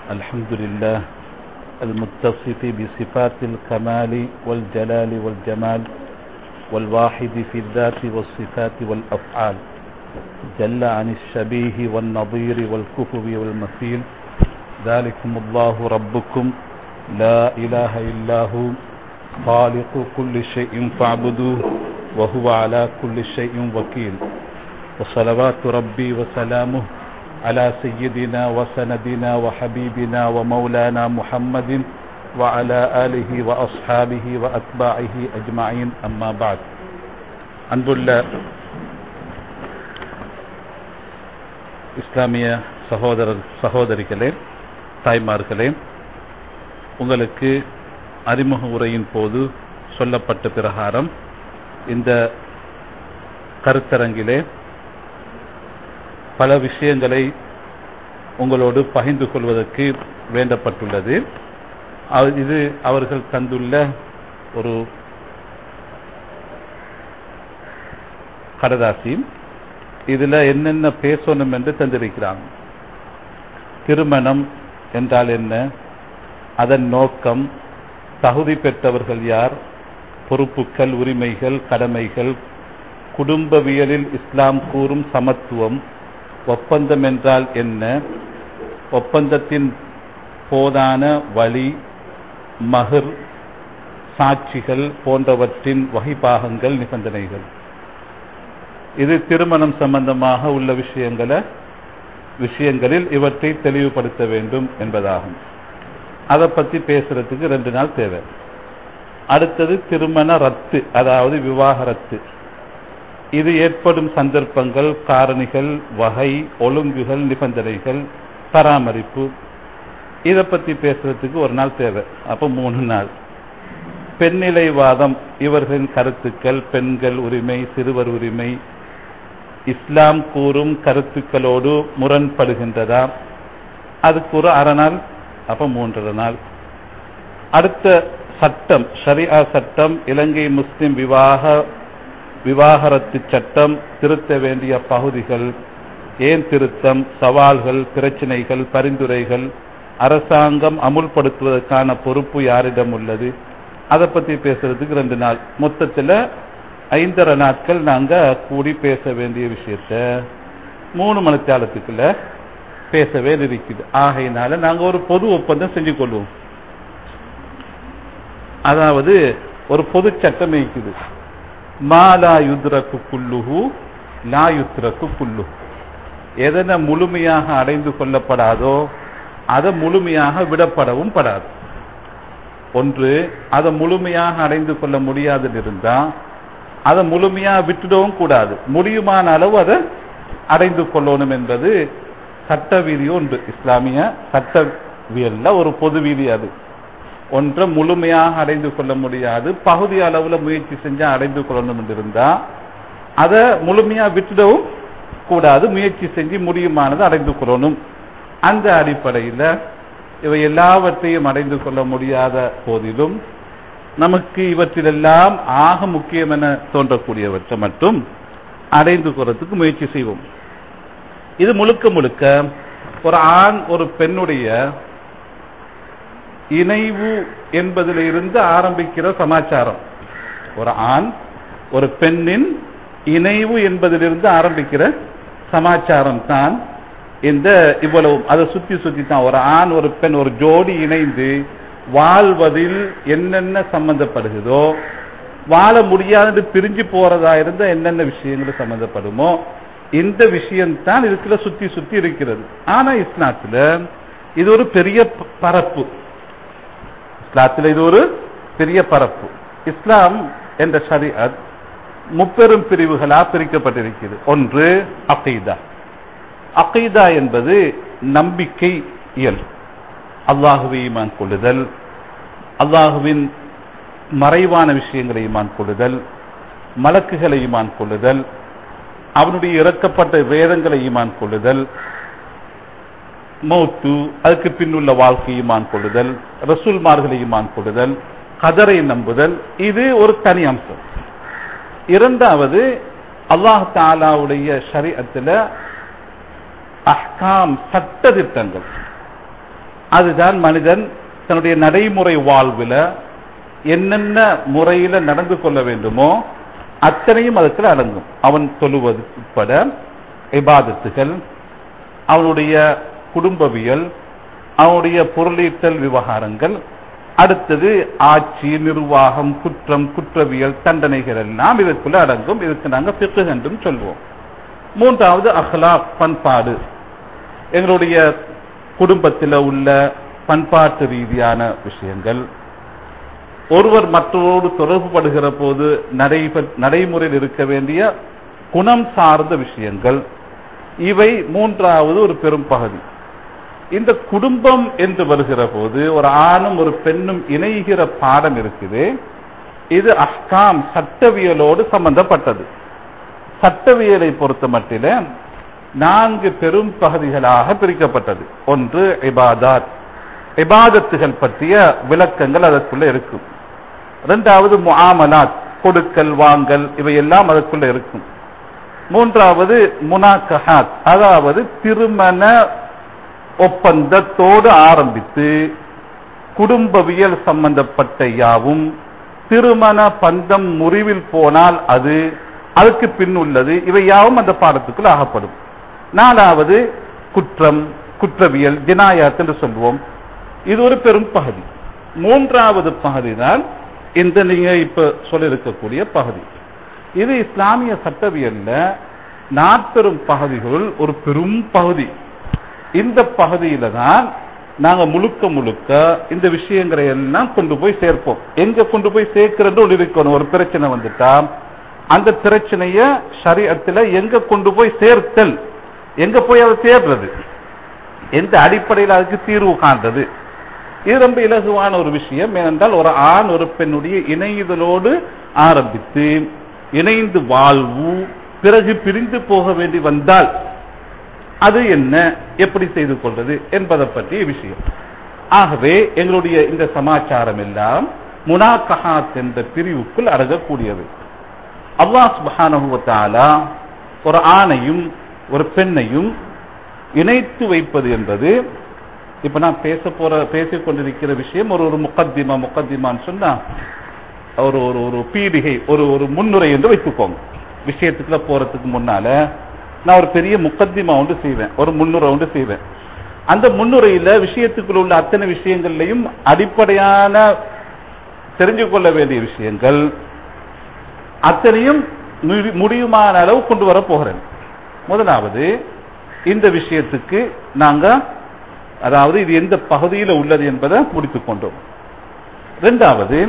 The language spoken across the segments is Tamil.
الحمد لله المتصف بصفات الكمال والجلال والجمال والواحد في الذات والصفات والأفعال جل عن الشبيه والنظير والكفو والمثيل ذلكم الله ربكم لا إله إلا هو خالق كل شيء فاعبدوه وهو على كل شيء وكيل وصلوات ربي وسلامه على سيدنا وسندنا وحبيبنا ومولانا محمد وعلى آله وأصحابه وأتباعه أجمعين أما بعد அன்புள்ள இஸ்லாமிய சகோதரர் சகோதரிகளே தாய்மார்களே உங்களுக்கு அறிமுக உரையின் போது சொல்லப்பட்ட பிரகாரம் இந்த கருத்தரங்கிலே பல விஷயங்களை உங்களோடு பகிர்ந்து கொள்வதற்கு வேண்டப்பட்டுள்ளது இது அவர்கள் தந்துள்ள ஒரு கடதாசி இதுல என்னென்ன பேசணும் என்று தந்திருக்கிறாங்க திருமணம் என்றால் என்ன அதன் நோக்கம் தகுதி பெற்றவர்கள் யார் பொறுப்புகள் உரிமைகள் கடமைகள் குடும்பவியலில் இஸ்லாம் கூறும் சமத்துவம் ஒப்பந்தம் என்றால் என்ன ஒப்பந்தத்தின் போதான வழி மகர் சாட்சிகள் போன்றவற்றின் வகைபாகங்கள் நிபந்தனைகள் இது திருமணம் சம்பந்தமாக உள்ள விஷயங்களை விஷயங்களில் இவற்றை தெளிவுபடுத்த வேண்டும் என்பதாகும் அதை பற்றி பேசுறதுக்கு ரெண்டு நாள் தேவை அடுத்தது திருமண ரத்து அதாவது விவாகரத்து இது ஏற்படும் சந்தர்ப்பங்கள் காரணிகள் வகை ஒழுங்குகள் நிபந்தனைகள் பராமரிப்பு இதை பத்தி பேசுறதுக்கு ஒரு நாள் தேவை அப்ப மூணு நாள் பெண்ணிலைவாதம் இவர்களின் கருத்துக்கள் பெண்கள் உரிமை சிறுவர் உரிமை இஸ்லாம் கூறும் கருத்துக்களோடு முரண்படுகின்றதா அதுக்கு ஒரு அரை நாள் அப்ப மூன்றரை நாள் அடுத்த சட்டம் ஷரியா சட்டம் இலங்கை முஸ்லிம் விவாக விவாகரத்து சட்டம் திருத்த வேண்டிய பகுதிகள் ஏன் திருத்தம் சவால்கள் பிரச்சனைகள் பரிந்துரைகள் அரசாங்கம் அமுல்படுத்துவதற்கான பொறுப்பு யாரிடம் உள்ளது அதை பத்தி பேசுறதுக்கு ரெண்டு நாள் மொத்தத்துல ஐந்தரை நாட்கள் நாங்க கூடி பேச வேண்டிய விஷயத்த மூணு மணித்தாளத்துக்குள்ள பேசவே இருக்குது ஆகையினால நாங்க ஒரு பொது ஒப்பந்தம் செஞ்சு கொள்வோம் அதாவது ஒரு பொது சட்டம் இருக்குது மாலா யுத்ரக்கு குல்லுஹு லா யுத்ரக்கு குல்லு எதனை முழுமையாக அடைந்து கொள்ளப்படாதோ அதை முழுமையாக விடப்படவும் படாது ஒன்று அதை முழுமையாக அடைந்து கொள்ள முடியாது இருந்தா அதை முழுமையாக விட்டுடவும் கூடாது முடியுமான அளவு அதை அடைந்து கொள்ளணும் என்பது சட்ட வீதி ஒன்று இஸ்லாமிய சட்டவியல்ல ஒரு பொது வீதி அது ஒன்றை முழுமையாக அடைந்து கொள்ள முடியாது பகுதி அளவுல முயற்சி செஞ்சா அடைந்து கொள்ளணும் என்று இருந்தா அதை முழுமையா விட்டுடவும் கூடாது முயற்சி செஞ்சு முடியுமானது அடைந்து கொள்ளணும் அந்த அடிப்படையில் இவை எல்லாவற்றையும் அடைந்து கொள்ள முடியாத போதிலும் நமக்கு இவற்றிலெல்லாம் ஆக முக்கியம் என தோன்றக்கூடியவற்றை மட்டும் அடைந்து கொள்றதுக்கு முயற்சி செய்வோம் இது முழுக்க முழுக்க ஒரு ஆண் ஒரு பெண்ணுடைய இணைவு என்பதில் இருந்து ஆரம்பிக்கிற சமாச்சாரம் ஒரு ஆண் ஒரு பெண்ணின் இணைவு என்பதிலிருந்து ஆரம்பிக்கிற சமாச்சாரம் தான் இந்த இவ்வளவு அதை சுத்தி சுத்தி தான் ஒரு ஆண் ஒரு பெண் ஒரு ஜோடி இணைந்து வாழ்வதில் என்னென்ன சம்பந்தப்படுகிறதோ வாழ முடியாது பிரிஞ்சு போறதா இருந்த என்னென்ன விஷயங்கள் சம்பந்தப்படுமோ இந்த விஷயம்தான் இதுக்குள்ள சுத்தி சுத்தி இருக்கிறது ஆனா இஸ்லாத்துல இது ஒரு பெரிய பரப்பு இஸ்லாத்தில் இது ஒரு பெரிய பரப்பு இஸ்லாம் என்ற ஷரியத் முப்பெரும் பிரிவுகளா பிரிக்கப்பட்டிருக்கிறது ஒன்று அகைதா அகைதா என்பது நம்பிக்கை இயல் அல்லாஹுவை ஈமான் கொள்ளுதல் அல்லாஹுவின் மறைவான விஷயங்களை ஈமான் கொள்ளுதல் மலக்குகளை ஈமான் கொள்ளுதல் அவனுடைய இறக்கப்பட்ட வேதங்களை ஈமான் கொள்ளுதல் மௌத்து அதுக்கு பின்னுள்ள வாழ்க்கை ஈமான் கொள்ளுதல் ரசூல்மார்களை ஈமான் கொள்ளுதல் கதரை நம்புதல் இது ஒரு தனி அம்சம் இரண்டாவது அல்லாஹ் தாலாவுடைய ஷரியத்துல அஹ்காம் சட்ட திட்டங்கள் அதுதான் மனிதன் தன்னுடைய நடைமுறை வாழ்வில் என்னென்ன முறையில நடந்து கொள்ள வேண்டுமோ அத்தனையும் அதுக்குள்ள அடங்கும் அவன் தொழுவது உட்பட இபாதத்துகள் அவனுடைய குடும்பவியல் அவனுடைய பொருளீட்டல் விவகாரங்கள் அடுத்தது ஆட்சி நிர்வாகம் குற்றம் குற்றவியல் தண்டனைகள் எல்லாம் இதற்குள்ள அடங்கும் இதுக்கு நாங்க பிக்கு என்றும் சொல்வோம் மூன்றாவது அஹ்லாக் பண்பாடு எங்களுடைய குடும்பத்தில் உள்ள பண்பாட்டு ரீதியான விஷயங்கள் ஒருவர் மற்றவரோடு தொடர்பு படுகிற போது நடைபெ- நடைமுறையில் இருக்க வேண்டிய குணம் சார்ந்த விஷயங்கள் இவை மூன்றாவது ஒரு பெரும் பகுதி இந்த குடும்பம் என்று வருகிற போது ஒரு ஆணும் ஒரு பெண்ணும் இணைகிற பாடம் இருக்குது இது அஹ்காம் சட்டவியலோடு சம்பந்தப்பட்டது சட்டவியலை பொறுத்த மட்டில நான்கு பெரும் பகுதிகளாக பிரிக்கப்பட்டது ஒன்று இபாதாத் இபாதத்துகள் பற்றிய விளக்கங்கள் அதற்குள்ள இருக்கும் இரண்டாவது முஆமலாத் கொடுக்கல் வாங்கல் இவையெல்லாம் அதற்குள்ள இருக்கும் மூன்றாவது முனாக்கஹாத் அதாவது திருமண ஒப்பந்தத்தோடு ஆரம்பித்து குடும்பவியல் சம்பந்தப்பட்ட யாவும் திருமண பந்தம் முறிவில் போனால் அது அதுக்கு பின் உள்ளது இவை யாவும் அந்த பாடத்துக்குள் ஆகப்படும் நாலாவது குற்றம் குற்றவியல் ஜினாயாத் என்று சொல்வோம் இது ஒரு பெரும் பகுதி மூன்றாவது பகுதி தான் இந்த நீங்க இப்ப சொல்லியிருக்கக்கூடிய பகுதி இது இஸ்லாமிய சட்டவியல்ல நாற்பெரும் பகுதிகளுள் ஒரு பெரும் பகுதி இந்த பகுதியில தான் நாங்க முழுக்க முழுக்க இந்த விஷயங்களை எல்லாம் கொண்டு போய் சேர்ப்போம் எங்க கொண்டு போய் சேர்க்கிறது ஒன்று இருக்கணும் ஒரு பிரச்சனை வந்துட்டா அந்த பிரச்சனைய சரீரத்துல எங்க கொண்டு போய் சேர்த்தல் எங்க போய் அதை சேர்றது எந்த அடிப்படையில் அதுக்கு தீர்வு காண்றது இது ரொம்ப இலகுவான ஒரு விஷயம் ஏனென்றால் ஒரு ஆண் ஒரு பெண்ணுடைய இணையுதலோடு ஆரம்பித்து இணைந்து வாழ்வு பிறகு பிரிந்து போக வேண்டி வந்தால் அது என்ன எப்படி செய்து கொள்வது என்பதை பற்றிய விஷயம் ஆகவே எங்களுடைய இந்த சமாச்சாரம் எல்லாம் முனாக்கஹாத் என்ற பிரிவுக்குள் அடங்கக்கூடியது அல்லாஹ் சுப்ஹானஹு வ தஆலா ஒரு ஆணையும் ஒரு பெண்ணையும் இணைத்து வைப்பது என்பது இப்ப நான் பேச போற பேசிக் கொண்டிருக்கிற விஷயம் ஒரு ஒரு முக்கத்திமா முக்கத்திமான்னு சொன்னா ஒரு ஒரு ஒரு பீடிகை ஒரு ஒரு முன்னுரை என்று வைத்துக்கோங்க விஷயத்துக்குள்ள போறதுக்கு முன்னால நான் ஒரு பெரிய முக்கத்திமா ஒன்று செய்வேன் ஒரு முன்னுரை ஒன்று செய்வேன் அந்த முன்னுரையில விஷயத்துக்குள்ள உள்ள அத்தனை விஷயங்கள்லையும் அடிப்படையான தெரிஞ்சு கொள்ள வேண்டிய விஷயங்கள் அத்தனையும் முடி- முடியுமான அளவு கொண்டு வர போகிறேன் முதலாவது இந்த விஷயத்துக்கு நாங்க அதாவது இது எந்த பகுதியில் உள்ளது என்பதை முடித்துக் கொண்டோம் இரண்டாவது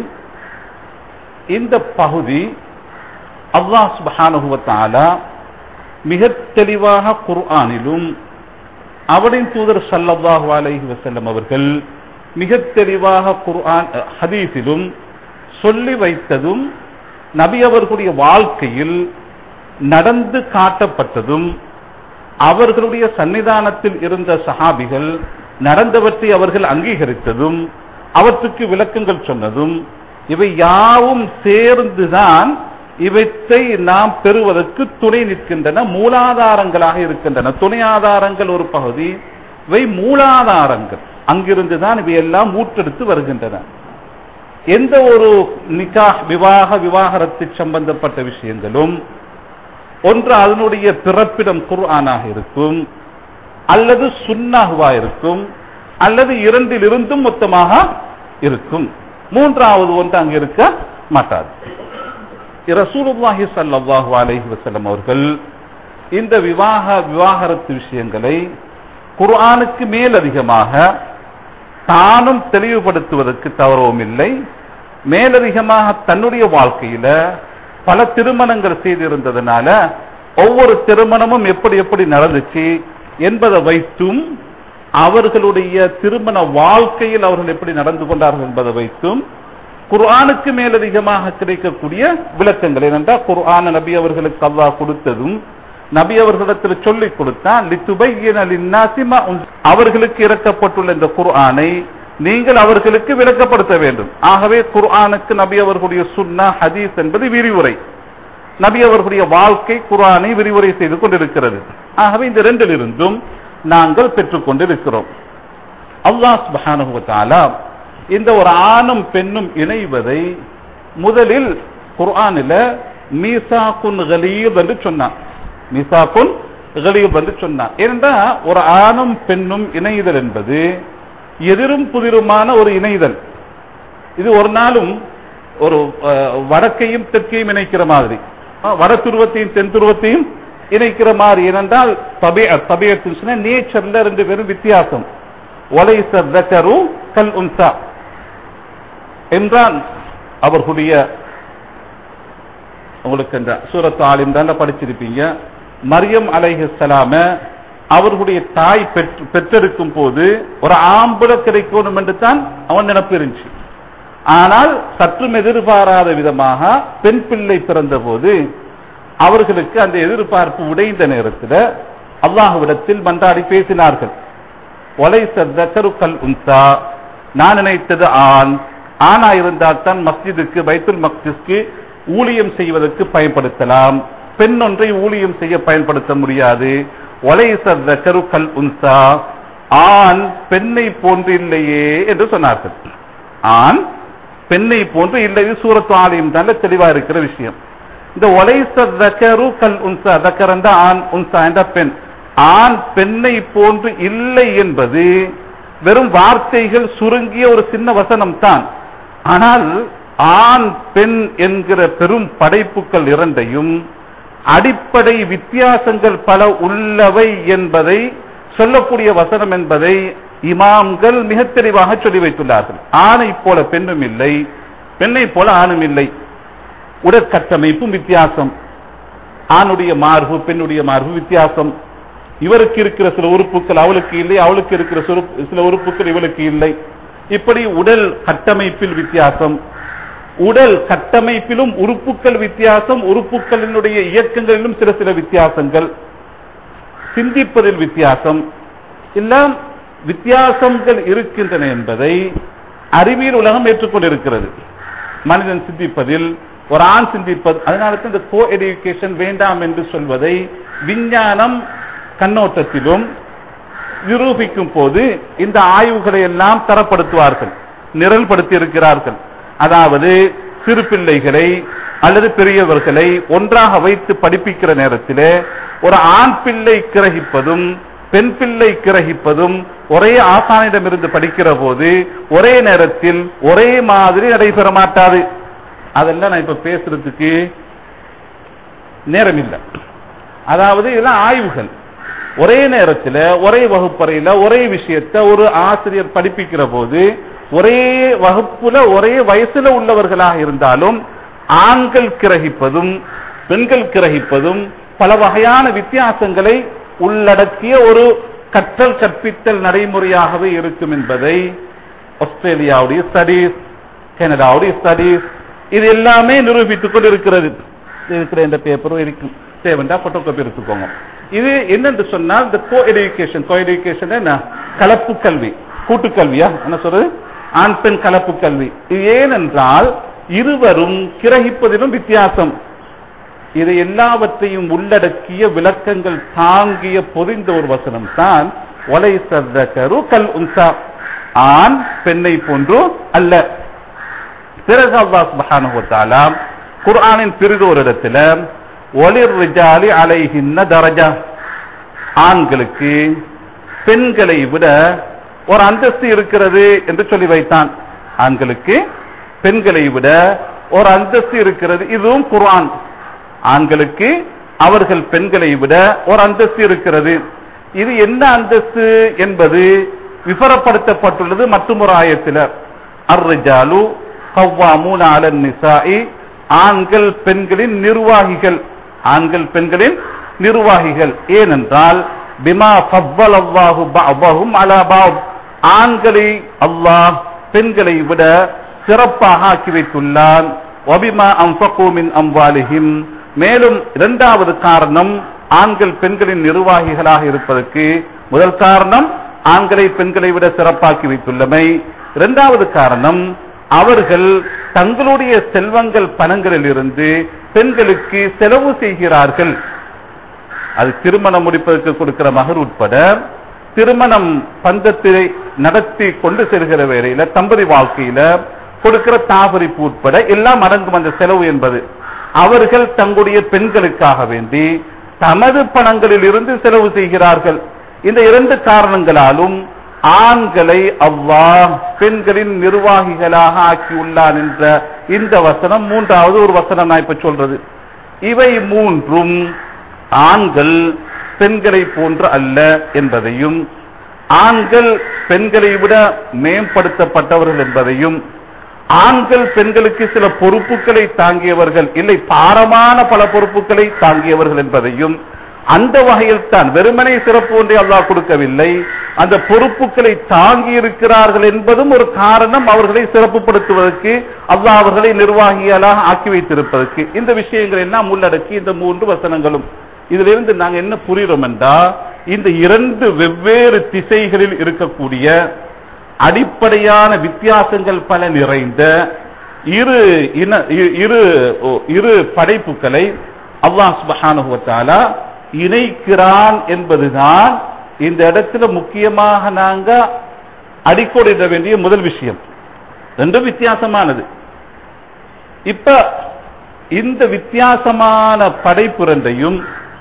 இந்த பகுதி அல்லாஹ் சுப்ஹானஹு வ தஆலா மிக தெளிவாக குர்ஆனிலும் அவரின் தூதர் ஸல்லல்லாஹு அலைஹி வஸல்லம் அவர்கள் மிக தெளிவாக குர்ஆன் அஹ், ஹதீஸிலும் சொல்லி வைத்ததும் நபி அவர்களுடைய வாழ்க்கையில் நடந்து காட்டப்பட்டதும் அவர்களுடைய சன்னிதானத்தில் இருந்த சஹாபிகள் நடந்தவற்றை அவர்கள் அங்கீகரித்ததும் அவற்றுக்கு விளக்கங்கள் சொன்னதும் இவை யாவும் சேர்ந்துதான் இவற்றை நாம் பெறுவதற்கு துணை நிற்கின்றன மூலாதாரங்களாக இருக்கின்றன துணை ஆதாரங்கள் ஒரு பகுதி இவை மூலாதாரங்கள் அங்கிருந்துதான் இவையெல்லாம் ஊற்றெடுத்து வருகின்றன எந்த ஒரு நிக்காஹ் விவாக விவாகரத்து சம்பந்தப்பட்ட விஷயங்களும் ஒன்று அதனுடைய பிறப்பிடம் குர்ஆனாக இருக்கும் அல்லது சுன்னாகுவா இருக்கும் அல்லது இரண்டிலிருந்தும் மொத்தமாக இருக்கும் மூன்றாவது ஒன்று அங்கு இருக்க மாட்டாது ரசூலுல்லாஹி ஸல்லல்லாஹு அலைஹி வஸல்லம் அவர்கள் இந்த விவாக விவாகரத்து விஷயங்களை குர்ஆனுக்கு மேலதிகமாக தானும் தெளிவுபடுத்துவதற்கு தவறவும் இல்லை மேலதிகமாக தன்னுடைய வாழ்க்கையில பல திருமணங்கள் செய்திருந்ததுனால ஒவ்வொரு திருமணமும் எப்படி எப்படி நடந்துச்சு என்பதை வைத்தும் அவர்களுடைய திருமண வாழ்க்கையில் அவர்கள் எப்படி நடந்து கொண்டார்கள் என்பதை வைத்தும் குர்ஆனுக்கு மேலதிகமாக கிடைக்கக்கூடிய விளக்கங்கள் ஏனென்றால் குர்ஆன நபி அவர்களுக்கு அல்லாஹ் கொடுத்ததும் நபி அவர்களிடத்தில் சொல்லிக் கொடுத்தான் லித்துபையின லின்னாசி மா உன்- அவர்களுக்கு இறக்கப்பட்டுள்ள இந்த குர்ஆனை நீங்கள் அவர்களுக்கு விளக்கப்படுத்த வேண்டும் ஆகவே குர்ஆனுக்கு நபி அவர்களுடைய சுன்னா ஹதீஸ் என்பது விரிவுரை நபி அவர்களுடைய வாழ்க்கை குர்ஆனை விரிவுரை செய்து கொண்டிருக்கிறது ஆகவே இந்த ரெண்டிலிருந்தும் நாங்கள் பெற்றுக் கொண்டிருக்கிறோம் அல்லாஹ் சுப்ஹானஹு வ தஆலா இந்த ஒரு ஆணும் பெண்ணும் இணைவதை முதலில் குர்ஆனில மீசாக்குன் கலீப் என்று சொன்னான் மீசாக்குன் கலீப் என்று சொன்னான் ஏனென்றா ஒரு ஆணும் பெண்ணும் இணைதல் என்பது எதிரும் புதிருமான ஒரு இணைதல் இது ஒரு நாளும் ஒரு அஹ், வடக்கையும் தெற்கையும் இணைக்கிற மாதிரி அஹ், வட துருவத்தையும் தென் துருவத்தையும் இணைக்கிற மாதிரி ஏனென்றால் தபியத்து நேச்சர்ல ரெண்டு பேரும் வித்தியாசம் ஒலைச தக்கரு கல் உன்சா என்றால் அவர்களுடைய உங்களுக்கு இந்த சூரத்து ஆலிம் தானே படிச்சிருப்பீங்க மரியம் அலைஹிஸ்ஸலாம அவர்களுடைய தாய் பெற்று பெற்றெடுக்கும் போது ஒரு ஆம்பளை கிடைக்கணும் என்று தான் அவன் நினைப்பு இருந்துச்சு ஆனால் சற்றும் எதிர்பாராத விதமாக பெண் பிள்ளை பிறந்த போது அவர்களுக்கு அந்த எதிர்பார்ப்பு உடைந்த நேரத்தில் அல்லாஹ்விடத்தில் மன்றாடி பேசினார்கள் ஒலை சக்கருக்கல் உன்சா நான் நினைத்தது ஆண் ஆணா இருந்தால் தான் மஸ்ஜிதுக்கு பைத்துல் மக்திஸ்க்கு ஊழியம் செய்வதற்கு பயன்படுத்தலாம் பெண் ஒன்றை ஊழியம் செய்ய பயன்படுத்த முடியாது ஒலை சக்கருக்கல் உன்சா ஆண் பெண்ணை போன்று இல்லையே என்று சொன்னார்கள் ஆண் பெண்ணை போன்று இல்லை இது சூரத்து ஆலயம் தான் தெளிவா இருக்கிற விஷயம் இந்த ஒலைச தக்கரு கல் உன்சா தக்கர் என்ற ஆண் உன்சா என்ற பெண் ஆண் பெண்ணை போன்று இல்லை என்பது வெறும் வார்த்தைகள் சுருங்கிய ஒரு சின்ன வசனம் தான் ஆனால் ஆண் பெண் என்கிற பெரும் படைப்புகள் இரண்டையும் அடிப்படை வித்தியாசங்கள் பல உள்ளவை என்பதை சொல்லக்கூடிய வசனம் என்பதை இமாம்கள் மிக தெளிவாக சொல்லி வைத்துள்ளார்கள் ஆணை போல பெண்ணும் இல்லை பெண்ணை போல ஆணும் இல்லை உடற்கட்டமைப்பும் வித்தியாசம் ஆணுடைய மார்பு பெண்ணுடைய மார்பு வித்தியாசம் இவருக்கு இருக்கிற சில உறுப்புகள் அவளுக்கு இல்லை அவளுக்கு இருக்கிற சுரு- சில உறுப்புகள் இவளுக்கு இல்லை இப்படி உடல் கட்டமைப்பில் வித்தியாசம் உடல் கட்டமைப்பிலும் உறுப்புகள் வித்தியாசம் உறுப்புகளினுடைய இயக்கங்களிலும் சில சில வித்தியாசங்கள் சிந்திப்பதில் வித்தியாசம் எல்லாம் வித்தியாசங்கள் இருக்கின்றன என்பதை அறிவியல் உலகம் ஏற்றுக்கொண்டிருக்கிறது மனிதன் சிந்திப்பதில் ஒரு ஆண் சிந்திப்பது அதனால தான் இந்த கோ எஜுகேஷன் வேண்டாம் என்று சொல்வதை விஞ்ஞானம் கண்ணோட்டத்திலும் நிரூபிக்கும் போது இந்த ஆய்வுகளை எல்லாம் தரப்படுத்துவார்கள் நிரல்படுத்தி இருக்கிறார்கள் அதாவது சிறு பிள்ளைகளை அல்லது பெரியவர்களை ஒன்றாக வைத்து படிப்பிக்கிற நேரத்தில் ஒரு ஆண் பிள்ளை கிரகிப்பதும் பெண் பிள்ளை கிரகிப்பதும் ஒரே ஆசானிடமிருந்து படிக்கிற போது ஒரே நேரத்தில் ஒரே மாதிரி நடைபெற மாட்டாது அதெல்லாம் நான் இப்ப பேசுறதுக்கு நேரம் இல்லை அதாவது இதெல்லாம் ஆய்வுகள் ஒரே நேரத்தில் ஒரே வகுப்பறையில ஒரே விஷயத்தை ஒரு ஆசிரியர் படிப்பிக்கிற போது ஒரே வகுப்புல ஒரே வயசுல உள்ளவர்களாக இருந்தாலும் ஆண்கள் கிரகிப்பதும் பெண்கள் கிரகிப்பதும் பல வகையான வித்தியாசங்களை உள்ளடக்கிய ஒரு கற்றல் கற்பித்தல் நடைமுறையாகவே இருக்கும் என்பதை ஆஸ்திரேலியாவுடைய ஸ்டடீஸ் கனடாவுடைய ஸ்டடீஸ் இது எல்லாமே நிரூபித்துக் கொண்டிருக்கிறது இருக்கிற இந்த பேப்பரும் இருக்கும் தேவைண்டா போட்டோ காப்பி எடுத்துக்கோங்க இது என்னென்று சொன்னால் இந்த கோ எஜுகேஷன் கோ எஜுகேஷன் என்ன கலப்பு கல்வி கூட்டுக்கல்வியா என்ன சொல்றது ஆண் பெண் கலப்பு கல்வி இது ஏனென்றால் இருவரும் கிரகிப்பதிலும் வித்தியாசம் இது எல்லாவற்றையும் உள்ளடக்கிய விளக்கங்கள் தாங்கிய பொதிந்த ஒரு வசனம் தான் ஒலை சர்தகரு கல் உன்சா ஆண் பெண்ணை போன்று அல்ல பிறகு அல்லாஹ் சுப்ஹானஹு வ தஆலா குர்ஆனின் பிறிதொரு இடத்துல ஒலிர் ரிஜாலி அலைஹின்ன தரஜா ஆண்களுக்கு பெண்களை விட ஒரு அந்தஸ்து இருக்கிறது என்று சொல்லி வைத்தான் ஆண்களுக்கு பெண்களை விட ஒரு அந்தஸ்து இருக்கிறது இதுவும் குர்ஆன் ஆண்களுக்கு அவர்கள் பெண்களை விட ஒரு அந்தஸ்து இருக்கிறது இது என்ன அந்தஸ்து என்பது விவரப்படுத்தப்பட்டுள்ளது மற்றும் ஒரு ஆயத்தில் அர்ரிஜாலு கவ்வாமூன அலன் நிசாஇ ஆண்கள் பெண்களின் நிர்வாகிகள் ஆண்கள் பெண்களின் நிர்வாகிகள் ஏனென்றால் பிமா ஃபவ்வல் அல்லாஹு பஅதஹும் அலா பஅத் ஆண்களை அல்லாஹ் பெண்களை விட சிறப்பாக ஆக்கி வைத்துள்ளான் வபிமா அன்ஃபகு மின் அம்வாலிஹிம் மேலும் இரண்டாவது காரணம் ஆண்கள் பெண்களின் நிர்வாகிகளாக இருப்பதற்கு முதல் காரணம் ஆண்களை பெண்களை விட சிறப்பாக்கி வைத்துள்ளமை இரண்டாவது காரணம் அவர்கள் தங்களுடைய செல்வங்கள் பணங்களில் இருந்து பெண்களுக்கு செலவு செய்கிறார்கள் அது திருமணம் முடிப்பதற்கு கொடுக்கிற மகர் உட்பட திருமணம் பந்தத்தை நடத்தி கொண்டு செல்கிற வேலையில தம்பதி வாழ்க்கையில கொடுக்கிற தாபரிப்பு உட்பட எல்லாம் அடங்கும் அந்த செலவு என்பது அவர்கள் தங்களுடைய பெண்களுக்காக வேண்டி தமது பணங்களில் இருந்து செலவு செய்கிறார்கள் இந்த இரண்டு காரணங்களாலும் ஆண்களை அல்லாஹ் பெண்களின் நிர்வாகிகளாக ஆக்கியுள்ளான் என்ற இந்த வசனம் மூன்றாவது ஒரு வசனம் நான் இப்ப சொல்றது இவை மூன்றும் ஆண்கள் பெண்களை போன்று அல்ல என்பதையும் ஆண்கள் பெண்களை விட மேம்படுத்தப்பட்டவர்கள் என்பதையும் ஆண்கள் பெண்களுக்கு சில பொறுப்புகளை தாங்கியவர்கள் இல்லை பாரமான பல பொறுப்புகளை தாங்கியவர்கள் என்பதையும் அந்த வகையில் தான் வெறுமனை சிறப்பு ஒன்றை அல்லாஹ் கொடுக்கவில்லை அந்த பொறுப்புகளை தாங்கி இருக்கிறார்கள் என்பதும் ஒரு காரணம் அவர்களை சிறப்புப்படுத்துவதற்கு அல்லாஹ் அவர்களை நிர்வாகிகளாக ஆக்கி வைத்திருப்பதற்கு இந்த விஷயங்கள் எல்லாம் உள்ளடக்கி இந்த மூன்று வசனங்களும் இதிலிருந்து நாங்க என்ன புரிகிறோம் என்றா இந்த இரண்டு வெவ்வேறு திசைகளில் இருக்கக்கூடிய அடிப்படையான வித்தியாசங்கள் பல நிறைந்த இரு இன இ- இரு ஓ- இரு படைப்புகளை அல்லாஹ் சுப்ஹானஹு வ தஆலா இணைக்கிறான் என்பதுதான் இந்த இடத்துல முக்கியமாக நாங்க அடிக்கோடிட வேண்டிய முதல் விஷயம் ரெண்டும் வித்தியாசமானது இப்ப இந்த வித்தியாசமான படைப்பு ரெண்டையும்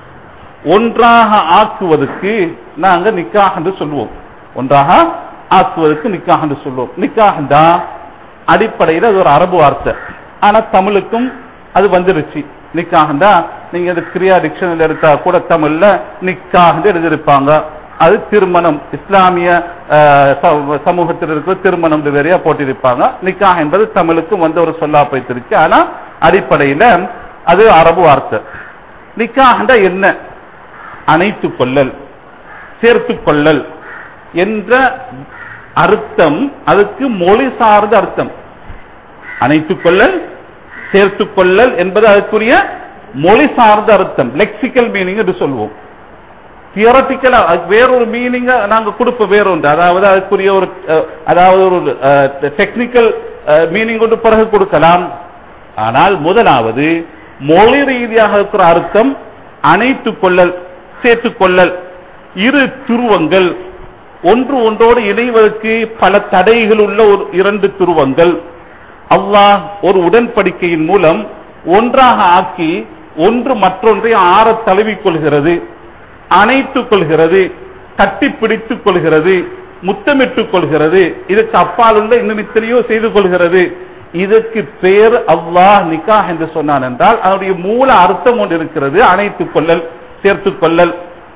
ஒன்றாக ஆக்குவதற்கு நாங்க நிக்காஹ் என்று சொல்லுவோம் ஒன்றாக ஆக்குவதற்கு நிக்காஹ் என்று சொல்லுவோம் நிக்காஹ் தான் அடிப்படையில் அது ஒரு அரபு வார்த்தை ஆனா தமிழுக்கும் அது வந்துருச்சு நிக்காஹ் தான் நீங்க இந்த கிரியா டிக்ஷனரி எடுத்தா கூட தமிழ்ல நிக்காஹ் எழுதியிருப்பாங்க அது திருமணம் இஸ்லாமிய அஹ், ச- சமூகத்தில் இருக்கிற திருமணம் வேறையா போட்டிருப்பாங்க நிக்காஹ் என்பது தமிழுக்கும் வந்த ஒரு சொல்லா போய்த்திருக்கு ஆனா அடிப்படையில அது அரபு வார்த்தை நிக்காஹ்ண்டா என்ன அணைத்துக் கொள்ளல் சேர்த்துக் கொள்ளல் என்ற அர்த்தம் அதுக்கு மொழி சார்ந்த அர்த்தம் அணைத்துக் கொள்ளல் சேர்த்துக் கொள்ளல் என்பது அதுக்குரிய மொழி சார்ந்த அர்த்தம் லெக்சிக்கல் மீனிங் என்று சொல்வோம் தியரட்டிக்கலா வேறொரு மீனிங்க நாங்க கொடுப்போம் வேறொன்று அதாவது அதுக்குரிய ஒரு அஹ், அதாவது ஒரு டெக்னிக்கல் மீனிங் கொண்டு பிறகு கொடுக்கலாம் ஆனால் முதலாவது மொழி ரீதியாக இருக்கிற அர்த்தம் அணைத்துக் கொள்ளல் சேர்த்துக் கொள்ளல் இரு துருவங்கள் ஒன்று ஒன்றோடு இணைவதற்கு பல தடைகள் உள்ள ஒரு இரண்டு துருவங்கள் அல்லாஹ் ஒரு உடன்படிக்கையின் மூலம் ஒன்றாக ஆக்கி ஒன்று மற்றொன்றை ஆற தழுவிக் கொள்கிறது அணைத்துக் கொள்கிறது கட்டி பிடித்துக் கொள்கிறது முத்தமிட்டுக் கொள்கிறது இதற்கு அப்பால் உள்ள இன்னும் எத்தனையோ செய்து கொள்கிறது இதற்கு பேர் அல்லாஹ் நிக்காஹ் என்று சொன்னான் என்றால் அதனுடைய மூல அர்த்தம் ஒன்று இருக்கிறது அணைத்துக் கொள்ளல் சேர்த்துக் கொள்ளல்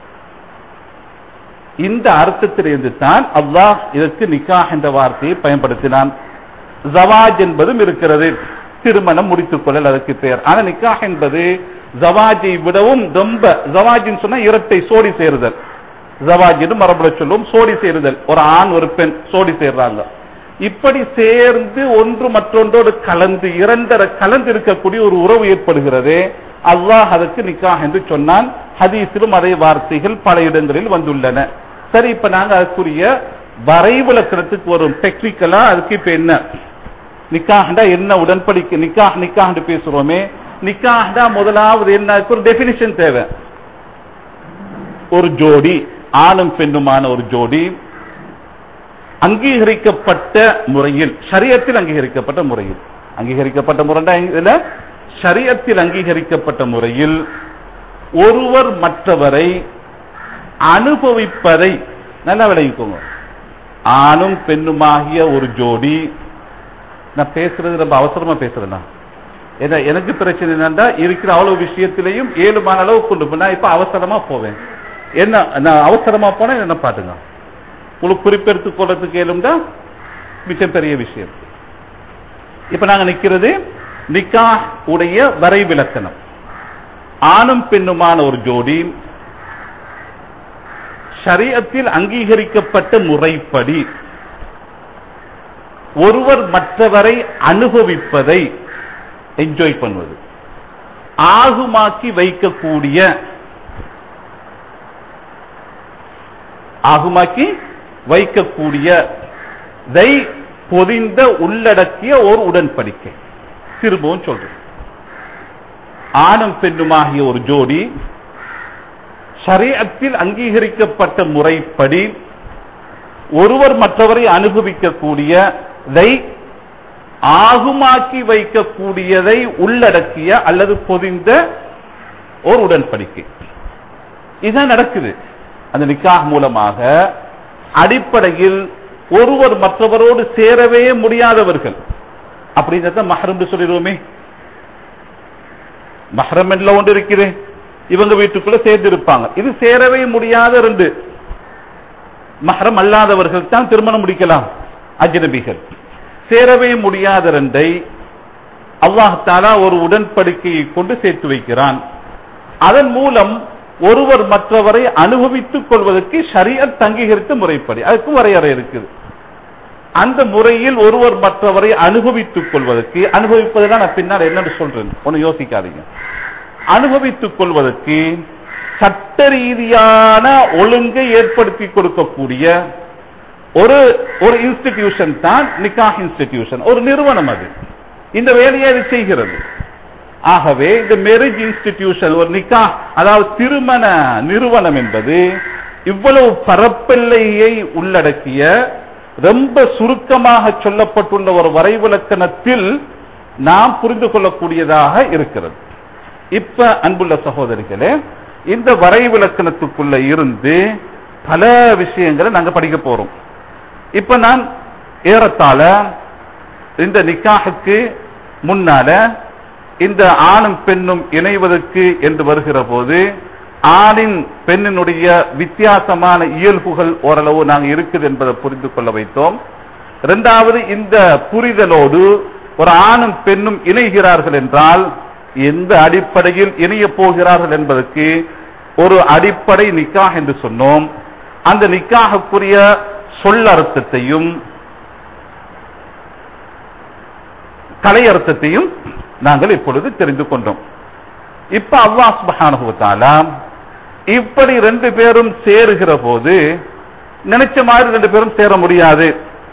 இந்த அர்த்தத்திலிருந்து தான் அல்லாஹ் இதற்கு நிக்காஹ் என்ற வார்த்தையை பயன்படுத்தினான் ஜவாஜ் என்பதும் இருக்கிறது திருமணம் முடித்துக் கொள்ளல் அதற்கு பெயர் ஆனா நிக்காஹ் என்பது ஜவாஜை விடவும் ரொம்ப ஜவாஜின்னு சொன்னா இரட்டை சோடி சேருதல் ஜவாஜின்னு மரபுல சொல்லுவோம் சோடி சேருதல் ஒரு ஆண் ஒரு பெண் சோடி சேர்றாங்க இப்படி சேர்ந்து ஒன்று மற்றொன்றோடு கலந்து இரண்டரை கலந்து இருக்கக்கூடிய ஒரு உறவு ஏற்படுகிறது அல்லாஹ் அதற்கு நிக்காஹ் என்று சொன்னான் ஹதீஸிலும் அதே வார்த்தைகள் பல இடங்களில் வந்துள்ளன சரி இப்ப நாங்க அதுக்குரிய வரைவிலக்கணத்துக்கு வரும் டெக்னிக்கலா அதுக்கு இப்ப என்ன நிக்காஹ்டா என்ன உடன்படிக்கை நிக்காஹ் நிக்காஹ் பேசுறோமே நிக்காஹ்டா முதலாவது என்ன அதுக்கு ஒரு டெபினிஷன் தேவை ஒரு ஜோடி ஆணும் பெண்ணுமான ஒரு ஜோடி அங்கீகரிக்கப்பட்ட முறையில் ஷரியத்தில் அங்கீகரிக்கப்பட்ட முறையில் அங்கீகரிக்கப்பட்ட முறைண்டா இதுல ஷரியத்தில் அங்கீகரிக்கப்பட்ட முறையில் ஒருவர் மற்றவரை அனுபவிப்பதை நல்லா விளைவிக்கோங்க ஆணும் பெண்ணுமாகிய ஒரு ஜோடி நான் பேசுறது ரொம்ப அவசரமா பேசுறேன்னா ஏன்னா எனக்கு பிரச்சனை என்னன்னா இருக்கிற அவ்வளவு விஷயத்திலையும் ஏழுமான அளவு கொண்டு போய் நான் இப்ப அவசரமா போவேன் என்ன நான் அவசரமா போனா என்ன பாட்டுங்க உங்களுக்கு குறிப்பெடுத்துக் கொள்றதுக்கு ஏழும்டா மிச்சம் பெரிய விஷயம் இப்ப நாங்க நிக்கிறது நிக்கா உடைய வரைவிலக்கணம் ஆணும் பெண்ணுமான ஒரு ஜோடி ஷரியத்தில் அங்கீகரிக்கப்பட்ட முறைப்படி ஒருவர் மற்றவரை அனுபவிப்பதை என்ஜாய் பண்ணுவது ஆகுமாக்கி வைக்கக்கூடிய ஆகுமாக்கி வைக்கக்கூடிய தை பொதிந்த உள்ளடக்கிய ஒரு உடன்படிக்கை திரும்பவும் சொல்றேன் ஆணும் பெண்ணுமாகிய ஒரு ஜோடி ஷரியத்தில் அங்கீகரிக்கப்பட்ட முறைப்படி ஒருவர் மற்றவரை அனுபவிக்கக்கூடியதை ஆகுமாக்கி வைக்கக்கூடியதை உள்ளடக்கிய அல்லது பொதிந்த ஒரு உடன்படிக்கை இதுதான் நடக்குது அந்த நிக்காஹ் மூலமாக அடிப்படையில் ஒருவர் மற்றவரோடு சேரவே முடியாதவர்கள் அப்படிங்கிறத மஹரம் சொல்லிடுவோமே மஹரம் எல்லாம் ஒன்று இருக்குது இவங்க வீட்டுக்குள்ள சேர்ந்து இருப்பாங்க இது சேரவே முடியாத ரெண்டு மஹரம் அல்லாதவர்கள் தான் திருமணம் முடிக்கலாம் அஜ்னபிகள் சேரவே முடியாத ரெண்டை அல்லாஹாலா ஒரு உடன்படிக்கையை கொண்டு சேர்த்து வைக்கிறான் அதன் மூலம் ஒருவர் மற்றவரை அனுபவித்துக் கொள்வதற்கு ஷரியத் அங்கீகரித்த முறைப்படி அதுக்கும் வரையறை இருக்குது அந்த முறையில் ஒருவர் மற்றவரை அனுபவித்துக் கொள்வதற்கு அனுபவிப்பதுதான் நான் பின்னால் என்னன்னு சொல்றேன் ஒன்னு யோசிக்காதீங்க அனுபவித்துக் கொள்வதற்கு சட்ட ரீதியான ஒழுங்கை ஏற்படுத்தி கொடுக்கக்கூடிய ஒரு ஒரு இன்ஸ்டிடியூஷன் தான் நிக்காஹ் இன்ஸ்டிடியூஷன் ஒரு நிறுவனம் அது இந்த வேலையை அது செய்கிறது ஆகவே இந்த மேரேஜ் இன்ஸ்டிடியூஷன் ஒரு நிக்கா அதாவது திருமண நிறுவனம் என்பது இவ்வளவு பரப்பெல்லையை உள்ளடக்கிய ரொம்ப சுருக்கமாக சொல்லப்பட்டுள்ள ஒரு வரைவிலக்கணத்தில் நாம் புரிந்து கொள்ளக்கூடியதாக இருக்கிறது இப்ப அன்புள்ள சகோதரிகளே இந்த வரைவிலக்கணத்துக்குள்ள இருந்து பல விஷயங்களை நாங்க படிக்க போறோம் இப்ப நான் ஏறத்தாழ இந்த நிக்காஹுக்கு முன்னால இந்த ஆணும் பெண்ணும் இணைவதற்கு என்று வருகிற போது ஆணின் பெண்ணினுடைய வித்தியாசமான இயல்புகள் ஓரளவு நாங்கள் இருக்குது என்பதை புரிந்து கொள்ள வைத்தோம் இரண்டாவது இந்த புரிதலோடு ஒரு ஆணும் பெண்ணும் இணைகிறார்கள் என்றால் எந்த அடிப்படையில் இணைய போகிறார்கள் என்பதற்கு ஒரு அடிப்படை நிக்காக என்று சொன்னோம் அந்த நிக்காகக்குரிய சொல்லர்த்தத்தையும் கலையர்த்தத்தையும் நாங்கள் இப்பொழுது தெரிந்து கொண்டோம் இப்ப அல்லாஹ் சுபஹானுவத்தாலா இப்படி ரெண்டு பேரும் சேருகிற போது நினைச்ச மாதிரி ரெண்டு பேரும் சேர முடியாது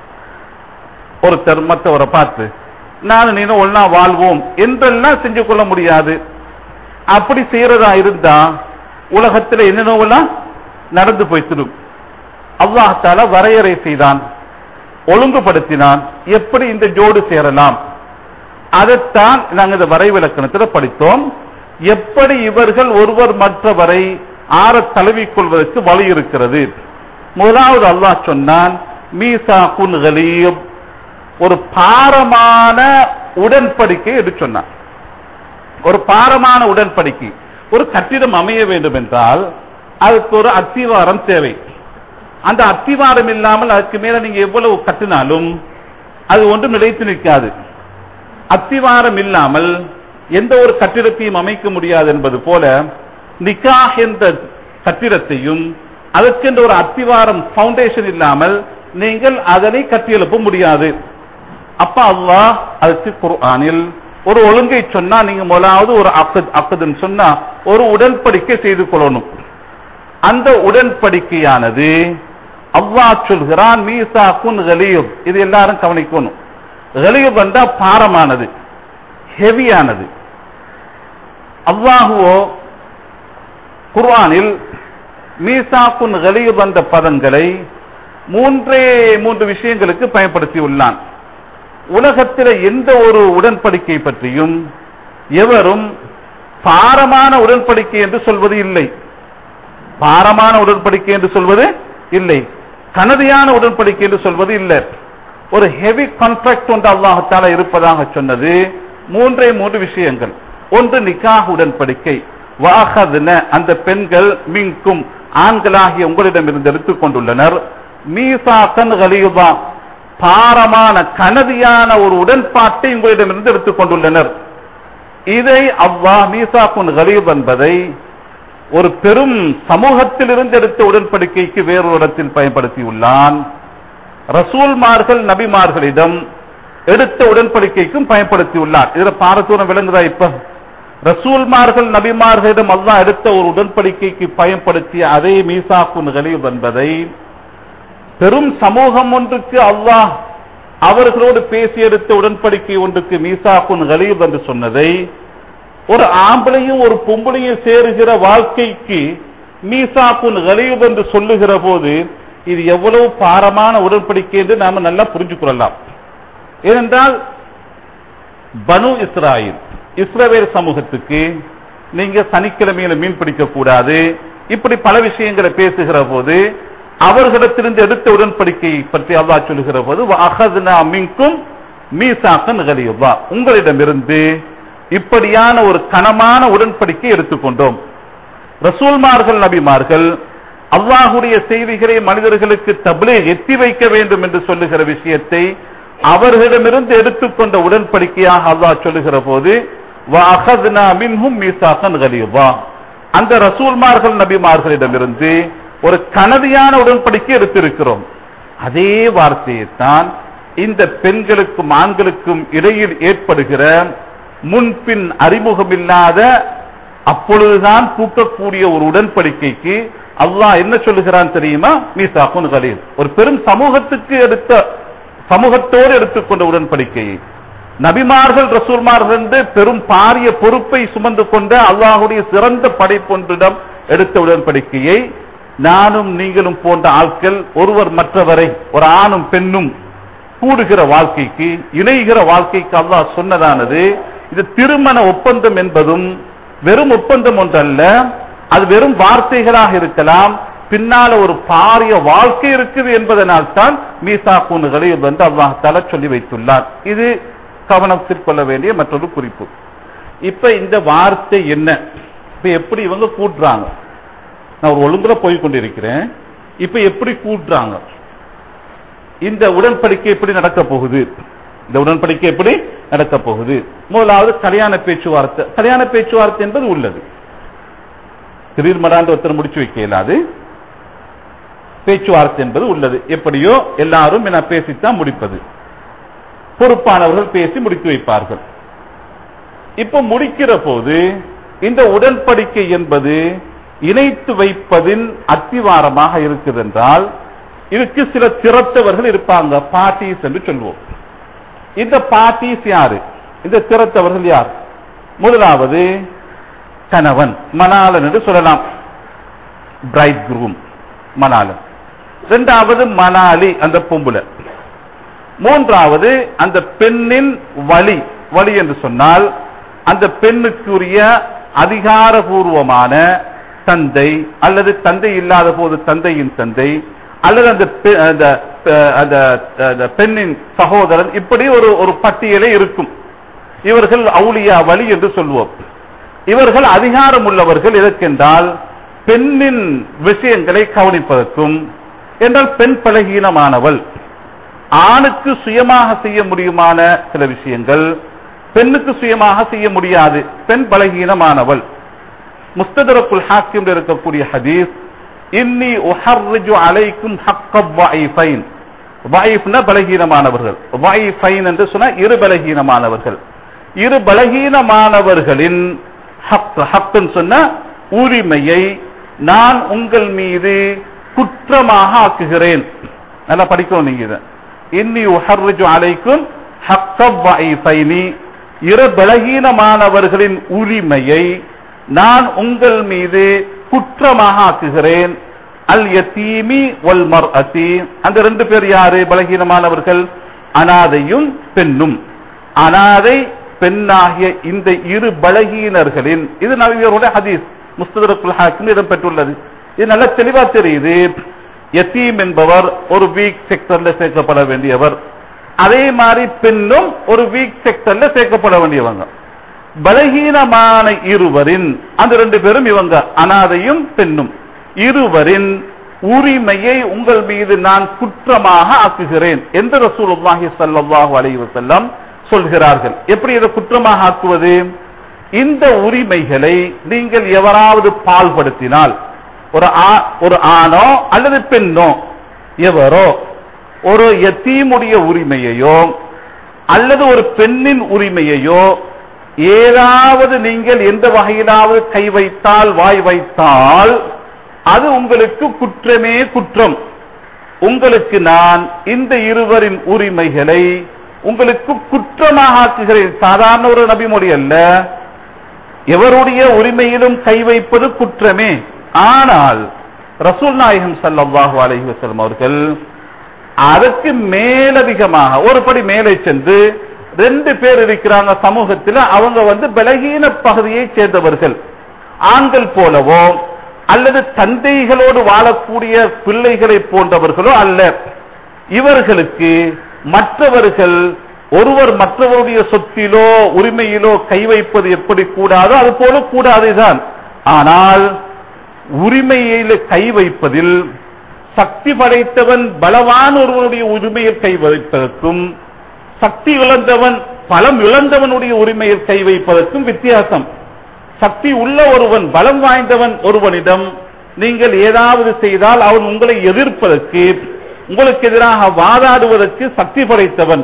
ஒருத்தர் மற்றவரை பார்த்து நான் நீனும் ஒன்னா வாழ்வோம் என்றெல்லாம் செஞ்சு கொள்ள முடியாது அப்படி செய்யறதா இருந்தா உலகத்தில் என்னென்னவெல்லாம் நடந்து போய்த்திடும் அல்லாஹால வரையறை செய்தான் ஒழுங்குபடுத்தினான் எப்படி இந்த ஜோடு சேரலாம் அதைத்தான் நாங்கள் இந்த வரைவிலக்கணத்தில் படித்தோம் எப்படி இவர்கள் ஒருவர் மற்றவரை ஆற தழுவிக் வழி இருக்கிறது முதலாவது அல்லாஹ் சொன்னான் மீசா குன் கலீப் ஒரு பாரமான உடன்படிக்கை என்று சொன்னான் ஒரு பாரமான உடன்படிக்கை ஒரு கட்டிடம் அமைய வேண்டும் என்றால் அதுக்கு ஒரு அத்திவாரம் தேவை அந்த அத்திவாரம் இல்லாமல் அதுக்கு மேல நீங்க எவ்வளவு கட்டினாலும் அது ஒன்றும் நிலைத்து நிற்காது அத்திவாரம் இல்லாமல் எந்த ஒரு கட்டிடத்தையும் அமைக்க முடியாது என்பது போல நிக்காஹ் என்ற கட்டிடத்தையும் அதற்கென்ற ஒரு அத்திவாரம் பவுண்டேஷன் இல்லாமல் நீங்கள் அதனை கட்டியெழுப்ப முடியாது அப்ப அல்லாஹ் அதுக்கு குர்ஆனில் ஒரு ஒழுங்கை சொன்னா நீங்க முதலாவது ஒரு அக்கத் அக்கதுன்னு சொன்னா ஒரு உடன்படிக்கை செய்து கொள்ளணும் அந்த உடன்படிக்கையானது அல்லாஹ் சொல்கிறான் மீசா குன் கலியுப் இது எல்லாரும் கவனிக்கணும் கலியுப் என்றா பாரமானது ஹெவியானது அல்லாஹுவோ குர்ஆனில் மீசாக்குன் கலியுப் என்ற பதங்களை மூன்றே மூன்று விஷயங்களுக்கு பயன்படுத்தி உள்ளான் உலகத்தில் எந்த ஒரு உடன்படிக்கை பற்றியும் எவரும் பாரமான உடன்படிக்கை என்று சொல்வது இல்லை பாரமான உடன்படிக்கை என்று சொல்வது இல்லை கனதியான உடன்படிக்கை என்று சொல்வது இல்லை ஒரு ஹெவி கான்ட்ராக்ட் ஒன்று அல்லாஹத்தால இருப்பதாக சொன்னது மூன்றே மூன்று விஷயங்கள் ஒன்று நிக்காஹ் உடன்படிக்கை வாகதுன அந்த பெண்கள் மிங்கும் ஆண்களாகிய உங்களிடம் இருந்து எடுத்துக் கொண்டுள்ளனர் மீசாக்கன் கலியுபா பாரமான கனதியான ஒரு உடன்பாட்டை உங்களிடமிருந்து எடுத்துக் கொண்டுள்ளனர் இதை அவ்வா மீசாக்குன் கலீப் என்பதை ஒரு பெரும் சமூகத்திலிருந்து எடுத்த உடன்படிக்கைக்கு வேறொரு இடத்தில் பயன்படுத்தியுள்ளான் ரசூல்மார்கள் நபிமார்களிடம் எடுத்த உடன்படிக்கைக்கும் பயன்படுத்தியுள்ளார் இதுல பாரதூரம் விளங்குதா இப்ப ரசூல்மார்கள் நபிமார்களிடம் அல்லா எடுத்த ஒரு உடன்படிக்கைக்கு பயன்படுத்திய அதே மீசாக்குன் கலீப் என்பதை பெரும் சமூகம் ஒன்றுக்கு அல்லாஹ் அவர்களோடு பேசி எடுத்த உடன்படிக்கை ஒன்றுக்கு மீசாக்குன் கலீப் என்று சொன்னதை ஒரு ஆம்பளையும் ஒரு பொம்பளையும் சேருகிற வாழ்க்கைக்கு மீசாக்குன் கலீப் என்று சொல்லுகிற போது இது எவ்வளவு பாரமான உடன்படிக்கை என்று நாம நல்லா புரிஞ்சு கொள்ளலாம் ஏனென்றால் பனு இஸ்ராயில் இஸ்ரவேல் சமூகத்துக்கு நீங்க சனிக்கிழமையில மீன் பிடிக்க கூடாது இப்படி பல விஷயங்களை பேசுகிற போது அவர்களிடத்திலிருந்து எடுத்த உடன்படிக்கையை பற்றி அல்லாஹ் சொல்லுகிற போது அகதுனா மின்கும் மீசாக்கன் கலியுல்லா உங்களிடமிருந்து இப்படியான ஒரு கனமான உடன்படிக்கை எடுத்துக்கொண்டோம் ரசூல்மார்கள் நபிமார்கள் அல்லாஹுடைய செய்திகளை மனிதர்களுக்கு தபிலே எத்தி வைக்க வேண்டும் என்று சொல்லுகிற விஷயத்தை அவர்களிடமிருந்து எடுத்துக்கொண்ட உடன்படிக்கையாக அல்லாஹ் சொல்லுகிற போது وَأَخَذْنَا مِنْهُمْ مِيثَاقًا غَلِيظًا அந்த ரசூல்மார்கள் நபிமார்களிடமிருந்து ஒரு கனதியான உடன்படிக்கை எடுத்திருக்கிறோம் அதே வார்த்தையைத்தான் இந்த பெண்களுக்கும் ஆண்களுக்கும் இடையில் ஏற்படுகிற முன்பின் அறிமுகமில்லாத அப்பொழுதுதான் பூக்கக்கூடிய ஒரு உடன்படிக்கைக்கு அல்லாஹ் என்ன சொல்லுகிறான் தெரியுமா மீசாக்குன் கலீல் ஒரு பெரும் சமூகத்துக்கு எடுத்த சமூகத்தோடு எடுத்துக்கொண்ட உடன்படிக்கையை நபிமார்கள் ரசூல்மார்கள் என்று பெரும் பாரிய பொறுப்பை சுமந்து கொண்ட அல்லாஹுடைய சிறந்த படைப்பொன்றிடம் எடுத்த உடன்படிக்கையை நானும் நீங்களும் போன்ற ஆட்கள் ஒருவர் மற்றவரை ஒரு ஆணும் பெண்ணும் கூடுகிற வாழ்க்கைக்கு இணைகிற வாழ்க்கைக்கு அல்லாஹ் சொன்னதானது இது திருமண ஒப்பந்தம் என்பதும் வெறும் ஒப்பந்தம் ஒன்றல்ல அது வெறும் வார்த்தைகளாக இருக்கலாம் பின்னால ஒரு பாரிய வாழ்க்கை இருக்குது என்பதனால் தான் மீசா கூணுகளை வந்து அல்லாஹால சொல்லி வைத்துள்ளார் இது கவனத்தில் கொள்ள வேண்டிய மற்றொரு குறிப்பு இப்ப இந்த வார்த்தை என்ன இப்ப எப்படி இவங்க கூட்டுறாங்க நான் ஒரு ஒழுங்குல போய் கொண்டிருக்கிறேன் இப்ப எப்படி கூட்டுறாங்க இந்த உடன்படிக்கை எப்படி நடக்க போகுது இந்த உடன்படிக்கை எப்படி நடக்க போகுது முதலாவது கல்யாண பேச்சுவார்த்தை கல்யாண பேச்சுவார்த்தை என்பது உள்ளது திடீர் மடாண்டு ஒருத்தர் முடிச்சு வைக்க இயலாது பேச்சுவார்த்தை என்பது உள்ளது எப்படியோ எல்லாரும் என பேசித்தான் முடிப்பது பொறுப்பானவர்கள் பேசி முடித்து வைப்பார்கள் இப்ப முடிக்கிற போது இந்த உடன்படிக்கை என்பது இணைத்து வைப்பதின் அத்திவாரமாக இருக்குது என்றால் இதுக்கு சில திறத்தவர்கள் இருப்பாங்க பார்ட்டிஸ் என்று சொல்வோம் இந்த பார்ட்டிஸ் யாரு இந்த திறத்தவர்கள் யார் முதலாவது கணவன் மணாளன் என்று சொல்லலாம் பிரைட் குரூம் மணாளன் இரண்டாவது மணாலி அந்த பொம்புல மூன்றாவது அந்த பெண்ணின் வழி வழி என்று சொன்னால் அந்த பெண்ணுக்குரிய அதிகாரபூர்வமான தந்தை அல்லது தந்தை இல்லாத போது தந்தையின் தந்தை அல்லது அந்த பெ- அந்த அஹ், அந்த அந்த பெண்ணின் சகோதரன் இப்படி ஒரு ஒரு பட்டியலே இருக்கும் இவர்கள் அவுலியா வழி என்று சொல்வோம் இவர்கள் அதிகாரம் உள்ளவர்கள் எதற்கென்றால் பெண்ணின் விஷயங்களை கவனிப்பதற்கும் என்றால் பெண் பலகீனமானவள் ஆணுக்கு சுயமாக செய்ய முடியுமான சில விஷயங்கள் பெண்ணுக்கு சுயமாக செய்ய முடியாது பெண் பலகீனமானவள் முஸ்ததரக்குல் ஹாக்கிம் இருக்கக்கூடிய ஹதீஸ் இன்னி உஹர்ரிஜு அலைக்கும் ஹக்க வைஃபைன் வைஃப்னா பலகீனமானவர்கள் வைஃபைன் என்று சொன்னா இரு பலகீனமானவர்கள் இரு பலகீனமானவர்களின் ஹக் ஹக்குன்னு சொன்ன உரிமையை நான் உங்கள் மீது குற்றமாக ஆக்குகிறேன் நல்லா படிக்கணும் நீங்க இதை இன்னி உஹர்ரிஜு அலைக்கும் ஹக்க வைஃபைனி இரு பலகீனமானவர்களின் உரிமையை நான் உங்கள் மீது குற்றமாக ஆக்குகிறேன் அல் யத்தீமி வல் மர்அதி அந்த ரெண்டு பேர் யாரு பலகீனமானவர்கள் அனாதையும் பெண்ணும் அனாதை பெண்ணாகிய இந்த இரு பலகீனர்களின் இது நபியருடைய ஹதீஸ் முஸ்ததரக்குல் ஹாக்கிம் இடம்பெற்றுள்ளது இது நல்ல தெளிவா தெரியுது யத்தீம் என்பவர் ஒரு வீக் செக்டர்ல சேர்க்கப்பட வேண்டியவர் அதே மாதிரி பெண்ணும் ஒரு வீக் செக்டர்ல சேர்க்கப்பட வேண்டியவங்க பலகீனமான இருவரின் அந்த ரெண்டு பேரும் இவங்க அனாதையும் பெண்ணும் இருவரின் உரிமையை உங்கள் மீது நான் குற்றமாக ஆக்குகிறேன் என்று ரசூலுல்லாஹி ஸல்லல்லாஹு அலைஹி வஸல்லம் சொல்கிறார்கள் எப்படி இதை குற்றமாக ஆக்குவது இந்த உரிமைகளை நீங்கள் எவராவது பால்படுத்தினால் ஒரு ஆ- ஒரு ஆணோ அல்லது பெண்ணோ எவரோ ஒரு எத்தீமுடைய உரிமையையோ அல்லது ஒரு பெண்ணின் உரிமையையோ ஏதாவது நீங்கள் எந்த வகையிலாவது கை வைத்தால் வாய் வைத்தால் அது உங்களுக்கு குற்றமே குற்றம் உங்களுக்கு நான் இந்த இருவரின் உரிமைகளை உங்களுக்கு குற்றமாக ஆக்குகிறேன் சாதாரண ஒரு நபிமொழி அல்ல எவருடைய உரிமையிலும் கை வைப்பது குற்றமே ஆனால் ரசூல் நாயகம் ஸல்லல்லாஹு அலைஹி வஸல்லம் அவர்கள் அதற்கு மேலதிகமாக ஒரு படி மேலே சென்று ரெண்டு பேர் இருக்கிறாங்க சமூகத்தில் அவங்க வந்து பலகீன பகுதியை சேர்ந்தவர்கள் ஆண்கள் போலவோ அல்லது தந்தைகளோடு வாழக்கூடிய பிள்ளைகளை போன்றவர்களோ அல்ல இவர்களுக்கு மற்றவர்கள் ஒருவர் மற்றவருடைய சொத்திலோ உரிமையிலோ கை வைப்பது எப்படி கூடாதோ அது போல கூடாதுதான் ஆனால் உரிமையில கை வைப்பதில் சக்தி படைத்தவன் பலவான் ஒருவனுடைய உரிமையில் கை வைப்பதற்கும் சக்தி இழந்தவன் பலம் இழந்தவனுடைய உரிமையில் கை வைப்பதற்கும் வித்தியாசம் சக்தி உள்ள ஒருவன் பலம் வாய்ந்தவன் ஒருவனிடம் நீங்கள் ஏதாவது செய்தால் அவன் உங்களை எதிர்ப்பதற்கு உங்களுக்கு எதிராக வாதாடுவதற்கு சக்தி படைத்தவன்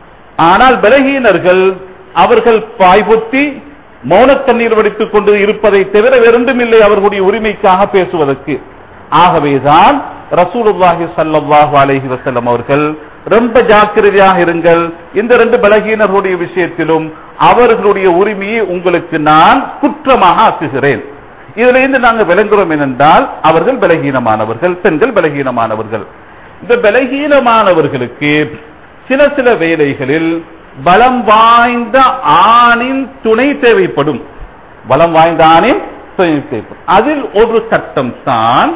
ஆனால் பலகீனர்கள் அவர்கள் பாய்பொத்தி மௌனத் தண்ணீர் வடித்துக் கொண்டு இருப்பதை தவிர வேறொன்றுமில்லை அவர்களுடைய உரிமைக்காக பேசுவதற்கு ஆகவேதான் ரசூலுல்லாஹி ஸல்லல்லாஹு அலைஹி வஸல்லம் அவர்கள் ரொம்ப ஜாக்கிரதையாக இருங்கள் இந்த ரெண்டு பலகீனர்களுடைய விஷயத்திலும் அவர்களுடைய உரிமையை உங்களுக்கு நான் குற்றமாக ஆக்குகிறேன் இதுல இருந்து நாங்க விளங்குறோம் என்னென்றால் அவர்கள் பலகீனமானவர்கள் பெண்கள் பலகீனமானவர்கள் இந்த பலகீனமானவர்களுக்கு சில சில வேலைகளில் பலம் வாய்ந்த ஆணின் துணை தேவைப்படும் பலம் வாய்ந்த ஆணின் துணை தேவைப்படும் அதில் ஒரு சட்டம் தான்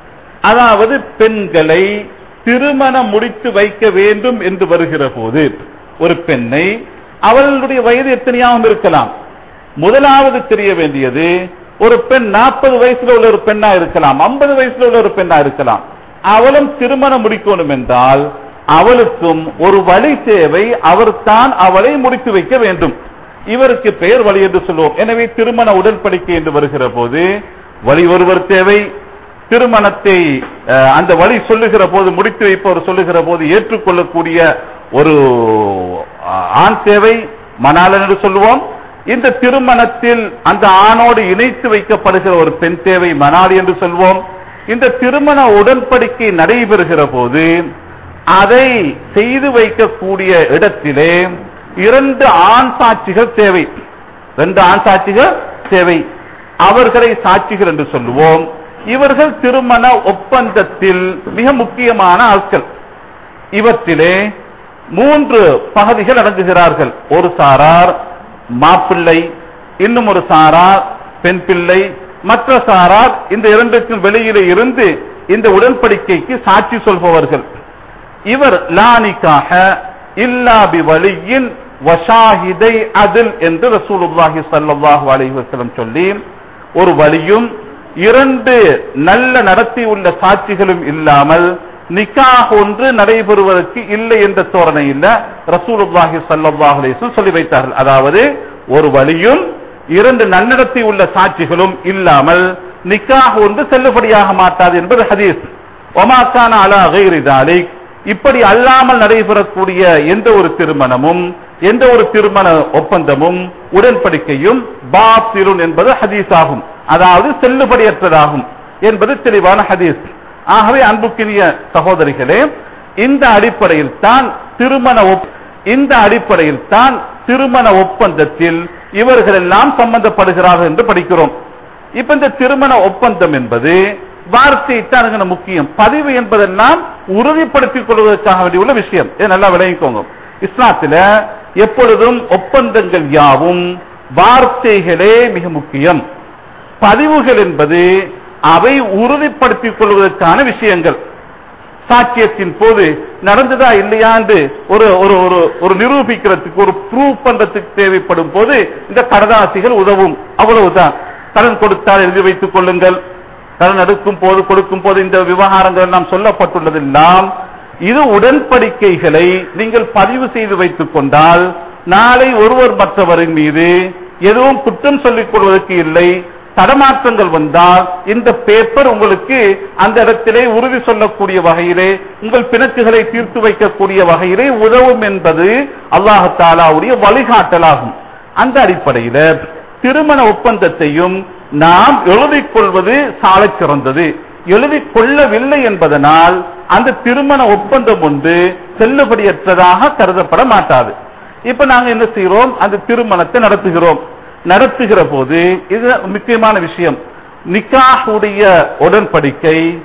அதாவது பெண்களை திருமணம் முடித்து வைக்க வேண்டும் என்று வருகிற போது ஒரு பெண்ணை அவர்களுடைய வயது எத்தனையாகவும் இருக்கலாம் முதலாவது தெரிய வேண்டியது ஒரு பெண் நாற்பது வயசுல உள்ள ஒரு பெண்ணா இருக்கலாம் ஐம்பது வயசுல உள்ள ஒரு பெண்ணா இருக்கலாம் அவளும் திருமணம் முடிக்கணும் என்றால் அவளுக்கும் ஒரு வழி தேவை அவர் தான் அவளை முடித்து வைக்க வேண்டும் இவருக்கு பெயர் வழி என்று சொல்லுவோம் எனவே திருமண உடன்படிக்கை என்று வருகிற போது வழி ஒருவர் தேவை திருமணத்தை அஹ், அந்த வழி சொல்லுகிற போது முடித்து வைப்பவர் சொல்லுகிற போது ஏற்றுக்கொள்ளக்கூடிய ஒரு அஹ், ஆண் தேவை மணாளன் என்று சொல்லுவோம் இந்த திருமணத்தில் அந்த ஆணோடு இணைத்து வைக்கப்படுகிற ஒரு பெண் தேவை மணாளி என்று சொல்வோம் இந்த திருமண உடன்படிக்கை நடைபெறுகிற போது அதை செய்து வைக்கக்கூடிய இடத்திலே இரண்டு ஆண் சாட்சிகள் தேவை ரெண்டு ஆண் சாட்சிகள் தேவை அவர்களை சாட்சிகள் என்று சொல்லுவோம் இவர்கள் திருமண ஒப்பந்தத்தில் மிக முக்கியமான ஆட்கள் இவற்றிலே மூன்று பகுதிகள் அடங்குகிறார்கள் ஒரு சாரார் மாப்பிள்ளை இன்னும் ஒரு சாரார் பெண் பிள்ளை மற்ற சாரார் இந்த இரண்டுக்கும் வெளியிலே இருந்து இந்த உடன்படிக்கைக்கு சாட்சி சொல்பவர்கள் இவர் லானிக்காக இல்லாபி வழியின் வஷாஹிதை அதில் என்று ரசூலுல்லாஹி ஸல்லல்லாஹு அலைஹி வஸல்லம் சொல்லி ஒரு வழியும் இரண்டு நல்ல நடத்தி உள்ள சாட்சிகளும் இல்லாமல் நிக்காஹ் ஒன்று நடைபெறுவதற்கு இல்லை என்ற தோரணை இல்ல ரசூலுல்லாஹி ஸல்லல்லாஹு அலைஹி வஸல்லம் சொல்லி வைத்தார்கள் அதாவது ஒரு வழியும் இரண்டு நன்னடத்தி உள்ள சாட்சிகளும் இல்லாமல் நிக்காஹ் ஒன்று செல்லுபடியாக மாட்டாது என்பது ஹதீஸ் ஒமாக்கான அலா கைரி தாலிக் இப்படி அல்லாமல் நடைபெறக்கூடிய எந்த ஒரு திருமணமும் எந்த ஒரு திருமண ஒப்பந்தமும் உடன்படிக்கையும் பாத்திருன் என்பது ஹதீஸ் ஆகும் அதாவது செல்லுபடியற்றதாகும் என்பது தெளிவான ஹதீஸ் ஆகவே அன்புக்கினிய சகோதரிகளே இந்த அடிப்படையில் தான் திருமண ஒப்- இந்த அடிப்படையில் தான் திருமண ஒப்பந்தத்தில் இவர்கள் எல்லாம் சம்பந்தப்படுகிறார்கள் என்று படிக்கிறோம் இப்ப இந்த திருமண ஒப்பந்தம் என்பது வார்த்தை தான் அங்க முக்கியம் பதிவு என்பதெல்லாம் உறுதிப்படுத்திக் கொள்வதற்காக வேண்டிய உள்ள விஷயம் இதை நல்லா விளங்கிக்கோங்க இஸ்லாத்துல எப்பொழுதும் ஒப்பந்தங்கள் யாவும் வார்த்தைகளே மிக முக்கியம் பதிவுகள் என்பது அவை உறுதிப்படுத்திக் கொள்வதற்கான விஷயங்கள் சாட்சியத்தின் போது நடந்ததா இல்லையா என்று ஒரு ஒரு ஒரு ஒரு நிரூபிக்கிறதுக்கு ஒரு ப்ரூவ் பண்றதுக்கு தேவைப்படும் போது இந்த கடதாசிகள் உதவும் அவ்வளவுதான் கடன் கொடுத்தால் எழுதி வைத்துக் கொள்ளுங்கள் கடன் எடுக்கும் போது கொடுக்கும் போது இந்த விவகாரங்கள் எல்லாம் சொல்லப்பட்டுள்ளதெல்லாம் இது உடன்படிக்கைகளை நீங்கள் பதிவு செய்து வைத்துக் கொண்டால் நாளை ஒருவர் மற்றவரின் மீது எதுவும் குற்றம் சொல்லிக் கொள்வதற்கு இல்லை தடமாற்றங்கள் வந்தால் இந்த பேப்பர் உங்களுக்கு அந்த இடத்திலே உறுதி சொல்லக்கூடிய வகையிலே உங்கள் பிணக்குகளை தீர்த்து வைக்கக்கூடிய வகையிலே உதவும் என்பது அல்லாஹாலாவுடைய வழிகாட்டலாகும் அந்த அடிப்படையில திருமண ஒப்பந்தத்தையும் நாம் எழுதிக் கொள்வது சாலச் சிறந்தது எழுதிக் கொள்ளவில்லை என்பதனால் அந்த திருமண ஒப்பந்தம் ஒன்று செல்லுபடியற்றதாக கருதப்பட மாட்டாது இப்ப நாங்க என்ன செய்யறோம் அந்த திருமணத்தை நடத்துகிறோம் நடத்துகிற போது இது முக்கியமான விஷயம் நிக்காஹுடைய உடன்படிக்கை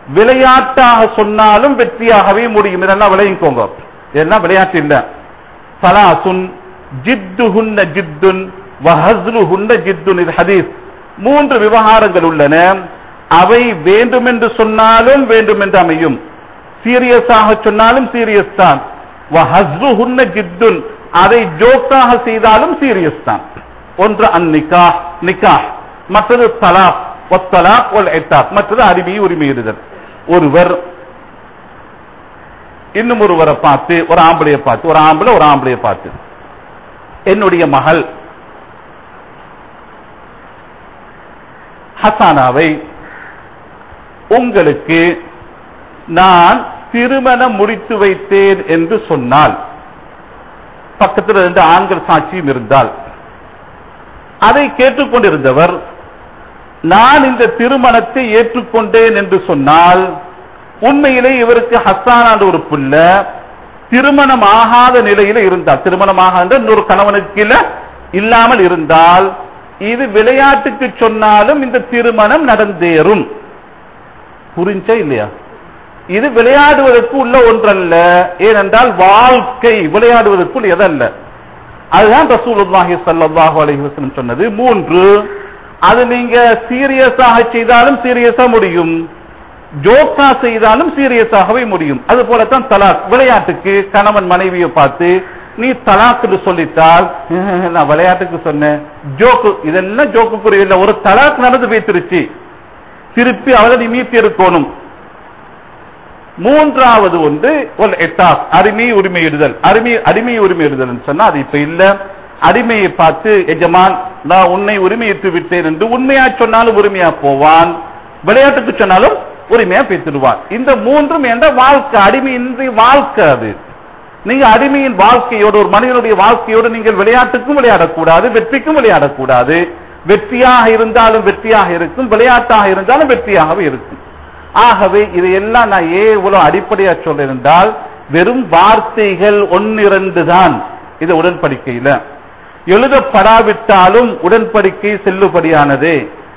விளையாட்டாக சொன்னாலும் வெற்றியாகவே முடியும் இதெல்லாம் விளையிக்கோங்க இதெல்லாம் விளையாட்டு இல்ல சலாசுன் ஜித்துஹுன்ன ஜித்துன் வஹஸ்லுஹுன்ன ஜித்துன் இது ஹதீஸ் மூன்று விவகாரங்கள் உள்ளன அவை வேண்டுமென்று சொன்னாலும் வேண்டுமென்று அமையும் சீரியஸாக சொன்னாலும் சீரியஸ் தான் வஹஸ்லுஹுன்ன ஜித்துன் அதை ஜோக்காக செய்தாலும் சீரியஸ் தான் ஒன்று அந்நிகா நிக்கா மற்றது தலாக் ஒத்தலாக் ஒல் எத்தாக் மற்றது அடிமை உரிமையிடுதல் ஒருவர் இன்னும் ஒருவரை பார்த்து ஒரு ஆம்பளைய பார்த்து ஒரு ஆம்பளை ஒரு ஆம்பளைய பார்த்து என்னுடைய மகள் ஹசானாவை உங்களுக்கு நான் திருமணம் முடித்து வைத்தேன் என்று சொன்னால் பக்கத்தில் ரெண்டு ஆண்கள் சாட்சியும் இருந்தால் அதை கேட்டுக்கொண்டிருந்தவர் நான் இந்த திருமணத்தை ஏற்றுக்கொண்டேன் என்று சொன்னால் உண்மையிலே இவருக்கு ஹஸ்ஸான் ஒரு புள்ள திருமணம் ஆகாத நிலையில இருந்தால் திருமணம் ஆகாத இன்னொரு கணவனுக்கு கீழே இல்லாமல் இருந்தால் இது விளையாட்டுக்கு சொன்னாலும் இந்த திருமணம் நடந்தேறும் புரிஞ்சா இல்லையா இது விளையாடுவதற்கு உள்ள ஒன்றல்ல ஏனென்றால் வாழ்க்கை விளையாடுவதற்குள் எதல்ல அதுதான் ரசூலுல்லாஹி ஸல்லல்லாஹு அலைஹி வஸல்லம் சொன்னது மூன்று அது நீங்க சீரியஸாக செய்தாலும் சீரியஸா முடியும் ஜோக்கா செய்தாலும் சீரியஸாகவே முடியும் அது போலத்தான் தலாக் விளையாட்டுக்கு கணவன் மனைவியை பார்த்து நீ தலாக்கு சொல்லிட்டால் நான் விளையாட்டுக்கு சொன்னேன் ஜோக்கு இதெல்லாம் ஜோக்குக்குரிய இல்ல ஒரு தலாக் நடந்து வைத்திருச்சு திருப்பி அவரை நீ மீட்டி இருக்கணும் மூன்றாவது ஒன்று ஒரு எட்டாக் அடிமை உரிமையிடுதல் அடிமை அடிமை உரிமையிடுதல் சொன்னா அது இப்ப இல்ல அடிமையை பார்த்து எஜமான் நான் உன்னை உரிமையிட்டு விட்டேன் என்று உண்மையா சொன்னாலும் உரிமையா போவான் விளையாட்டுக்கு சொன்னாலும் உரிமையா பேசிடுவான் இந்த மூன்றும் என்ற வாழ்க்கை அடிமையின்றி வாழ்க்கை அது நீங்க அடிமையின் வாழ்க்கையோடு ஒரு மனிதனுடைய வாழ்க்கையோடு நீங்கள் விளையாட்டுக்கும் விளையாடக்கூடாது வெற்றிக்கும் விளையாடக்கூடாது வெற்றியாக இருந்தாலும் வெற்றியாக இருக்கும் விளையாட்டாக இருந்தாலும் வெற்றியாகவே இருக்கும் ஆகவே இதையெல்லாம் நான் ஏன் இவ்வளவு அடிப்படையா சொல்றேன் என்றால் வெறும் வார்த்தைகள் ஒன்னிரண்டு தான் இது உடன்படிக்கையில எழுதப்படாவிட்டாலும் உடன்படிக்கை செல்லுபடியானது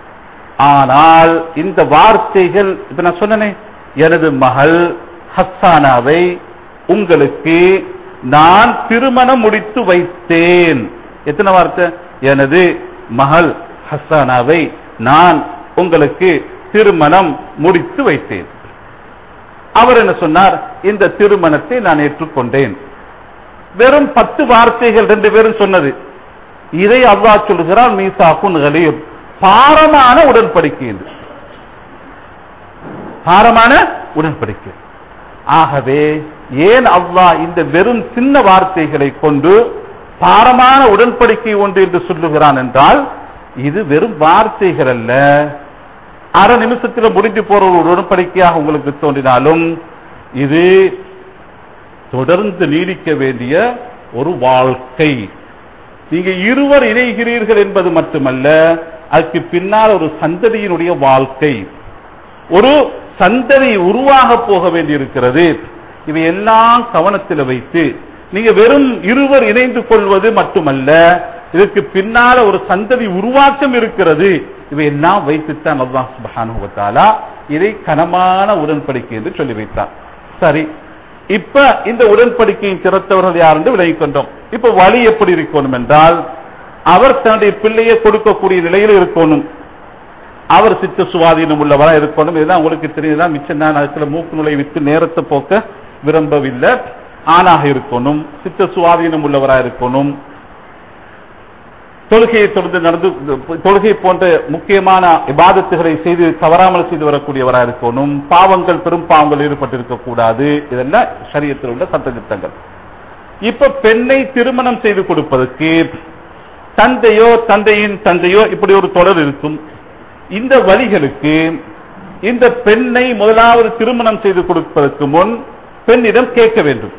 ஆனால் இந்த வார்த்தைகள் இப்ப நான் சொன்னனே எனது மகள் ஹஸ்ஸானாவை உங்களுக்கு நான் திருமணம் முடித்து வைத்தேன் எத்தனை வார்த்தை எனது மகள் ஹஸ்ஸானாவை நான் உங்களுக்கு திருமணம் முடித்து வைத்தேன் அவர் என்ன சொன்னார் இந்த திருமணத்தை நான் ஏற்றுக்கொண்டேன் வெறும் பத்து வார்த்தைகள் ரெண்டு பேரும் சொன்னது இதை அல்லாஹ் சொல்லுகிறார் மீசாக்குன் கலீர் பாரமான உடன்படிக்கை என்று பாரமான உடன்படிக்கை ஆகவே ஏன் அல்லாஹ் இந்த வெறும் சின்ன வார்த்தைகளை கொண்டு பாரமான உடன்படிக்கை ஒன்று என்று சொல்லுகிறான் என்றால் இது வெறும் வார்த்தைகள் அல்ல அரை நிமிஷத்தில் முடிஞ்சு போற ஒரு உடன்படிக்கையாக உங்களுக்கு தோன்றினாலும் இது தொடர்ந்து நீடிக்க வேண்டிய ஒரு வாழ்க்கை நீங்க இருவர் இணைகிறீர்கள் என்பது மட்டுமல்ல அதுக்கு பின்னால் ஒரு சந்ததியினுடைய வாழ்க்கை ஒரு சந்ததி உருவாக போக வேண்டியிருக்கிறது இவை எல்லாம் கவனத்தில் வைத்து நீங்க வெறும் இருவர் இணைந்து கொள்வது மட்டுமல்ல இதற்கு பின்னால ஒரு சந்ததி உருவாக்கம் இருக்கிறது இவை எல்லாம் வைத்துத்தான் அல்லாஹ் சுப்ஹானஹு வ தஆலா இதை கனமான உடன்படிக்கை என்று சொல்லி வைத்தார் சரி இப்ப இந்த உடன்படிக்கையை திறத்தவர்கள் யார் என்று விலகிக் கொண்டோம் இப்ப வழி எப்படி இருக்கணும் என்றால் அவர் தன்னுடைய பிள்ளையை கொடுக்கக்கூடிய நிலையில் இருக்கணும் அவர் சித்த சுவாதீனம் உள்ளவரா இருக்கணும் இதுதான் உங்களுக்கு தெரியுதுதான் மிச்சம் நான் அதுக்குள்ள மூக்கு நுழை விட்டு நேரத்தை போக்க விரும்பவில்லை ஆணாக இருக்கணும் சித்த சுவாதீனம் உள்ளவரா இருக்கணும் தொழுகையை தொடர்ந்து நடந்து தொழுகை போன்ற முக்கியமான இபாதத்துகளை செய்து தவறாமல் செய்து வரக்கூடியவராக இருக்கணும் பாவங்கள் பெரும் பாவங்கள் ஈடுபட்டிருக்க கூடாது இதெல்லாம் சரியத்தில் உள்ள சட்டத்திட்டங்கள் இப்ப பெண்ணை திருமணம் செய்து கொடுப்பதற்கு தந்தையோ தந்தையின் தந்தையோ இப்படி ஒரு தொடர் இருக்கும் இந்த வழிகளுக்கு இந்த பெண்ணை முதலாவது திருமணம் செய்து கொடுப்பதற்கு முன் பெண்ணிடம் கேட்க வேண்டும்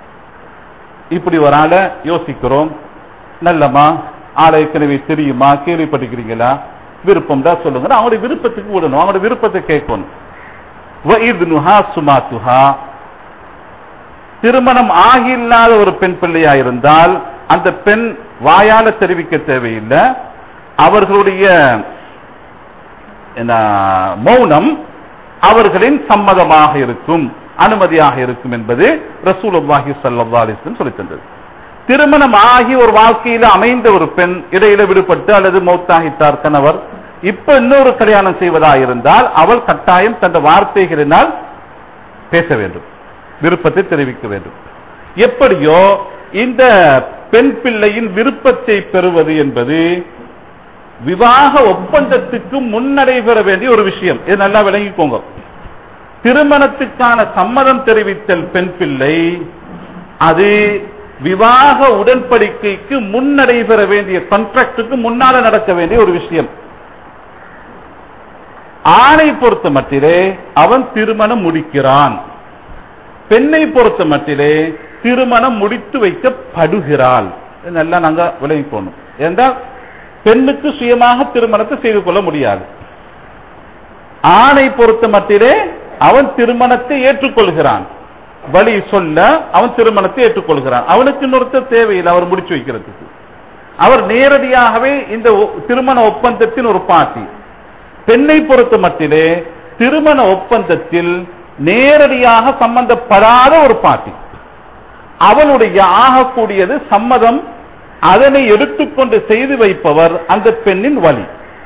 இப்படி ஒரு ஆளை யோசிக்கிறோம் நல்லமா ஆளை ஏற்கனவே தெரியுமா கேள்விப்பட்டிருக்கிறீங்களா விருப்பம் தான் சொல்லுங்க அவங்களுடைய விருப்பத்துக்கு விடணும் அவங்களுடைய விருப்பத்தை கேட்கணும் வஇதுனுஹா சுமாத்துஹா திருமணம் ஆகியில்லாத ஒரு பெண் பிள்ளையா இருந்தால் அந்த பெண் வாயால தெரிவிக்க தேவையில்லை அவர்களுடைய என்ன, மௌனம் அவர்களின் சம்மதமாக இருக்கும் அனுமதியாக இருக்கும் என்பது ரசூலுல்லாஹி ஸல்லல்லாஹு அலைஹி வஸல்லம் சொல்லித் தந்தது திருமணம் ஆகி ஒரு வாழ்க்கையில அமைந்த ஒரு பெண் இடையில விடுபட்டு அல்லது மௌத்தாகிட்டார் கணவர் இப்ப இன்னொரு கல்யாணம் செய்வதா இருந்தால் அவள் கட்டாயம் தந்த வார்த்தைகளினால் பேச வேண்டும் விருப்பத்தை தெரிவிக்க வேண்டும் எப்படியோ இந்த பெண் பிள்ளையின் விருப்பத்தை பெறுவது என்பது விவாக ஒப்பந்தத்துக்கு முன்னடைபெற வேண்டிய ஒரு விஷயம் இது நல்லா விளங்கிக்கோங்க திருமணத்துக்கான சம்மதம் தெரிவித்தல் பெண் பிள்ளை அது விவாக உடன்படிக்கைக்கு முன்னடைபெற வேண்டிய கான்ட்ராக்டுக்கு முன்னால நடக்க வேண்டிய ஒரு விஷயம் ஆணை பொறுத்த மட்டிலே அவன் திருமணம் முடிக்கிறான் பெண்ணை பொறுத்த மட்டிலே திருமணம் முடித்து வைக்கப்படுகிறாள் இது நல்லா நாங்க விளங்கிக்கணும் என்றால் பெண்ணுக்கு சுயமாக திருமணத்தை செய்து கொள்ள முடியாது ஆணை பொறுத்த மட்டிலே அவன் திருமணத்தை ஏற்றுக்கொள்கிறான் வழி சொல்ல அவன் திருமணத்தை ஏற்றுக்கொள்கிறான் அவனுக்கு இன்னொருத்தர் தேவையில்லை அவர் முடிச்சு வைக்கிறதுக்கு அவர் நேரடியாகவே இந்த ஒ- திருமண ஒப்பந்தத்தின் ஒரு பாட்டி பெண்ணை பொறுத்த மட்டிலே திருமண ஒப்பந்தத்தில் நேரடியாக சம்பந்தப்படாத ஒரு பாட்டி அவளுடைய ஆகக்கூடியது சம்மதம் அதனை எடுத்துக்கொண்டு செய்து வைப்பவர் அந்த பெண்ணின் வழி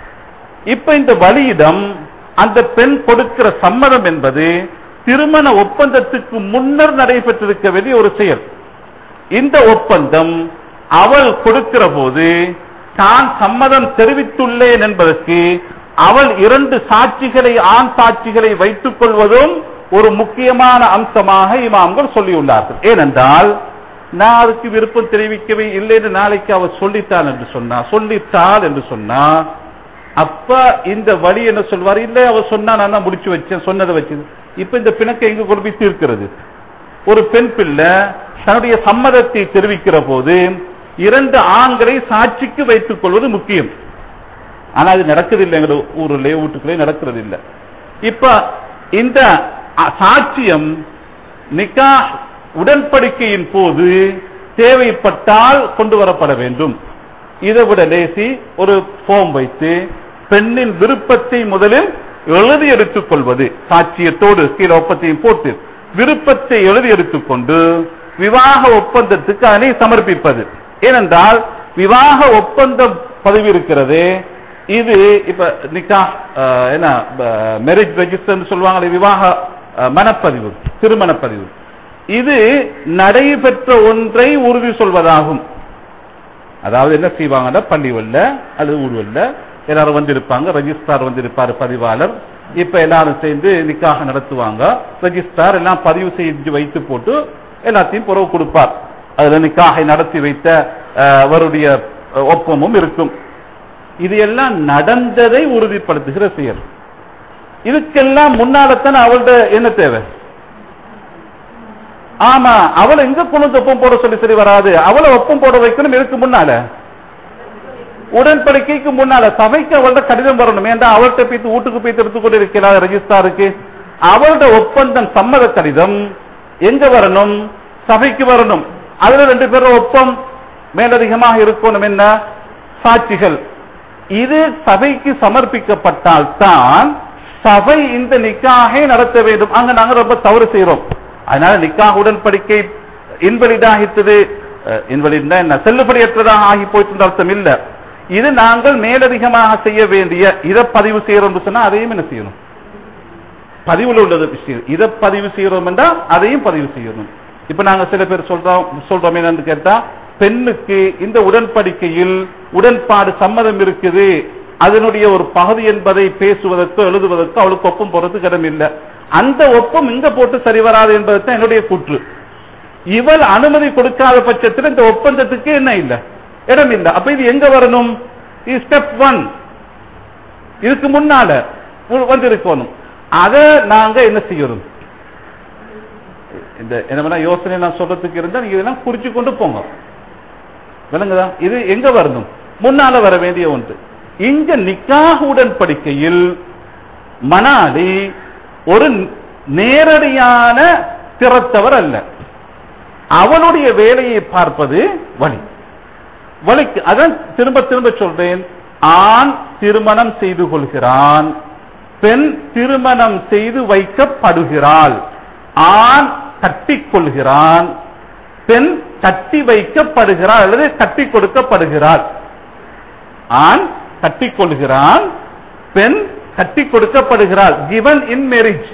இப்ப இந்த வழியிடம் அந்த பெண் கொடுக்கிற சம்மதம் என்பது திருமண ஒப்பந்தத்துக்கு முன்னர் நடைபெற்றிருக்க வேண்டிய ஒரு செயல் இந்த ஒப்பந்தம் அவள் கொடுக்கிற போது தான் சம்மதம் தெரிவித்துள்ளேன் என்பதற்கு அவள் இரண்டு சாட்சிகளை ஆண் சாட்சிகளை வைத்துக் கொள்வதும் ஒரு முக்கியமான அம்சமாக இமாம்கள் சொல்லியுள்ளார்கள் ஏனென்றால் நான் அதுக்கு விருப்பம் தெரிவிக்கவே இல்லை என்று நாளைக்கு அவள் சொல்லிட்டாள் என்று சொன்னா சொல்லிட்டாள் என்று சொன்னா அப்ப இந்த வழி என்ன சொல்வார் இல்ல அவ சொன்னா நான் தான் முடிச்சு வச்சேன் சொன்னதை வச்சு இப்ப இந்த பிணக்கை எங்க கொண்டு போய் தீர்க்கிறது ஒரு பெண் பிள்ளை தன்னுடைய சம்மதத்தை தெரிவிக்கிற போது இரண்டு ஆண்களை சாட்சிக்கு வைத்துக் கொள்வது முக்கியம் ஆனா அது நடக்குது எங்க ஊர்லயே வீட்டுக்குள்ளே நடக்கிறது இல்ல இப்ப இந்த அ- சாட்சியம் நிக்கா உடன்படிக்கையின் போது தேவைப்பட்டால் கொண்டு வரப்பட வேண்டும் இதை விட லேசி ஒரு ஃபோம் வைத்து பெண்ணின் விருப்பத்தை முதலில் எழுதி எடுத்துக் கொள்வது சாட்சியத்தோடு கீழே ஒப்பத்தையும் போட்டு விருப்பத்தை எழுதி எடுத்துக்கொண்டு விவாக ஒப்பந்தத்துக்கு அதனை சமர்ப்பிப்பது ஏனென்றால் விவாக ஒப்பந்தம் பதிவு இருக்கிறது இது இப்ப நிக்கா அஹ், என்ன மேரேஜ் ரெஜிஸ்டர் சொல்லுவாங்களே விவாக அஹ், மனப்பதிவு திருமணப்பதிவு இது நடைபெற்ற ஒன்றை உறுதி சொல்வதாகும் அதாவது என்ன செய்வாங்கன்னா பள்ளிவல்ல அல்லது ஊர்வல்ல எல்லாரும் வந்திருப்பாங்க ரெஜிஸ்ட்ரார் வந்திருப்பாரு பதிவாளர் இப்ப எல்லாரும் சேர்ந்து நிக்காக நடத்துவாங்க ரெஜிஸ்ட்ரார் எல்லாம் பதிவு செஞ்சு வைத்து போட்டு எல்லாத்தையும் புறவு கொடுப்பார் அதுல நிக்காகை நடத்தி வைத்த அஹ், அவருடைய அஹ், ஒப்பமும் இருக்கும் இது எல்லாம் நடந்ததை உறுதிப்படுத்துகிற செயல் இதுக்கெல்லாம் முன்னாலத்தானே அவள்கிட்ட என்ன தேவை ஆமா அவளை எங்க கொண்டு வந்து ஒப்பம் போட சொல்லி சரி வராது அவளை ஒப்பம் போட வைக்கணும் இதுக்கு முன்னால உடன்படிக்கைக்கு முன்னால சபைக்கு அவள்கிட்ட கடிதம் வரணும் ஏன்டா அவள்கிட்ட போய் வீட்டுக்கு போய் எடுத்துக்கொண்டு இருக்கிறார் ரெஜிஸ்டாருக்கு அவளோட ஒப்பந்தம் சம்மத கடிதம் எங்க வரணும் சபைக்கு வரணும் அதுல ரெண்டு பேரும் ஒப்பம் மேலதிகமாக இருக்கணும் என்ன சாட்சிகள் இது சபைக்கு சமர்ப்பிக்கப்பட்டால் தான் சபை இந்த நிக்காகை நடத்த வேண்டும் அங்க நாங்க ரொம்ப தவறு செய்யறோம் அதனால நிக்காக உடன்படிக்கை இன்வெலிட் ஆகிட்டது இன்வெலிட் என்ன செல்லுபடியற்றதாக ஆகி போயிட்டு அர்த்தம் இல்ல இது நாங்கள் மேலதிகமாக செய்ய வேண்டிய இதை பதிவு செய்யறோம் சொன்னா அதையும் என்ன செய்யணும் பதிவுல உள்ளது விஷயம் இதை பதிவு செய்யறோம் என்றால் அதையும் பதிவு செய்யணும் இப்ப நாங்க சில பேர் சொல்றோம் சொல்றோம் என்னன்னு கேட்டா பெண்ணுக்கு இந்த உடன்படிக்கையில் உடன்பாடு சம்மதம் இருக்குது அதனுடைய ஒரு பகுதி என்பதை பேசுவதற்கோ எழுதுவதற்கோ அவளுக்கு ஒப்பம் போறதுக்கு இடம் இல்லை அந்த ஒப்பம் இங்க போட்டு சரி வராது என்பதுதான் என்னுடைய கூற்று இவள் அனுமதி கொடுக்காத பட்சத்தில் இந்த ஒப்பந்தத்துக்கு என்ன இல்லை இடம் இல்லை அப்ப இது எங்க வரணும் இது ஸ்டெப் ஒன் இதுக்கு முன்னால உ- வந்திருக்கணும் அதை நாங்க என்ன செய்யணும் இந்த என்ன பண்ணா யோசனை நான் சொல்றதுக்கு இருந்தா நீங்க இதெல்லாம் குறிச்சு கொண்டு போங்க விளங்குதா இது எங்க வரணும் முன்னால வர வேண்டிய ஒன்று இங்க நிக்காக உடன்படிக்கையில் மனாலி ஒரு நேரடியான திறத்தவர் அல்ல அவனுடைய வேலையை பார்ப்பது வழி வழிக்கு அதான் திரும்ப திரும்ப சொல்றேன் ஆண் திருமணம் செய்து கொள்கிறான் பெண் திருமணம் செய்து வைக்கப்படுகிறாள் ஆண் கட்டிக் கொள்கிறான் பெண் கட்டி வைக்கப்படுகிறாள் அல்லது கட்டி கொடுக்கப்படுகிறாள் ஆண் கட்டிக் கொள்கிறான் பெண் கட்டி கொடுக்கப்படுகிறாள் given in marriage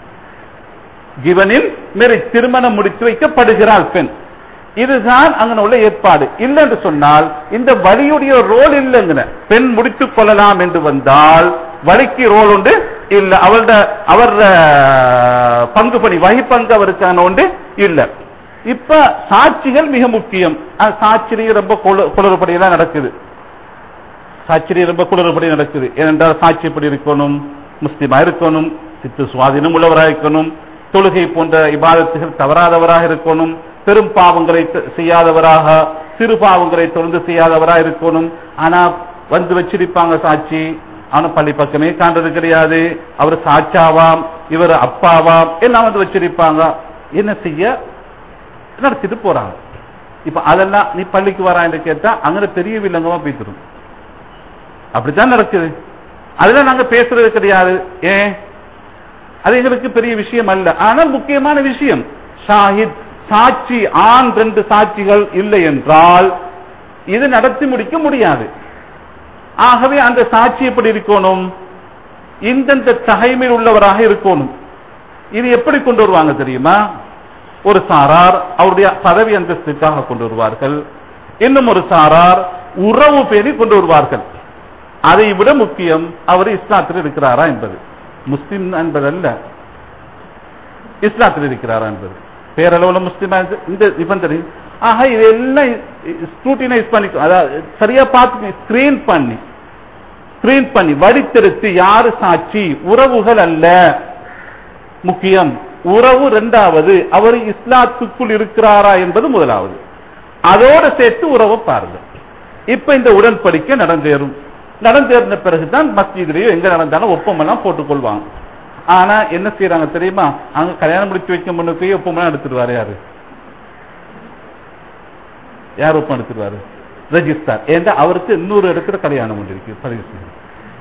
given in marriage திருமணம் முடித்து வைக்கப்படுகிறாள் பெண் இதுதான் அங்க உள்ள ஏற்பாடு இல்லை என்று சொன்னால் இந்த வழியுடைய ரோல் இல்லைங்கிற பெண் முடித்துக் கொள்ளலாம் என்று வந்தால் வழிக்கு ரோல் உண்டு இல்ல அவரோட அவர் பங்கு பணி வகிப்பங்கு அவருக்கான உண்டு இல்ல இப்ப சாட்சிகள் மிக முக்கியம் அது சாட்சியிலேயே ரொம்ப குள- குளறுபடியெல்லாம் நடக்குது சாட்சியிலேயே ரொம்ப குளறுபடி நடக்குது ஏனென்றால் சாட்சி எப்படி இருக்கணும் முஸ்லிமா இருக்கணும் சித்து சுவாதீனம் உள்ளவராக இருக்கணும் தொழுகை போன்ற இபாதத்துகள் தவறாதவராக இருக்கணும் பெரும் பாவங்களை த- செய்யாதவராக சிறு பாவங்களை தொடர்ந்து செய்யாதவராக இருக்கணும் ஆனா வந்து வச்சிருப்பாங்க சாட்சி ஆனா பள்ளி பக்கமே காண்றது கிடையாது அவர் சாட்சாவாம் இவர் அப்பாவாம் எல்லாம் வந்து வச்சிருப்பாங்க என்ன செய்ய நடத்திட்டு போறாங்க இப்ப அதெல்லாம் நீ பள்ளிக்கு வரான்னு கேட்டா அங்க பெரிய வில்லங்கமா போய்த்திரும் அப்படித்தான் நடக்குது அதெல்லாம் நாங்க பேசுறது கிடையாது ஏன் அது எங்களுக்கு பெரிய விஷயம் அல்ல ஆனால் முக்கியமான விஷயம் ஷாஹித் சாட்சி ஆண் ரெண்டு சாட்சிகள் இல்லை என்றால் இது நடத்தி முடிக்க முடியாது ஆகவே அந்த சாட்சி எப்படி இருக்கணும் இந்தந்த தகைமையில் உள்ளவராக இருக்கணும் இது எப்படி கொண்டு வருவாங்க தெரியுமா ஒரு சாரார் அவருடைய பதவி அந்தஸ்துக்காக கொண்டு வருவார்கள் இன்னும் ஒரு சாரார் உறவு பேணி கொண்டு வருவார்கள் அதை விட முக்கியம் அவர் இஸ்லாத்தில் இருக்கிறாரா என்பது முஸ்லிம் என்பதல்ல இஸ்லாத்தில் இருக்கிறாரா என்பது பேரளவுல முஸ்லிமா இருந்து- இந்த நிபந்தனை ஆக இதெல்லாம் ஸ்க்ரூட்டினைஸ் பண்ணி அதாவது சரியா பார்த்து ஸ்கிரீன் பண்ணி ஸ்கிரீன் பண்ணி வடித்தெடுத்து யாரு சாட்சி உறவுகள் அல்ல முக்கியம் உறவு இரண்டாவது அவர் இஸ்லாத்துக்குள் இருக்கிறாரா என்பது முதலாவது அதோடு சேர்த்து உறவை பாருங்க இப்ப இந்த உடன்படிக்கை நடந்தேறும் நடந்தேறின பிறகுதான் மஸ்ஜிதிலேயோ எங்க நடந்தாலும் ஒப்பமெல்லாம் போட்டுக்கொள்வாங்க ஆனா என்ன செய்யறாங்க தெரியுமா அங்க கல்யாணம் முடிச்சு வைக்க முன்னுக்கு ஒப்பமெல்லாம் எடுத்துருவாரு யாரு யார் ஒப்பம் எடுத்துருவாரு ரெஜிஸ்டார் ஏன்னா அவருக்கு இன்னொரு இடத்துல கல்யாணம் ஒன்று இருக்கு பதிவு செய்யணும்.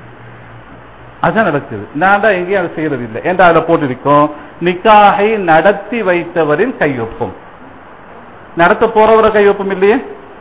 அதான் நடக்குது நான் தான் எங்கேயும் அதை செய்யறது இல்லை ஏன்டா அதுல போட்டிருக்கோம் நிக்காகை நடத்தி வைத்தவரின் கையொப்பம் நடத்த போறவர கையொப்பம் இல்லையே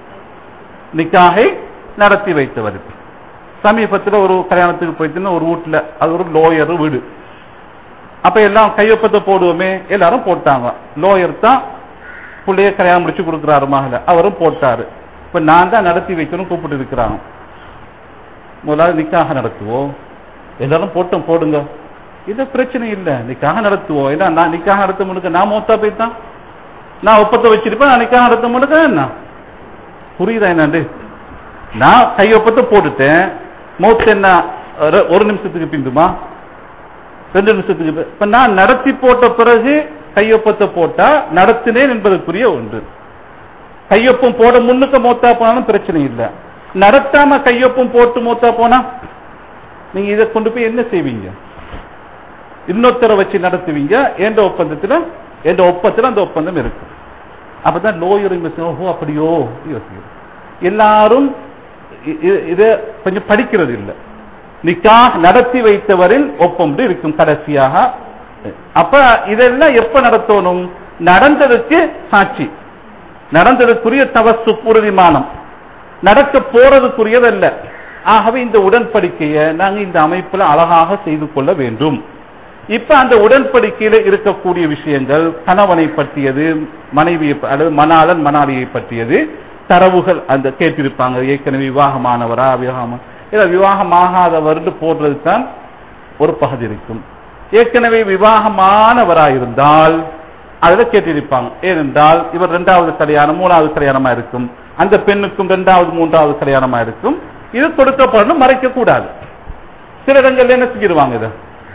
நிக்காகை நடத்தி வைத்தவர் சமீபத்தில் ஒரு கல்யாணத்துக்கு போயிட்டு ஒரு வீட்டுல அது ஒரு லோயர் வீடு அப்ப எல்லாம் கையொப்பத்தை போடுவோமே எல்லாரும் போட்டாங்க லோயர் தான் பிள்ளைய கல்யாணம் முடிச்சு கொடுக்குறாரு மகள அவரும் போட்டாரு இப்ப நான் தான் நடத்தி வைக்கணும் கூப்பிட்டு இருக்கிறாங்க முதலாவது நிக்காக நடத்துவோம் எல்லாரும் போட்டோம் போடுங்க இது பிரச்சனை இல்லை நிக்காக நடத்துவோம் ஏன்னா நான் நிக்காக நடத்த முழுக்க நான் மூத்தா போய்த்தான் நான் ஒப்பத்தை வச்சிருப்பேன் நான் நிக்காக நடத்த முழுக்க என்ன புரியுதா என்னண்டு நான் கையொப்பத்தை போட்டுட்டேன் மூத்த என்ன ஒரு- ஒரு நிமிஷத்துக்கு பிந்துமா ரெண்டு நிமிஷத்துக்கு பி- இப்ப நான் நடத்தி போட்ட பிறகு கையொப்பத்தை போட்டா நடத்தினேன் என்பதற்குரிய ஒன்று கையொப்பம் போட முன்னுக்கு மூத்தா போனாலும் பிரச்சனை இல்லை நடத்தாம கையொப்பம் போட்டு மூத்தா போனா நீங்க இதை கொண்டு போய் என்ன செய்வீங்க இன்னொருத்தரை வச்சு நடத்துவீங்க எந்த ஒப்பந்தத்துல எந்த ஒப்பந்தத்துல அந்த ஒப்பந்தம் இருக்கு அப்பதான் லோயர் ஓஹோ அப்படியோ யோசிக்கிறோம் எல்லாரும் இ- இ- இத கொஞ்சம் படிக்கிறது இல்லை நிக்கா நடத்தி வைத்தவரின் ஒப்பம் இருக்கும் கடைசியாக அப்ப இதெல்லாம் எப்ப நடத்தணும் நடந்ததுக்கு சாட்சி நடந்ததுக்குரிய தவசு உறுதிமானம் நடக்க போறதுக்குரியதல்ல ஆகவே இந்த உடன்படிக்கையை நாங்க இந்த அமைப்புல அழகாக செய்து கொள்ள வேண்டும் இப்ப அந்த உடன்படிக்கையில இருக்கக்கூடிய விஷயங்கள் கணவனை பற்றியது மனைவியை ப- அல்லது மணாளன் மணாலியை பற்றியது தரவுகள் அந்த கேட்டிருப்பாங்க ஏற்கனவே விவாகமானவரா விவாகமா இல்ல விவாகமாகாதவர்னு போடுறது தான் ஒரு பகுதி இருக்கும் ஏற்கனவே விவாகமானவராயிருந்தால் அதுல கேட்டிருப்பாங்க ஏனென்றால் இவர் இரண்டாவது கல்யாணம் மூணாவது கல்யாணமா இருக்கும் அந்த பெண்ணுக்கும் இரண்டாவது மூன்றாவது கல்யாணமா இருக்கும் இது கொடுக்கப்படணும் மறைக்க கூடாது சில இடங்கள்ல என்ன செஞ்சிருவாங்க இதை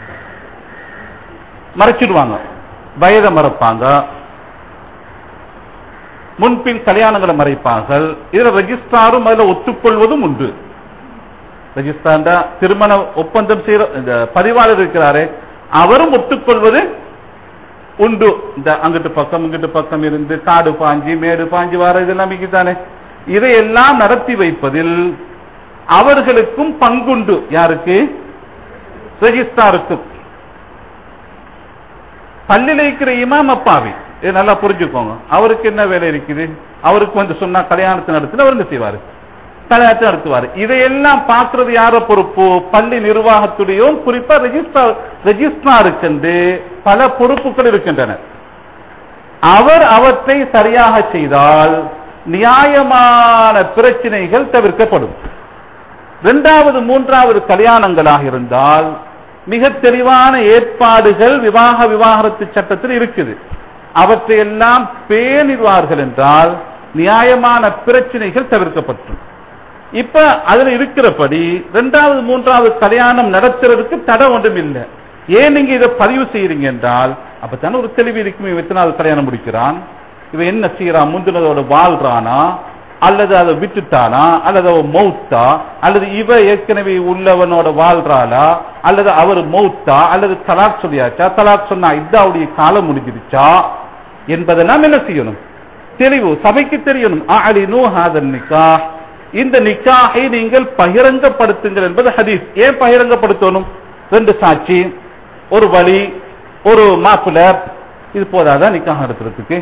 மறைச்சிடுவாங்க வயதை மறைப்பாங்க முன்பின் கல்யாணங்களை மறைப்பார்கள் இதுல ரெஜிஸ்ட்ராரும் அதுல ஒத்துக்கொள்வதும் உண்டு ரெஜிஸ்ட்ராண்டா திருமண ஒப்பந்தம் செய்யற இந்த பதிவாளர் இருக்கிறாரே அவரும் ஒத்துக்கொள்வது உண்டு இந்த அங்கிட்டு பக்கம் இங்கிட்டு பக்கம் இருந்து காடு பாஞ்சி மேடு பாஞ்சி வர இதெல்லாம் தானே இதையெல்லாம் நடத்தி வைப்பதில் அவர்களுக்கும் பங்குண்டு யாருக்கு ரெஜிஸ்டாருக்கும் பள்ளியில் இருக்கிற இமாம் அப்பாவி இது நல்லா புரிஞ்சுக்கோங்க அவருக்கு என்ன வேலை இருக்குது அவருக்கு வந்து சொன்னா கல்யாணத்தை நடத்துல அவர் என்ன செய்வாரு கல்யாணத்தை நடத்துவாரு இதையெல்லாம் பார்க்கிறது யார பொறுப்பு பள்ளி நிர்வாகத்துடையும் குறிப்பா ரெஜிஸ்டார் ரெஜிஸ்ட்ராருக்கு என்று பல பொறுப்புகள் இருக்கின்றன அவர் அவற்றை சரியாக செய்தால் நியாயமான பிரச்சனைகள் தவிர்க்கப்படும் இரண்டாவது மூன்றாவது கல்யாணங்களாக இருந்தால் மிக தெளிவான ஏற்பாடுகள் விவாக விவாகரத்து சட்டத்தில் இருக்குது அவற்றையெல்லாம் பேணிவார்கள் என்றால் நியாயமான பிரச்சனைகள் தவிர்க்கப்பட்டு இப்ப அதுல இருக்கிறபடி இரண்டாவது மூன்றாவது கல்யாணம் நடத்துறதுக்கு தடை ஒன்றும் இல்லை ஏன் நீங்க இதை பதிவு செய்யறீங்க என்றால் அப்பதானே ஒரு தெளிவு இருக்கும் இவன் எத்தனாவது கல்யாணம் முடிக்கிறான் இவன் என்ன செய்யறான் முந்தினதோட வாழ்றானா அல்லது அதை விட்டுட்டானா அல்லது அவ மௌத்தா அல்லது இவ ஏற்கனவே உள்ளவனோட வாழ்றாளா அல்லது அவர் மௌத்தா அல்லது தலாக் சொல்லியாச்சா தலாக் சொன்னா இதாவுடைய காலம் முடிஞ்சிருச்சா என்பதெல்லாம் என்ன செய்யணும் தெளிவு சபைக்கு தெரியணும் அலினு ஹாதன் நிக்கா இந்த நிக்காகை நீங்கள் பகிரங்கப்படுத்துங்கள் என்பது ஹதீஸ் ஏன் பகிரங்கப்படுத்தணும் ரெண்டு சாட்சி ஒரு வழி ஒரு மாப்பிள்ள இது போதாதான் நிக்காக நடத்துறதுக்கு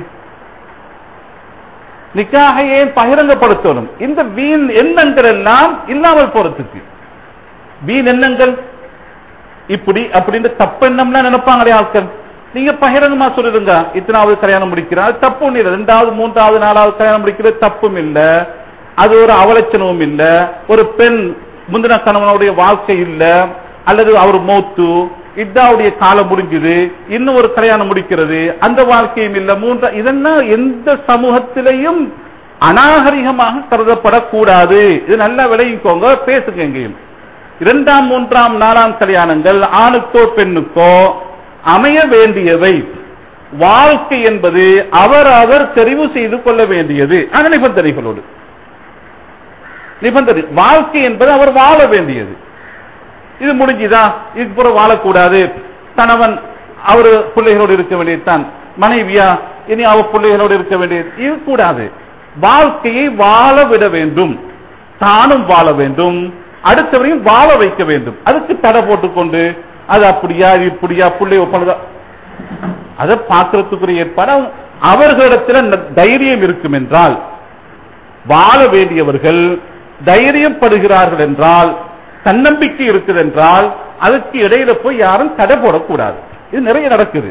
நிக்காக ஏன் பகிரங்கப்படுத்தணும் இந்த வீண் எண்ணங்கள் எல்லாம் இல்லாமல் போறதுக்கு வீண் எண்ணங்கள் இப்படி அப்படின்னு தப்பெண்ணம்லாம் நினைப்பாங்களே ஆட்கள் நீங்க பகிரங்கமா சொல்லிடுங்க இத்தனாவது கல்யாணம் முடிக்கிறார் தப்பு ஒண்ணு இல்லை ரெண்டாவது மூன்றாவது நாலாவது கல்யாணம் முடிக்கிறது தப்பும் இல்ல அது ஒரு அவலட்சணமும் இல்ல ஒரு பெண் முந்தின கணவனுடைய வாழ்க்கை இல்ல அல்லது அவர் மௌத்து இதாவுடைய காலம் முடிஞ்சது இன்னும் ஒரு கல்யாணம் முடிக்கிறது அந்த வாழ்க்கையும் இல்ல மூன்ற இதெல்லாம் எந்த சமூகத்திலையும் அநாகரிகமாக கருதப்படக்கூடாது இது நல்லா விளையிக்கோங்க பேசுங்க எங்கேயும் இரண்டாம் மூன்றாம் நாலாம் கல்யாணங்கள் ஆணுக்கோ பெண்ணுக்கோ அமைய வேண்டியவை வாழ்க்கை என்பது அவர் அவர் தெரிவு செய்து கொள்ள வேண்டியது அந்த நிபந்தனைகளோடு நிபந்தனை வாழ்க்கை என்பது அவர் வாழ வேண்டியது இது முடிஞ்சுதா இதுக்கு புறம் வாழக்கூடாது கணவன் அவர் பிள்ளைகளோடு இருக்க வேண்டியதுதான் மனைவியா இனி அவ பிள்ளைகளோடு இருக்க வேண்டியது இது கூடாது வாழ்க்கையை வாழ விட வேண்டும் தானும் வாழ வேண்டும் அடுத்தவரையும் வாழ வைக்க வேண்டும் அதுக்கு தடை போட்டுக்கொண்டு அது அப்படியா இது இப்படியா பிள்ளை ஒப்பனதா அதை பார்க்கறதுக்குரிய ஏற்பாடு அவர்களிடத்தில் தைரியம் இருக்கும் என்றால் வாழ வேண்டியவர்கள் தைரியப்படுகிறார்கள் என்றால் தன்னம்பிக்கை இருக்குது என்றால் அதுக்கு இடையில போய் யாரும் தடை போடக்கூடாது இது நிறைய நடக்குது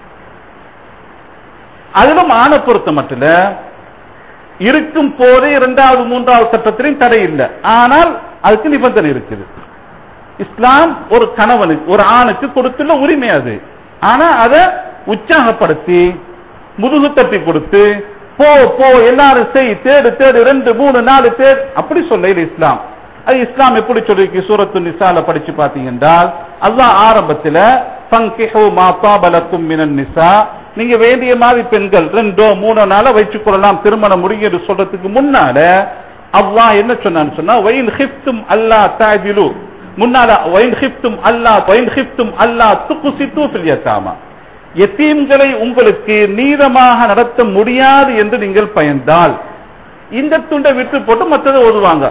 அதிலும் ஆணை பொறுத்த மட்டும் இருக்கும் போதே இரண்டாவது மூன்றாவது சட்டத்திலையும் தடை இல்லை ஆனால் அதுக்கு நிபந்தனை இருக்குது இஸ்லாம் ஒரு கணவனுக்கு ஒரு ஆணுக்கு கொடுத்துள்ள உரிமை அது ஆனா அதை உற்சாகப்படுத்தி முதுகு தட்டி கொடுத்து போ போ எல்லாரும் செய் தேடு தேடு ரெண்டு மூணு நாலு தேடு அப்படி சொல்ல இஸ்லாம் அது இஸ்லாம் எப்படி சொல்லிருக்கு சூரத்து நிசால படிச்சு பாத்தீங்கன்னா அல்லாஹ் ஆரம்பத்துல ஃபங்கிஹு மா தாபலக்கும் மினன் நிசா நீங்க வேண்டிய மாதிரி பெண்கள் ரெண்டோ மூணோ நாள வச்சுக் கொள்ளலாம் திருமணம் முடிஞ்சு சொல்றதுக்கு முன்னால அல்லாஹ் என்ன சொன்னான்னு சொன்னா வயின் ஹிப்தும் அல்லா தாஜிலு முன்னால வயின் ஹிப்தும் அல்லா வயின் ஹிப்தும் அல்லா துக்குசித்து ஃபில் யதாமா எத்தீம்களை உங்களுக்கு நீதமாக நடத்த முடியாது என்று நீங்கள் பயந்தால் இந்த துண்டை விட்டு போட்டு மற்றதை ஓதுவாங்க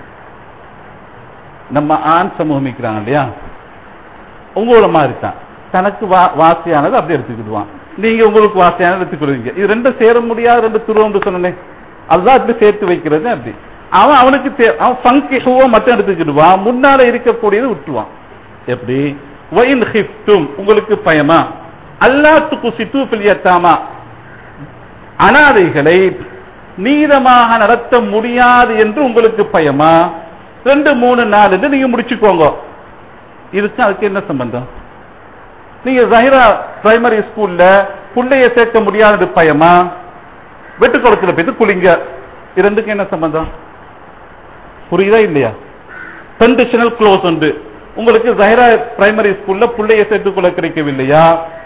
நம்ம ஆண் சமூகம் இருக்கிறாங்க இல்லையா உங்களோட மாதிரி தான் தனக்கு வா- வாசியானது அப்படி எடுத்துக்கிடுவான் நீங்க உங்களுக்கு வாசியானது எடுத்துக்கிடுவீங்க இது ரெண்டும் சேர முடியாத ரெண்டு துருவம் சொன்னேன் அதுதான் அப்படி சேர்த்து வைக்கிறது அப்படி அவன் அவனுக்கு தே- அவன் ஃபங்கி ஹூவ மட்டும் எடுத்துக்கிடுவான் முன்னால இருக்கக்கூடியது விட்டுருவான் எப்படி வயின் ஹிஃப்டும் உங்களுக்கு பயமா அல்லாத்துக்கு சித்து பிலியத்தாமா அனாதைகளை நீதமாக நடத்த முடியாது என்று உங்களுக்கு பயமா ரெண்டு மூணு நாலு என்று நீங்க முடிச்சுக்கோங்க இதுக்கு அதுக்கு என்ன சம்பந்தம் நீங்க ஜஹிரா பிரைமரி ஸ்கூல்ல புள்ளைய சேர்க்க முடியாதது பயமா வெட்டுக்குளத்துல போய் குளிங்க இது ரெண்டுக்கு என்ன சம்பந்தம் புரியுதா இல்லையா கண்டிஷனல் க்ளோஸ் உண்டு உங்களுக்கு ஜஹிரா பிரைமரி ஸ்கூல்ல புள்ளைய சேர்த்துக்கொள்ள கிடைக்கவில்லையா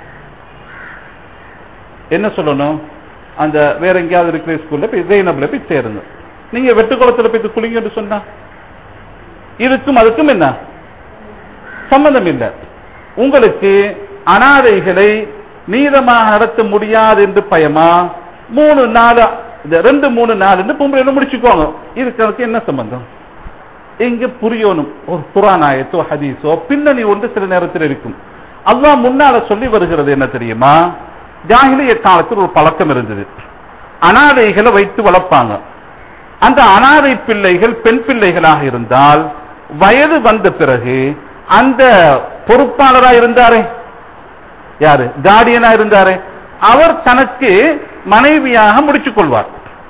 என்ன சொல்லணும் அந்த வேற எங்கேயாவது இருக்கிற ஸ்கூல்ல போய் ஜெயினப்ல போய் சேருங்க நீங்க வெட்டுக்குளத்துல போய் குளிங்கன்னு சொன்னா இதுக்கும் அதுக்கும் என்ன சம்பந்தம் இல்லை உங்களுக்கு அனாதைகளை நீதமாக நடத்த முடியாது என்று பயமா மூணு நாலு இந்த ரெண்டு மூணு நாலு பொம்பளை முடிச்சுக்கோங்க இதுக்கு அதுக்கு என்ன சம்பந்தம் இங்க புரியணும் ஒரு குரான் ஆயத்தோ ஹதீஸோ பின்னணி ஒன்று சில நேரத்தில் இருக்கும் அல்லாஹ் முன்னால சொல்லி வருகிறது என்ன தெரியுமா ஜாகிலிய காலத்தில் ஒரு பழக்கம் இருந்தது அனாதைகளை வைத்து வளர்ப்பாங்க அந்த அனாதை பிள்ளைகள் பெண் பிள்ளைகளாக இருந்தால் வயது வந்த பிறகு அந்த பொறுப்பாளராக இருந்தாரே யாரு கார்டியனா இருந்தாரே அவர் தனக்கு மனைவியாக முடித்துக் கொள்வார்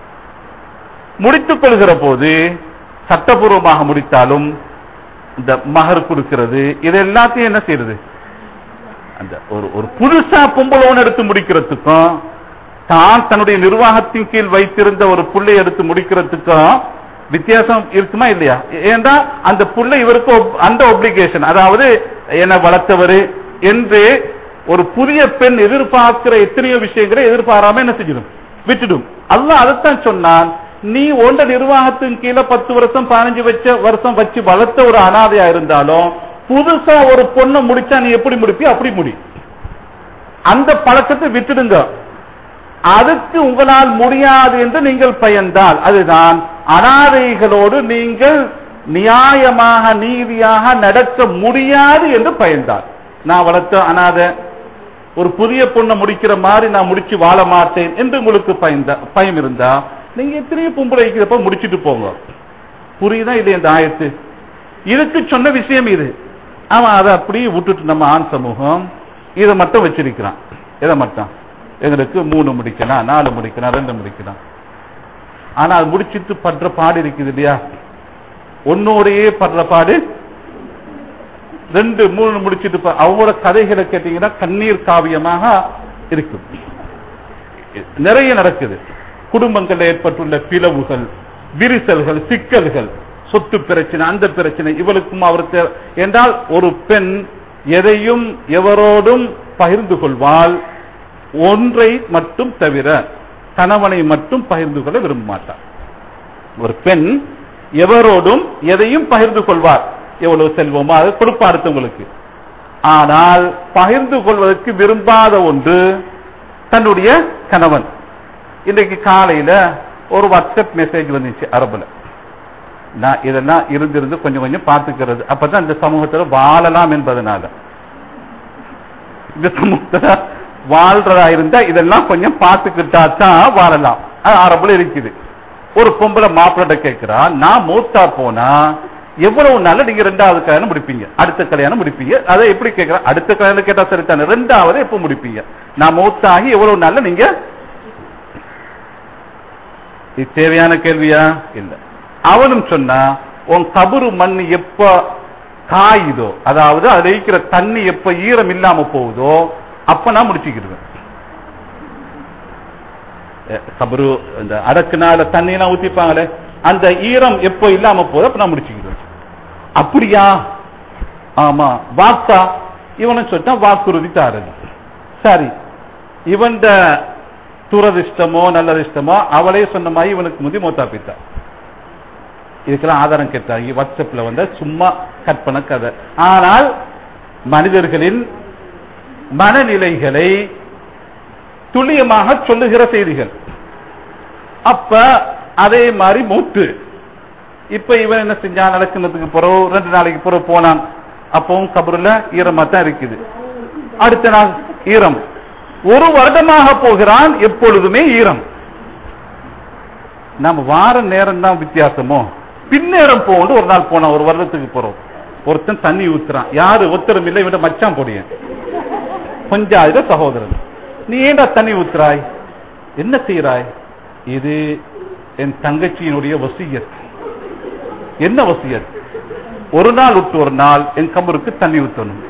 முடித்துக் கொள்கிற போது சட்டபூர்வமாக முடித்தாலும் இந்த மகர் கொடுக்கிறது இது எல்லாத்தையும் என்ன செய்யறது அந்த ஒரு ஒரு புதுசா பொம்பளோன் எடுத்து முடிக்கிறதுக்கும் தான் தன்னுடைய நிர்வாகத்தின் கீழ் வைத்திருந்த ஒரு புள்ளை எடுத்து முடிக்கிறதுக்கும் வித்தியாசம் இருக்குமா இல்லையா ஏண்டா அந்த புள்ளை இவருக்கு ob- அந்த ஒப்ளிகேஷன் அதாவது என்ன வளர்த்தவர் என்று ஒரு புதிய பெண் எதிர்பார்க்கிற எத்தனையோ விஷயங்களை எதிர்பாராம என்ன செஞ்சிடும் விட்டுடும் அல்லாஹ் அதைத்தான் சொன்னான் நீ ஒன்ற நிர்வாகத்தின் கீழே பத்து வருஷம் பதினஞ்சு வச்ச வருஷம் வச்சு வளர்த்த ஒரு அனாதையா இருந்தாலும் புதுசா ஒரு பொண்ணை முடிச்சா நீ எப்படி முடிப்பியோ அப்படி முடி அந்த பழக்கத்தை விட்டுடுங்க அதுக்கு உங்களால் முடியாது என்று நீங்கள் பயந்தால் அதுதான் அனாதைகளோடு நீங்கள் நியாயமாக நீதியாக நடக்க முடியாது என்று பயந்தால் நான் வளர்த்த அனாதை ஒரு புதிய பொண்ணை முடிக்கிற மாதிரி நான் முடிச்சு வாழ மாட்டேன் என்று உங்களுக்கு பயந்த பயம் இருந்தா நீங்க எத்தனையோ பொம்பளை வைக்கிறப்ப முடிச்சிட்டு போங்க புரியுதா இல்லையா இந்த ஆயத்து இதுக்கு சொன்ன விஷயம் இது அவன் அதை அப்படியே விட்டுட்டு நம்ம ஆண் சமூகம் இதை மட்டும் வச்சிருக்கிறான் இதை மட்டும் எங்களுக்கு மூணு முடிக்கலாம் நாலு முடிக்கலாம் ரெண்டு முடிக்கலாம் ஆனா அது முடிச்சிட்டு படுற பாடு இருக்குது இல்லையா ஒன்னோடையே படுற பாடு ரெண்டு மூணு முடிச்சிட்டு ப- அவங்களோட கதைகளை கேட்டீங்கன்னா கண்ணீர் காவியமாக இருக்கும் நிறைய நடக்குது குடும்பங்கள்ல ஏற்பட்டுள்ள பிளவுகள் விரிசல்கள் சிக்கல்கள் சொத்து பிரச்சனை அந்த பிரச்சனை இவளுக்கும் அவருக்கு என்றால் ஒரு பெண் எதையும் எவரோடும் பகிர்ந்து கொள்வாள் ஒன்றை மட்டும் தவிர கணவனை மட்டும் பகிர்ந்து கொள்ள விரும்ப மாட்டார் ஒரு பெண் எவரோடும் எதையும் பகிர்ந்து கொள்வார் எவ்வளவு செல்வமோ அதை கொடுப்பா அடுத்தவங்களுக்கு ஆனால் பகிர்ந்து கொள்வதற்கு விரும்பாத ஒன்று தன்னுடைய கணவன் இன்றைக்கு காலையில ஒரு வாட்ஸ்அப் மெசேஜ் வந்துச்சு அரபுல நான் இதெல்லாம் இருந்திருந்து கொஞ்சம் கொஞ்சம் பார்த்துக்கிறது அப்பதான் இந்த சமூகத்துல வாழலாம் என்பதனால இந்த சமூகத்துல வாழ்றதா இருந்தா இதெல்லாம் கொஞ்சம் பார்த்துக்கிட்டா தான் வாழலாம் அது அரபுல இருக்குது ஒரு பொம்பளை மாப்பிள்ளை கேட்கிறா நான் மூத்தா போனா எவ்வளவு நாள்ல நீங்க ரெண்டாவது கல்யாணம் முடிப்பீங்க அடுத்த கல்யாணம் முடிப்பீங்க அதை எப்படி கேட்கிறா அடுத்த கல்யாணம் கேட்டா சரித்தானே ரெண்டாவது எப்ப முடிப்பீங்க நான் மூத்தாகி எவ்வளவு நாள்ல நீங்க இது தேவையான கேள்வியா இல்ல அவனும் சொன்னா உன் கபரு மண் எப்ப காயுதோ அதாவது அதுல இருக்கிற தண்ணி எப்ப ஈரம் இல்லாம போகுதோ அப்ப நான் முடிச்சுக்கிடுவேன் அஹ் கபரு இந்த அடக்குனால தண்ணி எல்லாம் ஊத்திப்பாங்களே அந்த ஈரம் எப்போ இல்லாம போகுதோ அப்ப நான் முடிச்சுக்கிடுவேன் அப்படியா ஆமா வாக்கா இவனும் சொல்லிட்டான் வாக்குறுதி தாரது சரி இவன் துரதிஷ்டமோ நல்லதிஷ்டமோ அவளே சொன்ன மாதிரி இவனுக்கு முந்தி மூத்தா பித்தா இதுக்கெல்லாம் ஆதாரம் கேட்டாங்க வாட்ஸ்அப்ல வந்த சும்மா கற்பனை கதை ஆனால் மனிதர்களின் மனநிலைகளை துல்லியமாக சொல்லுகிற செய்திகள் அப்ப அதே மாதிரி மூத்து இப்ப இவன் என்ன செஞ்சான் நடக்கிறதுக்கு பிறகு ரெண்டு நாளைக்கு பிறகு போனான் அப்பவும் கபருல ஈரமா தான் இருக்குது அடுத்த நாள் ஈரம் ஒரு வருடமாக போகிறான் எப்பொழுதுமே ஈரம் நம்ம வார நேரம் தான் வித்தியாசமோ பின்னேரம் போகணும் ஒரு நாள் போனா ஒரு வருடத்துக்கு போறோம் ஒருத்தன் தண்ணி ஊத்துறான் யாரு ஒருத்தரும் இல்லை இவன் மச்சான் போடியன் பஞ்சாயிர சகோதரன் நீ ஏண்டா தண்ணி ஊத்துறாய் என்ன செய்யறாய் இது என் தங்கச்சியினுடைய வசியத் என்ன வசியத் ஒரு நாள் விட்டு ஒரு நாள் என் கபருக்கு தண்ணி ஊத்தணும்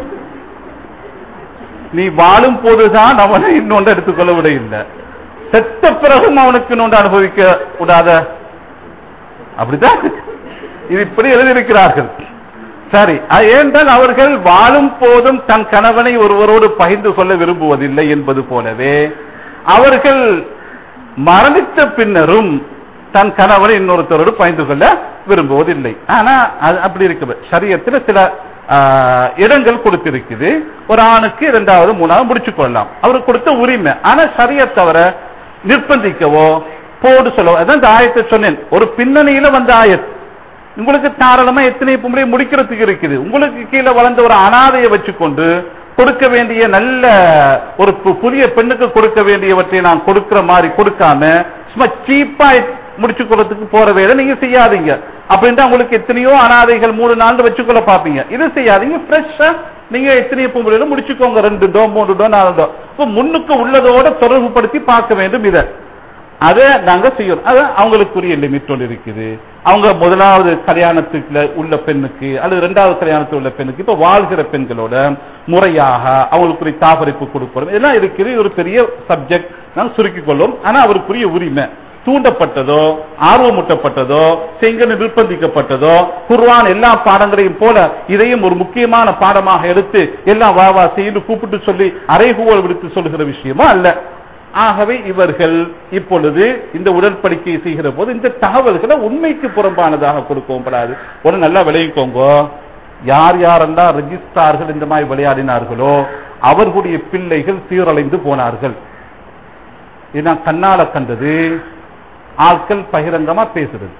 நீ வாழும் போதுதான் அவனை இன்னொன்று எடுத்துக்கொள்ள விட இல்லை செத்த பிறகும் அவனுக்கு இன்னொன்று அனுபவிக்க விடாத அப்படிதான் இது இப்படி எழுதியிருக்கிறார்கள் சரி அது ஏனென்றால் அவர்கள் வாழும் போதும் தன் கணவனை ஒருவரோடு பகிர்ந்து கொள்ள விரும்புவதில்லை என்பது போலவே அவர்கள் மரணித்த பின்னரும் தன் கணவனை இன்னொருத்தரோடு பகிர்ந்து கொள்ள விரும்புவதில்லை ஆனா அது அப்படி இருக்கு சரியத்தில் சில ஆஹ், இடங்கள் கொடுத்திருக்குது ஒரு ஆணுக்கு இரண்டாவது மூணாவது முடிச்சு கொள்ளலாம் அவருக்கு கொடுத்த உரிமை ஆனா சரியத் தவிர நிர்பந்திக்கவோ போடு சொல்லவோ அதான் இந்த ஆயத்தை சொன்னேன் ஒரு பின்னணியில வந்த ஆயத் உங்களுக்கு தாராளமா எத்தனை பொம்பளை முடிக்கிறதுக்கு இருக்குது உங்களுக்கு கீழே வளர்ந்த ஒரு அனாதையை வச்சுக்கொண்டு கொடுக்க வேண்டிய நல்ல ஒரு பு- புதிய பெண்ணுக்கு கொடுக்க வேண்டியவற்றை நான் கொடுக்கிற மாதிரி கொடுக்காம சும்மா சீப்பா முடிச்சு கொள்றதுக்கு போற வேலை நீங்க செய்யாதீங்க அப்படின்ட்டு உங்களுக்கு எத்தனையோ அனாதைகள் மூணு நாள் வச்சுக்கொள்ள பாப்பீங்க இது செய்யாதீங்க ஃப்ரெஷ்ஷா நீங்க எத்தனையோ பொம்பளையில முடிச்சுக்கோங்க ரெண்டு டோ மூணு டோ நாலு டோ இப்போ முன்னுக்கு உள்ளதோட தொடர்பு படுத்தி பார்க்க வேண்டும் இதை அதை நாங்க செய்யணும் அது அவங்களுக்குரிய லிமிட் ஒன்று இருக்குது அவங்க முதலாவது கல்யாணத்துக்குள்ள உள்ள பெண்ணுக்கு அல்லது ரெண்டாவது கல்யாணத்தில் உள்ள பெண்ணுக்கு இப்ப வாழ்கிற பெண்களோட முறையாக அவங்களுக்குரிய தாபரிப்பு கொடுக்கணும் இதெல்லாம் இருக்குது இது ஒரு பெரிய சப்ஜெக்ட் நாங்கள் சுருக்கிக் கொள்ளும் ஆனா அவருக்குரிய உரிமை தூண்டப்பட்டதோ ஆர்வமூட்டப்பட்டதோ செங்கன்னு நிர்பந்திக்கப்பட்டதோ குர்ஆன் எல்லா பாடங்களையும் போல இதையும் ஒரு முக்கியமான பாடமாக எடுத்து எல்லாம் வா வா செய்து கூப்பிட்டு சொல்லி அறைகூவல் விடுத்து சொல்லுகிற விஷயமா அல்ல ஆகவே இவர்கள் இப்பொழுது இந்த உடன்படிக்கையை செய்கிற போது இந்த தகவல்களை உண்மைக்கு புறம்பானதாக கொடுக்கவும் படாது ஒரு நல்லா விளைவிக்கோங்க யார் யாரெல்லாம் ரெஜிஸ்ட்ரார்கள் இந்த மாதிரி விளையாடினார்களோ அவர்களுடைய பிள்ளைகள் சீரழிந்து போனார்கள் இது நான் கண்ணால கண்டது ஆட்கள் பகிரங்கமா பேசுறது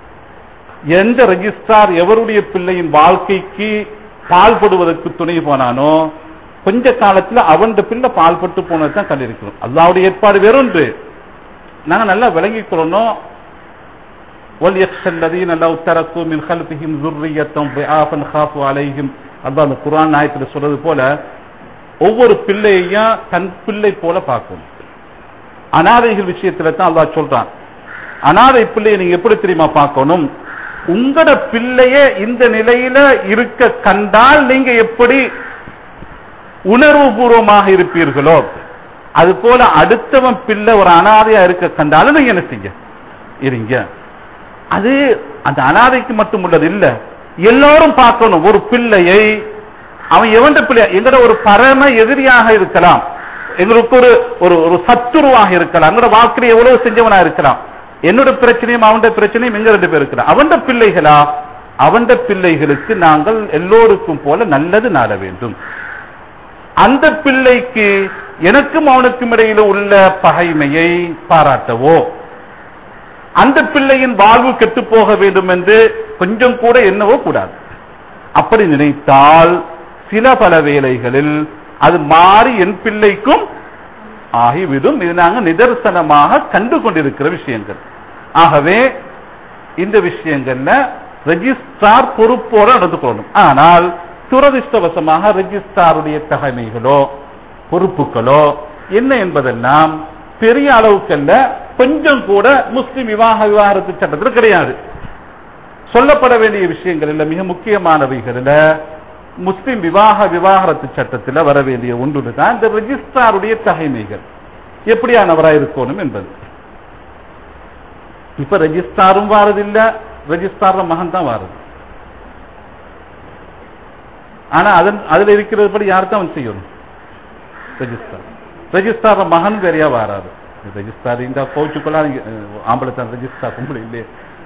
எந்த ரெஜிஸ்ட்ரார் எவருடைய பிள்ளையின் வாழ்க்கைக்கு பால்படுவதற்கு துணை போனானோ கொஞ்ச காலத்துல அவன் பிள்ளை பால்பட்டு போனது தான் கண்டிருக்கிறோம் அல்லாவுடைய ஏற்பாடு வேறொன்று நாங்க நல்லா விளங்கிக் கொள்ளணும் وَلْيَخْشَ الَّذِينَ لَوْ تَرَكُوا مِنْ خَلْفِهِمْ ذُرِّيَّةً ضِعَافًا خَافُوا عَلَيْهِمْ அல்லாஹ் அந்த குர்ஆன் ஆயத்துல சொல்றது போல ஒவ்வொரு பிள்ளையையும் தன் பிள்ளை போல பார்க்கும் அனாதைகள் விஷயத்துல தான் அல்லாஹ் சொல்றான் அனாதை பிள்ளையை நீங்க எப்படி தெரியுமா பார்க்கணும் உங்களோட பிள்ளைய இந்த நிலையில இருக்க கண்டால் நீங்க எப்படி உணர்வு பூர்வமாக இருப்பீர்களோ அது போல அடுத்தவன் பிள்ளை ஒரு அனாதையா இருக்க கண்டாலும் நீங்க என்ன செய்ய இருங்க அது அந்த அனாதைக்கு மட்டும் உள்ளது இல்ல எல்லாரும் பார்க்கணும் ஒரு பிள்ளையை அவன் எவன்ட பிள்ளை எங்கட ஒரு பரம எதிரியாக இருக்கலாம் எங்களுக்கு ஒரு ஒரு ஒரு சத்துருவாக இருக்கலாம் எங்களோட வாழ்க்கையை எவ்வளவு செஞ்சவனா இருக்கலாம் என்னோட பிரச்சனையும் அவன்ட பிரச்சனையும் எங்க ரெண்டு பேர் இருக்கலாம் அவன்ட பிள்ளைகளா அவன்ட பிள்ளைகளுக்கு நாங்கள் எல்லோருக்கும் போல நல்லது நாட வேண்டும் அந்த பிள்ளைக்கு எனக்கும் அவனுக்கும் இடையில உள்ள பகைமையை பாராட்டவோ அந்த பிள்ளையின் வாழ்வு கெட்டு போக வேண்டும் என்று கொஞ்சம் கூட எண்ணவோ கூடாது அப்படி நினைத்தால் சில பல வேளைகளில் அது மாறி என் பிள்ளைக்கும் ஆகிவிடும் இது நாங்கள் நிதர்சனமாக கண்டு கொண்டிருக்கிற விஷயங்கள் ஆகவே இந்த விஷயங்கள்ல ரெஜிஸ்ட்ரார் பொறுப்போடு நடந்து கொள்ளணும் ஆனால் துரதிருஷ்டவசமாக ரெஜிஸ்ட்ராருடைய தகமைகளோ பொறுப்புகளோ என்ன என்பதெல்லாம் பெரிய அளவுக்கல்ல கொஞ்சம் கூட முஸ்லிம் விவாக விவாகரத்து சட்டத்தில் கிடையாது சொல்லப்பட வேண்டிய விஷயங்கள் இல்ல மிக முக்கியமானவைகளில் முஸ்லிம் விவாக விவாகரத்து சட்டத்தில் வர வேண்டிய ஒன்று தான் இந்த ரெஜிஸ்ட்ராருடைய தகைமைகள் எப்படியானவராக இருக்கணும் என்பது இப்ப ரெஜிஸ்ட்ராரும் வாரதில்லை ரெஜிஸ்ட்ரார் மகன் தான் வாருது ஆனா அதன் அதுல இருக்கிறது படி யார் தான் அவன் செய்யணும் ரெஜிஸ்ட்ரார் ரெஜிஸ்ட்ரார் மகன் வேறையா வாராது ரெஜிஸ்ட்ரார் இந்த கோச்சுக்குள்ள ஆம்பளை தான் ரெஜிஸ்ட்ரார் கும்பல இல்லையே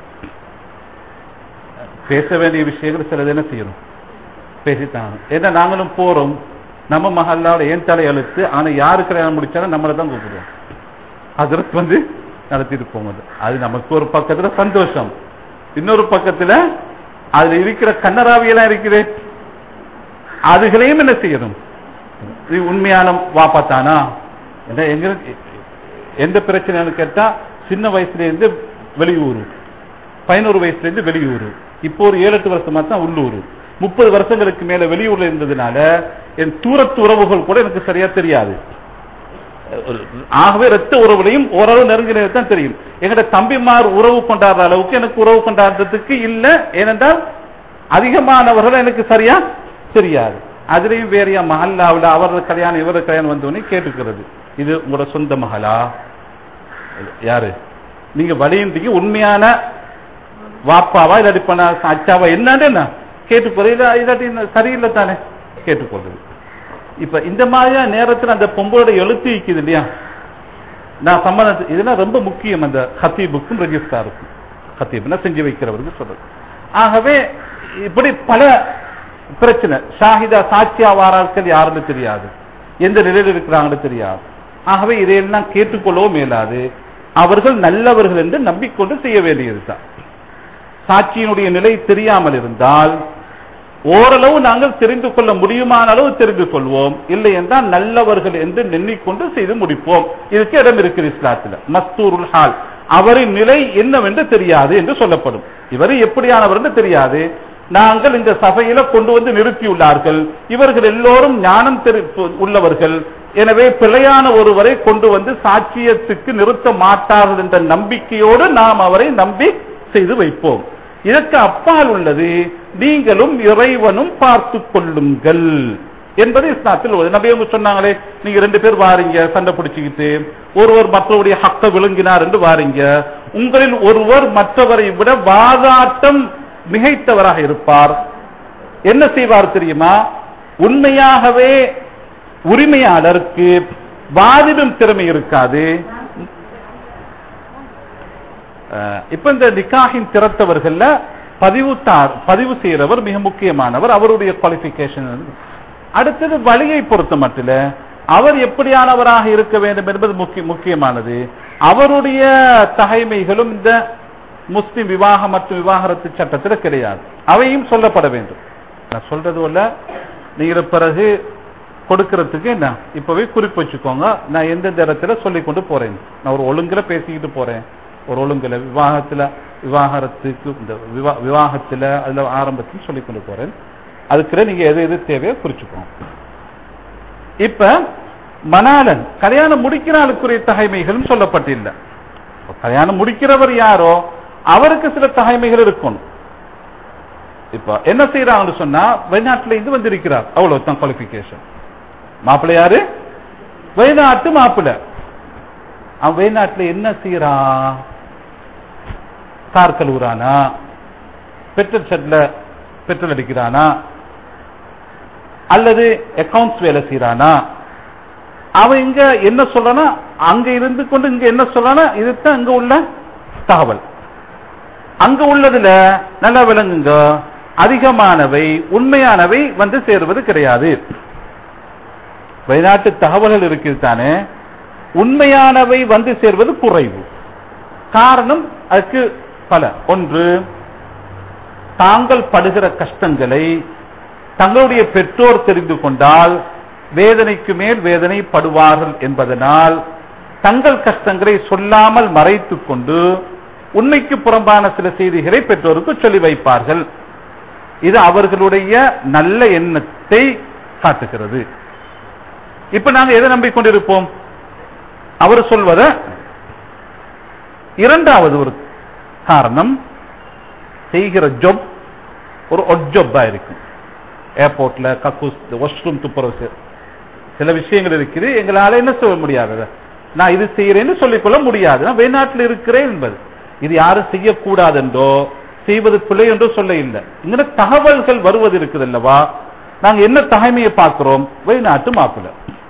பேச வேண்டிய விஷயங்கள் சிலது என்ன செய்யணும் பேசித்தான் ஏன்னா நாங்களும் போறோம் நம்ம மகல்லாவோட ஏன் தலை எழுத்து ஆனா யாரு கல்யாணம் முடிச்சாலும் நம்மளை தான் கூப்பிடுவோம் அதற்கு வந்து நடத்திட்டு போகுது அது நமக்கு ஒரு பக்கத்துல சந்தோஷம் இன்னொரு பக்கத்துல அதுல இருக்கிற கண்ணராவியெல்லாம் இருக்குது அதுகளையும் என்ன செய்யணும் இது உண்மையான வாப்பாத்தானா என்ன எங்க எந்த பிரச்சனைன்னு கேட்டா சின்ன வயசுல இருந்து வெளியூர் பதினோரு வயசுல இருந்து வெளியூர் இப்போ ஒரு ஏழு எட்டு வருஷமா தான் உள்ளூர் முப்பது வருஷங்களுக்கு மேல வெளியூர்ல இருந்ததுனால என் தூரத்து உறவுகள் கூட எனக்கு சரியா தெரியாது ஒரு- ஆகவே ரத்த உறவுலையும் ஓரளவு நெருங்கினது தான் தெரியும் எங்கட தம்பிமார் உறவு கொண்டாடுற அளவுக்கு எனக்கு உறவு கொண்டாடுறதுக்கு இல்ல ஏனென்றால் அதிகமானவர்கள் எனக்கு சரியா தெரியாது அதுலயும் வேறையா மஹல்லாவில் அவர் கல்யாணம் இவர் கல்யாணம் வந்தோடனே கேட்டுக்கிறது இது உங்களோட சொந்த மகளா யாரு நீங்க வழியின்றீங்க உண்மையான வாப்பாவா இல்லாட்டி பண்ண அச்சாவா என்னன்னு என்ன கேட்டுக்கொள்றது இல்ல இல்லாட்டி என்ன சரியில்லை தானே கேட்டுக்கொள்றது இப்ப இந்த மாதிரியா நேரத்தில் அந்த பொம்பளோட எழுத்து இருக்குது இல்லையா நான் சம்மதம் இதெல்லாம் ரொம்ப முக்கியம் அந்த ஹத்தீபுக்கும் ரெஜிஸ்டாருக்கும் ஹத்தீப்னா செஞ்சு வைக்கிறவருக்கு சொல்றது ஆகவே இப்படி பல பிரச்சனை ஷாஹிதா சாட்சியா வாராக்கள் யாருன்னு தெரியாது எந்த நிலையில் இருக்கிறாங்கன்னு தெரியாது ஆகவே இதையெல்லாம் கேட்டுக்கொள்ளவும் மேலாது அவர்கள் நல்லவர்கள் என்று நம்பிக்கொண்டு செய்ய வேண்டியதுதான் சாட்சியினுடைய நிலை தெரியாமல் இருந்தால் ஓரளவு நாங்கள் தெரிந்து கொள்ள முடியுமான அளவு தெரிந்து கொள்வோம் இல்லை என்றால் நல்லவர்கள் என்று எண்ணிக்கொண்டு செய்து முடிப்போம் இதுக்கு இடம் இருக்குது இஸ்லாத்தில் மஸ்தூருல் ஹால் அவரின் நிலை என்னவென்று தெரியாது என்று சொல்லப்படும் இவர் எப்படியானவர் என்று தெரியாது நாங்கள் இந்த சபையில கொண்டு வந்து நிறுத்தியுள்ளார்கள் இவர்கள் எல்லோரும் ஞானம் தெரி- உள்ளவர்கள் எனவே பிழையான ஒருவரை கொண்டு வந்து சாட்சியத்துக்கு நிறுத்த மாட்டார்கள் என்ற நம்பிக்கையோடு நாம் அவரை நம்பி செய்து வைப்போம் இதற்கு அப்பால் உள்ளது நீங்களும் இறைவனும் பார்த்து கொள்ளுங்கள் என்பது இஸ்லாத்தில் உள்ளது நபி அவங்க சொன்னாங்களே நீங்க ரெண்டு பேர் வாரீங்க சண்டை பிடிச்சுக்கிட்டு ஒருவர் மற்றவருடைய ஹக்க விழுங்கினார் என்று வாரீங்க உங்களில் ஒருவர் மற்றவரை விட வாதாட்டம் மிகைத்தவராக இருப்பார் என்ன செய்வார் தெரியுமா உண்மையாகவே உரிமையாளருக்கு வாதிடும் திறமை இருக்காது அஹ், இப்ப இந்த நிக்காகின் திறத்தவர்கள்ல பதிவு தார் பதிவு செய்யறவர் மிக முக்கியமானவர் அவருடைய குவாலிபிகேஷன் அடுத்தது வழியை பொறுத்த மட்டில் அவர் எப்படியானவராக இருக்க வேண்டும் என்பது முக்கிய முக்கியமானது அவருடைய தகைமைகளும் இந்த முஸ்லிம் விவாகம் மற்றும் விவாகரத்து சட்டத்தில் கிடையாது அவையும் சொல்லப்பட வேண்டும் நான் சொல்றது இல்ல நீங்க பிறகு கொடுக்கறதுக்கு என்ன இப்பவே குறிப்பு வச்சுக்கோங்க நான் எந்தெந்த இடத்துல சொல்லிக் கொண்டு போறேன் நான் ஒரு ஒழுங்குல பேசிக்கிட்டு போறேன் ஒரு ஒழுங்குல விவாகத்துல விவாகரத்துக்கு இந்த விவா- விவாகத்துல அதுல ஆரம்பத்தில் சொல்லிக் கொண்டு போறேன் அதுக்குள்ள நீங்க எது எது தேவையோ குறிச்சுக்கோங்க இப்ப மணாலன் கல்யாணம் முடிக்கிற ஆளுக்குரிய தகைமைகளும் சொல்லப்பட்டில்ல இப்ப கல்யாணம் முடிக்கிறவர் யாரோ அவருக்கு சில தகைமைகள் இருக்கணும் இப்ப என்ன செய்யறாங்கன்னு சொன்னா வெளிநாட்டுல இருந்து வந்திருக்கிறார் அவ்வளவு தான் குவாலிபிகேஷன் மாப்பிள்ளை யாரு வெளிநாட்டு மாப்பிள்ளை அவன் வெளிநாட்டுல என்ன செய்யறான் கார் கழுவுறானா பெட்ரோல் ஷெட்ல பெட்ரோல் அடிக்கிறானா அல்லது அக்கவுண்ட்ஸ் வேலை செய்யறானா அவன் இங்க என்ன சொல்றானா அங்க இருந்து கொண்டு இங்க என்ன சொல்றானா இதுதான் அங்க உள்ள தகவல் அங்க உள்ளதுல நல்லா விளங்குங்க அதிகமானவை உண்மையானவை வந்து சேருவது கிடையாது வெளிநாட்டு தகவல்கள் இருக்குது தானே உண்மையானவை வந்து சேர்வது குறைவு காரணம் அதுக்கு பல ஒன்று தாங்கள் படுகிற கஷ்டங்களை தங்களுடைய பெற்றோர் தெரிந்து கொண்டால் வேதனைக்கு மேல் வேதனை படுவார்கள் என்பதனால் தங்கள் கஷ்டங்களை சொல்லாமல் மறைத்துக் கொண்டு உண்மைக்கு புறம்பான சில செய்திகளை பெற்றோருக்கு சொல்லி வைப்பார்கள் இது அவர்களுடைய நல்ல எண்ணத்தை காட்டுகிறது இப்ப நாங்க எதை நம்பிக்கொண்டிருப்போம் அவர் சொல்வத இரண்டாவது ஒரு காரணம் செய்கிற ஜொப் ஒரு ஒட்ஜொப்பா இருக்கும் ஏர்போர்ட்ல கக்கூஸ் வாஷ்ரூம் துப்புரவு சில விஷயங்கள் இருக்குது எங்களால என்ன சொல்ல முடியாது நான் இது செய்யறேன்னு சொல்லிக்கொள்ள முடியாது நான் வெளிநாட்டில் இருக்கிறேன் என்பது இது யாரும் செய்யக்கூடாது என்றோ செய்வது பிழை என்றோ சொல்ல இல்லை இங்க தகவல்கள் வருவது இருக்குது அல்லவா நாங்க என்ன தகைமையை பார்க்கிறோம் வெளிநாட்டு மாப்பிள்ளை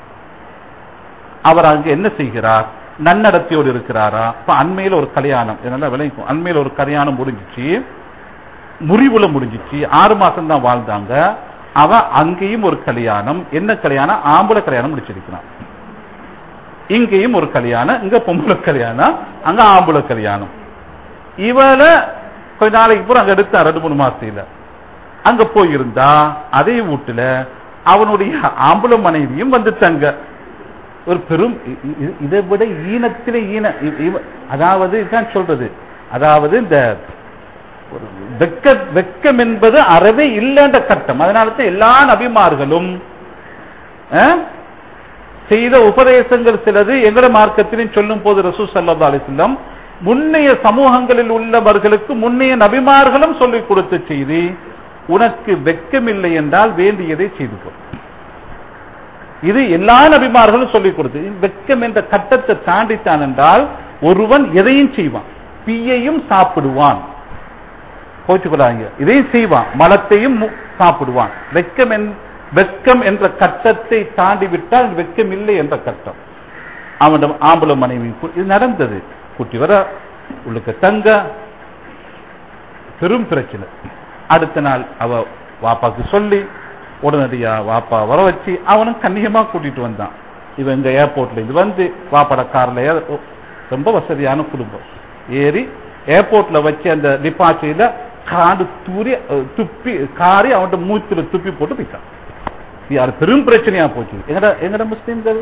அவர் அங்க என்ன செய்கிறார் நன்னடத்தையோடு இருக்கிறாரா இப்ப அண்மையில ஒரு கல்யாணம் இதெல்லாம் விளைவிக்கும் அண்மையில ஒரு கல்யாணம் முடிஞ்சிச்சு முறிவுல முடிஞ்சிச்சு ஆறு மாசம் தான் வாழ்ந்தாங்க அவ அங்கேயும் ஒரு கல்யாணம் என்ன கல்யாணம் ஆம்பளை கல்யாணம் முடிச்சிருக்கிறான் இங்கேயும் ஒரு கல்யாணம் இங்க பொம்பளை கல்யாணம் அங்க ஆம்பளை கல்யாணம் இவள கொஞ்ச நாளைக்கு பூரா அங்க எடுத்தா ரெண்டு மூணு மாசத்துல அங்க போயிருந்தா அதே வீட்டுல அவனுடைய ஆம்பளை மனைவியும் வந்துட்டாங்க ஒரு பெரும் இ- இ- இதை விட ஈனத்திலே ஈன இ- இவ- அதாவது இதுதான் சொல்றது அதாவது இந்த ஒரு வெக்க வெக்கம் என்பது அறவே இல்லைன்ற கட்டம் அதனால தான் எல்லா நபிமார்களும் அஹ், செய்த உபதேசங்கள் சிலது எங்கட மார்க்கத்திலும் சொல்லும் போது ரசூ சல்லா அலிஸ்லம் முன்னைய சமூகங்களில் உள்ளவர்களுக்கு முன்னைய நபிமார்களும் சொல்லிக் கொடுத்த செய்தி உனக்கு வெக்கமில்லை என்றால் வேண்டியதை செய்து கொள் இது எல்லா நபிமார்களும் சொல்லிக் கொடுத்து வெக்கம் என்ற கட்டத்தை தாண்டித்தான் என்றால் ஒருவன் எதையும் செய்வான் பியையும் சாப்பிடுவான் கோச்சுக்கொள்ளாங்க இதையும் செய்வான் மலத்தையும் மு- சாப்பிடுவான் வெக்கம் என்- வெக்கம் என்ற கட்டத்தை தாண்டி விட்டால் வெக்கம் இல்லை என்ற கட்டம் அவனிடம் ஆம்பளை மனைவி கு- இது நடந்தது குட்டி வர உள்ளுக்கு தங்க பெரும் பிரச்சனை அடுத்த நாள் அவ வாப்பாக்கு சொல்லி உடனடியா வாப்பா வர வச்சு அவனும் கண்ணியமா கூட்டிட்டு வந்தான் இவன் இந்த ஏர்போர்ட்ல இருந்து வந்து வாப்பாட கார்ல ஏற- ரொம்ப வசதியான குடும்பம் ஏறி ஏர்போர்ட்ல வச்சு அந்த டிபாசிட்ல காடு தூரி அஹ், துப்பி காரி அவன்கிட்ட மூச்சுல துப்பி போட்டு போயிட்டான் இது அது பெரும் பிரச்சனையா போச்சு எங்கட எங்கட முஸ்லீம்கள்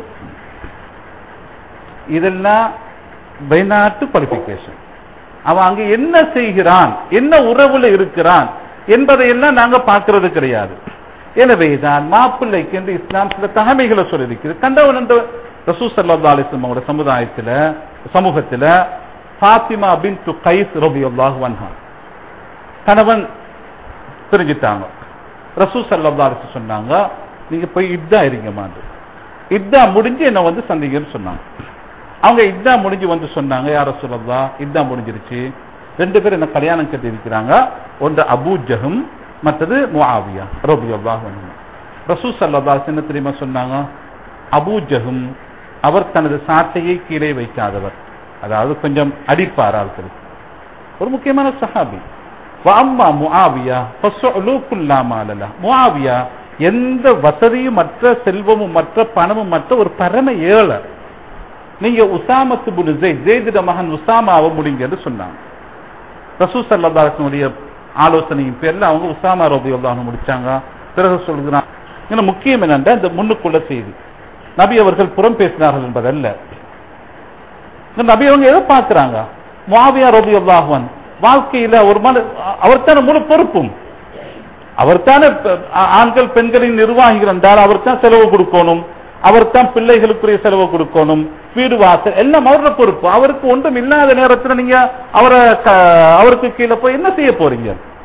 இதெல்லாம் வெளிநாட்டு குவாலிபிகேஷன் அவன் அங்க என்ன செய்கிறான் என்ன உறவுல இருக்கிறான் என்பதையெல்லாம் நாங்க பார்க்கிறது கிடையாது எனவேதான் மாப்பிள்ளைக்கு என்று இஸ்லாம் சில தகமைகளை சொல்லியிருக்கிறது கண்டவன் என்ற ரசூ சல்லா அலிஸ்லாம் அவங்களோட சமுதாயத்துல சமூகத்துல ஃபாத்திமா பின் து கைஸ் ரபி அல்லாஹ் கணவன் பிரிஞ்சிட்டாங்க ரசூ சல்லா அலிஸ்லாம் சொன்னாங்க நீங்க போய் இத்தா இருங்கம்மாண்டு இத்தா முடிஞ்சு என்ன வந்து சந்திங்கன்னு சொன்னாங்க அவங்க இத்தா முடிஞ்சு வந்து சொன்னாங்க யார சொல்லலாம் இத்தா முடிஞ்சிருச்சு ரெண்டு பேரும் என்ன கல்யாணம் கட்டி இருக்கிறாங்க ஒன்று அபூ ஜஹம் மற்றது முஆவியா ரபி அல்லாஹ் ரசூ சல்லா என்ன தெரியுமா சொன்னாங்க அபூ ஜஹம் அவர் தனது சாட்டையை கீழே வைக்காதவர் அதாவது கொஞ்சம் அடிப்பார் ஆட்களுக்கு ஒரு முக்கியமான சஹாபி வாம்மா முஆவியா ஃபஸ்ஸுலூக்குல்லாமாலலா முஆவியா எந்த வசதியும் மற்ற செல்வமும் மற்ற பணமும் மற்ற ஒரு பரம ஏழை நீங்க உசாமத்து புனு ஜெயித் ஜெயிதிட மகன் உசாமாவை முடிங்க என்று சொன்னாங்க ரசூ சல்லாசனுடைய ஆலோசனையின் பேர்ல அவங்க உசாமா ரபி முடிச்சாங்க பிறகு சொல்கிறான் இன்னும் முக்கியம் என்னென்ற இந்த முன்னுக்குள்ள செய்தி நபி அவர்கள் புறம் பேசினார்கள் என்பதல்ல இந்த நபி அவங்க எதை பார்க்கிறாங்க முஆவியா ரபி அல்லாஹுவன் வாழ்க்கையில ஒரு மன அவர்தான முழு பொறுப்பும் அவர்தானே பெ- ஆ- ஆண்கள் பெண்களின் நிர்வாகிகள் என்றால் அவர்தான் செலவு கொடுக்கணும் அவர்தான் பிள்ளைகளுக்குரிய செலவு கொடுக்கணும் வீடு வாசல் எல்லாம் அவரோட பொறுப்பு அவருக்கு ஒன்றும் இல்லாத நேரத்துல நீங்க அவரை க- அவருக்கு கீழே போய் என்ன செய்ய போறீங்க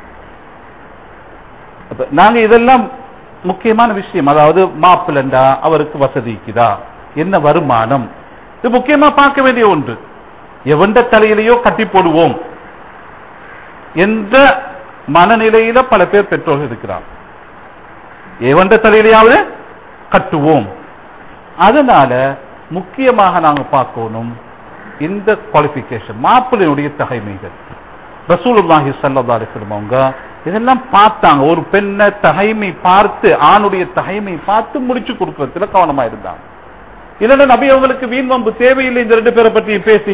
அப்ப நாங்க இதெல்லாம் முக்கியமான விஷயம் அதாவது மாப்பிள்ளண்டா அவருக்கு வசதிக்குதா என்ன வருமானம் இது முக்கியமா பார்க்க வேண்டிய ஒன்று எவண்ட தலையிலேயோ கட்டி போடுவோம் என்ற மனநிலையில பல பேர் பெற்றோர்கள் இருக்கிறார் எவண்ட தலையிலேயாவது கட்டுவோம் அதனால முக்கியமாக நாங்க பார்க்கணும் இந்த குவாலிபிகேஷன் மாப்பிள்ளையுடைய தகைமைகள் ரசூலுல்லாஹி ஸல்லல்லாஹு அலைஹி வஸல்லம் அவங்க இதெல்லாம் பார்த்தாங்க ஒரு பெண்ணை தகைமை பார்த்து ஆணுடைய தகைமை பார்த்து முடிச்சு கொடுக்கறதுல கவனமா இருந்தாங்க இல்லைன்னா நபி அவங்களுக்கு வீண் வம்பு தேவையில்லை இந்த ரெண்டு பேரை பற்றி பேசி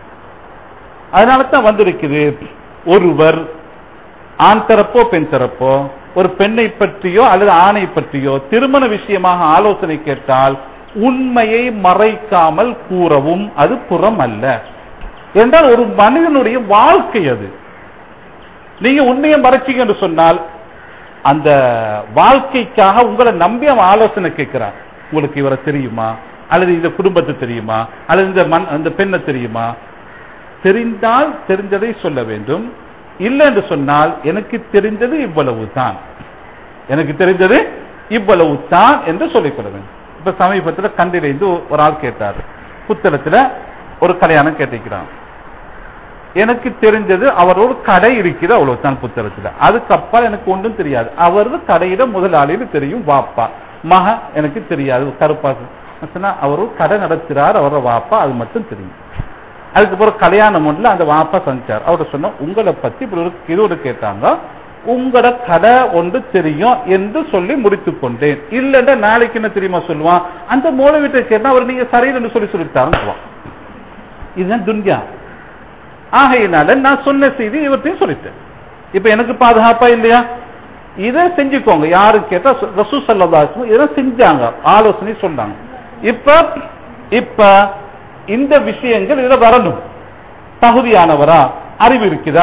அதனால தான் வந்திருக்குது ஒருவர் ஆண் தரப்போ பெண் தரப்போ ஒரு பெண்ணை பற்றியோ அல்லது ஆணை பற்றியோ திருமண விஷயமாக ஆலோசனை கேட்டால் உண்மையை மறைக்காமல் கூறவும் அது புறம் அல்ல என்றால் ஒரு மனிதனுடைய வாழ்க்கை அது நீங்க உண்மையை மறைச்சீங்க என்று சொன்னால் அந்த வாழ்க்கைக்காக உங்களை நம்பி அவன் ஆலோசனை கேட்கிறான் உங்களுக்கு இவரை தெரியுமா அல்லது இந்த குடும்பத்தை தெரியுமா அல்லது இந்த மண் அந்த பெண்ணை தெரியுமா தெரிந்தால் தெரிஞ்சதை சொல்ல வேண்டும் இல்லை என்று சொன்னால் எனக்கு தெரிந்தது இவ்வளவு தான் எனக்கு தெரிந்தது இவ்வளவு தான் என்று சொல்லிக்கொள்ள வேண்டும் இப்ப சமீபத்தில் கண்டிலிருந்து ஒரு ஆள் கேட்டார் புத்தகத்துல ஒரு கல்யாணம் கேட்டிருக்கிறான் எனக்கு தெரிஞ்சது அவரோட கடை இருக்குது அவ்வளவுதான் புத்தகத்துல அதுக்கப்புறம் எனக்கு ஒன்றும் தெரியாது அவரது கடையிட முதலாளின்னு தெரியும் வாப்பா மக எனக்கு தெரியாது கருப்பா சொன்னா அவர் ஒரு கடை நடத்துறார் அவரோட வாப்பா அது மட்டும் தெரியும் அதுக்கப்புறம் கல்யாணம் ஒன்றுல அந்த வாப்பா சந்திச்சார் அவர் சொன்ன உங்களை பத்தி இப்படி ஒரு இதோடு கேட்டாங்க உங்களோட கடை ஒன்று தெரியும் என்று சொல்லி முடித்துக் கொண்டேன் இல்லைன்னா நாளைக்கு என்ன தெரியுமா சொல்லுவான் அந்த மூல வீட்டை கேட்டா அவர் நீங்க சரியில்லைன்னு சொல்லி சொல்லிட்டாருன்னு இதுதான் துன்யா ஆகையினால நான் சொன்ன செய்தி இவர்த்தையும் சொல்லிட்டேன் இப்ப எனக்கு பாதுகாப்பா இல்லையா இதை செஞ்சுக்கோங்க யாரு கேட்டா ரசூ சல்லாஸ்மு இதை செஞ்சாங்க ஆலோசனை சொன்னாங்க இப்ப இப்ப இந்த விஷயங்கள் இதுல வரணும் தகுதியானவரா அறிவு இருக்குதா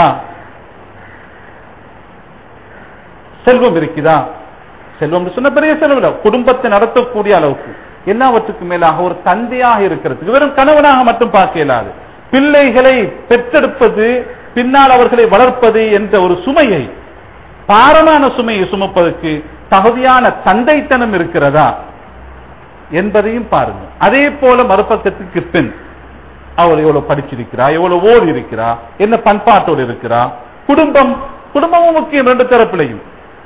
செல்வம் இருக்குதா செல்வம் சொன்ன பெரிய செல்வம் இல்ல குடும்பத்தை நடத்தக்கூடிய அளவுக்கு எல்லாவற்றுக்கும் மேலாக ஒரு தந்தையாக இருக்கிறதுக்கு வெறும் கணவனாக மட்டும் பார்க்க இயலாது பிள்ளைகளை பெற்றெடுப்பது பின்னால் அவர்களை வளர்ப்பது என்ற ஒரு சுமையை பாரமான சுமையை சுமப்பதற்கு தகுதியான தந்தைத்தனம் இருக்கிறதா என்பதையும் பாருங்க அதே போல மறுபக்கத்துக்கு பெண் அவள் எவ்வளவு படிச்சிருக்கிறா எவ்வளவு ஓடி இருக்கிறா என்ன பண்பாட்டோடு இருக்கிறா குடும்பம் குடும்பமும் முக்கியம் ரெண்டு தரப்பிலையும்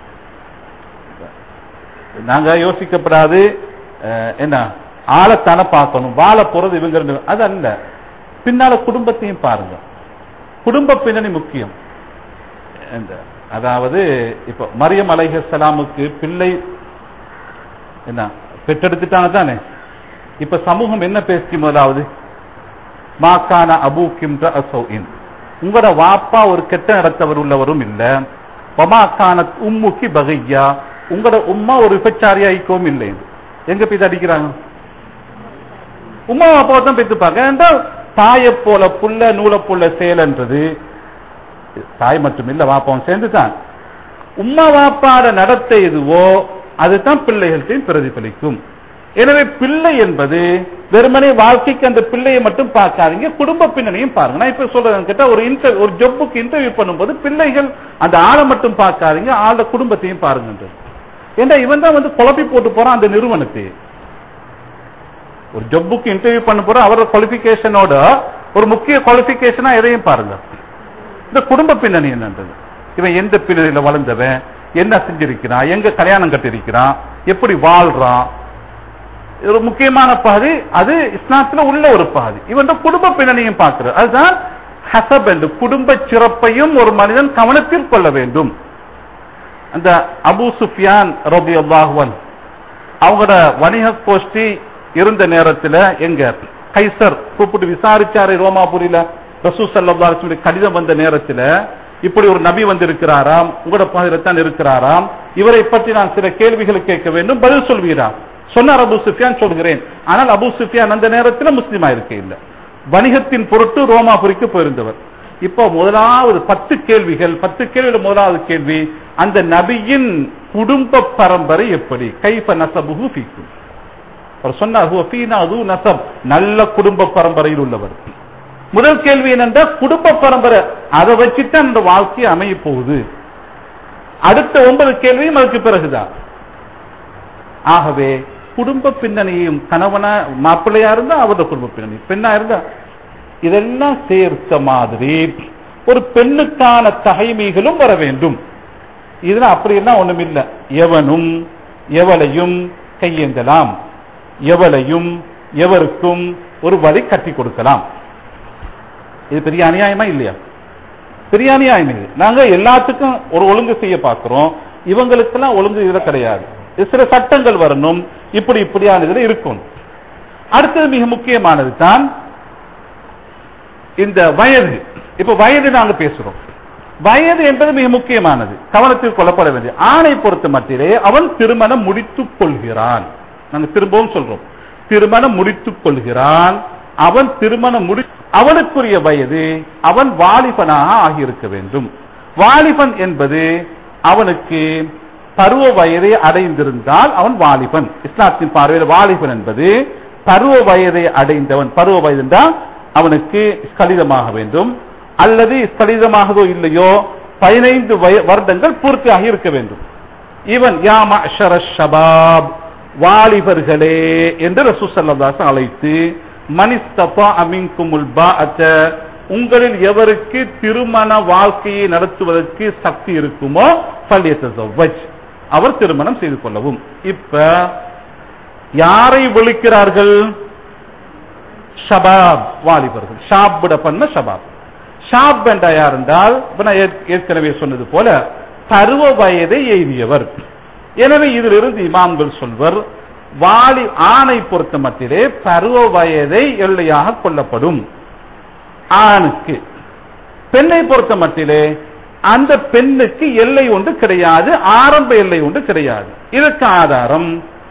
நாங்க யோசிக்கப்படாது அஹ், என்ன ஆளத்தான பார்க்கணும் வாழ போறது இவங்க ரெண்டு- அது அல்ல பின்னால குடும்பத்தையும் பாருங்க குடும்ப பின்னணி முக்கியம் இந்த அதாவது இப்ப மரியம் அலைஹிஸ்ஸலாமுக்கு பிள்ளை என்ன பெற்றெடுத்துட்டாங்க தானே இப்ப சமூகம் என்ன பேசி முதலாவது மாக்கான அபூக்கிம் உங்களோட வாப்பா ஒரு கெட்ட நடத்தவர் உள்ளவரும் இல்ல பமா கானத் உம்முக்கி பகையா உங்களோட உம்மா ஒரு விபச்சாரியா ஐக்கவும் இல்லை எங்க போய் அடிக்கிறாங்க உம்மா அப்பாவை தான் பெற்றுப்பாங்க என்றால் தாயை போல புள்ள நூலை புள்ள செயல்ன்றது தாய் மட்டும் இல்ல வாப்பாவும் சேர்ந்துதான் உம்மா வாப்பாட நடத்தை எதுவோ அதுதான் பிள்ளைகள்கிட்டையும் பிரதிபலிக்கும் எனவே பிள்ளை என்பது வெறுமனே வாழ்க்கைக்கு அந்த பிள்ளையை மட்டும் பார்க்காதீங்க குடும்ப பின்னணியும் பாருங்க நான் இப்ப சொல்றேன் கிட்ட ஒரு இன்டர் ஒரு ஜொப்புக்கு இன்டர்வியூ பண்ணும்போது பிள்ளைகள் அந்த ஆளை மட்டும் பார்க்காதீங்க ஆள குடும்பத்தையும் பாருங்க ஏன்னா இவன் தான் வந்து குழப்பி போட்டு போறான் அந்த நிறுவனத்தை ஒரு ஜொப்புக்கு இன்டர்வியூ பண்ண போற அவரோட குவாலிபிகேஷனோட ஒரு முக்கிய குவாலிபிகேஷனா எதையும் பாருங்க இந்த குடும்ப பின்னணி என்னன்றது இவன் எந்த பின்னணியில வளர்ந்தவன் என்ன செஞ்சிருக்கிறான் எங்க கல்யாணம் கட்டிருக்கிறான் எப்படி வாழ்றான் ஒரு முக்கியமான பகுதி அது இஸ்லாத்துல உள்ள ஒரு பகுதி இவன் குடும்ப பின்னணியும் பார்க்கிறது அதுதான் ஹசப் என்று குடும்ப சிறப்பையும் ஒரு மனிதன் கவனத்தில் கொள்ள வேண்டும் அந்த அபு சுஃபியான் ரபி அல்லாஹுவன் அவங்களோட வணிக கோஷ்டி இருந்த நேரத்துல எங்க கைசர் கூப்பிட்டு விசாரிச்சாரு ரோமாபுரியில ரசூ சல்லா கடிதம் வந்த நேரத்துல இப்படி ஒரு நபி வந்திருக்கிறாராம் உங்களோட பகுதியில் தான் இருக்கிறாராம் இவரை பற்றி நான் சில கேள்விகள் கேட்க வேண்டும் பதில் சொல்வீரா சொன்னார் அபு சுஃபியான் சொல்கிறேன் ஆனால் அபு சுஃபியான் அந்த நேரத்தில் முஸ்லீமா இருக்க இல்லை வணிகத்தின் பொருட்டு ரோமாபுரிக்கு போயிருந்தவர் இப்போ முதலாவது பத்து கேள்விகள் பத்து கேள்விகள் முதலாவது கேள்வி அந்த நபியின் குடும்ப பரம்பரை எப்படி கைஃப நசபுகு ஃபீக்கும் அவர் சொன்னார் "ஹுவ ஃபீனா து நசப் நல்ல குடும்ப பரம்பரையில் உள்ளவர் முதல் கேள்வி என்னென்றா குடும்ப பரம்பரை அதை வச்சுதான் அந்த வாழ்க்கை அமைய போகுது அடுத்த ஒன்பது கேள்வியும் அதுக்கு பிறகுதான் ஆகவே குடும்ப பின்னணியும் கணவனா மாப்பிள்ளையா இருந்தா அவரோட குடும்ப பின்னணி பெண்ணா இருந்தா இதெல்லாம் சேர்த்த மாதிரி ஒரு பெண்ணுக்கான தகைமைகளும் வர வேண்டும் இதுல அப்படியெல்லாம் ஒண்ணும் இல்லை எவனும் எவளையும் கையேந்தலாம் எவளையும் எவருக்கும் ஒரு வழி கட்டி கொடுக்கலாம் இது பெரிய அநியாயமா இல்லையா பெரிய அநியாயம் இது நாங்க எல்லாத்துக்கும் ஒரு ஒழுங்கு செய்ய பார்க்கிறோம் இவங்களுக்கெல்லாம் ஒழுங்கு இதுல கிடையாது இது சில சட்டங்கள் வரணும் இப்படி இப்படியான இதுல இருக்கும் அடுத்தது மிக முக்கியமானது தான் இந்த வயது இப்ப வயது நாங்க பேசுறோம் வயது என்பது மிக முக்கியமானது கவனத்தில் கொள்ளப்பட வேண்டிய ஆணை பொறுத்த மட்டிலே அவன் திருமணம் முடித்துக் கொள்கிறான் நாங்க திரும்பவும் சொல்றோம் திருமணம் முடித்துக் கொள்கிறான் அவன் திருமணம் முடி அவனுக்குரிய வயது அவன் வாலிபனாக ஆகியிருக்க வேண்டும் வாலிபன் என்பது அவனுக்கு பருவ வயதை அடைந்திருந்தால் அவன் வாலிபன் இஸ்லாத்தின் பார்வையில் வாலிபன் என்பது பருவ வயதை அடைந்தவன் பருவ வயது என்றால் அவனுக்கு ஸ்கலிதமாக வேண்டும் அல்லது ஸ்கலிதமாகதோ இல்லையோ பதினைந்து வருடங்கள் பூர்த்தியாகி இருக்க வேண்டும் இவன் யாம ஷபாப் வாலிபர்களே என்று ரசூசல்லாசன் அழைத்து மனிஸ்தபா அமின்குமுல் பாஅத்த உங்களில் எவருக்கு திருமண வாழ்க்கையை நடத்துவதற்கு சக்தி இருக்குமோ பள்ளியத்தவஜ் அவர் திருமணம் செய்து கொள்ளவும் இப்ப யாரை விழிக்கிறார்கள் ஷபாப் வாலிபர்கள் ஷாப்பிட பண்ண ஷபாப் ஷாப் என்ற யார் என்றால் இப்ப நான் ஏற்கனவே சொன்னது போல பருவ வயதை எய்தியவர் எனவே இதிலிருந்து இமாம்கள் சொல்வர் வாலி ஆணை பொறுத்த மட்டிலே பருவ வயதை எல்லையாக கொள்ளப்படும் ஆணுக்கு பெண்ணை பொறுத்த மட்டிலே அந்த பெண்ணுக்கு எல்லை ஒன்று கிடையாது ஆரம்ப எல்லை ஒன்று கிடையாது இதற்கு ஆதாரம்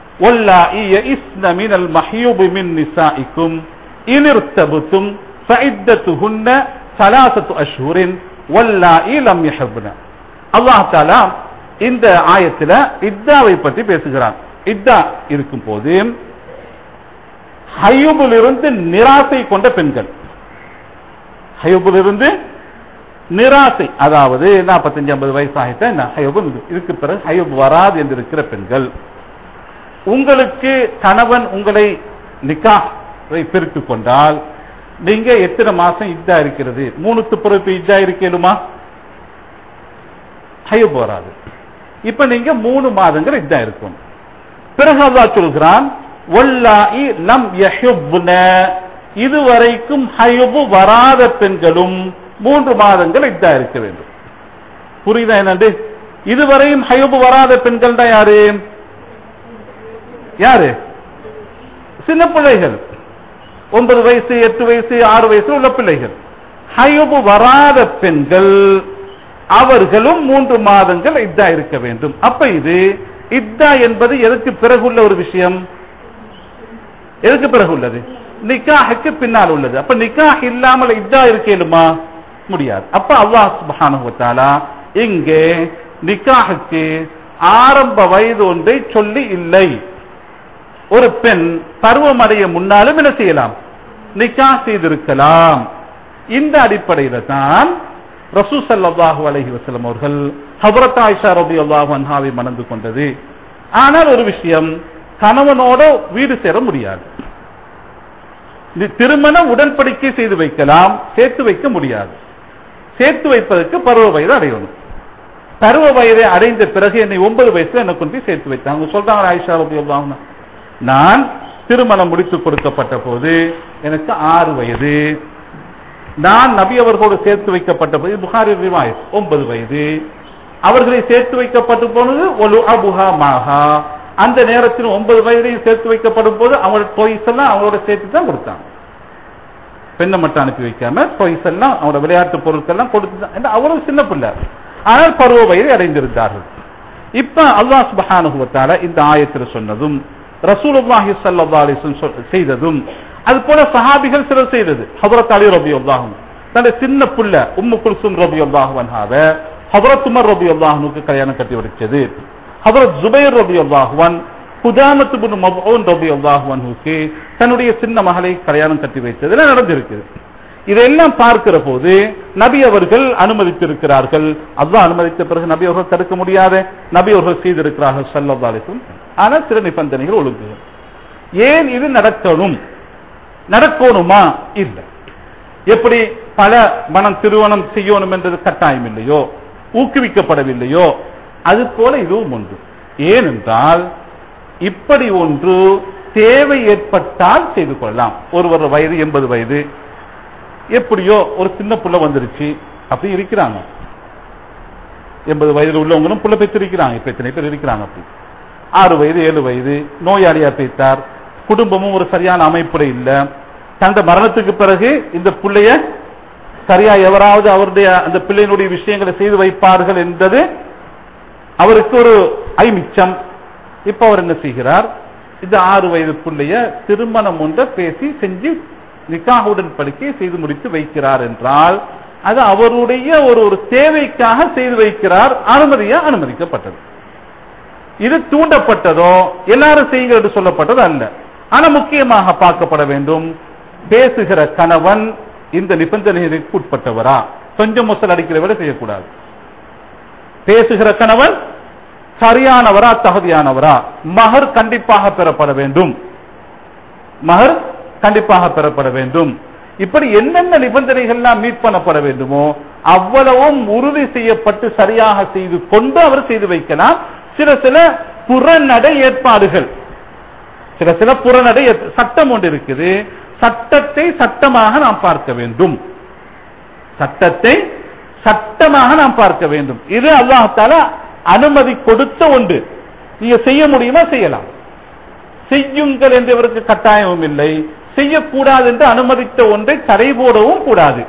மினல் மஹியூபு மின் நிசாஇக்கும் இனிர்த்தபுத்தும் ஃபஇத்தத்துஹுன்ன ثلاثه اشهر واللائي لم يحبن அல்லாஹ் தஆலா இந்த ஆயத்துல இத்தாவை பற்றி பேசுகிறான் இத்தா இருக்கும் போது ஹையுபிலிருந்து நிராசை கொண்ட பெண்கள் ஹையுபிலிருந்து நிராசை அதாவது நாற்பத்தஞ்சு ஐம்பது வயசு ஆகிட்ட என்ன ஹையுபு இதுக்கு பிறகு ஹையுப் வராது என்று இருக்கிற பெண்கள் உங்களுக்கு கணவன் உங்களை நிக்கா பிரித்து கொண்டால் நீங்க எத்தனை மாசம் இதா இருக்கிறது மூணுக்கு பிறகு இதா இருக்கலுமா ஹையுப் வராது இப்ப நீங்க மூணு மாதங்கள் இதா இருக்கும் பிறகு அல்லா சொல்கிறான் லம் இதுவரைக்கும் ஹயுபு வராத பெண்களும் மூன்று மாதங்கள் இதா இருக்க வேண்டும் புரியுதா என்னண்டு இதுவரையும் ஹயுபு வராத பெண்கள் தான் யாரு யாரு சின்ன பிள்ளைகள் ஒன்பது வயசு எட்டு வயசு ஆறு வயசு உள்ள பிள்ளைகள் ஹயபு வராத பெண்கள் அவர்களும் மூன்று மாதங்கள் இத்தா இருக்க வேண்டும் அப்ப இது இத்தா என்பது எதற்கு பிறகுள்ள ஒரு விஷயம் எதுக்கு பிறகு உள்ளது நிக்காஹுக்கு பின்னால் உள்ளது அப்ப நிக்காஹ் இல்லாமல் இத்தா இருக்கேனுமா முடியாது அப்ப அல்லாஹ் சுப்ஹானஹு வ தஆலா இங்கே நிக்காஹுக்கு ஆரம்ப வயது ஒன்றை சொல்லி இல்லை ஒரு பெண் பருவமடைய முன்னாலும் என்ன செய்யலாம் நிக்கா செய்திருக்கலாம் இந்த அடிப்படையில தான் ரசூ ஸல்லல்லாஹு அலைஹி வஸல்லம் அவர்கள் ஹஜ்ரத் ஆயிஷா ரலியல்லாஹு அன்ஹாவை மணந்து கொண்டது ஆனால் ஒரு விஷயம் கணவனோட வீடு சேர முடியாது இது திருமண உடன்படிக்கை செய்து வைக்கலாம் சேர்த்து வைக்க முடியாது சேர்த்து வைப்பதற்கு பருவ வயது அடையணும் பருவ வயதை அடைந்த பிறகு என்னை ஒன்பது வயசுல என்ன கொண்டு போய் சேர்த்து வைத்தாங்க அவங்க சொல்றாங்க ஆயிஷா ரலியல்லாஹு அன்ஹா நான் திருமணம் முடித்து கொடுக்கப்பட்ட போது எனக்கு ஆறு வயது நான் நபி அவர்களோடு சேர்த்து வைக்கப்பட்ட போது புகாரி ரிவாயத் ஒன்பது வயது அவர்களை சேர்த்து வைக்கப்பட்ட போனது ஒலு அபுஹா மாஹா அந்த நேரத்தில் ஒன்பது வயதையும் சேர்த்து வைக்கப்படும் போது அவங்களோட டொய்ஸ் எல்லாம் அவங்களோட சேர்த்து தான் கொடுத்தாங்க பெண்ணை மட்டும் அனுப்பி வைக்காம டொய்ஸ் எல்லாம் அவங்களோட விளையாட்டு பொருட்கள் எல்லாம் கொடுத்து தான் ஏன்னா அவரும் சின்ன பிள்ளை ஆனால் பருவ வயதை அடைந்திருந்தார்கள் இப்ப அல்லாஹ் சுப்ஹானஹு வ தஆலா இந்த ஆயத்தில் சொன்னதும் ரசூலுல்லாஹி ஸல்லல்லாஹு அலைஹி வஸல்லம் சொல்- செய்ததும் அது போல சஹாபிகள் சிலர் செய்தது ஹஜ்ரத் அலி ரலியல்லாஹு அன்ஹு தன்னுடைய சின்ன புள்ள உம்மு குல்சும் ரலியல்லாஹு அன்ஹாவ ஹஜ்ரத் உமர் ரலியல்லாஹு அன்ஹுக்கு கல்யாணம் கட்டி வச்சது ஹஜ்ரத் ஜுபைர் ரலியல்லாஹு அன் குதாமத் இப்னு மப்ஊன் ரலியல்லாஹு அன்ஹுக்கு தன்னுடைய சின்ன மகளை கல்யாணம் கட்டி வைத்தது எல்லாம் நடந்திருக்கு இதெல்லாம் பார்க்கிற போது நபி அவர்கள் அனுமதித்திருக்கிறார்கள் அல்லாஹ் அனுமதித்த பிறகு நபி அவர்கள் தடுக்க முடியாத நபி அவர்கள் செய்திருக்கிறார்கள் ஸல்லல்லாஹு அலைஹி வஸல்லம் ஆனால் சில நிபந்தனைகள் ஒழுங்குகள் ஏன் இது நடக்கணும் நடக்கணுமா இல்லை எப்படி பல மனம் திருமணம் செய்யணும் என்றது கட்டாயம் இல்லையோ ஊக்குவிக்கப்படவில்லையோ அது போல இதுவும் ஒன்று ஏனென்றால் இப்படி ஒன்று தேவை ஏற்பட்டால் செய்து கொள்ளலாம் ஒருவர் வயது எண்பது வயது எப்படியோ ஒரு சின்ன புள்ள வந்துருச்சு அப்படி இருக்கிறாங்க எண்பது வயதுல உள்ளவங்களும் புள்ள பெற்றிருக்கிறாங்க இப்ப எத்தனை பேர் இருக்கிறாங்க அப்படி ஆறு வயது ஏழு வயது நோயாளியா பேத்தார் குடும்பமும் ஒரு சரியான அமைப்புல இல்ல தந்த மரணத்துக்கு பிறகு இந்த பிள்ளைய சரியா எவராவது அவருடைய அந்த பிள்ளையினுடைய விஷயங்களை செய்து வைப்பார்கள் என்பது அவருக்கு ஒரு ஐமிச்சம் இப்ப அவர் என்ன செய்கிறார் இந்த ஆறு வயது பிள்ளைய திருமணம் ஒன்றை பேசி செஞ்சு நிக்காகுடன் படிக்கை செய்து முடித்து வைக்கிறார் என்றால் அது அவருடைய ஒரு ஒரு தேவைக்காக செய்து வைக்கிறார் அனுமதியா அனுமதிக்கப்பட்டது இது தூண்டப்பட்டதோ எல்லாரும் செய்யுங்க என்று சொல்லப்பட்டது அல்ல ஆனா முக்கியமாக பார்க்கப்பட வேண்டும் பேசுகிற கணவன் இந்த நிபந்தனைகளுக்கு உட்பட்டவரா கொஞ்சம் முசல் அடிக்கிற விட செய்யக்கூடாது பேசுகிற கணவன் சரியானவரா தகுதியானவரா மகர் கண்டிப்பாக பெறப்பட வேண்டும் மகர் கண்டிப்பாக பெறப்பட வேண்டும் இப்படி என்னென்ன நிபந்தனைகள்லாம் மீட் பண்ணப்பட வேண்டுமோ அவ்வளவும் உறுதி செய்யப்பட்டு சரியாக செய்து கொண்டு அவர் செய்து வைக்கலாம் சில சில புறநடை ஏற்பாடுகள் சில சில புறநடை ஏற்- சட்டம் ஒன்று இருக்குது சட்டத்தை சட்டமாக நாம் பார்க்க வேண்டும் சட்டத்தை சட்டமாக நாம் பார்க்க வேண்டும் இது அல்லாஹால அனுமதி கொடுத்த ஒன்று நீங்க செய்ய முடியுமா செய்யலாம் செய்யுங்கள் என்று இவருக்கு கட்டாயமும் இல்லை செய்யக்கூடாது என்று அனுமதித்த ஒன்றை தடை போடவும் கூடாது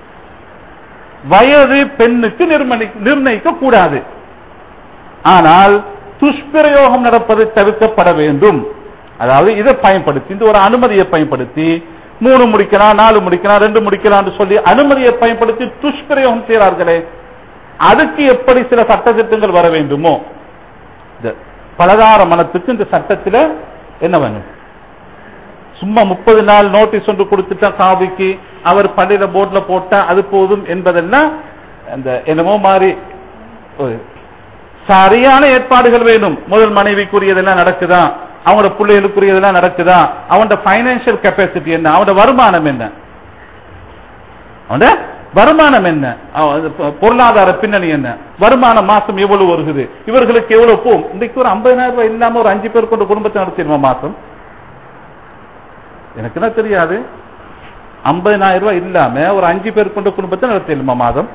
வயது பெண்ணுக்கு நிர்மணி நிர்ணயிக்க கூடாது ஆனால் துஷ்பிரயோகம் நடப்பது தவிர்க்கப்பட வேண்டும் அதாவது இதை பயன்படுத்தி இந்த ஒரு அனுமதியை பயன்படுத்தி மூணு முடிக்கலாம் நாலு முடிக்கலாம் ரெண்டு முடிக்கலாம் சொல்லி அனுமதியை பயன்படுத்தி துஷ்பிரயோகம் செய்கிறார்களே அதுக்கு எப்படி சில சட்டத்திட்டங்கள் வர வேண்டுமோ இந்த பலதார மனத்துக்கு இந்த சட்டத்தில் என்ன வேணும் சும்மா முப்பது நாள் நோட்டீஸ் ஒன்று கொடுத்துட்டா காவிக்கு அவர் பள்ளியில போர்ட்ல போட்டா அது போதும் என்பதெல்லாம் அந்த என்னமோ மாதிரி ஒரு சரியான ஏற்பாடுகள் வேணும் முதல் மனைவிக்குரியதெல்லாம் நடக்குதா அவனோட பிள்ளைகளுக்குரியதெல்லாம் நடக்குதா அவனோட பைனான்சியல் கெப்பாசிட்டி என்ன அவனோட வருமானம் என்ன அவனோட வருமானம் என்ன அவன் பொ- பொருளாதார பின்னணி என்ன வருமானம் மாசம் எவ்வளவு வருகுது இவர்களுக்கு எவ்வளவு போகும் இன்னைக்கு ஒரு 50000 ரூபாய் இல்லாம ஒரு அஞ்சு பேர் கொண்ட குடும்பத்தை நடத்திடுமா மாசம் எனக்கு என்ன தெரியாது 50000 ரூபாய் இல்லாம ஒரு அஞ்சு பேர் கொண்ட குடும்பத்தை நடத்திடுமா மாதம்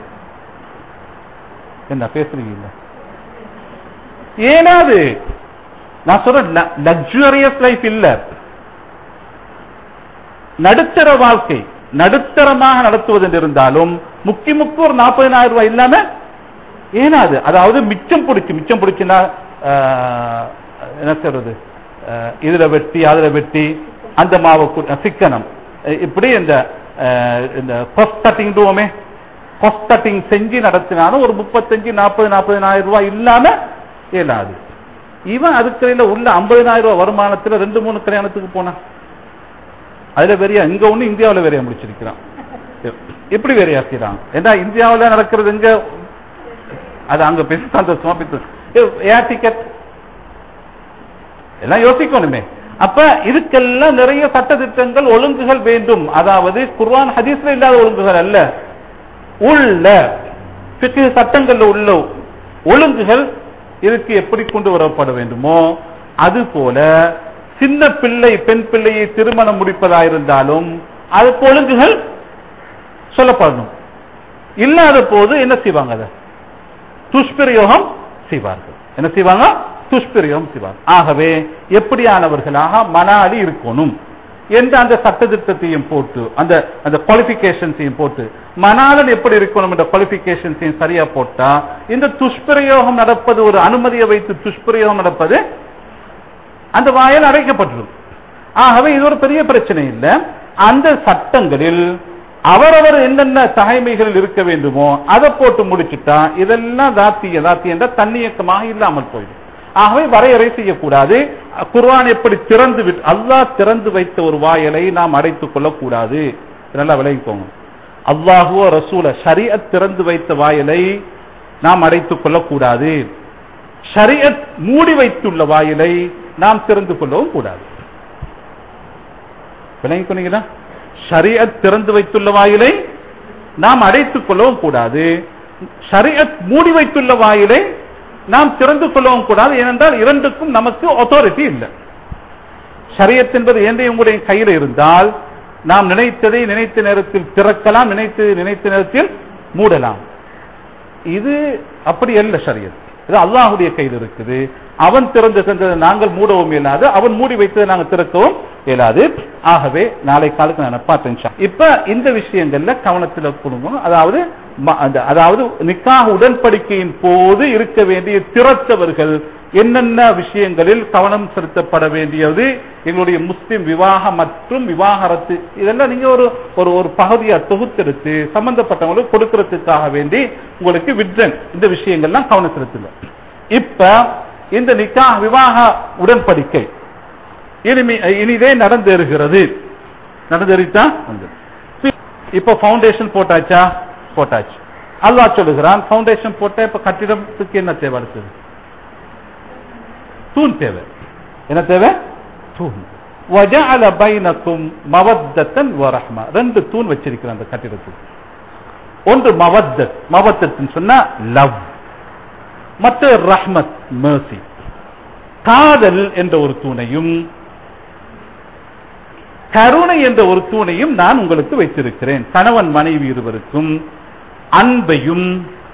என்ன பேசுறீங்க இல்ல ஏனாது நான் சொல்றேன் லக்ஸுரியஸ் லைஃப் இல்ல நடுத்தர வாழ்க்கை நடுத்தரமாக நடத்துவது என்று இருந்தாலும் முக்கி முக்கு ஒரு நாற்பதினாயிரம் ரூபாய் இல்லாம ஏனாது அதாவது மிச்சம் பிடிச்சு மிச்சம் பிடிச்சுன்னா ஆஹ், என்ன சொல்றது ஆஹ், இதுல வெட்டி அதுல வெட்டி அந்த மாவை கு- சிக்கனம் அஹ் இப்படி இந்த ஆஹ், இந்த கொஸ்ட் கட்டிங்டுவோமே கொஸ்ட் கட்டிங் செஞ்சு நடத்தினாலும் ஒரு முப்பத்தஞ்சு நாற்பது நாற்பதினாயிரம் ரூபாய் இல்லாம இயலாது இவன் அதுக்கடையில உள்ள ஐம்பதினாயிரம் ரூபாய் வருமானத்துல ரெண்டு மூணு கல்யாணத்துக்கு போனான் அதுல வெறியா இங்க ஒண்ணு இந்தியாவுல வெறியா முடிச்சிருக்கிறான் எப்படி வெறியா செய்யறான் ஏன்னா இந்தியாவுல நடக்கிறது இங்க அது அங்க பேசி சந்தோஷமா பேசு ஏர் டிக்கெட் எல்லாம் யோசிக்கணுமே அப்ப இதுக்கெல்லாம் நிறைய சட்டதிட்டங்கள் ஒழுங்குகள் வேண்டும் அதாவது குர்ஆன் ஹதீஸ்ல இல்லாத ஒழுங்குகள் அல்ல உள்ள ஃபிக்ஹ் சட்டங்கள்ல உள்ள ஒழுங்குகள் இதுக்கு எப்படி கொண்டு வரப்பட வேண்டுமோ அது போல சின்ன பிள்ளை பெண் பிள்ளையை திருமணம் முடிப்பதாயிருந்தாலும் அதுக்கு ஒழுங்குகள் சொல்லப்படணும் இல்லாத போது என்ன செய்வாங்க அதை துஷ்பிரயோகம் செய்வார்கள் என்ன செய்வாங்க துஷ்பிரயோகம் செய்வாங்க ஆகவே எப்படியானவர்களாக மனாலி இருக்கணும் என்ற அந்த சட்டத்திட்டத்தையும் போட்டு அந்த அந்த குவாலிபிகேஷன்ஸையும் போட்டு மணாலன் எப்படி இருக்கணும் என்ற குவாலிபிகேஷன்ஸையும் சரியா போட்டா இந்த துஷ்பிரயோகம் நடப்பது ஒரு அனுமதியை வைத்து துஷ்பிரயோகம் நடப்பது அந்த வாயல் அடைக்கப்பட்டுரும் ஆகவே இது ஒரு பெரிய பிரச்சனை இல்லை அந்த சட்டங்களில் அவரவர் என்னென்ன தகைமைகளில் இருக்க வேண்டுமோ அதை போட்டு முடிச்சுட்டா இதெல்லாம் தாத்திய தாத்தி என்ற தன்னியக்கமாக இல்லாமல் போயிடும் ஆகவே வரையறை செய்யக்கூடாது குர்ஆன் எப்படி திறந்து விட்டு அல்லாஹ் திறந்து வைத்த ஒரு வாயலை நாம் அடைத்துக் கொள்ளக்கூடாது நல்லா விளங்கிக்கோங்க அல்லாஹுவோ ரசூல ஷரியத் திறந்து வைத்த வாயலை நாம் அடைத்துக் கொள்ளக்கூடாது ஷரியத் மூடி வைத்துள்ள வாயிலை நாம் திறந்து கொள்ளவும் கூடாது விளங்கிக் கொண்டீங்களா ஷரியத் திறந்து வைத்துள்ள வாயிலை நாம் அடைத்துக் கொள்ளவும் கூடாது ஷரியத் மூடி வைத்துள்ள வாயிலை நாம் திறந்து கொள்ளவும் கூடாது ஏனென்றால் இரண்டுக்கும் நமக்கு அத்தாரிட்டி இல்லை ஷரியத் என்பது என்னையும் உங்களுடைய கையில் இருந்தால் நாம் நினைத்ததை நினைத்த நேரத்தில் திறக்கலாம் நினைத்ததை நினைத்த நேரத்தில் மூடலாம் இது அப்படி அல்ல ஷரியத் இது அல்லாஹுடைய கையில் இருக்குது அவன் திறந்து சென்றதை நாங்கள் மூடவும் இயலாது அவன் மூடி வைத்ததை நாங்கள் திறக்கவும் இயலாது ஆகவே நாளை காலுக்கு நான் பார்த்தேன் இன்ஷா. இப்ப இந்த விஷயங்கள்ல கவனத்தில் கொடுங்க அதாவது ம- அந்த- அதாவது நிக்காக உடன்படிக்கையின் போது இருக்க வேண்டிய திறத்தவர்கள் என்னென்ன விஷயங்களில் கவனம் செலுத்தப்பட வேண்டியது எங்களுடைய முஸ்லிம் விவாகம் மற்றும் விவாகரத்து இதெல்லாம் நீங்க ஒரு ஒரு ஒரு பகுதியா தொகுத்தெடுத்து சம்பந்தப்பட்டவங்களுக்கு கொடுக்கறதுக்காக வேண்டி உங்களுக்கு விட்ரன் இந்த விஷயங்கள்லாம் கவனம் செலுத்தல இப்ப இந்த நிக்கா விவாக உடன்படிக்கை இனிமே இனிதே நடந்தேறுகிறது நடந்தேறித்தா இப்ப ஃபவுண்டேஷன் போட்டாச்சா போட்டாச்சு அல்லாஹ் சொல்லுகிறான் ஃபவுண்டேஷன் போட்ட இப்ப கட்டிடத்துக்கு என்ன தேவை அடுத்தது தூண் தேவை என்ன தேவை தூண் وَجَعَلَ بَيْنَكُمْ مَوَدَّةً وَرَحْمَةً ரெண்டு தூண் வச்சிருக்கிறான் அந்த கட்டிடத்துக்கு ஒன்று மவத்தத் மவத்தத்துன்னு சொன்னா லவ் மற்ற ரஹ்மத் mercy காதல் என்ற ஒரு தூணையும் கருணை என்ற ஒரு தூணையும் நான் உங்களுக்கு வைத்திருக்கிறேன் கணவன் மனைவி இருவருக்கும் அன்பையும்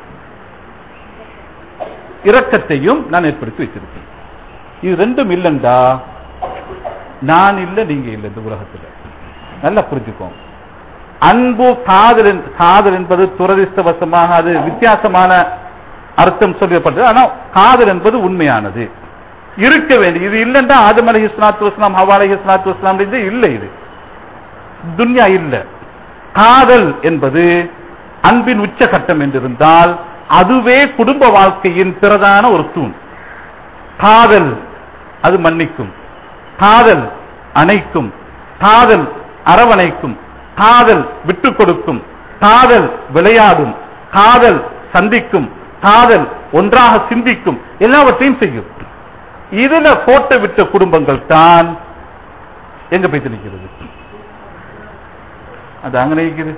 இரக்கத்தையும் நான் ஏற்படுத்தி வைத்திருக்கேன் இது ரெண்டும் இல்லைண்டா நான் இல்லை நீங்க இல்லை இந்த உலகத்தில் நல்லா புரிஞ்சுக்கோங்க அன்பு காதல் என்- காதல் என்பது துரதிர்ஷ்டவசமாக அது வித்தியாசமான அர்த்தம் சொல்லப்பட்டது ஆனால் காதல் என்பது உண்மையானது இருக்க வேண்டிய இது இல்லைன்னா ஆதம் அலி இஸ்லாத்து வஸ்லாம் ஹவா அலி இஸ்லாத்து வஸ்லாம் இது இல்லை இது துன்யா இல்லை காதல் என்பது அன்பின் உச்சகட்டம் என்றிருந்தால் அதுவே குடும்ப வாழ்க்கையின் பிரதான ஒரு தூண் காதல் அது மன்னிக்கும் காதல் அணைக்கும் காதல் அரவணைக்கும் காதல் விட்டுக் கொடுக்கும் காதல் விளையாடும் காதல் சந்திக்கும் காதல் ஒன்றாக சிந்திக்கும் எல்லாவற்றையும் செய்யும் இதுல கோட்டை விட்ட குடும்பங்கள் தான் எங்க போய் நிற்கிறது அது அங்க நிற்குது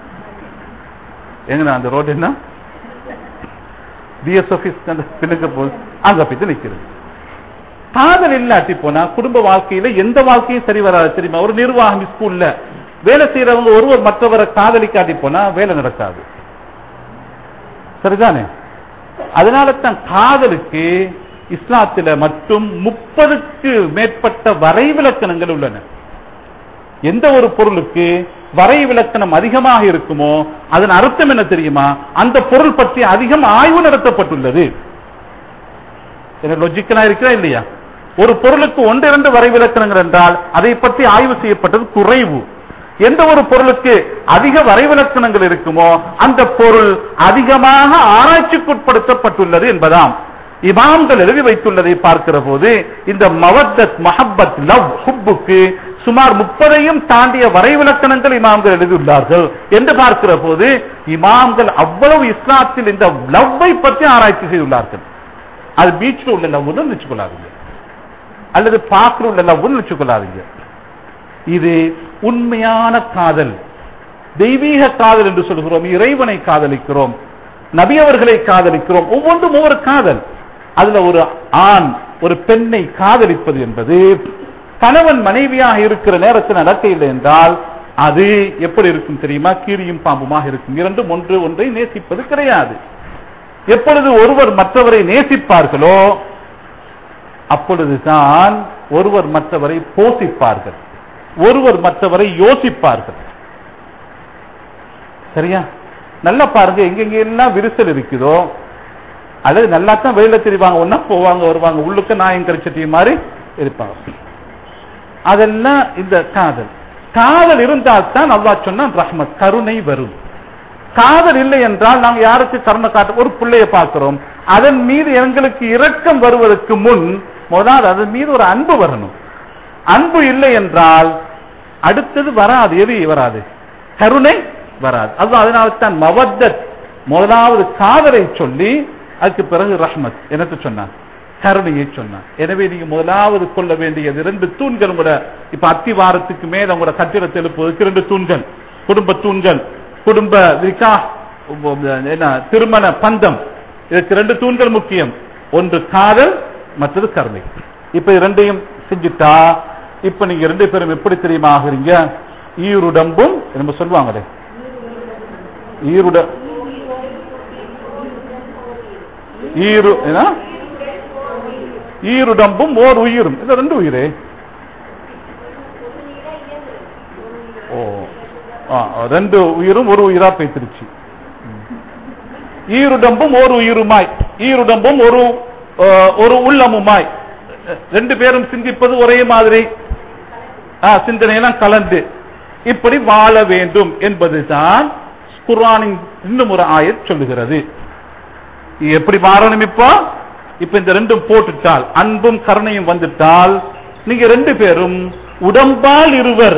எங்க அந்த ரோடு என்ன பிஎஸ் ஆபீஸ் அந்த பின்னுக்கு போகுது அங்க போய் நிற்கிறது காதல் இல்லாட்டி போனா குடும்ப வாழ்க்கையில எந்த வாழ்க்கையும் சரி வராது தெரியுமா ஒரு நிர்வாகம் ஸ்கூல்ல வேலை செய்யறவங்க ஒருவர் மற்றவரை காதலிக்காட்டி போனா வேலை நடக்காது சரிதானே அதனால தான் காதலுக்கு இஸ்லாத்தில மட்டும் முப்பதுக்கு மேற்பட்ட வரைவிலக்கணங்கள் உள்ளன எந்த ஒரு பொருளுக்கு வரை விலக்கணம் அதிகமாக இருக்குமோ அதன் அர்த்தம் என்ன தெரியுமா அந்த பொருள் பற்றி அதிகம் ஆய்வு நடத்தப்பட்டுள்ளது லொஜிக்கலா இருக்கிறா இல்லையா ஒரு பொருளுக்கு ஒன்று இரண்டு வரை விலக்கணங்கள் என்றால் அதை பற்றி ஆய்வு செய்யப்பட்டது குறைவு எந்த ஒரு பொருளுக்கு அதிக வரைவிலக்கணங்கள் இருக்குமோ அந்த பொருள் அதிகமாக ஆராய்ச்சிக்குட்படுத்தப்பட்டுள்ளது என்பதாம் இமாம்கள் எழுதி வைத்துள்ளதை பார்க்கிற போது இந்த மவத்தத் மஹப்பத் லவ் ஹுப்புக்கு சுமார் முப்பதையும் தாண்டிய வரைவிலக்கணங்கள் இமாம்கள் எழுதியுள்ளார்கள் என்று பார்க்கிற போது இமாம்கள் அவ்வளவு இஸ்லாத்தில் இந்த லவ்வை பற்றி ஆராய்ச்சி செய்துள்ளார்கள் அது பீச்சில் உள்ள லவ்னு நினைச்சுக்கொள்ளாதீங்க அல்லது பார்க்கிற உள்ள லவ்னு நினைச்சுக்கொள்ளாதீங்க இது உண்மையான காதல் தெய்வீக காதல் என்று சொல்கிறோம் இறைவனை காதலிக்கிறோம் நபி அவர்களை காதலிக்கிறோம் ஒவ்வொன்றும் ஒவ்வொரு காதல் அதுல ஒரு ஆண் ஒரு பெண்ணை காதலிப்பது என்பது கணவன் மனைவியாக இருக்கிற நேரத்தில் நடக்கையில் என்றால் அது எப்படி இருக்கும் தெரியுமா கீரியும் பாம்புமாக இருக்கும் இரண்டும் ஒன்று ஒன்றை நேசிப்பது கிடையாது எப்பொழுது ஒருவர் மற்றவரை நேசிப்பார்களோ அப்பொழுதுதான் ஒருவர் மற்றவரை போசிப்பார்கள் ஒருவர் மற்றவரை யோசிப்பார்கள் சரியா நல்லா பாருங்க எங்கெங்க எல்லாம் விரிசல் இருக்குதோ அல்லது நல்லா தான் வெளியில தெரிவாங்க ஒன்னா போவாங்க வருவாங்க உள்ளுக்க நாயம் கரிச்சட்டி மாதிரி இருப்பாங்க அதெல்லாம் இந்த காதல் காதல் இருந்தால் தான் அல்லா சொன்னா ரஹ்மத் கருணை வரும் காதல் இல்லை என்றால் நாம் யாருக்கு கருணை காட்ட ஒரு பிள்ளைய பார்க்கிறோம் அதன் மீது எங்களுக்கு இரக்கம் வருவதற்கு முன் முதலாவது அதன் மீது ஒரு அன்பு வரணும் அன்பு இல்லை என்றால் அடுத்தது வராது எது வராது கருணை வராது அது அதனால தான் மவத்தத் முதலாவது காதலை சொல்லி அதுக்கு பிறகு ரஹ்மத் எனக்கு சொன்னான் கருணையை சொன்னான் எனவே நீங்க முதலாவது கொள்ள வேண்டியது ரெண்டு தூண்கள் கூட இப்ப அத்திவாரத்துக்கு மேல உங்களோட கட்டிடத்தை எழுப்புவதற்கு ரெண்டு தூண்கள் குடும்ப தூண்கள் குடும்ப விகா என்ன திருமண பந்தம் இதுக்கு ரெண்டு தூண்கள் முக்கியம் ஒன்று காதல் மற்றது கருணை இப்ப இது ரெண்டையும் செஞ்சுட்டா இப்ப நீங்க ரெண்டு பேரும் எப்படி தெரியுமா ஆகுறீங்க ஈருடம்பும் நம்ம சொல்லுவாங்களே ஈருட ஈரு என்ன ஈருடம்பும் ஓர் உயிரும் இது ரெண்டு உயிரே ஓ ஆ, ரெண்டு உயிரும் ஒரு உயிரா பேசிருச்சு ஈருடம்பும் ஒரு உயிருமாய் ஈருடம்பும் ஒரு அஹ், ஒரு உள்ளமுமாய் ரெண்டு பேரும் சிந்திப்பது ஒரே மாதிரி ஆ, சிந்தனையெல்லாம் கலந்து இப்படி வாழ வேண்டும் என்பதுதான் குர்ஆனின் இன்னும் ஒரு ஆயத் சொல்லுகிறது எப்படி மாறணும் இப்போ இப்ப இந்த ரெண்டும் போட்டுட்டால் அன்பும் கருணையும் வந்துட்டால் நீங்க ரெண்டு பேரும் உடம்பால் இருவர்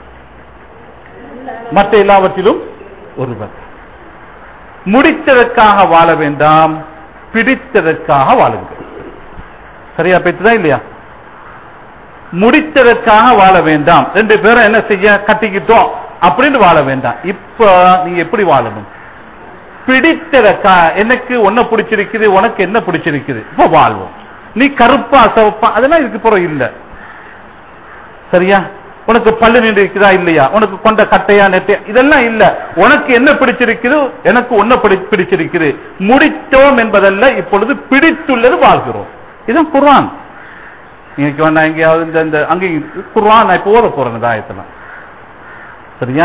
மற்ற எல்லாவற்றிலும் ஒருவர் முடித்ததற்காக வாழ வேண்டாம் பிடித்ததற்காக வாழுங்கள் சரியா பேச்சுதான் இல்லையா முடித்ததற்காக வாழ வேண்டாம் ரெண்டு பேரும் என்ன செய்ய கட்டிக்கிட்டோம் அப்படின்னு வாழ வேண்டாம் இப்ப நீங்க எப்படி வாழணும் பிடித்ததற்கா எனக்கு ஒன்ன பிடிச்சிருக்குது உனக்கு என்ன பிடிச்சிருக்குது இப்ப வாழ்வோம் நீ கருப்பா சவப்பா அதெல்லாம் இதுக்கு பிறகு இல்ல சரியா உனக்கு பல்லு நீண்டு இருக்குதா இல்லையா உனக்கு கொண்ட கட்டையா நெட்டையா இதெல்லாம் இல்ல உனக்கு என்ன பிடிச்சிருக்குது எனக்கு ஒன்ன பிடிச்சிருக்குது முடித்தோம் என்பதல்ல இப்பொழுது பிடித்துள்ளது வாழ்கிறோம் இதுதான் குர்ஆன் இன்னைக்கு வேணா எங்கேயாவது இந்த இந்த அங்கே குர்ஆன் நான் இப்போ ஓத போறேன் இந்த ஆயத்தெல்லாம் சரியா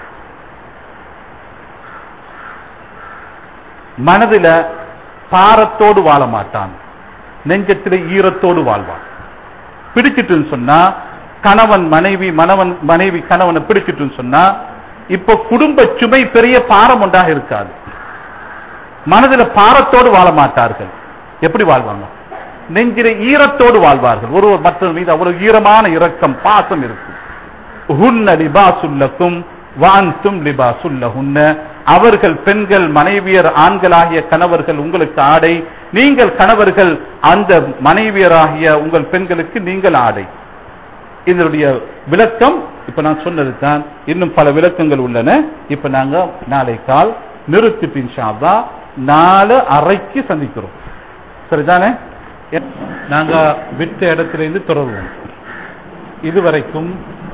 மனதில பாரத்தோடு வாழ மாட்டான் நெஞ்சத்தில ஈரத்தோடு வாழ்வான் பிடிச்சிட்டுன்னு சொன்னா கணவன் மனைவி மணவன் மனைவி கணவனை பிடிச்சிட்டுன்னு சொன்னா இப்ப குடும்ப சுமை பெரிய பாரம் ஒன்றாக இருக்காது மனதில பாரத்தோடு வாழ மாட்டார்கள் எப்படி வாழ்வாங்க நெஞ்சில ஈரத்தோடு வாழ்வார்கள் ஒருவர் மற்றவர் மீது அவ்வளவு ஈரமான இரக்கம் பாசம் இருக்கும் ஹுன்ன லிபாசுல்லக்கும் வான்தும் லிபாசுல்லஹுன்ன அவர்கள் பெண்கள் மனைவியர் ஆண்களாகிய கணவர்கள் உங்களுக்கு ஆடை நீங்கள் கணவர்கள் அந்த மனைவியராகிய உங்கள் பெண்களுக்கு நீங்கள் ஆடை இதனுடைய விளக்கம் இப்ப நான் சொன்னது தான் இன்னும் பல விளக்கங்கள் உள்ளன இப்ப நாங்க நாளை கால் நிறுத்திட்டு இன்ஷா அல்லாஹ் நாலு அறைக்கு சந்திக்கிறோம் சரிதானே நாங்க விட்ட இடத்துல இருந்து தொடருவோம் இதுவரைக்கும்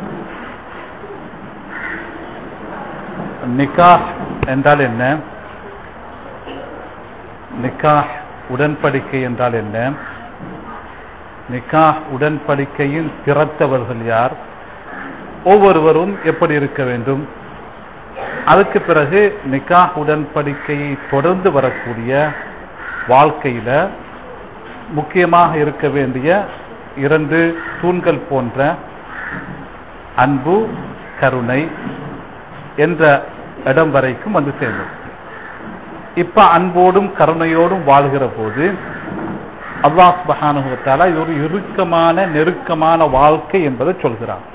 நிக்காஹ் என்றால் என்ன நிக்காஹ் உடன்படிக்கை என்றால் என்ன நிக்காஹ் உடன்படிக்கையின் திறத்தவர்கள் யார் ஒவ்வொருவரும் எப்படி இருக்க வேண்டும் அதுக்கு பிறகு நிக்காஹ் உடன்படிக்கையை தொடர்ந்து வரக்கூடிய வாழ்க்கையில முக்கியமாக இருக்க வேண்டிய இரண்டு தூண்கள் போன்ற அன்பு கருணை என்ற இடம் வரைக்கும் வந்து சேர்ந்தது இப்ப அன்போடும் கருணையோடும் வாழ்கிற போது அல்லாஹ் சுபஹானுவத்தால இது ஒரு இறுக்கமான நெருக்கமான வாழ்க்கை என்பதை சொல்கிறான்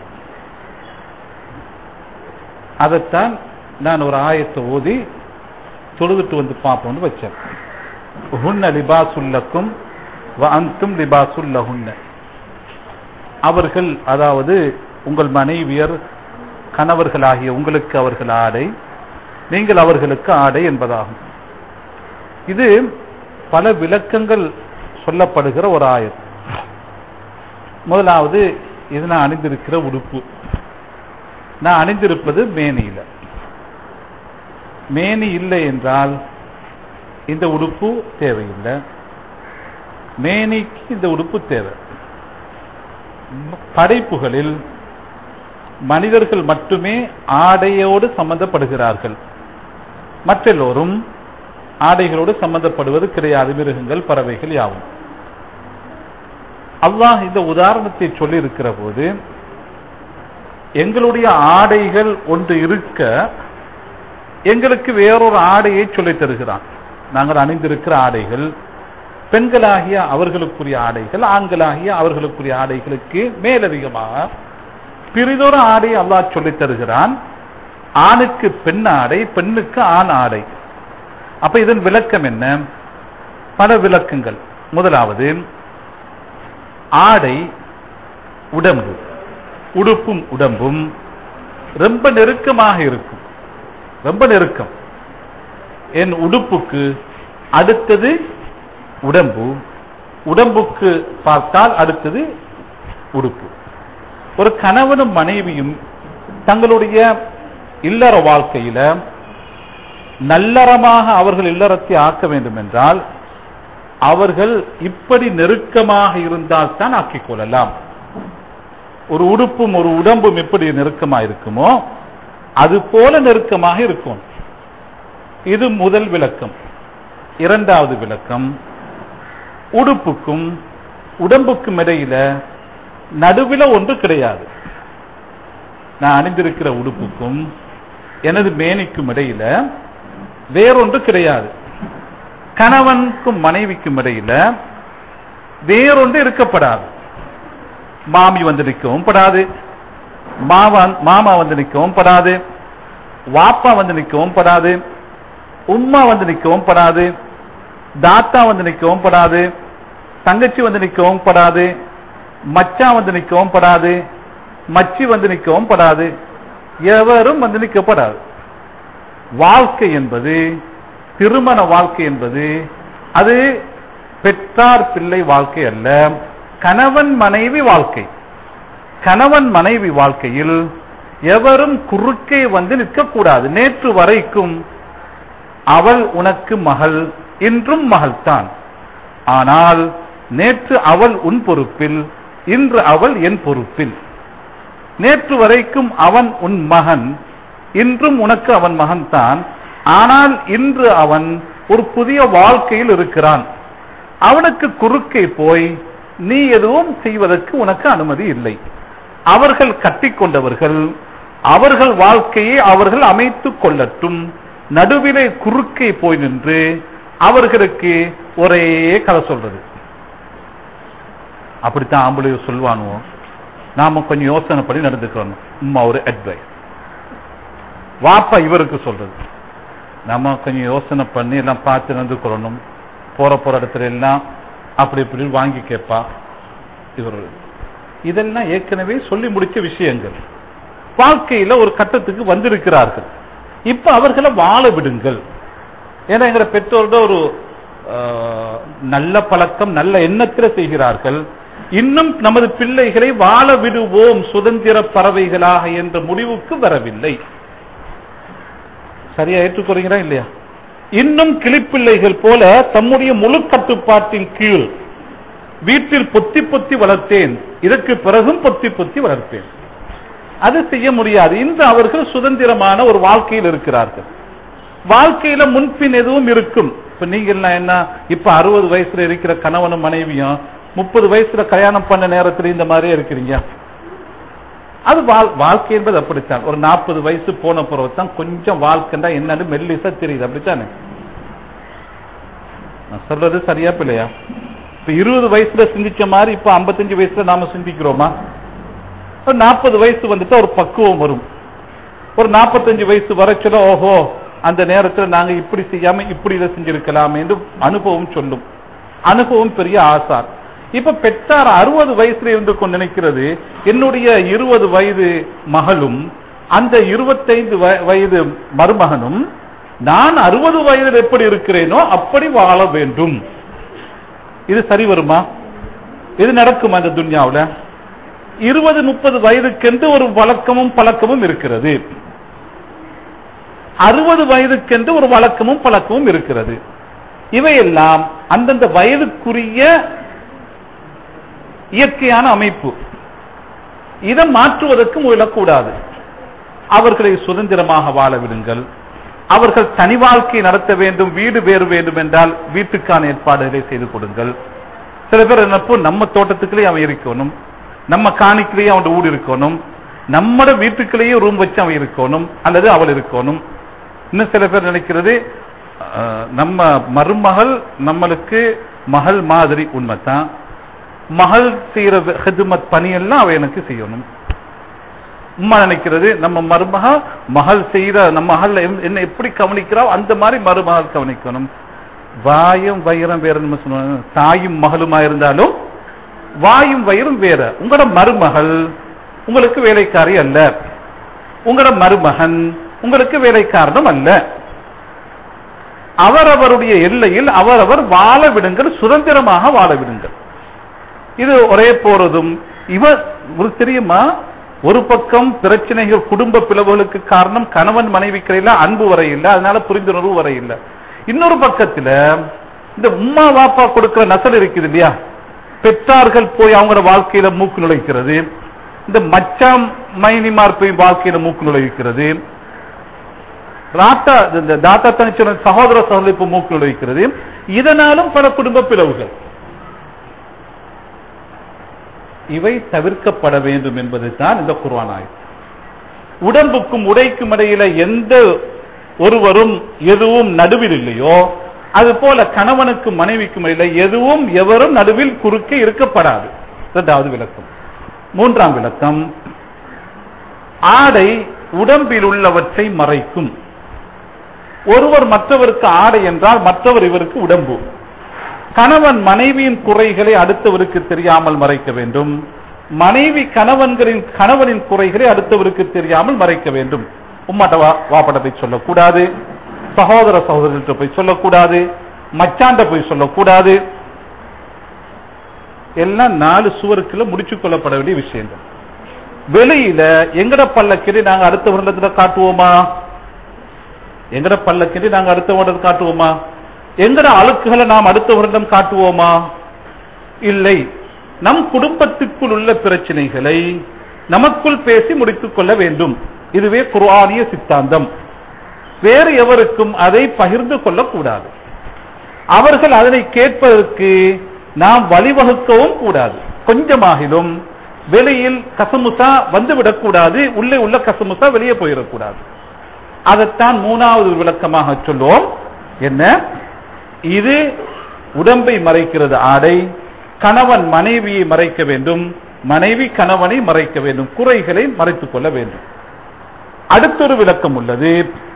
அதைத்தான் நான் ஒரு ஆயத்தை ஓதி தொழுதுட்டு வந்து பார்ப்போம்னு வச்சேன் ஹுன்ன லிபாசுல்லக்கும் அந்தும் லிபாசுல்லஹுன்ன அவர்கள் அதாவது உங்கள் மனைவியர் கணவர்களாகிய உங்களுக்கு அவர்கள் ஆடை நீங்கள் அவர்களுக்கு ஆடை என்பதாகும் இது பல விளக்கங்கள் சொல்லப்படுகிற ஒரு ஆயத் முதலாவது இது நான் அணிந்திருக்கிற உடுப்பு நான் அணிந்திருப்பது மேனியில மேனி இல்லை என்றால் இந்த உடுப்பு தேவையில்லை மேனிக்கு இந்த உடுப்பு தேவை படைப்புகளில் மனிதர்கள் மட்டுமே ஆடையோடு சம்பந்தப்படுகிறார்கள் மற்றெல்லோரும் ஆடைகளோடு சம்பந்தப்படுவது கிடையாது மிருகங்கள் பறவைகள் யாவும் அல்லாஹ் இந்த உதாரணத்தை சொல்லி இருக்கிற போது எங்களுடைய ஆடைகள் ஒன்று இருக்க எங்களுக்கு வேறொரு ஆடையை சொல்லித் தருகிறான் நாங்கள் அணிந்திருக்கிற ஆடைகள் பெண்களாகிய அவர்களுக்குரிய ஆடைகள் ஆண்களாகிய அவர்களுக்குரிய ஆடைகளுக்கு மேலதிகமாக பிரிதொரு ஆடை அல்லாஹ் சொல்லித் தருகிறான் ஆணுக்கு பெண் ஆடை பெண்ணுக்கு ஆண் ஆடை அப்ப இதன் விளக்கம் என்ன பல விளக்கங்கள் முதலாவது ஆடை உடம்பு உடுப்பும் உடம்பும் ரொம்ப நெருக்கமாக இருக்கும் ரொம்ப நெருக்கம் என் உடுப்புக்கு அடுத்தது உடம்பு உடம்புக்கு பார்த்தால் அடுத்தது உடுப்பு ஒரு கணவனும் மனைவியும் தங்களுடைய இல்லற வாழ்க்கையில நல்லறமாக அவர்கள் இல்லறத்தை ஆக்க வேண்டும் என்றால் அவர்கள் இப்படி நெருக்கமாக இருந்தால் தான் ஆக்கிக் கொள்ளலாம் ஒரு உடுப்பும் ஒரு உடம்பும் எப்படி நெருக்கமாக இருக்குமோ அது போல நெருக்கமாக இருக்கும் இது முதல் விளக்கம் இரண்டாவது விளக்கம் உடுப்புக்கும் உடம்புக்கும் இடையில நடுவில் ஒன்று கிடையாது நான் அணிந்திருக்கிற உடுப்புக்கும் எனது மேனிக்கும் இடையில வேறொன்று கிடையாது கணவனுக்கும் மனைவிக்கும் இடையில வேறொன்று இருக்கப்படாது மாமி வந்து நிற்கவும் படாது மாவா- மாமா வந்து நிற்கவும் படாது வாப்பா வந்து நிற்கவும் படாது உம்மா வந்து நிற்கவும் படாது தாத்தா வந்து நிற்கவும் படாது தங்கச்சி வந்து நிற்கவும் படாது மச்சான் வந்து நிற்கவும் படாது மச்சி வந்து நிற்கவும் படாது எவரும் வந்து நிற்கப்படாது வாழ்க்கை என்பது திருமண வாழ்க்கை என்பது அது பெற்றார் பிள்ளை வாழ்க்கை அல்ல கணவன் மனைவி வாழ்க்கை கணவன் மனைவி வாழ்க்கையில் எவரும் குறுக்கே வந்து நிற்கக்கூடாது நேற்று வரைக்கும் அவள் உனக்கு மகள் இன்றும் மகள்தான் ஆனால் நேற்று அவள் உன் பொறுப்பில் இன்று அவள் என் பொறுப்பில் நேற்று வரைக்கும் அவன் உன் மகன் இன்றும் உனக்கு அவன் மகன்தான் ஆனால் இன்று அவன் ஒரு புதிய வாழ்க்கையில் இருக்கிறான் அவனுக்கு குறுக்கே போய் நீ எதுவும் செய்வதற்கு உனக்கு அனுமதி இல்லை அவர்கள் கட்டிக்கொண்டவர்கள் அவர்கள் வாழ்க்கையை அவர்கள் அமைத்துக் கொள்ளட்டும் நடுவிலே குறுக்கே போய் நின்று அவர்களுக்கு ஒரே கதை சொல்றது அப்படித்தான் ஆம்பளை சொல்வானுவோ நாம கொஞ்சம் யோசனை பண்ணி நடந்துக்கிறோம் உம்மா ஒரு அட்வைஸ் வாப்பா இவருக்கு சொல்றது நம்ம கொஞ்சம் யோசனை பண்ணி எல்லாம் பார்த்து நடந்துக்கிறணும் போற போற இடத்துல எல்லாம் அப்படி இப்படி வாங்கி கேட்பா இவர் இதெல்லாம் ஏற்கனவே சொல்லி முடிச்ச விஷயங்கள் வாழ்க்கையில ஒரு கட்டத்துக்கு வந்திருக்கிறார்கள் இப்ப அவர்களை வாழ விடுங்கள் ஏன்னா எங்கிற பெற்றோர்கிட்ட ஒரு ஆஹ், நல்ல பழக்கம் நல்ல எண்ணத்தில் செய்கிறார்கள் இன்னும் நமது பிள்ளைகளை வாழ விடுவோம் சுதந்திர பறவைகளாக என்ற முடிவுக்கு வரவில்லை சரியா ஏற்றுக்கொள்கிறா இல்லையா இன்னும் கிளிப்பிள்ளைகள் போல தம்முடைய முழு கட்டுப்பாட்டின் கீழ் வீட்டில் பொத்தி பொத்தி வளர்த்தேன் இதற்கு பிறகும் பொத்தி பொத்தி வளர்ப்பேன் அது செய்ய முடியாது இன்று அவர்கள் சுதந்திரமான ஒரு வாழ்க்கையில் இருக்கிறார்கள் வாழ்க்கையில முன்பின் எதுவும் இருக்கும் இப்ப நீங்க எல்லாம் என்ன இப்ப அறுபது வயசுல இருக்கிற கணவனும் மனைவியும் முப்பது வயசுல கல்யாணம் பண்ண நேரத்துல இந்த மாதிரியே இருக்கிறீங்க அது வாழ்- வாழ்க்கை என்பது அப்படித்தான் ஒரு நாற்பது வயசு போன பிறகு தான் கொஞ்சம் வாழ்க்கைண்டா என்னன்னு மெல்லிசா தெரியுது அப்படித்தானே நான் சொல்றது சரியா பிள்ளையா இப்ப இருபது வயசுல சிந்திச்ச மாதிரி இப்ப 55 வயசுல நாம சிந்திக்கிறோமா ஒரு நாற்பது வயசு வந்துட்டு ஒரு பக்குவம் வரும் ஒரு 45 வயசு வரைச்சல ஓஹோ அந்த நேரத்துல நாங்க இப்படி செய்யாம இப்படி இதை செஞ்சிருக்கலாம் என்று அனுபவம் சொல்லும் அனுபவம் பெரிய ஆசார் இப்ப பெற்றார் அறுபது வயசுல இருந்து கொண்டு நினைக்கிறது என்னுடைய இருபது வயது மகளும் அந்த இருபத்தைந்து வய- வயது மருமகனும் நான் அறுபது வயதில் எப்படி இருக்கிறேனோ அப்படி வாழ வேண்டும் இது சரி வருமா இது நடக்குமா இந்த துன்யாவுல இருபது முப்பது வயதுக்கென்று ஒரு வழக்கமும் பழக்கமும் இருக்கிறது அறுபது வயதுக்கென்று ஒரு வழக்கமும் பழக்கமும் இருக்கிறது இவையெல்லாம் அந்தந்த வயதுக்குரிய இயற்கையான அமைப்பு இதை மாற்றுவதற்கு முயலக்கூடாது அவர்களை சுதந்திரமாக வாழ விடுங்கள் அவர்கள் தனி வாழ்க்கை நடத்த வேண்டும் வீடு வேறு வேண்டும் என்றால் வீட்டுக்கான ஏற்பாடுகளை செய்து கொடுங்கள் சில பேர் என்னப்போ நம்ம தோட்டத்துக்குள்ளே அவன் இருக்கணும் நம்ம காணிக்கிலேயே அவன் ஊடு இருக்கணும் நம்மட வீட்டுக்குள்ளேயே ரூம் வச்சு அவன் இருக்கணும் அல்லது அவள் இருக்கணும் இன்னும் சில பேர் நினைக்கிறது அஹ், நம்ம மருமகள் நம்மளுக்கு மகள் மாதிரி உண்மைதான் மகள் செய்யற ஹிதுமத் பணியெல்லாம் அவ எனக்கு செய்யணும் உம்மா நினைக்கிறது நம்ம மருமக மகள் செய்யற நம்ம மகள் எம்- என்ன எப்படி கவனிக்கிறா அந்த மாதிரி மருமகள் கவனிக்கணும் வாயும் வயிறும் வேற நம்ம சொல்லுவாங்க தாயும் மகளுமா இருந்தாலும் வாயும் வயிறும் வேற உங்களோட மருமகள் உங்களுக்கு வேலைக்காரி அல்ல உங்களோட மருமகன் உங்களுக்கு வேலைக்காரனும் அல்ல அவரவருடைய எல்லையில் அவரவர் வாழ விடுங்கள் சுதந்திரமாக வாழ விடுங்கள் இது ஒரே போறதும் இவ ஒரு தெரியுமா ஒரு பக்கம் பிரச்சனைகள் குடும்ப பிளவுகளுக்கு காரணம் கணவன் மனைவிக்கிடையில அன்பு வரை இல்லை அதனால புரிந்துணர்வு வரை இல்லை இன்னொரு பக்கத்துல இந்த உம்மா வாப்பா கொடுக்கிற நசல் இருக்குது இல்லையா பெற்றார்கள் போய் அவங்களோட வாழ்க்கையில மூக்கு நுழைக்கிறது இந்த மச்சாம் மைனிமார் போய் வாழ்க்கையில மூக்கு நுழைக்கிறது ராத்தா இந்த தாத்தா தனிச்சன சகோதர சகோதரிப்பு மூக்கு நுழைக்கிறது இதனாலும் பல குடும்ப பிளவுகள் இவை தவிர்க்கப்பட வேண்டும் என்பது தான் இந்த குர்ஆன் ஆயத் உடம்புக்கும் உடைக்கும் இடையில எந்த ஒருவரும் எதுவும் நடுவில் இல்லையோ அது போல கணவனுக்கும் மனைவிக்கும் இடையில எதுவும் எவரும் நடுவில் குறுக்கே இருக்கப்படாது இரண்டாவது விளக்கம் மூன்றாம் விளக்கம் ஆடை உடம்பில் உள்ளவற்றை மறைக்கும் ஒருவர் மற்றவருக்கு ஆடை என்றால் மற்றவர் இவருக்கு உடம்பு கணவன் மனைவியின் குறைகளை அடுத்தவருக்கு தெரியாமல் மறைக்க வேண்டும் மனைவி கணவன்களின் கணவனின் குறைகளை அடுத்தவருக்கு தெரியாமல் மறைக்க வேண்டும் உம்மாட்ட வா வாப்பட்ட போய் சொல்லக்கூடாது சகோதர சகோதரர்கிட்ட போய் சொல்லக்கூடாது மச்சாண்ட போய் சொல்லக்கூடாது எல்லாம் நாலு சுவருக்குள்ள முடிச்சு கொள்ளப்பட வேண்டிய விஷயங்கள் வெளியில எங்கட பல்லக்கிரி நாங்க அடுத்த வருடத்துல காட்டுவோமா எங்கட பல்லக்கிரி நாங்க அடுத்த வருடம் காட்டுவோமா எங்கட அழுக்குகளை நாம் அடுத்த வருடம் காட்டுவோமா இல்லை நம் குடும்பத்துக்குள் உள்ள பிரச்சனைகளை நமக்குள் பேசி முடித்துக் கொள்ள வேண்டும் இதுவே குர்ஆனிய சித்தாந்தம் வேறு எவருக்கும் அதை பகிர்ந்து கொள்ளக்கூடாது அவர்கள் அதனை கேட்பதற்கு நாம் வழிவகுக்கவும் கூடாது கொஞ்சமாகிலும் வெளியில் கசமுசா வந்துவிடக்கூடாது உள்ளே உள்ள கசமுசா வெளியே போயிடக்கூடாது அதைத்தான் மூணாவது விளக்கமாக சொல்லுவோம் என்ன இது உடம்பை மறைக்கிறது ஆடை கணவன் மனைவியை மறைக்க வேண்டும் மனைவி கணவனை மறைக்க வேண்டும் குறைகளை மறைத்துக் கொள்ள வேண்டும் அடுத்தொரு விளக்கம் உள்ளது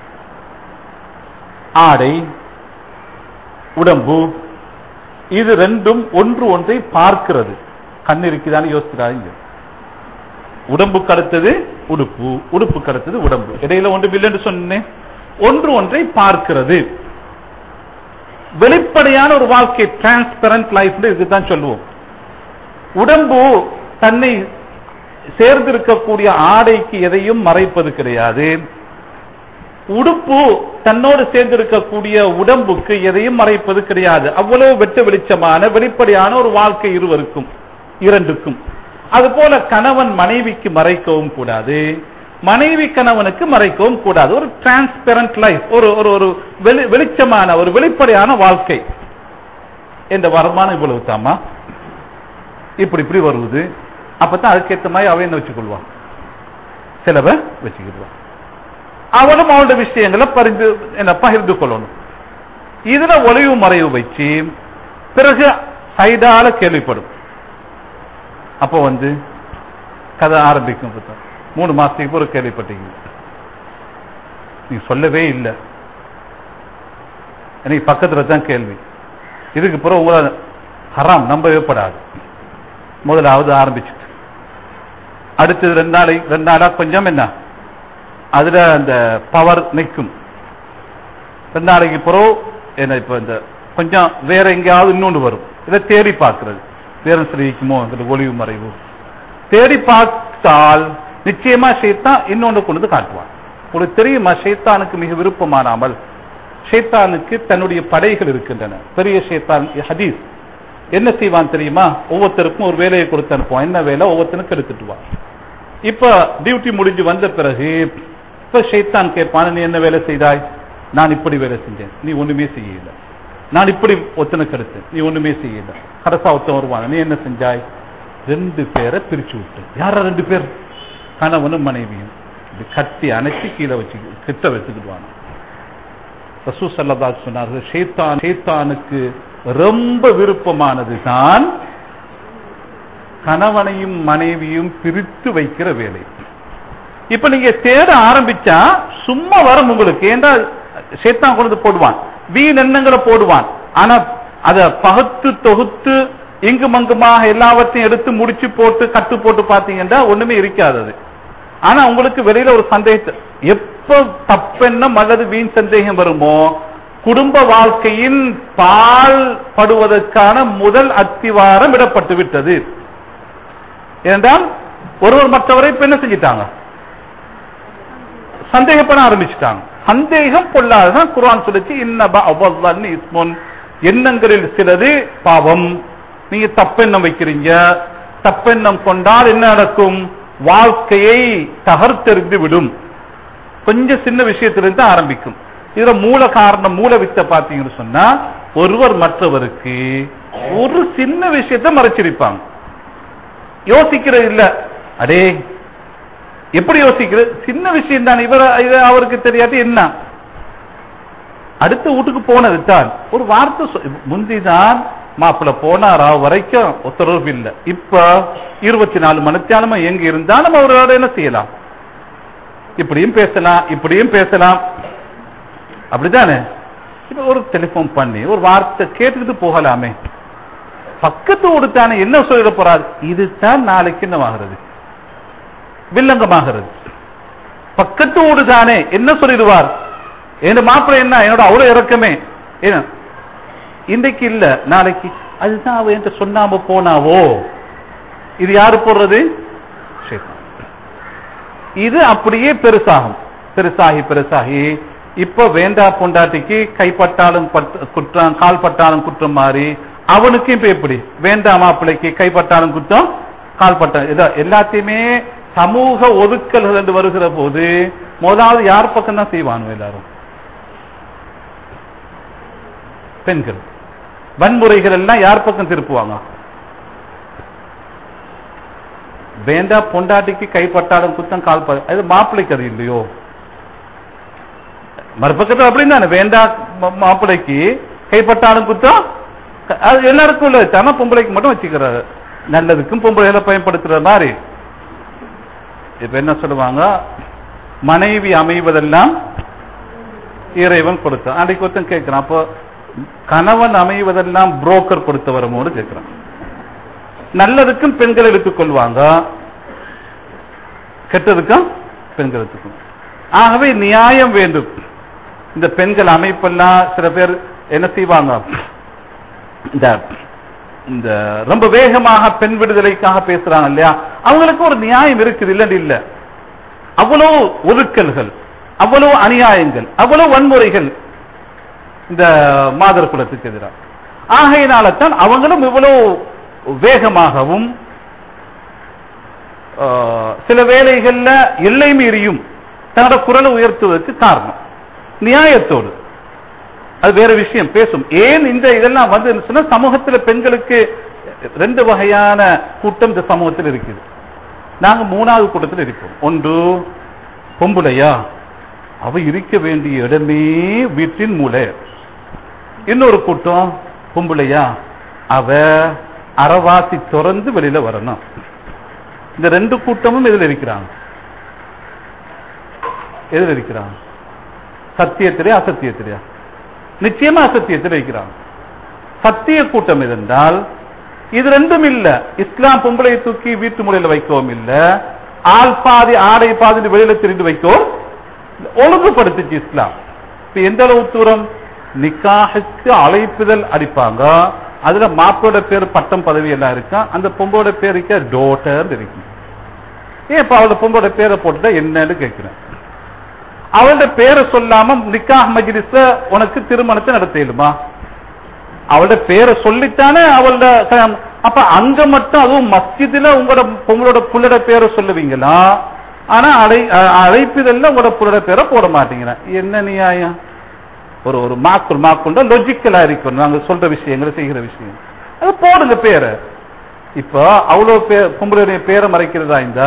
ஆடை உடம்பு இது ரெண்டும் ஒன்று ஒன்றை பார்க்கிறது கண் இருக்குதான்னு யோசிக்கிறாங்க உடம்புக்கு அடுத்தது உடுப்பு உடுப்புக்கு அடுத்தது உடம்பு இடையில ஒன்று இல்லைன்னு சொன்னேன் ஒன்று ஒன்றை பார்க்கிறது வெளிப்படையான ஒரு வாழ்க்கை டிரான்ஸ்பரண்ட் லைஃப் இதுதான் சொல்லுவோம் உடம்பு தன்னை சேர்ந்திருக்கக்கூடிய ஆடைக்கு எதையும் மறைப்பது கிடையாது உடுப்பு தன்னோடு சேர்ந்திருக்கக்கூடிய உடம்புக்கு எதையும் மறைப்பது கிடையாது அவ்வளவு வெட்ட வெளிச்சமான வெளிப்படையான ஒரு வாழ்க்கை இருவருக்கும் இரண்டுக்கும் அது போல கணவன் மனைவிக்கு மறைக்கவும் கூடாது மனைவி கணவனுக்கு மறைக்கவும் கூடாது ஒரு டிரான்ஸ்பெரண்ட் லைஃப் ஒரு ஒரு ஒரு வெளி- வெளிச்சமான ஒரு வெளிப்படையான வாழ்க்கை என்ற வருமானம் இவ்வளவு தாமா இப்படி இப்படி வருவது அப்பதான் அதுக்கேற்ற மாதிரி அவன் என்ன வச்சுக்கொள்வான் சிலவ வச்சுக்கிடுவான் அவனும் அவனுடைய விஷயங்களை பரிந்து என்ன பகிர்ந்து கொள்ளணும் இதுல ஒளிவு மறைவு வச்சு பிறகு சைடால கேள்விப்படும் அப்போ வந்து கதை ஆரம்பிக்கும் பார்த்தா. மூணு மாசத்துக்கு ஒரு கேள்விப்பட்டீங்க நீ சொல்லவே இல்லை எனக்கு பக்கத்துல தான் கேள்வி இதுக்கு பிறகு உங்களை ஹராம் நம்பவே படாது முதலாவது ஆரம்பிச்சுட்டு அடுத்தது ரெண்டு நாளை ரெண்டு நாளா கொஞ்சம் என்ன அதுல அந்த பவர் நிற்கும் ரெண்டு நாளைக்கு பிறகு என்ன இப்ப இந்த கொஞ்சம் வேற எங்கேயாவது இன்னொன்று வரும் இதை தேடி பார்க்கிறது வேற சிரிக்குமோ இந்த ஒளிவு மறைவு தேடி பார்த்தால் நிச்சயமா ஷைத்தான் இன்னொன்று கொண்டு வந்து காட்டுவான் உங்களுக்கு தெரியுமா ஷைத்தானுக்கு மிக விருப்பமானாமல் ஷைத்தானுக்கு தன்னுடைய படைகள் இருக்கின்றன பெரிய ஷைத்தான் ஹதீஸ் என்ன செய்வான் தெரியுமா ஒவ்வொருத்தருக்கும் ஒரு வேலையை கொடுத்து அனுப்புவான் என்ன வேலை ஒவ்வொருத்தனுக்கும் எடுத்துட்டு வா இப்ப டியூட்டி முடிஞ்சு வந்த பிறகு இப்ப ஷைத்தான் கேட்பான் நீ என்ன வேலை செய்தாய் நான் இப்படி வேலை செஞ்சேன் நீ ஒண்ணுமே செய்யல நான் இப்படி ஒத்தனுக்கு எடுத்தேன் நீ ஒண்ணுமே செய்யல கடைசா ஒருத்தன் வருவான் நீ என்ன செஞ்சாய் ரெண்டு பேரை பிரிச்சு விட்டு யாரா ரெண்டு பேர் கணவனும் மனைவியும் இது கட்டி அணைச்சி கீழே வச்சு கிட்ட வச்சுக்கிடுவாங்க ரசூ சல்லா சொன்னார்கள் ஷேத்தான் ஷேத்தானுக்கு ரொம்ப விருப்பமானது தான் கணவனையும் மனைவியும் பிரித்து வைக்கிற வேலை இப்ப நீங்க தேட ஆரம்பிச்சா சும்மா வரும் உங்களுக்கு ஏண்டா சேத்தான் கொண்டு வந்து போடுவான் வீண் எண்ணங்களை போடுவான் ஆனா அத பகுத்து தொகுத்து இங்கு மங்குமாக எல்லாவற்றையும் எடுத்து முடிச்சு போட்டு கட்டு போட்டு பாத்தீங்கன்னா ஒண்ணுமே இருக்காது அது ஆனா உங்களுக்கு வெளியில ஒரு சந்தேகத்தை எப்ப தப்பெண்ணம் அல்லது வீண் சந்தேகம் வருமோ குடும்ப வாழ்க்கையின் பால் படுவதற்கான முதல் அத்திவாரம் இடப்பட்டு விட்டது ஏனென்றால் ஒருவர் மற்றவரை இப்ப என்ன செஞ்சிட்டாங்க சந்தேகப்பட ஆரம்பிச்சுட்டாங்க சந்தேகம் கொள்ளாததான் குர்ஆன் சொல்லிச்சு இன்னபா அவ்வளவு இஸ்முன் எண்ணங்களில் சிலது பாவம் நீங்க தப்பெண்ணம் வைக்கிறீங்க தப்பெண்ணம் கொண்டால் என்ன நடக்கும் வாழ்க்கையை தகர்த்தெறிந்து விடும் கொஞ்சம் சின்ன விஷயத்திலிருந்து தான் ஆரம்பிக்கும் இதுல மூல காரணம் மூல வித்த பாத்தீங்கன்னு சொன்னா ஒருவர் மற்றவருக்கு ஒரு சின்ன விஷயத்தை மறைச்சிருப்பாங்க யோசிக்கிறது இல்ல அடே எப்படி யோசிக்கிறது சின்ன விஷயம் தான் இவர் இது அவருக்கு தெரியாட்டி என்ன அடுத்த வீட்டுக்கு போனது தான் ஒரு வார்த்தை சொ- முந்திதான் மாப்பிள்ள போனாரா வரைக்கும் உத்தரவு இல்லை இப்ப இருபத்தி நாலு மணித்தியாலமா எங்க இருந்தாலும் அவரோட என்ன செய்யலாம் இப்படியும் பேசலாம் இப்படியும் பேசலாம் அப்படிதானே இப்ப ஒரு டெலிபோன் பண்ணி ஒரு வார்த்தை கேட்டுக்கிட்டு போகலாமே பக்கத்து கொடுத்தானே என்ன சொல்லிட போறாரு இதுதான் நாளைக்கு என்னவாகிறது வில்லங்கமாகிறது பக்கத்து வீடு தானே என்ன சொல்லிடுவார் என் மாப்பிள்ளை என்ன என்னோட அவ்வளவு இறக்கமே என்ன இன்றைக்கு இல்ல நாளைக்கு அதுதான் அவ என்கிட்ட சொன்னாம போனாவோ இது யாரு போடுறது ஷைத்தான். இது அப்படியே பெருசாகும் பெருசாகி பெருசாகி இப்ப வேண்டா பொண்டாட்டிக்கு கைப்பட்டாலும் பட்- குற்றம் கால் பட்டாலும் குற்றம் மாறி அவனுக்கு இப்ப எப்படி வேண்டா மாப்பிள்ளைக்கு கைப்பட்டாலும் குற்றம் கால் பட்டாலும் இதோ எல்லாத்தையுமே சமூக ஒதுக்கல்கள் என்று வருகிற போது முதலாவது யார் பக்கம் தான் செய்வானு எல்லாரும் பெண்கள் வன்முறைகள் எல்லாம் யார் பக்கம் திருப்புவாங்க வேண்டா பொண்டாட்டிக்கு கைப்பட்டாலும் குத்தம் கால் ப- அது மாப்பிள்ளைக்கு அது இல்லையோ மறுபக்கத்தில் அப்படின்னு தானே வேண்டா ம- மாப்பிள்ளைக்கு கைப்பட்டாலும் குத்தம் க- அது எல்லாருக்கும் உள்ள ஆனா பொம்பளைக்கு மட்டும் வச்சுக்கிறாரு நல்லதுக்கும் பொம்பளைகளை பயன்படுத்துற மாதிரி இப்ப என்ன சொல்லுவாங்க மனைவி அமைவதெல்லாம் இறைவன் கொடுத்தான் அன்றைக்கு ஒருத்தன் கேட்கிறான் அப்போ கணவன் அமைவதெல்லாம் புரோக்கர் கொடுத்து வருமோடு கேட்கிறான் நல்லதுக்கும் பெண்கள் எடுத்துக்கொள்வாங்க கெட்டதுக்கும் பெண்கள் எடுத்துக்கணும் ஆகவே நியாயம் வேண்டும் இந்த பெண்கள் அமைப்பெல்லாம் சில பேர் என்ன செய்வாங்க இந்த இந்த ரொம்ப வேகமாக பெண் விடுதலைக்காக பேசுறாங்க இல்லையா அவங்களுக்கு ஒரு நியாயம் இருக்குது இல்லன்னு இல்ல அவ்வளவு ஒதுக்கல்கள் அவ்வளவு அநியாயங்கள் அவ்வளவு வன்முறைகள் இந்த மாதர் குலத்துக்கு எதிராக ஆகையினால தான் அவங்களும் இவ்வளவு வேகமாகவும் ஆஹ், சில வேளைகள்ல எல்லை மீறியும் தன்னோட குரலை உயர்த்துவதற்கு காரணம் நியாயத்தோடு அது வேற விஷயம் பேசும் ஏன் இந்த இதெல்லாம் வந்து சொன்னா சமூகத்துல பெண்களுக்கு ரெண்டு வகையான கூட்டம் இந்த சமூகத்தில் இருக்குது நாங்க மூணாவது கூட்டத்தில் இருப்போம் ஒன்று பொம்புலையா அவ இருக்க வேண்டிய இடமே வீட்டின் மூலை இன்னொரு கூட்டம் பொம்புலையா அவ அறவாசி திறந்து வெளியில வரணும் இந்த ரெண்டு கூட்டமும் எதில் இருக்கிறாங்க எதில் இருக்கிறாங்க சத்தியத்திலே அசத்தியத்திலையா நிச்சயமா அசத்தியத்தில் இருக்கிறாங்க சத்திய கூட்டம் இருந்தால் இது ரெண்டும் இல்ல இஸ்லாம் பொம்பளை தூக்கி வீட்டு முறையில் வைக்கவும் இல்ல ஆள் பாதி ஆடை பாதி வெளியில திரிந்து வைக்கவும் இல்ல. ஒழுங்குபடுத்துச்சு இஸ்லாம் இப்ப எந்த அளவு தூரம் நிக்காஹுக்கு அழைப்புதல் அடிப்பாங்க அதுல மாப்பிளோட பேர் பட்டம் பதவி எல்லாம் இருக்கா அந்த பொம்போட பேர் இருக்க டோட்டர் இருக்கு ஏன் இப்ப அவளோட பொம்போட பேரை போட்டுட்டா என்னன்னு கேட்கிறேன் அவளோட பேரை சொல்லாம நிக்காஹ் மஜ்லிஸ்ல உனக்கு திருமணத்தை நடத்த இயலுமா அவளோட பேரை சொல்லித்தானே அவளோட க- அப்ப அங்க மட்டும் அதுவும் மஸ்ஜிதுல உங்களோட உங்களோட புள்ளோட பேரை சொல்லுவீங்களா ஆனா அழை அ- அழைப்பிதழ்ல உங்களோட புள்ளோட பேரை போட மாட்டீங்களா என்ன நியாயம் ஒரு ஒரு மாக்குள் மாக்குள் லொஜிக்கலா இருக்கும் நாங்க சொல்ற விஷயங்களை செய்கிற விஷயம் அது போடுங்க பேரை இப்போ அவ்வளவு பேர் பொம்பளுடைய பேரை மறைக்கிறதா இருந்தா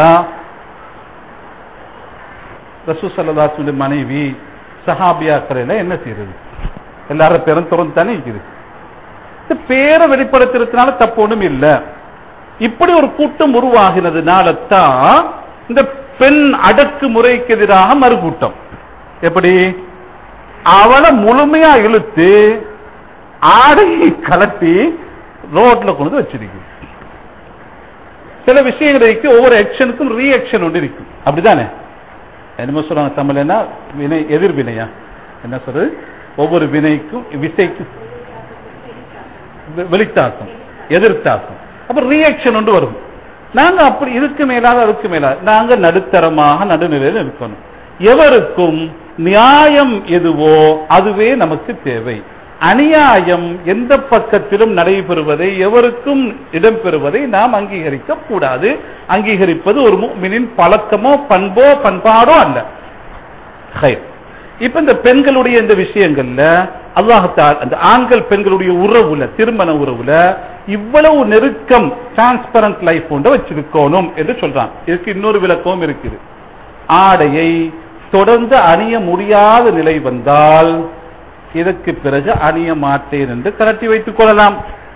ரசூ சல்லதாசுடைய மனைவி சஹாபியாக்கரையில என்ன செய்யறது எல்லாரும் பேரும் திறந்து தானே இருக்குது இந்த பேரை வெளிப்படுத்துறதுனால தப்பு ஒண்ணும் இல்ல இப்படி ஒரு கூட்டம் உருவாகினதுனால தான் இந்த பெண் அடக்குமுறைக்கு எதிராக மறுகூட்டம் எப்படி அவளை முழுமையா இழுத்து ஆடையை கலட்டி ரோட்ல கொண்டு வந்து வச்சிருக்கு சில விஷயங்கள் இருக்கு ஒவ்வொரு ஆக்ஷனுக்கும் ரியாக்ஷன் ஒன்று இருக்கும் அப்படிதானே என்னமோ சொல்றாங்க தமிழ்னா வினை எதிர்வினையா என்ன சொல்றது ஒவ்வொரு வினைக்கும் விசைக்கும் வெ- வெளித்தாக்கம் எதிர்த்தாக்கம் அப்ப ரியாக்ஷன் ஒன்று வரும் நாங்க அப்படி இதுக்கு மேலாக அதுக்கு மேலாக நாங்க நடுத்தரமாக நடுநிலையில் இருக்கணும் எவருக்கும் நியாயம் எதுவோ அதுவே நமக்கு தேவை அநியாயம் எந்த பக்கத்திலும் நடைபெறுவதை எவருக்கும் இடம்பெறுவதை நாம் அங்கீகரிக்க கூடாது அங்கீகரிப்பது ஒரு முஃமினின் பழக்கமோ பண்போ பண்பாடோ அல்ல ஹைர். இப்ப இந்த பெண்களுடைய இந்த விஷயங்கள்ல அல்லாஹத்தால் அந்த ஆண்கள் பெண்களுடைய உறவுல திருமண உறவுல இவ்வளவு நெருக்கம் டிரான்ஸ்பரண்ட் லைஃப் ஒன்று வச்சிருக்கணும் என்று சொல்றான் இதுக்கு இன்னொரு விளக்கமும் இருக்குது ஆடையை தொடர்ந்து அணிய முடியாத நிலை வந்தால் இதற்கு பிறகு அணிய மாட்டேன் என்று கரட்டி வைத்துக் கொள்ளலாம்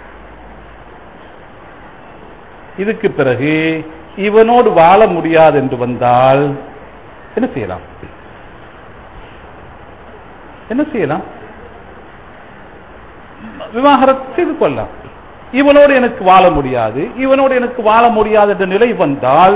இதுக்கு பிறகு இவனோடு வாழ முடியாது என்று வந்தால் என்ன செய்யலாம் என்ன செய்யலாம் விவாகரத்து செய்து கொள்ளலாம் இவனோடு எனக்கு வாழ முடியாது இவனோடு எனக்கு வாழ முடியாது என்ற நிலை வந்தால்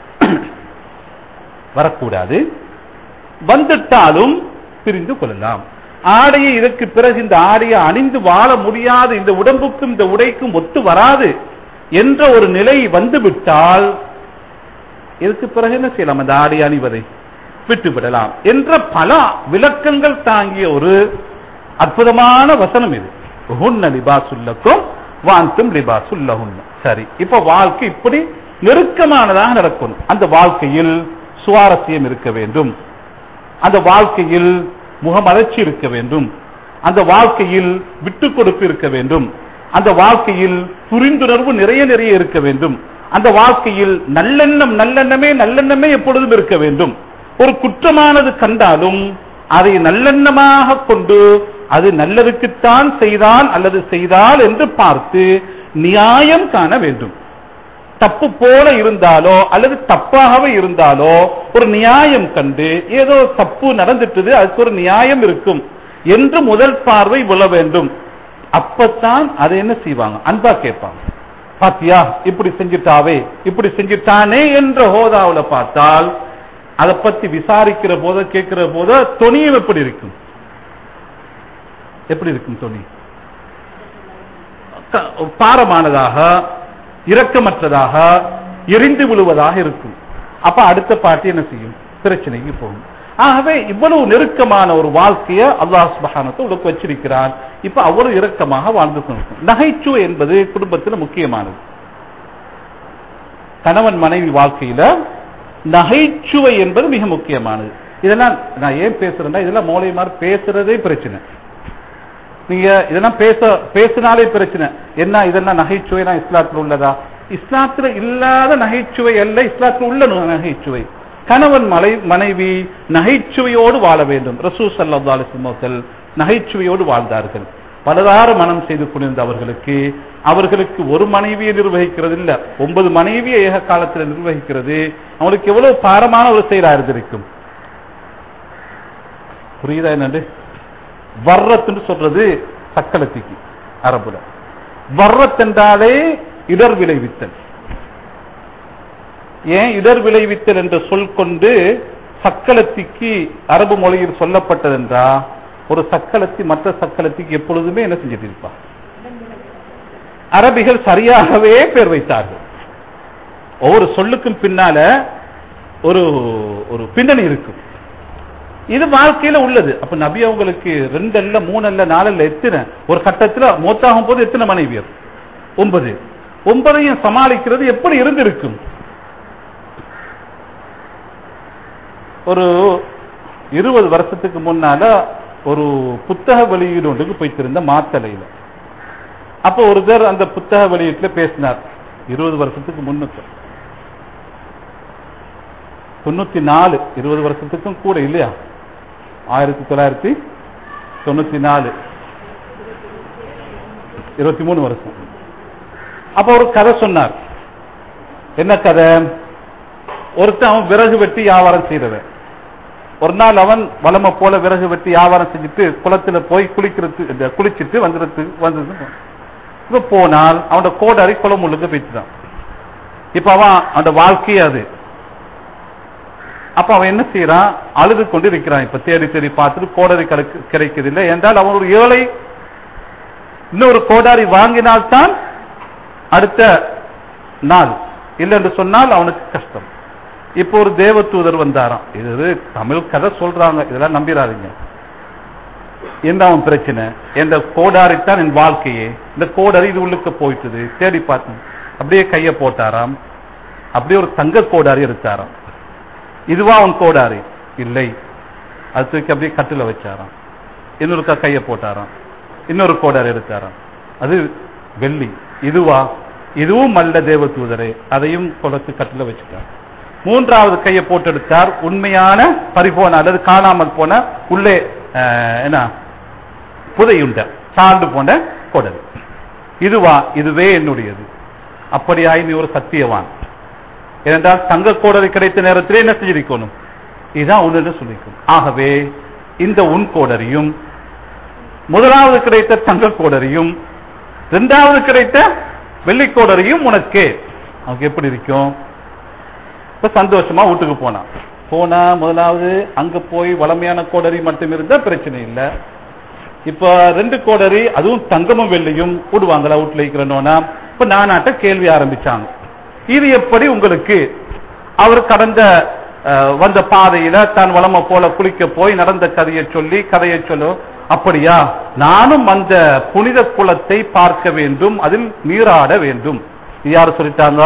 வரக்கூடாது வந்துட்டாலும் பிரிந்து கொள்ளலாம் ஆடையை இதற்கு பிறகு இந்த ஆடையை அணிந்து வாழ முடியாது இந்த உடம்புக்கும் இந்த உடைக்கும் ஒத்து வராது என்ற ஒரு நிலை வந்துவிட்டால் இதுக்கு பிறகு என்ன செய்யலாம் அந்த ஆடை அணிவதை விட்டுவிடலாம் என்ற பல விளக்கங்கள் தாங்கிய ஒரு அற்புதமான வசனம் இது ஹுன்ன லிபாசுல்லக்கும் வாந்தும் லிபாசுல்லஹுன்ன சரி இப்ப வாழ்க்கை இப்படி நெருக்கமானதாக நடக்கும் அந்த வாழ்க்கையில் சுவாரஸ்யம் இருக்க வேண்டும் அந்த வாழ்க்கையில் முகமலர்ச்சி இருக்க வேண்டும் அந்த வாழ்க்கையில் விட்டு கொடுப்பு இருக்க வேண்டும் அந்த வாழ்க்கையில் புரிந்துணர்வு நிறைய நிறைய இருக்க வேண்டும் அந்த வாழ்க்கையில் நல்லெண்ணம் நல்லெண்ணமே நல்லெண்ணமே எப்பொழுதும் இருக்க வேண்டும் ஒரு குற்றமானது கண்டாலும் அதை நல்லெண்ணமாக கொண்டு அது நல்லதுக்குத்தான் செய்தால் அல்லது செய்தால் என்று பார்த்து நியாயம் காண வேண்டும் தப்பு போல இருந்தாலோ அல்லது தப்பாகவே இருந்தாலோ ஒரு நியாயம் கண்டு ஏதோ தப்பு நடந்துட்டது அதுக்கு ஒரு நியாயம் இருக்கும் என்று முதல் பார்வை விழ வேண்டும் அப்பத்தான் அதை என்ன செய்வாங்க அன்பா கேட்பாங்க பாத்தியா இப்படி செஞ்சிட்டாவே இப்படி செஞ்சிட்டானே என்ற ஹோதாவுல பார்த்தால் அதை பத்தி விசாரிக்கிற போத கேட்கிற போத தொனியும் எப்படி இருக்கும் எப்படி இருக்கும் தொனி க- பாரமானதாக இரக்கமற்றதாக எரிந்து விழுவதாக இருக்கும் அப்ப அடுத்த பாட்டி என்ன செய்யும் பிரச்சனைக்கு போகும் ஆகவே இவ்வளவு நெருக்கமான ஒரு வாழ்க்கையை அல்லாஹ் சுபஹானத்தை உனக்கு வச்சிருக்கிறான் இப்ப அவ்வளவு இரக்கமாக வாழ்ந்து கொண்டிருக்கும் நகைச்சுவை என்பது குடும்பத்தில் முக்கியமானது கணவன் மனைவி வாழ்க்கையில நகைச்சுவை என்பது மிக முக்கியமானது இதெல்லாம் நான் ஏன் பேசுறேன்னா இதெல்லாம் மூளை மாதிரி பேசுறதே பிரச்சனை நீங்க இதெல்லாம் பேச பேசினாலே பிரச்சனை என்ன இதெல்லாம் நகைச்சுவை இஸ்லாத்தில் உள்ளதா இஸ்லாத்துல இல்லாத நகைச்சுவை அல்ல இஸ்லாத்தில் உள்ள நகைச்சுவை கணவன் மலை மனைவி நகைச்சுவையோடு வாழ வேண்டும் ரசூ சல்லா அலிஸ்மோக்கள் நகைச்சுவையோடு வாழ்ந்தார்கள் பலதாறு மனம் செய்து கொண்டிருந்த அவர்களுக்கு அவர்களுக்கு ஒரு மனைவியை நிர்வகிக்கிறது இல்ல ஒன்பது மனைவியை ஏக காலத்தில் நிர்வகிக்கிறது அவங்களுக்கு எவ்வளவு பாரமான ஒரு செயலா இருந்திருக்கும் புரியுதா என்னண்டு வர்றத்துன்னு சொல்றது சக்களத்திக்கு அரபுல வர்றத்தென்றாலே இடர் விளைவித்தல் ஏன் இடர் விளைவித்தல் என்ற சொல் கொண்டு சக்களத்திக்கு அரபு மொழியில் சொல்லப்பட்டதென்றா ஒரு சக்களத்தி மற்ற சக்களத்திக்கு எப்பொழுதுமே என்ன செஞ்சிட்டு இருப்பா அரபிகள் சரியாகவே பேர் வைத்தார்கள் ஒவ்வொரு சொல்லுக்கும் பின்னால ஒரு ஒரு பின்னணி இருக்கும் இது வாழ்க்கையில உள்ளது அப்ப நபி அவங்களுக்கு ரெண்டு அல்ல மூணு அல்ல நாலு அல்ல எத்தனை ஒரு கட்டத்துல மூத்தாகும் போது எத்தனை மனைவியர் ஒன்பது ஒன்பதையும் சமாளிக்கிறது எப்படி இருந்திருக்கும் ஒரு இருபது வருஷத்துக்கு முன்னால ஒரு புத்தக வெளியீடு ஒன்றுக்கு போய்த்திருந்த மாத்தலையில அப்ப ஒருத்தர் அந்த புத்தக வெளியீட்டுல பேசினார் இருபது வருஷத்துக்கு முன்னுக்கு தொண்ணூத்தி நாலு இருபது வருஷத்துக்கும் கூட இல்லையா ஆயிரத்தி தொள்ளாயிரத்தி தொண்ணூத்தி நாலு இருபத்தி மூணு வருஷம் அப்ப ஒரு கதை சொன்னார் என்ன கதை ஒருத்தன் அவன் விறகு வெட்டி வியாபாரம் செய்தவன் ஒரு நாள் அவன் வளமை போல விறகு வெட்டி வியாபாரம் செஞ்சுட்டு குளத்துல போய் குளிக்கிறது குளிச்சுட்டு வந்துடுறது வந்தது இப்ப போனால் அவனோட கோடாரி குளம் முழுக்க போயிட்டுதான் இப்ப அவன் அந்த வாழ்க்கையே அது அப்ப அவன் என்ன செய்யறான் அழுது கொண்டு இருக்கிறான் இப்ப தேடி தேடி பார்த்துட்டு கோடாரி கிடைக்கதில்லை என்றால் அவன் ஒரு ஏழை இன்னொரு கோடாரி வாங்கினால்தான் அடுத்த நாள் இல்லை என்று சொன்னால் அவனுக்கு கஷ்டம் இப்போ ஒரு தேவ தூதர் வந்தாராம் இது தமிழ் கதை சொல்றாங்க இதெல்லாம் நம்பிடாதீங்க என்ன அவன் பிரச்சனை எந்த கோடாரித்தான் என் வாழ்க்கையே இந்த கோடாரி இது உள்ளுக்கு போயிட்டுது தேடி பார்த்தேன் அப்படியே கைய போட்டாராம் அப்படியே ஒரு தங்க கோடாரி எடுத்தாராம் இதுவா அவன் கோடாரி இல்லை அது தூக்கி அப்படியே கட்டில வச்சாராம் இன்னொரு கைய போட்டாராம் இன்னொரு கோடாரி எடுத்தாராம் அது வெள்ளி இதுவா இதுவும் அல்ல தேவ தூதரே அதையும் குளத்து கட்டில வச்சுட்டார் மூன்றாவது கையை போட்டு எடுத்தார் உண்மையான பறிபோன அல்லது காணாமல் போன உள்ளே என்ன புதையுண்ட சார்ந்து போன கொடல் இதுவா இதுவே என்னுடையது அப்படியாய் நீ ஒரு சத்தியவான் ஏனென்றால் தங்க கோடரி கிடைத்த நேரத்திலே என்ன செஞ்சிருக்கணும் இதுதான் ஒன்று சொல்லிக்கும் ஆகவே இந்த உன் கோடரியும் முதலாவது கிடைத்த தங்க கோடரியும் இரண்டாவது கிடைத்த வெள்ளிக்கோடரியும் உனக்கு அவனுக்கு எப்படி இருக்கும் இப்ப சந்தோஷமா வீட்டுக்கு போனான் போனா முதலாவது அங்க போய் வளமையான கோடரி மட்டும் இருந்தா பிரச்சனை இல்லை இப்ப ரெண்டு கோடரி அதுவும் தங்கமும் வெள்ளியும் விடுவாங்களா வீட்டுல இருக்கிறனோனா இப்ப நானாட்ட கேள்வி ஆரம்பிச்சாங்க இது எப்படி உங்களுக்கு அவர் கடந்த வந்த பாதையில தான் வளம போல குளிக்க போய் நடந்த கதையை சொல்லி கதையை சொல்லும் அப்படியா நானும் அந்த புனித குளத்தை பார்க்க வேண்டும் அதில் நீராட வேண்டும் யார் சொல்லிட்டாங்க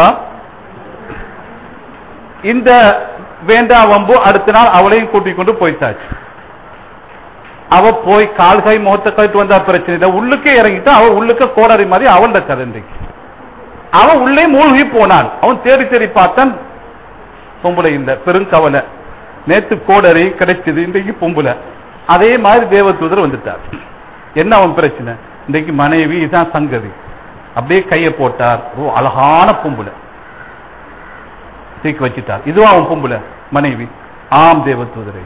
இந்த வேண்டா வம்பு அடுத்த நாள் அவளையும் கூட்டிக் கொண்டு போயிட்டாச்சு அவ போய் கால் கை முகத்தை கழித்து வந்தா பிரச்சனை இல்லை உள்ளுக்கே இறங்கிட்டா அவ உள்ளுக்க கோடாரி மாதிரி அவளோட கதை இன்றைக்கு அவன் உள்ளே மூழ்கி போனான் அவன் தேடி தேடி பார்த்தான் பொம்பளை இல்லை பெருங்கவலை நேத்து கோடரி கிடைச்சது இன்றைக்கு பொம்புல அதே மாதிரி தேவதூதர் வந்துட்டார் என்ன அவன் பிரச்சனை இன்றைக்கு மனைவி இதான் சங்கதி அப்படியே கையை போட்டார் ஓ அழகான பொம்புல தூக்கி வச்சிட்டார் இதுவும் அவன் பொம்புல மனைவி ஆம் தேவதூதரை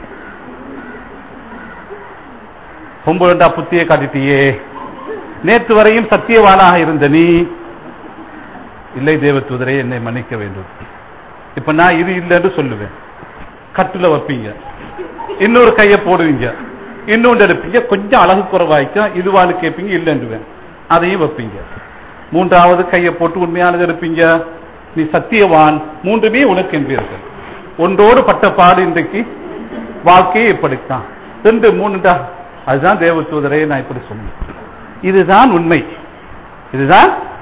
பொம்புலண்டா புத்தியை காட்டிட்டியே நேற்று வரையும் சத்தியவானாக இருந்த நீ இல்லை தேவதூதரை என்னை மன்னிக்க வேண்டும் இப்ப நான் இது இல்லைன்னு சொல்லுவேன் கட்டுல வைப்பீங்க இன்னொரு கையை போடுவீங்க இன்னொன்று எடுப்பீங்க கொஞ்சம் அழகு குறைவாய்க்கும் இதுவான்னு கேட்பீங்க இல்லைன்றுவேன் அதையும் வைப்பீங்க மூன்றாவது கையை போட்டு உண்மையானது எடுப்பீங்க நீ சத்தியவான் மூன்றுமே உனக்கு என்பீர்கள் ஒன்றோடு பட்ட பாடு இன்றைக்கு வாழ்க்கையை இப்படித்தான் ரெண்டு மூணுடா அதுதான் தேவ தூதரை நான் இப்படி சொன்னேன் இதுதான் உண்மை இதுதான்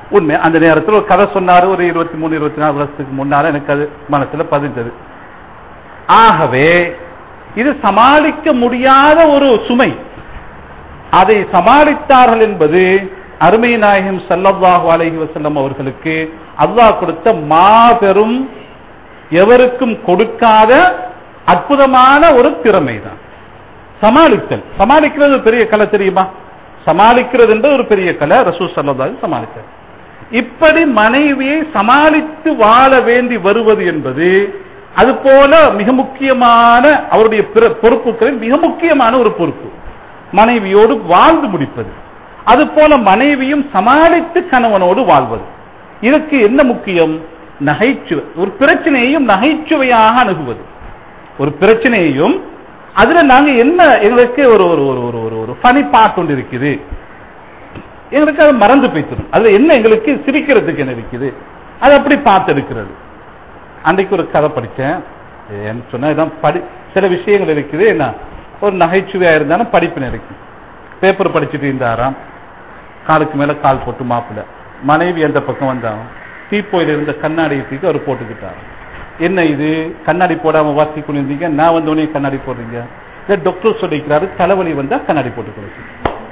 உண்மை அந்த நேரத்தில் ஒரு கதை சொன்னாரு ஒரு இருபத்தி மூணு இருபத்தி நாலு வருஷத்துக்கு முன்னால எனக்கு அது மனசுல பதிஞ்சது ஆகவே இது சமாளிக்க முடியாத ஒரு சுமை அதை சமாளித்தார்கள் என்பது அருமை நாயகம் ஸல்லல்லாஹு அலைஹி வஸல்லம் அவர்களுக்கு அல்லாஹ் கொடுத்த மாபெரும் எவருக்கும் கொடுக்காத அற்புதமான ஒரு திறமை தான் சமாளித்தல் சமாளிக்கிறது ஒரு பெரிய கலை தெரியுமா சமாளிக்கிறது என்ற ஒரு பெரிய கலை ரசூல் சல்லல்லாஹு சமாளித்தல் இப்படி மனைவியை சமாளித்து வாழ வேண்டி வருவது என்பது அது போல மிக முக்கியமான அவருடைய பிற பொறுப்புகளில் மிக முக்கியமான ஒரு பொறுப்பு மனைவியோடு வாழ்ந்து முடிப்பது அது போல மனைவியும் சமாளித்து கணவனோடு வாழ்வது இதற்கு என்ன முக்கியம் நகைச்சுவை ஒரு பிரச்சனையையும் நகைச்சுவையாக அணுகுவது ஒரு பிரச்சனையையும் அதுல நாங்க என்ன எங்களுக்கு ஒரு ஒரு ஒரு ஒரு ஒரு ஒரு ஃபனி பார்ட் ஒன்று இருக்குது எங்களுக்கு அது மறந்து போய்த்திடும் அதுல என்ன எங்களுக்கு சிரிக்கிறதுக்கு என்ன இருக்குது அது அப்படி பார்த்து எடுக்கிறது அன்றைக்கு ஒரு கதை படித்தேன் என்ன சொன்னா இதான் படி சில விஷயங்கள் இருக்குது என்ன ஒரு நகைச்சுவையா இருந்தாலும் படிப்பின இருக்கு பேப்பர் படிச்சுட்டு இருந்தாராம் காலுக்கு மேல கால் போட்டு மாப்பிள்ள மனைவி அந்த பக்கம் வந்தாங்க தீப்போயில இருந்த கண்ணாடியை தூக்கி அவர் போட்டுக்கிட்டாராம் என்ன இது கண்ணாடி போடாம வாசி கொண்டிருந்தீங்க நான் வந்தோடனே கண்ணாடி போடுறீங்க இல்ல டாக்டர் சொல்லிக்கிறாரு தலைவலி வந்தா கண்ணாடி போட்டு கொடுக்கு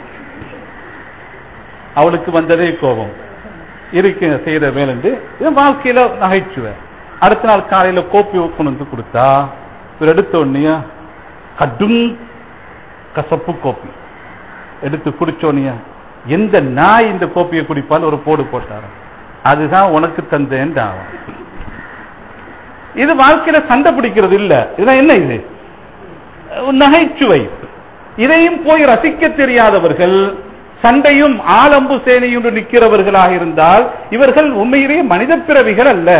அவளுக்கு வந்ததே கோபம் இருக்கு செய்யற வேலைண்டு இது வாழ்க்கையில நகைச்சுவை அடுத்த நாள் காலையில கோப்பி கொண்டு வந்து கொடுத்தா இவர் எடுத்த உடனே கடும் கசப்பு கோப்பி எடுத்து குடிச்ச உடனே எந்த நாய் இந்த கோப்பியை குடிப்பால் ஒரு போடு போட்டாராம் அதுதான் உனக்கு தந்தேன் ஆகும் இது வாழ்க்கையில சண்டை பிடிக்கிறது இல்ல இதெல்லாம் என்ன இது ஒரு நகைச்சுவை இதையும் போய் ரசிக்க தெரியாதவர்கள் சண்டையும் ஆலம்பு சேனையும் நிற்கிறவர்களாக இருந்தால் இவர்கள் உண்மையிலேயே மனித பிறவிகள் அல்ல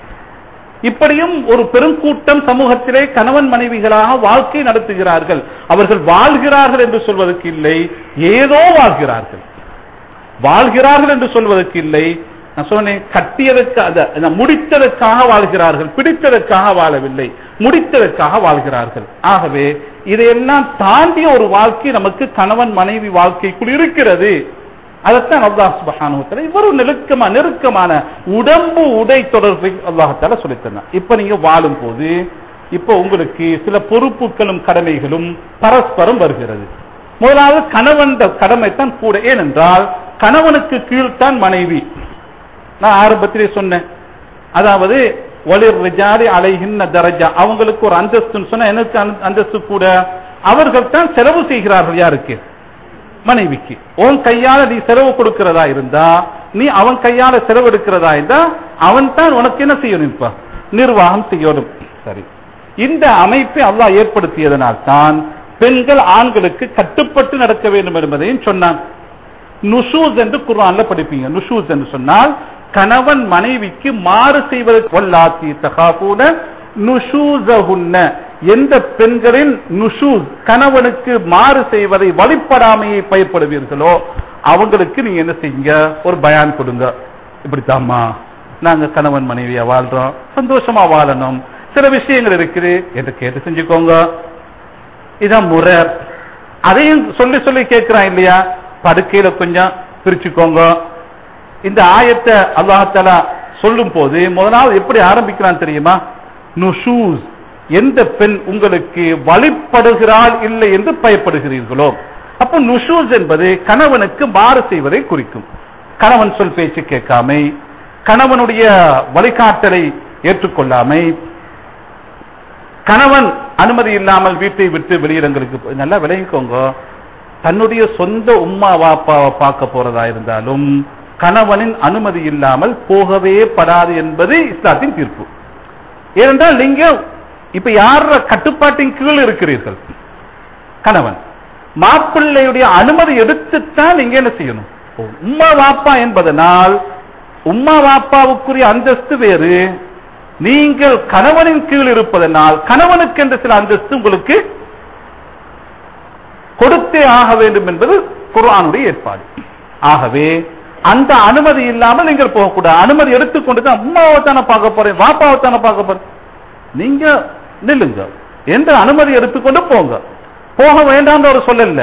இப்படியும் ஒரு பெருங்கூட்டம் சமூகத்திலே கணவன் மனைவிகளாக வாழ்க்கை நடத்துகிறார்கள் அவர்கள் வாழ்கிறார்கள் என்று சொல்வதற்கு இல்லை ஏதோ வாழ்கிறார்கள் வாழ்கிறார்கள் என்று சொல்வதற்கு இல்லை நான் சொன்னேன் கட்டியதற்கு அந்த முடித்ததற்காக வாழ்கிறார்கள் பிடித்ததற்காக வாழவில்லை முடித்ததற்காக வாழ்கிறார்கள் ஆகவே இதையெல்லாம் தாண்டிய ஒரு வாழ்க்கை நமக்கு கணவன் மனைவி வாழ்க்கைக்குள் இருக்கிறது அதைத்தான் அல்லாஹ் சுபஹானுவத்தால இவ்வளவு நெருக்கமா நெருக்கமான உடம்பு உடை தொடர்பை அல்லாஹத்தால சொல்லித்தந்தான் இப்ப நீங்க வாழும் போது இப்ப உங்களுக்கு சில பொறுப்புகளும் கடமைகளும் பரஸ்பரம் வருகிறது முதலாவது கணவன் கடமை தான் கூட ஏனென்றால் கணவனுக்கு கீழ்தான் மனைவி நான் ஆரம்பத்திலே சொன்னேன் அதாவது ஒளிர் ரிஜாரி அலைகின்ற தரஜா அவங்களுக்கு ஒரு அந்தஸ்துன்னு சொன்னா எனக்கு அந்தஸ்து கூட அவர்கள் தான் செலவு செய்கிறார்கள் யாருக்கு மனைவிக்கு உன் கையால நீ செலவு கொடுக்கிறதா இருந்தா நீ அவன் கையால செலவு எடுக்கிறதா இருந்தா அவன் தான் உனக்கு என்ன செய்யணும் இப்ப நிர்வாகம் செய்யணும் சரி இந்த அமைப்பை அல்லாஹ் ஏற்படுத்தியதனால் தான் பெண்கள் ஆண்களுக்கு கட்டுப்பட்டு நடக்க வேண்டும் என்பதையும் சொன்னான் நுஷூஸ் என்று குர்ஆன்ல படிப்பீங்க நுஷூஸ் என்று சொன்னால் கணவன் மனைவிக்கு மாறு செய்வதற்கு வல்லாத்தி தகாபூன நுஷூசகுன்ன எந்த பெண்களின் நுஷூஸ் கணவனுக்கு மாறு செய்வதை வழிபடாமையை பயப்படுவீர்களோ அவங்களுக்கு நீங்க என்ன செய்யுங்க ஒரு பயான் கொடுங்க இப்படித்தாம்மா நாங்க கணவன் மனைவியா வாழ்றோம் சந்தோஷமா வாழணும் சில விஷயங்கள் இருக்குது என்று கேட்டு செஞ்சுக்கோங்க இதான் முறை அதையும் சொல்லி சொல்லி கேட்கிறான் இல்லையா படுக்கையில கொஞ்சம் பிரிச்சுக்கோங்க இந்த ஆயத்தை அல்லாஹால சொல்லும் போது முதலாவது எப்படி ஆரம்பிக்கிறான் தெரியுமா நுஷூஸ் எந்த பெண் உங்களுக்கு வழிபடுகிறாள் இல்லை என்று பயப்படுகிறீர்களோ அப்ப நுஷூஸ் என்பது கணவனுக்கு மாறு செய்வதை குறிக்கும் கணவன் சொல் பேச்சு கேட்காமை கணவனுடைய வழிகாட்டலை ஏற்றுக்கொள்ளாமை கணவன் அனுமதி இல்லாமல் வீட்டை விட்டு வெளியிடங்களுக்கு நல்லா விளங்கிக்கோங்க தன்னுடைய சொந்த உம்மா வாப்பாவை பார்க்க போறதா இருந்தாலும் கணவனின் அனுமதி இல்லாமல் போகவே படாது என்பது இஸ்லாத்தின் தீர்ப்பு ஏனென்றால் நீங்க இப்ப யார கட்டுப்பாட்டின் கீழ் இருக்கிறீர்கள் கணவன் மாப்பிள்ளையுடைய அனுமதி எடுத்துத்தான் நீங்க என்ன செய்யணும் உம்மா வாப்பா என்பதனால் உம்மா வாப்பாவுக்குரிய அந்தஸ்து வேறு நீங்கள் கணவனின் கீழ் இருப்பதனால் கணவனுக்கு என்ற சில அந்தஸ்து உங்களுக்கு கொடுத்தே ஆக வேண்டும் என்பது குர்ஆனுடைய ஏற்பாடு ஆகவே அந்த அனுமதி இல்லாமல் நீங்கள் போகக்கூடாது அனுமதி எடுத்துக்கொண்டு தான் அம்மாவை தானே பார்க்க போறேன் வாப்பாவை தானே பார்க்க போறேன் நீங்க நில்லுங்க என்ற அனுமதி எடுத்துக்கொண்டு போங்க போக வேண்டாம்னு ஒரு சொல்லல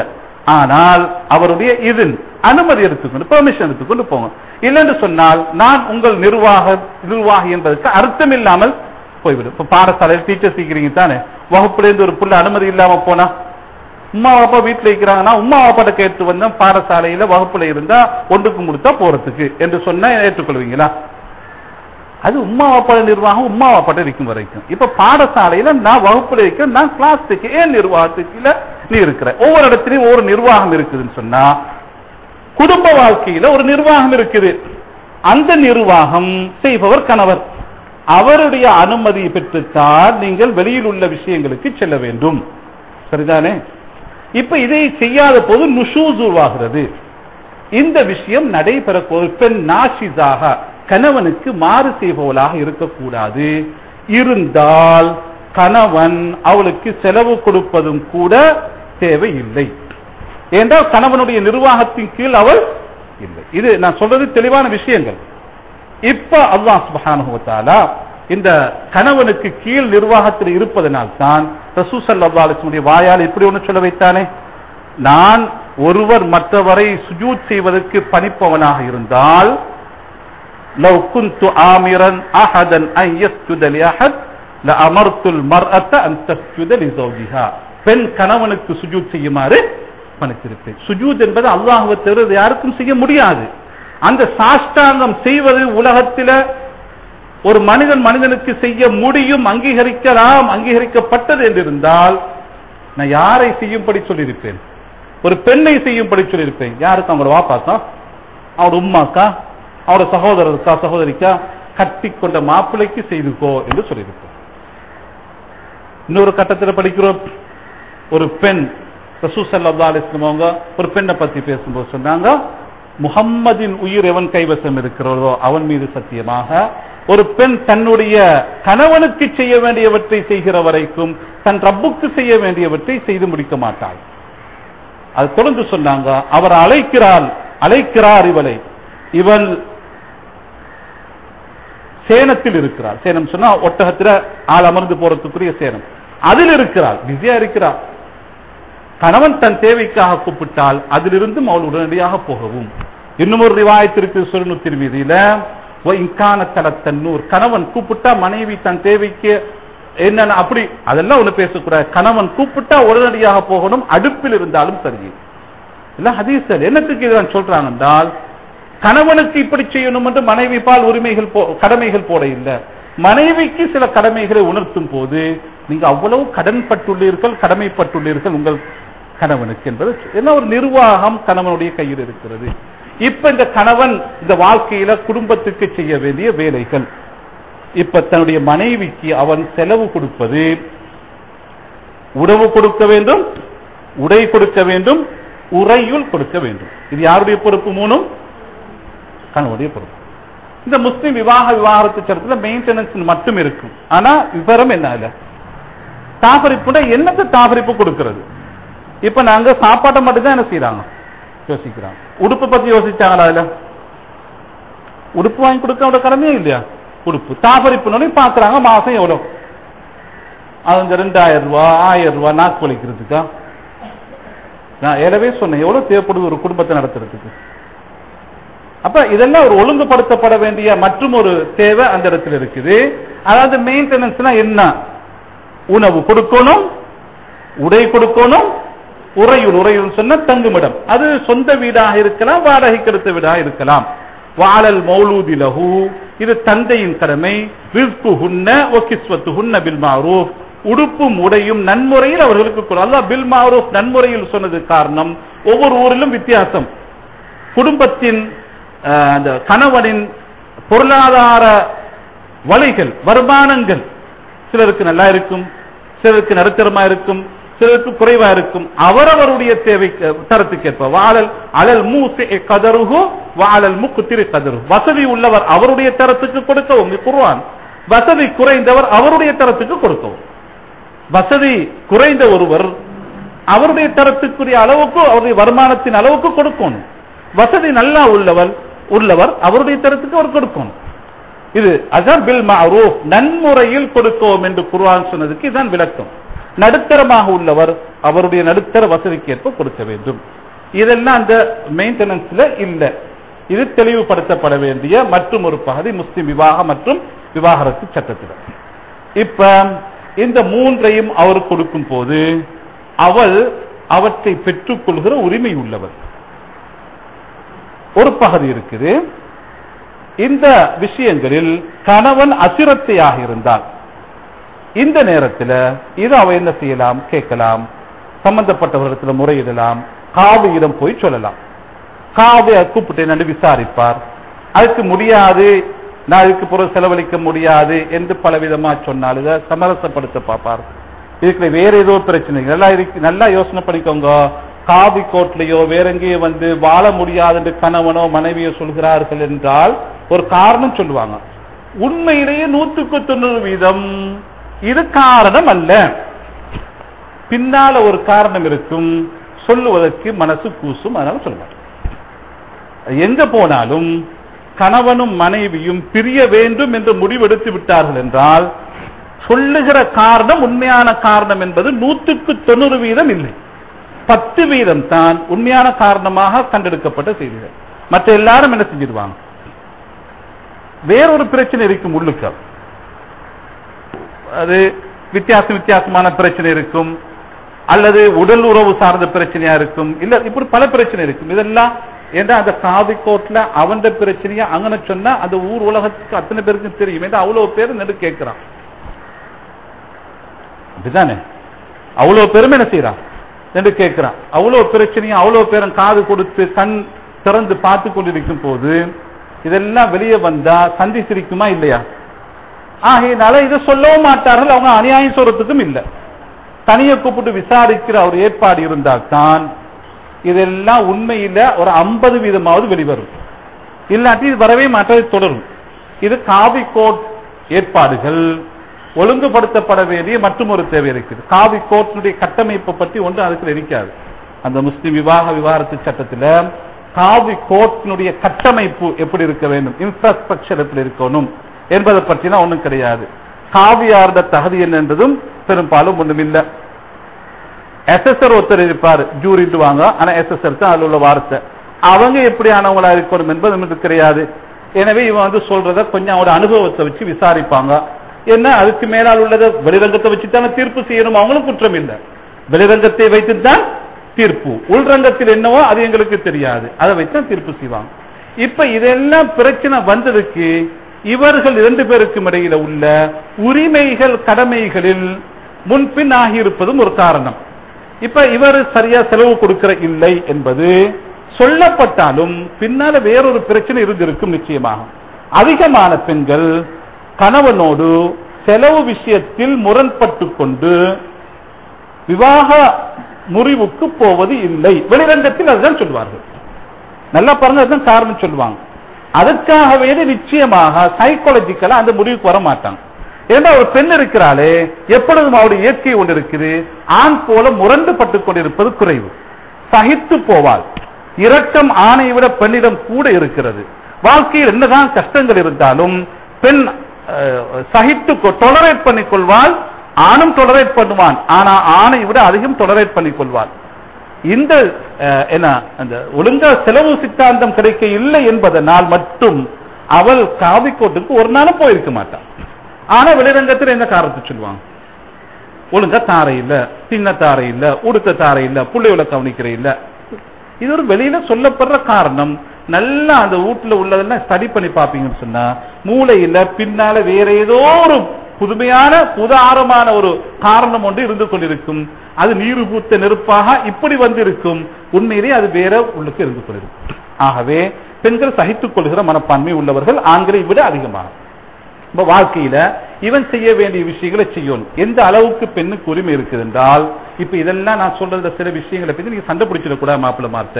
ஆனால் அவருடைய இது அனுமதி எடுத்துக்கொண்டு பெர்மிஷன் எடுத்துக்கொண்டு போங்க இல்லைன்னு சொன்னால் நான் உங்கள் நிர்வாக நிர்வாகி என்பதற்கு அர்த்தம் இல்லாமல் போய்விடும் இப்ப பாடசாலையில் டீச்சர் சீக்கிறீங்க தானே வகுப்புல இருந்து ஒரு புள்ள அனுமதி இல்லாம போனா உமா அப்பா வீட்டுல இருக்கிறாங்கன்னா உமா அப்பாட்ட கேட்டு வந்தேன் பாடசாலையில வகுப்புல இருந்தா ஒன்றுக்கு முடித்தா போறதுக்கு என்று சொன்னா ஏற்றுக்கொள்வீங்களா அது உமா அப்பாட நிர்வாகம் உமா அப்பாட்ட இருக்கும் வரைக்கும் இப்ப பாடசாலையில நான் வகுப்புல இருக்க நான் கிளாஸுக்கு ஏன் நிர்வாகத்துக்கு இல்ல நீ இருக்கிற ஒவ்வொரு இடத்துலயும் ஒவ்வொரு நிர்வாகம் இருக்குதுன்னு சொன்னா குடும்ப வாழ்க்கையில ஒரு நிர்வாகம் இருக்குது அந்த நிர்வாகம் செய்பவர் கணவர் அவருடைய அனுமதி பெற்றுத்தான் நீங்கள் வெளியில் உள்ள விஷயங்களுக்கு செல்ல வேண்டும் சரிதானே இப்ப இதை செய்யாத போது நுஷூஸ் உருவாகிறது இந்த விஷயம் நடைபெற ஒரு பெண் நாஷிஸாக கணவனுக்கு மாறு செய்பவளாக இருக்கக்கூடாது இருந்தால் கணவன் அவளுக்கு செலவு கொடுப்பதும் கூட தேவையில்லை ஏனென்றால் கணவனுடைய நிர்வாகத்தின் கீழ் அவள் இல்லை இது நான் சொல்றது தெளிவான விஷயங்கள் இப்ப அல்லாஹ் சுப்ஹானஹு வ தஆலா இந்த கணவனுக்கு கீழ் நிர்வாகத்தில் இருப்பதனால் தான் ரசூ ஸல்லல்லாஹு அலைஹி வஸல்லம் வாயால் இப்படி ஒன்று சொல்ல வைத்தானே நான் ஒருவர் மற்றவரை சுஜூத் செய்வதற்கு பணிப்பவனாக இருந்தால் லவ் குந்து ஆமிரன் அஹதன் அன் யஸ்ஜுத லி அஹத் லஅமர்துல் மர்அத அன் தஸ்ஜுத லி ஜௌஜிஹா பெண் கணவனுக்கு சுஜூத் செய்யுமாறு பணித்திருப்பேன் சுஜூத் என்பது அல்லாஹ்வை தவிர வேறு யாருக்கும் செய்ய முடியாது அந்த சாஷ்டாங்கம் செய்வது உலகத்தில ஒரு மனிதன் மனிதனுக்கு செய்ய முடியும் அங்கீகரிக்கலாம் அங்கீகரிக்கப்பட்டது என்று இருந்தால் நான் யாரை செய்யும்படி சொல்லியிருப்பேன் ஒரு பெண்ணை செய்யும்படி சொல்லியிருப்பேன் யாருக்கு அவங்களோட வாப்பாக்கா அவரோட உம்மாக்கா அவரோட சகோதரருக்கா சகோதரிக்கா கட்டி கொண்ட மாப்பிள்ளைக்கு செய்துக்கோ என்று சொல்லியிருப்பேன் இன்னொரு கட்டத்தில் படிக்கிறோம் ஒரு பெண் ரசூசல்லா அலிஸ்லம் அவங்க ஒரு பெண்ணை பத்தி பேசும்போது சொன்னாங்க முகம்மதின் உயிர் எவன் கைவசம் இருக்கிறதோ அவன் மீது சத்தியமாக ஒரு பெண் தன்னுடைய கணவனுக்கு செய்ய வேண்டியவற்றை செய்கிற வரைக்கும் தன் ரப்புக்கு செய்ய வேண்டியவற்றை செய்து முடிக்க மாட்டாள் அது தொடர்ந்து சொன்னாங்க அவர் அழைக்கிறாள் அழைக்கிறார் இவளை இவள் சேனத்தில் இருக்கிறாள் சேனம் சொன்னா ஒட்டகத்துல ஆள் அமர்ந்து போறதுக்குரிய சேனம் அதில் இருக்கிறாள் பிஸியா இருக்கிறாள் கணவன் தன் தேவைக்காக கூப்பிட்டால் அதிலிருந்தும் அவள் உடனடியாக போகவும் இன்னும் ஒரு ரிவாயத்திற்கு சுருணு திருமீதியில இங்கான தலத்தன்னூர் கணவன் கூப்பிட்டா மனைவி தன் தேவைக்கு என்னென்ன அப்படி அதெல்லாம் ஒண்ணு பேசக்கூடாது கணவன் கூப்பிட்டா உடனடியாக போகணும் அடுப்பில் இருந்தாலும் சரி இல்ல ஹதீசல் என்னத்துக்கு இதான் சொல்றாங்க என்றால் கணவனுக்கு இப்படி செய்யணும் என்று மனைவி பால் உரிமைகள் போ- கடமைகள் போட இல்லை மனைவிக்கு சில கடமைகளை உணர்த்தும் போது நீங்க அவ்வளவு கடன்பட்டுள்ளீர்கள் கடமைப்பட்டுள்ளீர்கள் உங்கள் கணவனுக்கு என்பது என்ன ஒரு நிர்வாகம் கணவனுடைய கையில் இருக்கிறது இப்ப இந்த கணவன் இந்த வாழ்க்கையில குடும்பத்துக்கு செய்ய வேண்டிய வேலைகள் இப்ப தன்னுடைய மனைவிக்கு அவன் செலவு கொடுப்பது உணவு கொடுக்க வேண்டும் உடை கொடுக்க வேண்டும் உறையுள் கொடுக்க வேண்டும் இது யாருடைய பொறுப்பு மூணும் கணவனுடைய பொறுப்பு இந்த முஸ்லிம் விவாக விவாகரத்து சட்டத்தில் மெயின்டெனன்ஸ் மட்டும் இருக்கும் ஆனா விவரம் என்ன இல்ல தாபரிப்புனா என்னத்தை தாபரிப்பு கொடுக்கிறது இப்ப நாங்க சாப்பாட்டை மட்டும் தான் என்ன செய்யறாங்க யோசிக்கிறாங்க உடுப்பு பத்தி யோசிச்சாங்களா அதுல உடுப்பு வாங்கி கொடுக்க அவட கடமையே இல்லையா உடுப்பு தாபரிப்புன்னு பாக்குறாங்க மாசம் எவ்வளவு அது இந்த ரெண்டாயிரம் ரூபாய் ஆயிரம் ரூபாய் நாக்கு வலிக்கிறதுக்கா நான் ஏறவே சொன்னேன் எவ்வளவு தேவைப்படுது ஒரு குடும்பத்தை நடத்துறதுக்கு அப்ப இதெல்லாம் ஒரு ஒழுங்குபடுத்தப்பட வேண்டிய மற்றும் ஒரு தேவை அந்த இடத்துல இருக்குது அதாவது மெயின்டெனன்ஸ்னா என்ன உணவு கொடுக்கணும் உடை கொடுக்கணும் உறையுள் உறையுள் சொன்ன தங்குமிடம் அது சொந்த வீடாக இருக்கலாம் வாடகைக்கு எடுத்த வீடாக இருக்கலாம் வாழல் மௌலூதி லஹு இது தந்தையின் கடமை ரிஸ்கு ஹுன்ன ஒகிஸ்வத்து ஹுன்ன பில் மாரூஃப் உடுப்பும் உடையும் நன்முறையில் அவர்களுக்கு கொடு. அல்லாஹ் பில் மாரூஃப் நன்முறையில் சொன்னது காரணம் ஒவ்வொரு ஊரிலும் வித்தியாசம் குடும்பத்தின் அஹ், அந்த கணவனின் பொருளாதார வழிகள் வருமானங்கள் சிலருக்கு நல்லா இருக்கும் சிலருக்கு நடுத்தரமா இருக்கும் சிலருக்கு குறைவா இருக்கும் அவரவருடைய தேவை தரத்துக்கேற்ப வாழல் அலல் மூசி கதருகு வாழல் முக்கு திரு கதரு வசதி உள்ளவர் அவருடைய தரத்துக்கு கொடுக்கவும் குர்ஆன் வசதி குறைந்தவர் அவருடைய தரத்துக்கு கொடுக்கவும் வசதி குறைந்த ஒருவர் அவருடைய தரத்துக்குரிய அளவுக்கு அவருடைய வருமானத்தின் அளவுக்கு கொடுக்கணும் வசதி நல்லா உள்ளவர் உள்ளவர் அவருடைய தரத்துக்கு அவர் கொடுக்கணும் இது அதான் பில் மஅரூஃப் நன்முறையில் கொடுக்கவும் என்று குர்ஆன் சொன்னதுக்கு இதான் விளக்கம் நடுத்தரமாக உள்ளவர் அவருடைய நடுத்தர வசதிக்கு ஏற்ப கொடுக்க வேண்டும் இதெல்லாம் அந்த மெயின்டெனன்ஸ்ல இல்ல இது தெளிவுபடுத்தப்பட வேண்டிய மற்றும் ஒரு பகுதி முஸ்லிம் விவாகம் மற்றும் விவாகரத்து சட்டத்தில் இப்ப இந்த மூன்றையும் அவர் கொடுக்கும் போது அவள் அவற்றை பெற்றுக்கொள்கிற உரிமை உள்ளவர் ஒரு பகுதி இருக்குது இந்த விஷயங்களில் கணவன் அசிரத்தையாக இருந்தால் இந்த நேரத்தில் இது அவ என்ன செய்யலாம் கேட்கலாம் சம்பந்தப்பட்டவரிடத்தில் முறையிடலாம் காவியிடம் போய் சொல்லலாம் காவிய கூப்பிட்டு நண்டு விசாரிப்பார் அதுக்கு முடியாது நான் இதுக்கு பிறகு செலவழிக்க முடியாது என்று பலவிதமா சொன்னால் இதை சமரசப்படுத்த பார்ப்பார் இதுக்குள்ள வேற ஏதோ பிரச்சனை நல்லா இருக்கு நல்லா யோசனை பண்ணிக்கோங்க காவி கோட்லயோ வேற எங்கேயோ வந்து வாழ முடியாது என்று கணவனோ மனைவியோ சொல்கிறார்கள் என்றால் ஒரு காரணம் சொல்லுவாங்க உண்மையிலேயே நூற்றுக்கு தொண்ணூறு வீதம் இது காரணம் அல்ல பின்னால ஒரு காரணம் இருக்கும் சொல்லுவதற்கு மனசு கூசும் அதனால சொல்லுவாங்க எங்க போனாலும் கணவனும் மனைவியும் பிரிய வேண்டும் என்று முடிவெடுத்து விட்டார்கள் என்றால் சொல்லுகிற காரணம் உண்மையான காரணம் என்பது நூற்றுக்கு தொண்ணூறு வீதம் இல்லை பத்து வீதம் தான் உண்மையான காரணமாக கண்டெடுக்கப்பட்ட செய்திகள் மற்ற எல்லாரும் என்ன செஞ்சிருவாங்க வேறொரு பிரச்சனை இருக்கும் உள்ளுக்க அது வித்தியாசம் வித்தியாசமான பிரச்சனை இருக்கும் அல்லது உடல் உறவு சார்ந்த பிரச்சனையா இருக்கும் இல்ல இப்படி பல பிரச்சனை இருக்கும் இதெல்லாம் ஏன்னா அந்த காவி கோட்ல அவன் பிரச்சனையா அங்கன சொன்னா அந்த ஊர் உலகத்துக்கு அத்தனை பேருக்கும் தெரியும் ஏன்னா அவ்வளவு பேர் நெடு கேட்கிறான் அப்படிதானே அவ்வளவு பெருமை என்ன செய்யறான் என்று கேட்கிறான் அவ்வளவு பிரச்சனையும் அவ்வளவு பேரும் காது கொடுத்து கண் திறந்து பார்த்து கொண்டிருக்கும் போது இதெல்லாம் வெளியே வந்தா சந்தி சிரிக்குமா இல்லையா ஆகையினால இதை சொல்லவும் மாட்டார்கள் அவங்க அநியாயம் சொல்றதுக்கும் இல்லை தனியை கூப்பிட்டு விசாரிக்கிற ஒரு ஏற்பாடு இருந்தால் தான் இதெல்லாம் உண்மையில ஒரு ஐம்பது வீதமாவது வெளிவரும் இல்லாட்டி இது வரவே மாட்டது தொடரும் இது காவி கோட் ஏற்பாடுகள் ஒழுங்குபடுத்தப்பட வேண்டிய மற்றும் ஒரு தேவை இருக்குது காவி கோர்ட்டினுடைய கட்டமைப்பை பற்றி ஒன்று அதுக்கு இருக்காது அந்த முஸ்லிம் விவாக விவாகரத்து சட்டத்தில் காவி கோர்ட்டினுடைய கட்டமைப்பு எப்படி இருக்க வேண்டும் இன்ஃப்ராஸ்ட்ரக்சர் எப்படி இருக்கணும் என்பதை பற்றினா ஒன்றும் கிடையாது காவியார்ந்த தகுதி என்னன்றதும் பெரும்பாலும் ஒன்றும் இல்லை எஸ்எஸ்ஆர் ஒருத்தர் இருப்பார் ஜூரிட்டு வாங்க ஆனா எஸ்எஸ்ஆர் தான் அதுல உள்ள வார்த்தை அவங்க எப்படியானவங்களா இருக்கணும் என்பது நமக்கு கிடையாது எனவே இவன் வந்து சொல்றத கொஞ்சம் அவரோட அனுபவத்தை வச்சு விசாரிப்பாங்க என்ன அதுக்கு மேலால் உள்ளதை வெளிரங்கத்தை வச்சு தானே தீர்ப்பு செய்யணும் அவங்களும் குற்றம் இல்லை வெளிரங்கத்தை வைத்து தான் தீர்ப்பு உள்ரங்கத்தில் என்னவோ அது எங்களுக்கு தெரியாது அதை வச்சு தான் தீர்ப்பு செய்வாங்க இப்ப இதெல்லாம் பிரச்சனை வந்ததுக்கு இவர்கள் இரண்டு பேருக்கும் இடையில உள்ள உரிமைகள் கடமைகளில் முன்பின் ஆகியிருப்பதும் ஒரு காரணம் இப்ப இவர் சரியா செலவு கொடுக்கிற இல்லை என்பது சொல்லப்பட்டாலும் பின்னால வேறொரு பிரச்சனை இருந்திருக்கும் நிச்சயமாக அதிகமான பெண்கள் கணவனோடு செலவு விஷயத்தில் முரண்பட்டு கொண்டு விவாக முறிவுக்கு போவது இல்லை வெளிரங்கத்தில் அதுதான் சொல்வார்கள் நல்லா பாருங்க அதுதான் காரணம் சொல்லுவாங்க அதற்காகவே நிச்சயமாக சைக்காலஜிக்கலா அந்த முடிவுக்கு வர மாட்டாங்க ஏன்னா ஒரு பெண் இருக்கிறாளே எப்பொழுதும் அவருடைய இயற்கை ஒன்று இருக்குது ஆண் போல முரண்டுபட்டு கொண்டிருப்பது குறைவு சகித்து போவாள் இரக்கம் ஆணை விட பெண்ணிடம் கூட இருக்கிறது வாழ்க்கையில் என்னதான் கஷ்டங்கள் இருந்தாலும் பெண் சகித்து டொலரேட் பண்ணிக் கொள்வாள் ஆணும் டொலரேட் பண்ணுவான் ஆனா ஆணை விட அதிகம் டொலரேட் பண்ணிக் கொள்வாள் இந்த என்ன அந்த ஒழுங்கா செலவு சித்தாந்தம் கிடைக்க இல்லை என்பதனால் மட்டும் அவள் காவிக்கோட்டுக்கு ஒரு நாளும் போயிருக்க மாட்டான் ஆனா வெளிரங்கத்தில் என்ன காரணத்தை சொல்லுவாங்க ஒழுங்கா தாரை இல்ல சின்ன தாரை இல்ல உடுத்த தாரை இல்ல புள்ளையோட கவனிக்கிற இல்ல இது ஒரு வெளியில சொல்லப்படுற காரணம் நல்லா அந்த வீட்டுல உள்ளதெல்லாம் ஸ்டடி பண்ணி பாப்பீங்கன்னு சொன்னா மூளையில பின்னால வேற ஏதோ ஒரு புதுமையான உதாரமான ஒரு காரணம் ஒன்று இருந்து கொண்டிருக்கும் அது நீரு பூத்த நெருப்பாக இப்படி வந்திருக்கும் உண்மையிலே அது வேற உள்ளுக்கு இருந்து கொண்டிருக்கும் ஆகவே பெண்கள் சகித்துக் கொள்கிற மனப்பான்மை உள்ளவர்கள் ஆண்களை விட அதிகமாக இப்ப வாழ்க்கையில இவன் செய்ய வேண்டிய விஷயங்களை செய்யணும் எந்த அளவுக்கு பெண்ணுக்கு உரிமை இருக்குது என்றால் இப்ப இதெல்லாம் நான் சொல்ற சில விஷயங்களை பத்தி நீங்க சண்டை பிடிச்சிடக்கூடாது மாப்பிள்ள மாத்த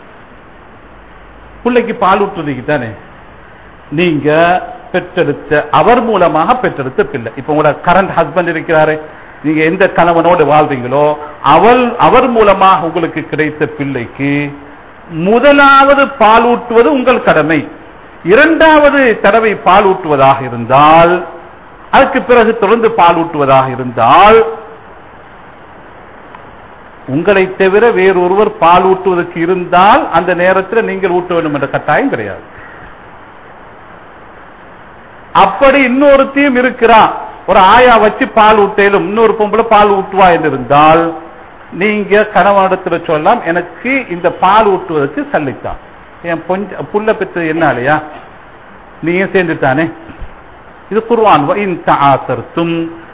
பிள்ளைக்கு பால் ஊற்றுறதுக்கு தானே நீங்க பெற்றெடுத்த அவர் மூலமாக பெற்றெடுத்த பிள்ளை இப்ப உங்களோட கரண்ட் ஹஸ்பண்ட் இருக்கிறாரு நீங்க எந்த கணவனோடு வாழ்றீங்களோ அவள் அவர் மூலமாக உங்களுக்கு கிடைத்த பிள்ளைக்கு முதலாவது பால் ஊட்டுவது உங்கள் கடமை இரண்டாவது தடவை பால் ஊட்டுவதாக இருந்தால் அதுக்கு பிறகு தொடர்ந்து பால் ஊட்டுவதாக இருந்தால் உங்களை தவிர வேறொருவர் பால் ஊட்டுவதற்கு இருந்தால் அந்த நேரத்தில் நீங்கள் ஊட்ட வேண்டும் என்ற கட்டாயம் கிடையாது அப்படி இன்னொருத்தையும் இருக்கிறான் ஒரு ஆயா வச்சு பால் ஊட்டையிலும் இன்னொரு பொம்பளை பால் ஊட்டுவா என்று இருந்தால் நீங்க கணவனிடத்துல சொல்லலாம் எனக்கு இந்த பால் ஊட்டுவதற்கு சல்லித்தான் என் பொஞ்ச புள்ள பெற்றது என்ன இல்லையா நீயும் சேர்ந்துட்டானே இது குர்வான் ஆசர்த்தும்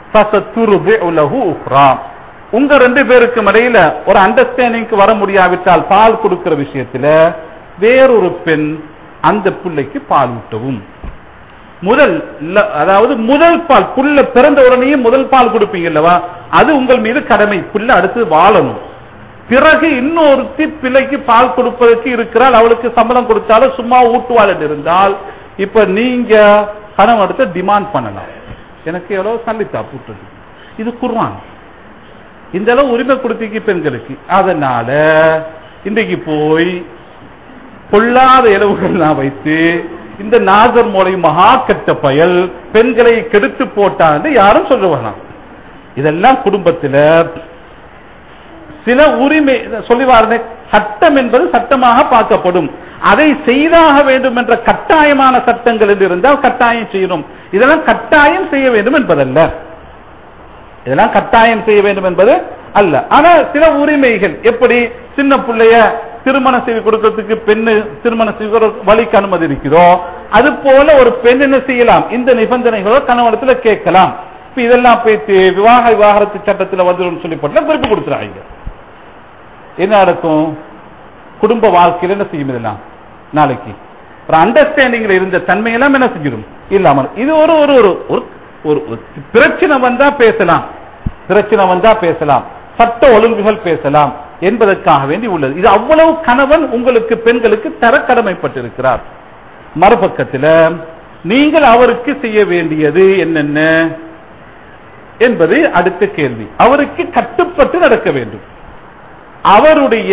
உங்க ரெண்டு பேருக்கும் இடையில ஒரு அண்டர்ஸ்டாண்டிங்க்கு வர முடியாவிட்டால் பால் கொடுக்கிற விஷயத்துல வேறொரு பெண் அந்த பிள்ளைக்கு பால் ஊட்டவும் முதல் ல- அதாவது முதல் பால் புல்ல பிறந்த உடனேயே முதல் பால் கொடுப்பீங்க அல்லவா அது உங்கள் மீது கடமை புல்ல அடுத்து வாழணும் பிறகு இன்னொருத்தி பிள்ளைக்கு பால் கொடுப்பதற்கு இருக்கிறாள் அவளுக்கு சம்பளம் கொடுத்தாலும் சும்மா ஊட்டுவாள் என்று இருந்தால் இப்ப நீங்க கணவன் எடுத்து டிமாண்ட் பண்ணலாம் எனக்கு எவ்வளவு சல்லித்தா பூட்டுறது இது குர்ஆன் இந்த அளவு உரிமை கொடுத்தீங்க பெண்களுக்கு அதனால இன்றைக்கு போய் பொல்லாத இளவுகள்லாம் வைத்து இந்த நாகர் மூலை மகா கெட்ட பயல் பெண்களை கெடுத்து போட்டான்னு யாரும் சொல்ல வேணாம் இதெல்லாம் குடும்பத்துல சில உரிமை சொல்லிவாருங்க சட்டம் என்பது சட்டமாக பார்க்கப்படும் அதை செய்தாக வேண்டும் என்ற கட்டாயமான சட்டங்கள் என்று இருந்தால் கட்டாயம் செய்யணும் இதெல்லாம் கட்டாயம் செய்ய வேண்டும் என்பதல்ல இதெல்லாம் கட்டாயம் செய்ய வேண்டும் என்பது அல்ல ஆனா சில உரிமைகள் எப்படி சின்ன பிள்ளைய திருமணம் செய்து கொடுக்கிறதுக்கு பெண்ணு திருமணம் செய்கிற வழிக்கு அனுமதி இருக்கிறோ அது போல ஒரு பெண் என்ன செய்யலாம் இந்த நிபந்தனைகளோ கணவனத்துல கேட்கலாம் இப்ப இதெல்லாம் பேசி விவாக விவாகரத்து சட்டத்துல வந்துடும் சொல்லி போட்டு குறிப்பு கொடுத்துறாங்க என்ன நடக்கும் குடும்ப வாழ்க்கையில என்ன செய்யும் இதெல்லாம் நாளைக்கு ஒரு அண்டர்ஸ்டாண்டிங்ல இருந்த தன்மையெல்லாம் என்ன செஞ்சிடும் இல்லாமல் இது ஒரு ஒரு ஒரு ஒரு- ஒரு ஒரு பிரச்சனை வந்தா பேசலாம் பிரச்சனை வந்தா பேசலாம் சட்ட ஒழுங்குகள் பேசலாம் என்பதற்காக வேண்டி உள்ளது இது அவ்வளவு கணவன் உங்களுக்கு பெண்களுக்கு தர கடமைப்பட்டிருக்கிறார் மறுபக்கத்தில் நீங்கள் அவருக்கு செய்ய வேண்டியது என்னென்ன என்பது அடுத்த கேள்வி அவருக்கு கட்டுப்பட்டு நடக்க வேண்டும் அவருடைய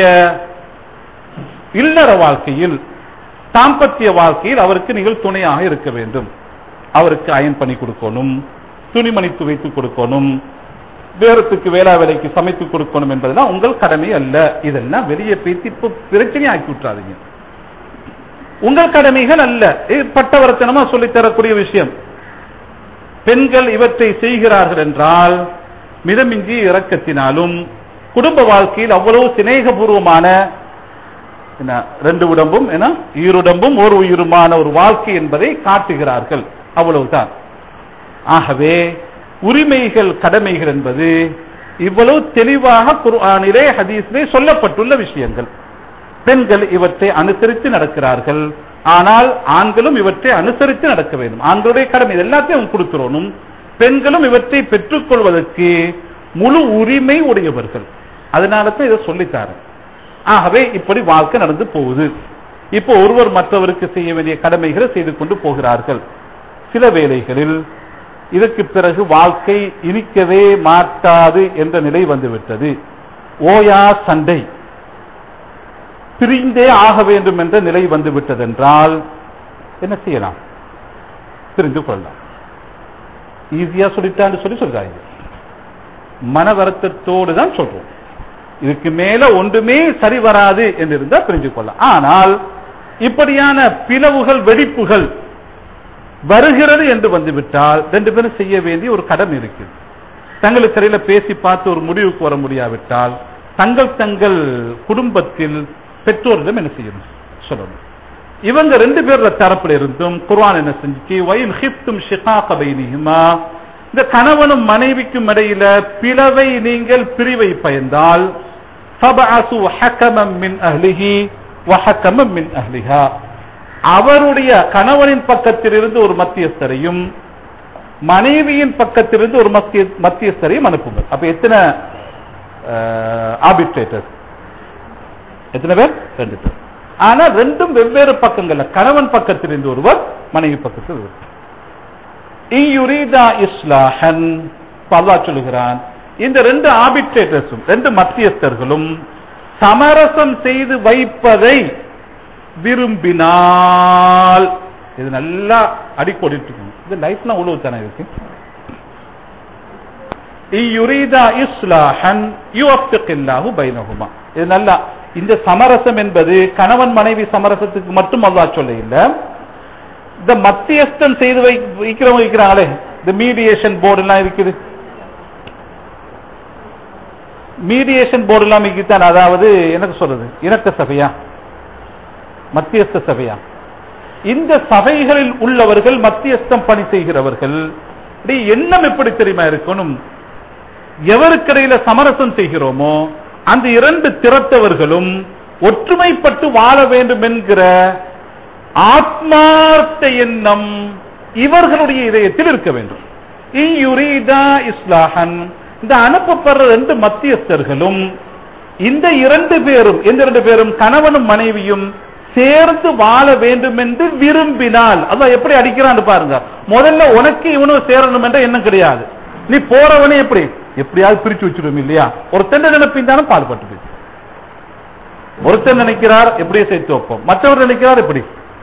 இல்லற வாழ்க்கையில் தாம்பத்திய வாழ்க்கையில் அவருக்கு நீங்கள் துணையாக இருக்க வேண்டும் அவருக்கு அயன் பண்ணி கொடுக்கணும் துணிமணி துவைத்து கொடுக்கணும் வேறத்துக்கு வேளா வேலைக்கு சமைத்து கொடுக்கணும் என்பதெல்லாம் உங்கள் கடமை அல்ல இதெல்லாம் வெளியே பேசி இப்ப பிரச்சனை ஆக்கி விட்டுறாதீங்க உங்கள் கடமைகள் அல்ல இது பட்டவர்த்தனமா சொல்லித் தரக்கூடிய விஷயம் பெண்கள் இவற்றை செய்கிறார்கள் என்றால் மிதமிஞ்சி இரக்கத்தினாலும் குடும்ப வாழ்க்கையில் அவ்வளவு சிநேகபூர்வமான என்ன ரெண்டு உடம்பும் என்ன ஈருடம்பும் ஒரு உயிருமான ஒரு வாழ்க்கை என்பதை காட்டுகிறார்கள் அவ்வளவுதான் ஆகவே உரிமைகள் கடமைகள் என்பது இவ்வளவு தெளிவாக குர்ஆனிலே ஹதீஸிலே சொல்லப்பட்டுள்ள விஷயங்கள் பெண்கள் இவற்றை அனுசரித்து நடக்கிறார்கள் ஆனால் ஆண்களும் இவற்றை அனுசரித்து நடக்க வேண்டும் ஆண்களுடைய கடமை இது எல்லாத்தையும் அவங்க கொடுக்கிறோனும் பெண்களும் இவற்றை பெற்றுக்கொள்வதற்கு முழு உரிமை உடையவர்கள் அதனால தான் இதை சொல்லித்தாரேன் ஆகவே இப்படி வாழ்க்கை நடந்து போகுது இப்போ ஒருவர் மற்றவருக்கு செய்ய வேண்டிய கடமைகளை செய்து கொண்டு போகிறார்கள் சில வேளைகளில் இதற்கு பிறகு வாழ்க்கை இனிக்கவே மாட்டாது என்ற நிலை வந்துவிட்டது ஓயா சண்டை பிரிந்தே ஆக வேண்டும் என்ற நிலை வந்துவிட்டதென்றால் என்ன செய்யலாம் பிரிந்து கொள்ளலாம் ஈஸியா சொல்லிட்டான்னு சொல்லி சொல்றாங்க மன வருத்தத்தோடு தான் சொல்றோம் இதுக்கு மேல ஒன்றுமே சரி வராது என்று இருந்தா பிரிஞ்சு கொள்ளலாம் ஆனால் இப்படியான பிளவுகள் வெடிப்புகள் வருகிறது என்று வந்துவிட்டால் ரெண்டு பேரும் செய்ய வேண்டிய ஒரு கடமை இருக்கு தங்களுக்கு இடையில பேசி பார்த்து ஒரு முடிவுக்கு வர முடியாவிட்டால் தங்கள் தங்கள் குடும்பத்தில் பெற்றோரிடம் என்ன செய்யணும் சொல்லணும் இவங்க ரெண்டு பேர்ல தரப்புல இருந்தும் குர்ஆன் என்ன செஞ்சுச்சு வயின் ஹிப்தும் ஷிகாக பைனிஹிமா இந்த கணவனும் மனைவிக்கும் இடையில பிளவை நீங்கள் பிரிவை பயந்தால் ஃபபஅசு ஹக்கமம் மின் அஹ்லிஹி வஹக்கமம் மின் அஹ்லிஹா அவருடைய கணவனின் பக்கத்திலிருந்து ஒரு மத்தியஸ்தரையும் மனைவியின் பக்கத்திலிருந்து ஒரு மத்திய மத்தியஸ்தரையும் அனுப்புங்கள் அப்ப எத்தனை ஆபிட்ரேட்டர் எத்தனை பேர் ரெண்டு பேர் ஆனா ரெண்டும் வெவ்வேறு பக்கங்கள்ல கணவன் பக்கத்திலிருந்து ஒருவர் மனைவி பக்கத்தில் ஒருவர் இயுரீதா இஸ்லாஹன் அல்லாஹ் சொல்லுகிறான் இந்த ரெண்டு ஆபிட்ரேட்டர்ஸும் ரெண்டு மத்தியஸ்தர்களும் சமரசம் செய்து வைப்பதை விரும்பினால் இது நல்லா அடிக்கோடிட்டு இருக்கணும் இது லைஃப்லாம் உழவு தானே இருக்கு யுரீதா இஸ்லாஹன் யுவஃபிகில்லாஹு பைனஹுமா இது நல்லா இந்த சமரசம் என்பது கணவன் மனைவி சமரசத்துக்கு மட்டும் அல்லாஹ் சொல்ல இல்ல இந்த மத்தியஸ்தம் செய்து வை வைக்கிறவங்க வைக்கிறாங்களே இந்த மீடியேஷன் போர்டு எல்லாம் இருக்குது மீடியேஷன் போர்டு எல்லாம் இருக்குதான் அதாவது எனக்கு சொல்றது இணக்க சபையா மத்தியஸ்த சபையா இந்த சபைகளில் உள்ளவர்கள் மத்தியஸ்தம் பணி செய்கிறவர்கள் இப்படி எண்ணம் எப்படி தெரியுமா இருக்கணும் எவருக்கிடையில சமரசம் செய்கிறோமோ அந்த இரண்டு திறத்தவர்களும் ஒற்றுமைப்பட்டு வாழ வேண்டும் என்கிற ஆத்மார்த்த எண்ணம் இவர்களுடைய இதயத்தில் இருக்க வேண்டும் இயுரீதா இஸ்லாஹன் இந்த அனுப்பப்படுற ரெண்டு மத்தியஸ்தர்களும் இந்த இரண்டு பேரும் எந்த இரண்டு பேரும் கணவனும் மனைவியும் சேர்ந்து வாழ வேண்டும் என்று விரும்பினால் அதான் எப்படி அடிக்கிறான்னு பாருங்க முதல்ல உனக்கு இவனும் சேரணும் என்ற எண்ணம் கிடையாது நீ போறவனே எப்படி எப்படியாவது பிரிச்சு வச்சிடும் இல்லையா ஒருத்தன் நினைப்பின் பாடுபட்டு போய் ஒருத்தர் நினைக்கிறார் எப்படியோ சேர்த்து வைப்போம் மற்றவர் நினைக்கிறார் எப்படி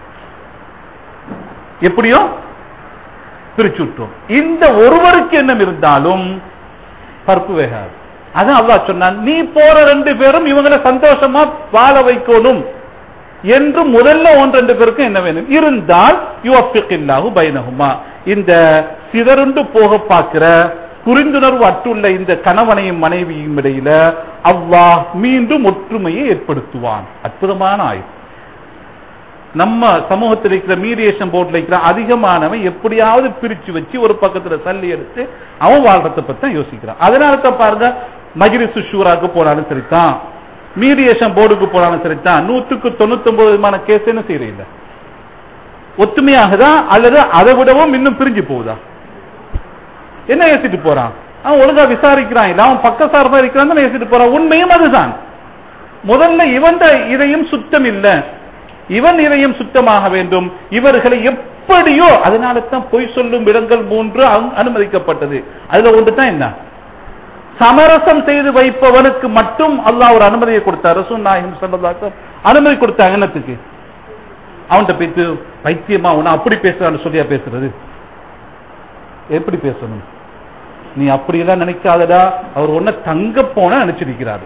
எப்படியோ பிரிச்சு விட்டோம் இந்த ஒருவருக்கு எண்ணம் இருந்தாலும் பருப்பு வேகாது அதான் அல்லாஹ் சொன்னான் நீ போற ரெண்டு பேரும் இவங்களை சந்தோஷமா வாழ வைக்கணும் என்று முதல்ல ஒன்று ரெண்டு பேருக்கும் என்ன வேணும் இருந்தால் யுவப்பில்லாஹு பைனகுமா இந்த சிதறுண்டு போக பார்க்கிற புரிந்துணர்வு அற்றுள்ள இந்த கணவனையும் மனைவியும் இடையில அல்லாஹ் மீண்டும் ஒற்றுமையை ஏற்படுத்துவான் அற்புதமான ஆயுள் நம்ம சமூகத்தில் இருக்கிற மீடியேஷன் போர்ட்ல இருக்கிற அதிகமானவன் எப்படியாவது பிரிச்சு வச்சு ஒரு பக்கத்துல சல்லி எடுத்து அவன் வாழ்றத பத்தி தான் யோசிக்கிறான் அதனால தான் பாருங்க மஜ்லிசு ஷூராக்கு போனாலும் சரிதான் மீடியேஷன் போர்டுக்கு போனாலும் சரிதான் நூற்றுக்கு தொண்ணூத்தி ஒன்பது விதமான கேஸ் என்ன செய்யறீங்க ஒத்துமையாகுதா அல்லது அதை விடவும் இன்னும் பிரிஞ்சு போகுதா என்ன யோசிட்டு போறான் அவன் ஒழுங்கா விசாரிக்கிறான் இல்ல அவன் பக்க சார்பா இருக்கிறான் யோசிட்டு போறான் உண்மையும் அதுதான் முதல்ல இவன் இதையும் சுத்தம் இல்ல இவன் இதயம் சுத்தமாக வேண்டும் இவர்களை எப்படியோ அதனால தான் பொய் சொல்லும் இடங்கள் மூன்று அனு- அனுமதிக்கப்பட்டது அதுல ஒன்று தான் என்ன சமரசம் செய்து வைப்பவனுக்கு மட்டும் அல்லாஹ் ஒரு அனுமதியை கொடுத்தார் ரசூல் நாயகம் ஸல்லல்லாஹு அனுமதி கொடுத்தாங்க என்னத்துக்கு அவன்கிட்ட பேத்து பைத்தியமா உன அப்படி பேசுறான்னு சொல்லியா பேசுறது எப்படி பேசணும் நீ அப்படியெல்லாம் நினைக்காதடா அவர் ஒன்ன தங்க போன நினைச்சிருக்கிறாரு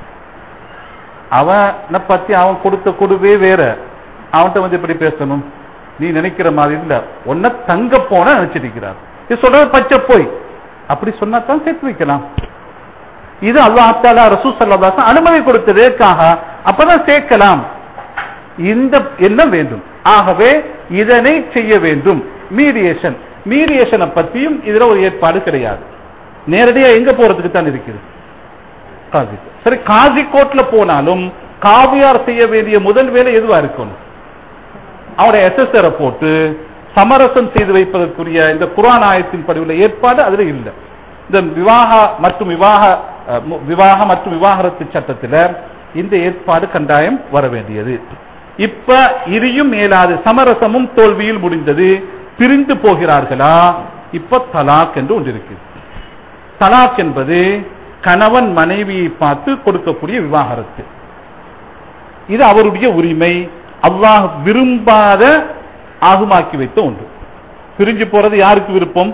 அவனை பத்தி அவன் கொடுத்த கொடுவே வேற அவன்கிட்ட வந்து எப்படி பேசணும் நீ நினைக்கிற மாதிரி இல்ல ஒன்ன தங்க போன நினைச்சிருக்கிறார் இது சொல்றது பச்சை போய் அப்படி சொன்னா தான் சேர்த்து வைக்கலாம் இது அல்லாஹால ரசூ சல்லாசன் அனுமதி கொடுத்ததற்காக அப்பதான் சேர்க்கலாம் இந்த எண்ணம் வேண்டும் ஆகவே இதனை செய்ய வேண்டும் மீடியேஷன் மீடியேஷனை பத்தியும் இதுல ஒரு ஏற்பாடு கிடையாது நேரடியா எங்க போறதுக்கு தான் இருக்குது காசி சரி காசி கோட்ல போனாலும் காவியார் செய்ய வேண்டிய முதல் வேலை எதுவா இருக்கணும் அவருடைய எஸ்எஸ்ஆரை போட்டு சமரசம் செய்து வைப்பதற்குரிய இந்த குரான் ஆயத்தின் படிவுள்ள ஏற்பாடு அதுல இல்லை இந்த விவாக மற்றும் விவாக அஹ், மு- விவாக மற்றும் விவாகரத்து சட்டத்துல இந்த ஏற்பாடு கண்டாயம் வர வேண்டியது இப்ப இரியும் மேலாது சமரசமும் தோல்வியில் முடிந்தது பிரிந்து போகிறார்களா இப்ப தலாக் என்று ஒன்று இருக்கு தலாக் என்பது கணவன் மனைவியை பார்த்து கொடுக்கக்கூடிய விவாகரத்து இது அவருடைய உரிமை அல்லாஹ் விரும்பாத ஆகுமாக்கி வைத்த ஒன்று பிரிஞ்சு போறது யாருக்கு விருப்பம்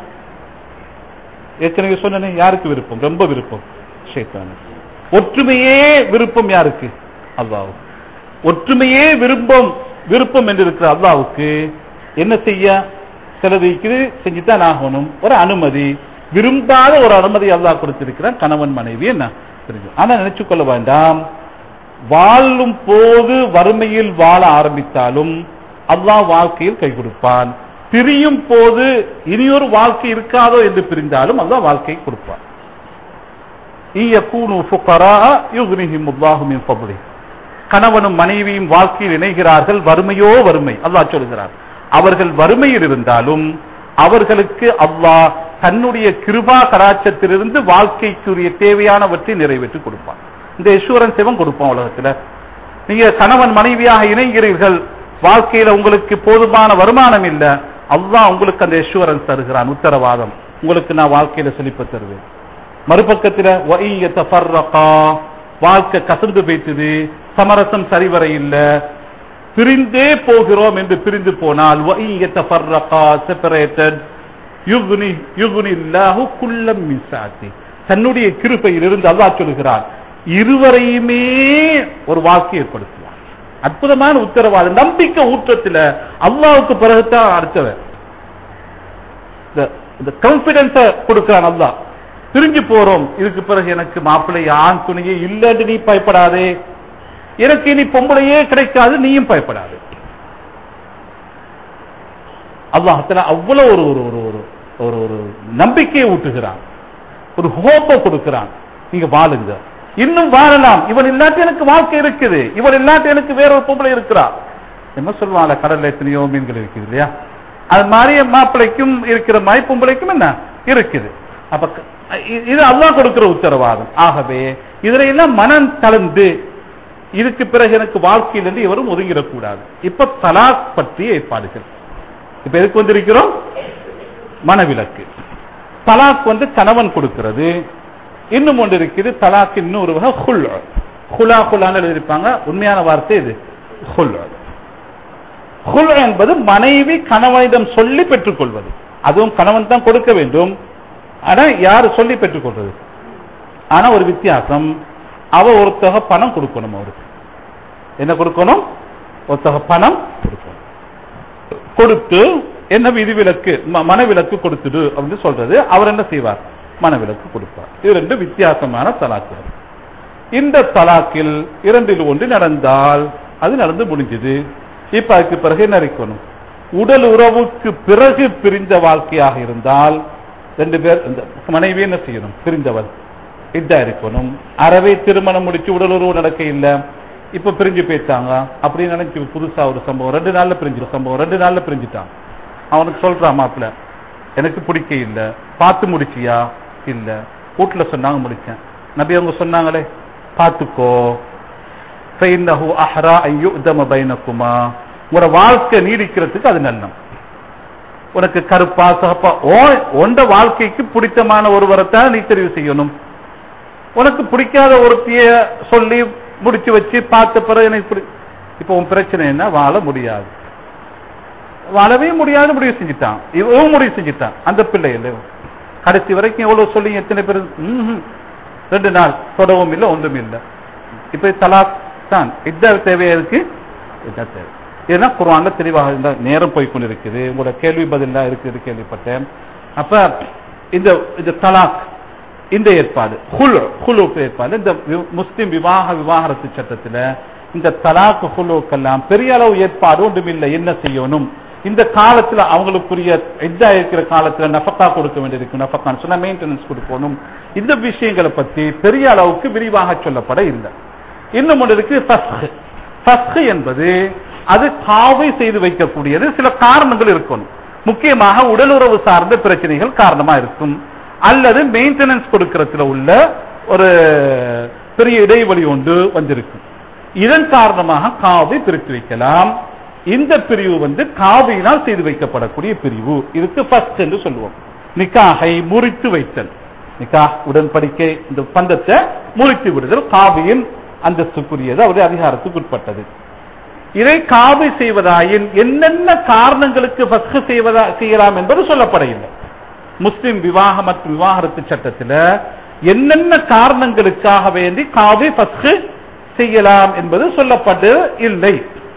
ஏற்கனவே சொன்னனே யாருக்கு விருப்பம் ரொம்ப விருப்பம் ஷைத்தானு ஒற்றுமையே விருப்பம் யாருக்கு அல்லாஹ் ஒற்றுமையே விருப்பம் விருப்பம் என்று இருக்கிற அல்லாவுக்கு என்ன செய்ய செலவழிக்குது செஞ்சுதான் ஆகணும் ஒரு அனுமதி விரும்பாத ஒரு அனுமதி அல்லாஹ் கொடுத்திருக்கிறான் கணவன் மனைவி என்ன தெரியும் ஆனா நினைச்சுக் கொள்ள வேண்டாம் வாழும் போது வறுமையில் வாழ ஆரம்பித்தாலும் அல்லாஹ் வாழ்க்கையில் கை கொடுப்பான் பிரியும் போது இனியொரு வாழ்க்கை இருக்காதோ என்று பிரிந்தாலும் அல்லாஹ் வாழ்க்கை கொடுப்பான் இயக்கூனு ஃபுகரா யுக்னிஹிமுல்லாஹு மின் ஃபضله கணவனும் மனைவியும் வாழ்க்கையில் இணைகிறார்கள் வறுமையோ வறுமை அல்லாஹ் சொல்கிறார் அவர்கள் வறுமையில் இருந்தாலும் அவர்களுக்கு அல்லாஹ் தன்னுடைய கிருபா கராச்சத்திலிருந்து வாழ்க்கைக்குரிய தேவையானவற்றை நிறைவேற்றி கொடுப்பான் இந்த எஸ்வரன் சிவம் கொடுப்பான் உலகத்துல நீங்க கணவன் மனைவியாக இணைகிறீர்கள் வாழ்க்கையில உங்களுக்கு போதுமான வருமானம் இல்ல அல்லாஹ் உங்களுக்கு அந்த எஸ்வரன்ஸ் தருகிறான் உத்தரவாதம் உங்களுக்கு நான் வாழ்க்கையில செழிப்ப தருவேன் மறுபக்கத்துல وَإِن يَتَفَرَّقَا வாழ்க்கை கசந்து போய்த்தது சமரசம் சரிவர இல்ல பிரிந்தே போகிறோம் என்று பிரிந்து போனால் وَإِن يَتَفَرَّقَا separated يُغْنِ يُغْنِ اللَّهُ كُلًّا مِنْ سَعَتِهِ தன்னுடைய கிருபையிலிருந்து அல்லாஹ் சொல்கிறான் இருவரையுமே ஒரு வாழ்க்கை ஏற்படுத்துவார் அற்புதமான உத்தரவாதம் நம்பிக்கை ஊற்றத்துல அல்லாவுக்கு பிறகுதான் அடுத்தவர் இந்த- இந்த கான்பிடன்ஸ கொடுக்கிறான் அல்லாஹ் பிரிஞ்சு போறோம் இதுக்கு பிறகு எனக்கு மாப்பிள்ளை ஆண் துணையே இல்லன்னு நீ பயப்படாதே எனக்கு இனி பொம்பளையே கிடைக்காது நீயும் பயப்படாது அல்லாஹத்துல அவ்வளவு ஒரு ஒரு ஒரு ஒரு ஒரு ஒரு நம்பிக்கையை ஊட்டுகிறான் ஒரு ஹோப்பை கொடுக்கிறான் நீங்க வாழுங்க இன்னும் வாழலாம் இவன் இல்லாட்டி எனக்கு வாழ்க்கை இருக்குது இவன் இல்லாட்டி எனக்கு வேற ஒரு பொம்பளை இருக்கிறா என்ன சொல்லுவாங்க கடல்ல எத்தனையோ மீன்கள் இருக்குது இல்லையா அது மாதிரி மாப்பிள்ளைக்கும் இருக்கிற மாதிரி பொம்பளைக்கும் என்ன இருக்குது அப்ப க- இ- இது அல்லாஹ் கொடுக்கிற உத்தரவாதம் ஆகவே இதுல எல்லாம் மனம் கலந்து இதுக்கு பிறகு எனக்கு வாழ்க்கையிலிருந்து இவரும் ஒதுங்கிடக்கூடாது இப்ப தலாக் பற்றிய ஏற்பாடுகள் இப்ப எதுக்கு வந்திருக்கிறோம் மனவிலக்கு தலாக் வந்து கணவன் கொடுக்கிறது இன்னும் ஒன்று இருக்குது தலாக் இன்னொரு வகை ஹுல் ஹுலா ஹுலான்னு எழுதியிருப்பாங்க உண்மையான வார்த்தை இது ஹுல் ஹுல் என்பது மனைவி கணவனிடம் சொல்லி பெற்றுக்கொள்வது அதுவும் கணவன் தான் கொடுக்க வேண்டும் ஆனா யார் சொல்லி பெற்றுக்கொள்வது ஆனா ஒரு வித்தியாசம் அவ ஒரு தொகை பணம் கொடுக்கணும் அவருக்கு என்ன கொடுக்கணும் ஒரு தொகை பணம் கொடுக்கணும் கொடுத்து என்ன விதிவிலக்கு ம- மனவிலக்கு கொடுத்துடு அப்படின்னு சொல்றது அவர் என்ன செய்வார் மனவிலக்கு கொடுப்பார் இது ரெண்டு வித்தியாசமான தலாக்குகள் இந்த தலாக்கில் இரண்டில் ஒன்று நடந்தால் அது நடந்து முடிஞ்சது இப்ப அதுக்கு பிறகு என்ன இருக்கணும் உடல் உறவுக்கு பிறகு பிரிந்த வாழ்க்கையாக இருந்தால் ரெண்டு பேர் இந்த மனைவி என்ன செய்யணும் பிரிந்தவர் இதா இருக்கணும் அறவே திருமணம் முடிச்சு உடல் உறவு நடக்க இல்ல இப்ப பிரிஞ்சு போயிட்டாங்க அப்படின்னு நினைச்சு புதுசா ஒரு சம்பவம் ரெண்டு நாள்ல பிரிஞ்சு சம்பவம் ரெண்டு நாள்ல பிரிஞ்சுட்டான் அவனுக்கு சொல்றான் மாப்பிள்ள எனக்கு பிடிக்க இல்ல பார்த்து முடிச்சியா இல்ல வீட்டுல சொன்னாங்க முடிச்சேன் நபி அவங்க சொன்னாங்களே பார்த்துக்கோ فإنه أحرى أن يؤدم بينكما உங்களோட வாழ்க்கை நீடிக்கிறதுக்கு அது நல்லம் உனக்கு கருப்பா சகப்பா ஓ உண்ட வாழ்க்கைக்கு பிடித்தமான ஒருவரைத்தான் நீ தெரிவு செய்யணும் உனக்கு பிடிக்காத ஒருத்திய சொல்லி முடிச்சு வச்சு பார்த்த பிறகு எனக்கு பிடி இப்போ உன் பிரச்சனை என்ன வாழ முடியாது வாழவே முடியாது முடிவு செஞ்சுட்டான் இவன் முடிவு செஞ்சுட்டான் அந்த பிள்ளை இல்லை கடைசி வரைக்கும் எவ்வளவு சொல்லி எத்தனை பேர் ம்ஹும். ரெண்டு நாள் தொடவும் இல்லை ஒன்றும் இல்லை இப்ப தலாக் தான் இதா தேவையா இருக்கு இதான் தேவை ஏன்னா குர்ஆன்ல தெளிவாக இந்த நேரம் போய் கொண்டிருக்குது உங்களோட கேள்வி பதிலா இருக்குது கேள்விப்பட்டேன் அப்ப இந்த இந்த தலாக் இந்த ஏற்பாடு ஹுலு ஹுலு ஏற்பாடு இந்த வி- முஸ்லிம் விவாக விவாகரத்து சட்டத்துல இந்த தலாக் ஹுலுக்கெல்லாம் பெரிய அளவு ஏற்பாடு ஒன்றும் இல்லை என்ன செய்யணும் இந்த காலத்துல அவங்களுக்குரிய எஜ்ஜா இருக்கிற காலத்துல நஃபக்கா கொடுக்க வேண்டியிருக்கு நஃபக்கான்னு சொன்னா மெயின்டெனன்ஸ் கொடுக்கணும் இந்த விஷயங்களை பத்தி பெரிய அளவுக்கு விரிவாக சொல்லப்பட இல்லை இன்னும் ஒன்று இருக்கு ஃபஸ்ஹ் ஃபஸ்ஹ் என்பது அது காவை செய்து வைக்கக்கூடியது சில காரணங்கள் இருக்கணும் முக்கியமாக உடலுறவு சார்ந்த பிரச்சனைகள் காரணமா இருக்கும் அல்லது மெயின்டெனன்ஸ் கொடுக்கறதுல உள்ள ஒரு பெரிய இடைவெளி ஒன்று வந்திருக்கும் இதன் காரணமாக காவை பிரித்து வைக்கலாம் இந்த பிரிவு வந்து காவியினால் செய்து வைக்கப்படக்கூடிய பிரிவு இதுக்கு ஃபர்ஸ்ட் என்று சொல்லுவோம் நிக்காகை முறித்து வைத்தல் நிக்காஹ் உடன்படிக்கை இந்த பந்தத்தை முறித்து விடுதல் காவியின் அந்தஸ்துக்குரியது அவருடைய அதிகாரத்துக்கு உட்பட்டது இதை காவி செய்வதாயின் என்னென்ன காரணங்களுக்கு ஃபஸ்கு செய்வதா செய்யலாம் என்பது சொல்லப்பட இல்லை முஸ்லிம் விவாக மற்றும் விவாகரத்து சட்டத்தில் என்னென்ன காரணங்களுக்காக வேண்டி காவி ஃபஸ்கு செய்யலாம் என்பது சொல்லப்பட்டு இல்லை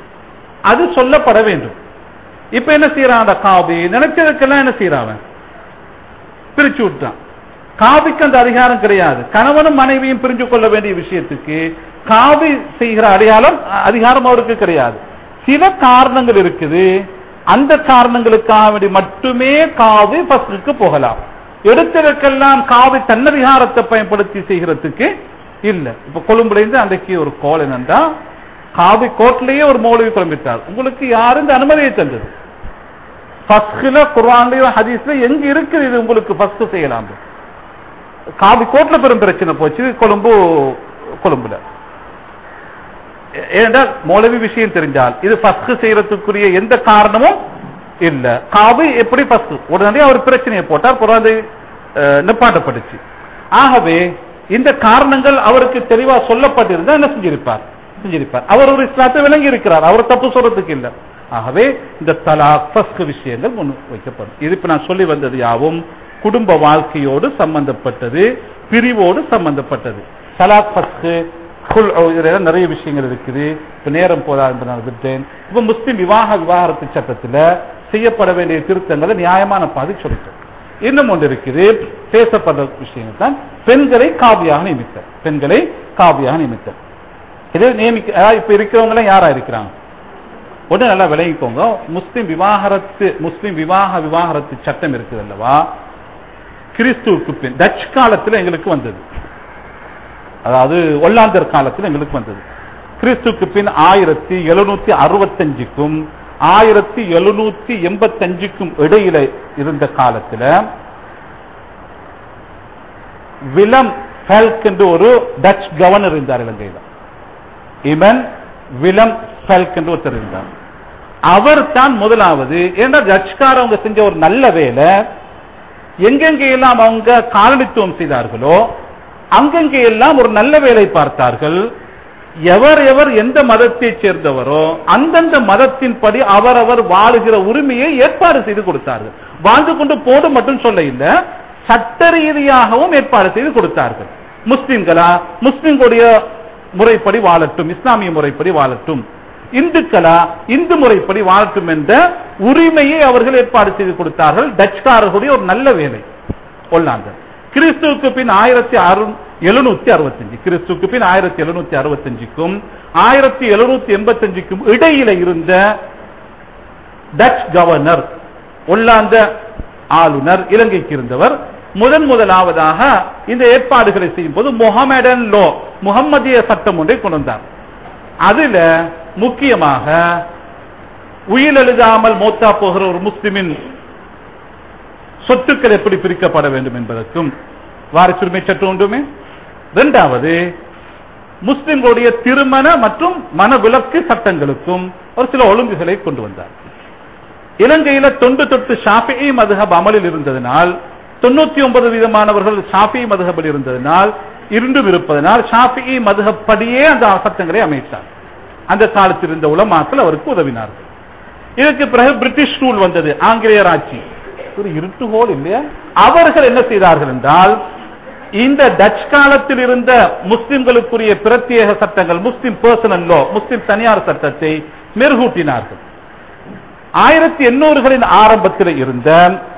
அது சொல்லப்பட வேண்டும் இப்ப என்ன செய்யறான் அந்த காவி நினைச்சதுக்கெல்லாம் என்ன செய்யறான் அவன்? பிரிச்சு விட்டான் காவிக்கு அந்த அதிகாரம் கிடையாது கணவனும் மனைவியும் பிரிஞ்சு கொள்ள வேண்டிய விஷயத்துக்கு காவி செய்கிற அடையாளம் அ- அதிகாரம் அவருக்கு கிடையாது சில காரணங்கள் இருக்குது அந்த காரணங்களுக்காக வேண்டி மட்டுமே காவி பசுக்கு போகலாம் எடுத்ததற்கெல்லாம் காவி தன்னதிகாரத்தை பயன்படுத்தி செய்கிறதுக்கு இல்ல இப்ப கொழும்புல இருந்து அன்றைக்கு ஒரு கோல் என்னன்னா காவி கோட்லயே ஒரு மௌலவி குழம்பிட்டார் உங்களுக்கு யாரு இந்த அனுமதியை தந்தது ஃபஸ்ல குர்ஆன்லயும் ஹதீஸ்ல எங்க இருக்குது இது உங்களுக்கு ஃபஸ்ட் செய்யலாம் காவி கோட்ல பெரும் பிரச்சனை போச்சு கொழும்பு கொழும்புல ஏ- ஏனென்றால் மௌலவி விஷயம் தெரிஞ்சால் இது ஃபஸ்ட் செய்யறதுக்குரிய எந்த காரணமும் இல்ல காவி எப்படி ஃபஸ்ட் உடனே அவர் பிரச்சனையை போட்டார் பிறகு அது அஹ், நிப்பாட்டப்பட்டுச்சு ஆகவே இந்த காரணங்கள் அவருக்கு தெளிவா சொல்லப்பட்டிருந்தா என்ன செஞ்சிருப்பார் செஞ்சிருப்பார் அவர் ஒரு இஸ்லாத்தை விளங்கி இருக்கிறார் அவர் தப்பு சொல்றதுக்கு இல்ல ஆகவே இந்த தலாக் ஃபஸ்ட் விஷயங்கள் முன் வைக்கப்படும் இது இப்ப நான் சொல்லி வந்தது யாவும் குடும்ப வாழ்க்கையோடு சம்பந்தப்பட்டது பிரிவோடு சம்பந்தப்பட்டது தலாக் ஃபஸ்ட்டு குல் இதுல நிறைய விஷயங்கள் இருக்குது இப்ப நேரம் போதா என்று நான் விட்டேன் இப்ப முஸ்லிம் விவாக விவாகரத்து சட்டத்துல செய்யப்பட வேண்டிய திருத்தங்களை நியாயமான பாதி சொல்லிட்டோம் இன்னும் ஒன்று இருக்குது பேசப்படுற விஷயங்கள் தான் பெண்களை காவியாக நியமித்தல் பெண்களை காவியாக நியமித்தல் இது நியமிக்க அதாவது இப்ப இருக்கிறவங்க எல்லாம் யாரா இருக்கிறாங்க ஒண்ணு நல்லா விளங்கிக்கோங்க முஸ்லிம் விவாகரத்து முஸ்லிம் விவாக விவாகரத்து சட்டம் இருக்குது அல்லவா கிறிஸ்துவுக்கு பின் டச் காலத்துல எங்களுக்கு வந்தது அதாவது ஒல்லாந்தர் காலத்தில் எங்களுக்கு வந்தது கிறிஸ்துக்கு பின் ஆயிரத்தி எழுநூத்தி அறுபத்தஞ்சுக்கும் ஆயிரத்தி எழுநூத்தி எண்பத்தஞ்சுக்கும் இடையில இருந்த காலத்துல விலம் ஃபெல்க் என்று ஒரு டச் கவர்னர் இருந்தார் இலங்கையில இமன் விலம் ஃபெல்க் என்று ஒருத்தர் இருந்தார் அவர் தான் முதலாவது ஏன்னா டச்காரவங்க செஞ்ச ஒரு நல்ல வேலை எங்கெங்கே எல்லாம் அவங்க காலனித்துவம் செய்தார்களோ அங்கங்கே எல்லாம் ஒரு நல்ல வேலை பார்த்தார்கள் எவர் எவர் எந்த மதத்தைச் சேர்ந்தவரோ அந்தந்த மதத்தின்படி அவரவர் வாழுகிற உரிமையை ஏற்பாடு செய்து கொடுத்தார்கள் வாழ்ந்து கொண்டு போடு மட்டும் சொல்ல இல்ல சட்ட ரீதியாகவும் ஏற்பாடு செய்து கொடுத்தார்கள் முஸ்லிம்களா முஸ்லிம்களுடைய முறைப்படி வாழட்டும் இஸ்லாமிய முறைப்படி வாழட்டும் இந்துக்களா இந்து முறைப்படி வாழட்டும் என்ற உரிமையை அவர்கள் ஏற்பாடு செய்து கொடுத்தார்கள் டச்காரர்களுடைய ஒரு நல்ல வேலை ஒல்லாந்தர் கிறிஸ்துவுக்கு பின் ஆயிரத்தி அறு எழுநூத்தி அறுபத்தஞ்சு கிறிஸ்துவுக்கு பின் ஆயிரத்தி எழுநூத்தி அறுபத்தஞ்சுக்கும் ஆயிரத்தி எழுநூத்தி எண்பத்தஞ்சுக்கும் இடையில இருந்த டச் கவர்னர் ஒல்லாந்த ஆளுநர் இலங்கைக்கு இருந்தவர் முதன் முதலாவதாக இந்த ஏற்பாடுகளை செய்யும் போது முகமடன் லோ முகம்மதிய சட்டம் ஒன்றை கொண்டு வந்தார் அதுல முக்கியமாக உயிரெழுதாமல் மோத்தா போகிற ஒரு முஸ்லிமின் சொத்துக்கள் எப்படி பிரிக்கப்பட வேண்டும் என்பதற்கும் வாரிசுரிமை சட்டம் உண்டுமே இரண்டாவது முஸ்லிம்களுடைய திருமண மற்றும் மனவிலக்கு சட்டங்களுக்கும் ஒரு சில ஒழுங்குகளை கொண்டு வந்தார் இலங்கையில தொண்டு தொட்டு ஷாஃபி மதுஹப் அமலில் இருந்ததனால் தொண்ணூத்தி ஒன்பது விதமானவர்கள் ஷாஃபி மதுஹபில் இருந்ததனால் இருண்டும் இருப்பதனால் ஷாஃபி மதுஹப் படியே அந்த சட்டங்களை அமைத்தார் அந்த காலத்தில் இருந்த உலமாக்கள் அவருக்கு உதவினார்கள் இதற்கு பிறகு பிரிட்டிஷ் ரூல் வந்தது ஆங்கிலேயர் ஆட்சி ஒரு இருட்டுகோல் இல்லையா அவர்கள் என்ன செய்தார்கள் என்றால் இந்த டச் காலத்தில் இருந்த முஸ்லிம்களுக்குரிய பிரத்யேக சட்டங்கள் முஸ்லிம் பர்சனல் லோ முஸ்லிம் தனியார் சட்டத்தை மெருகூட்டினார்கள் ஆயிரத்தி எண்ணூறுகளின் ஆரம்பத்தில் இருந்த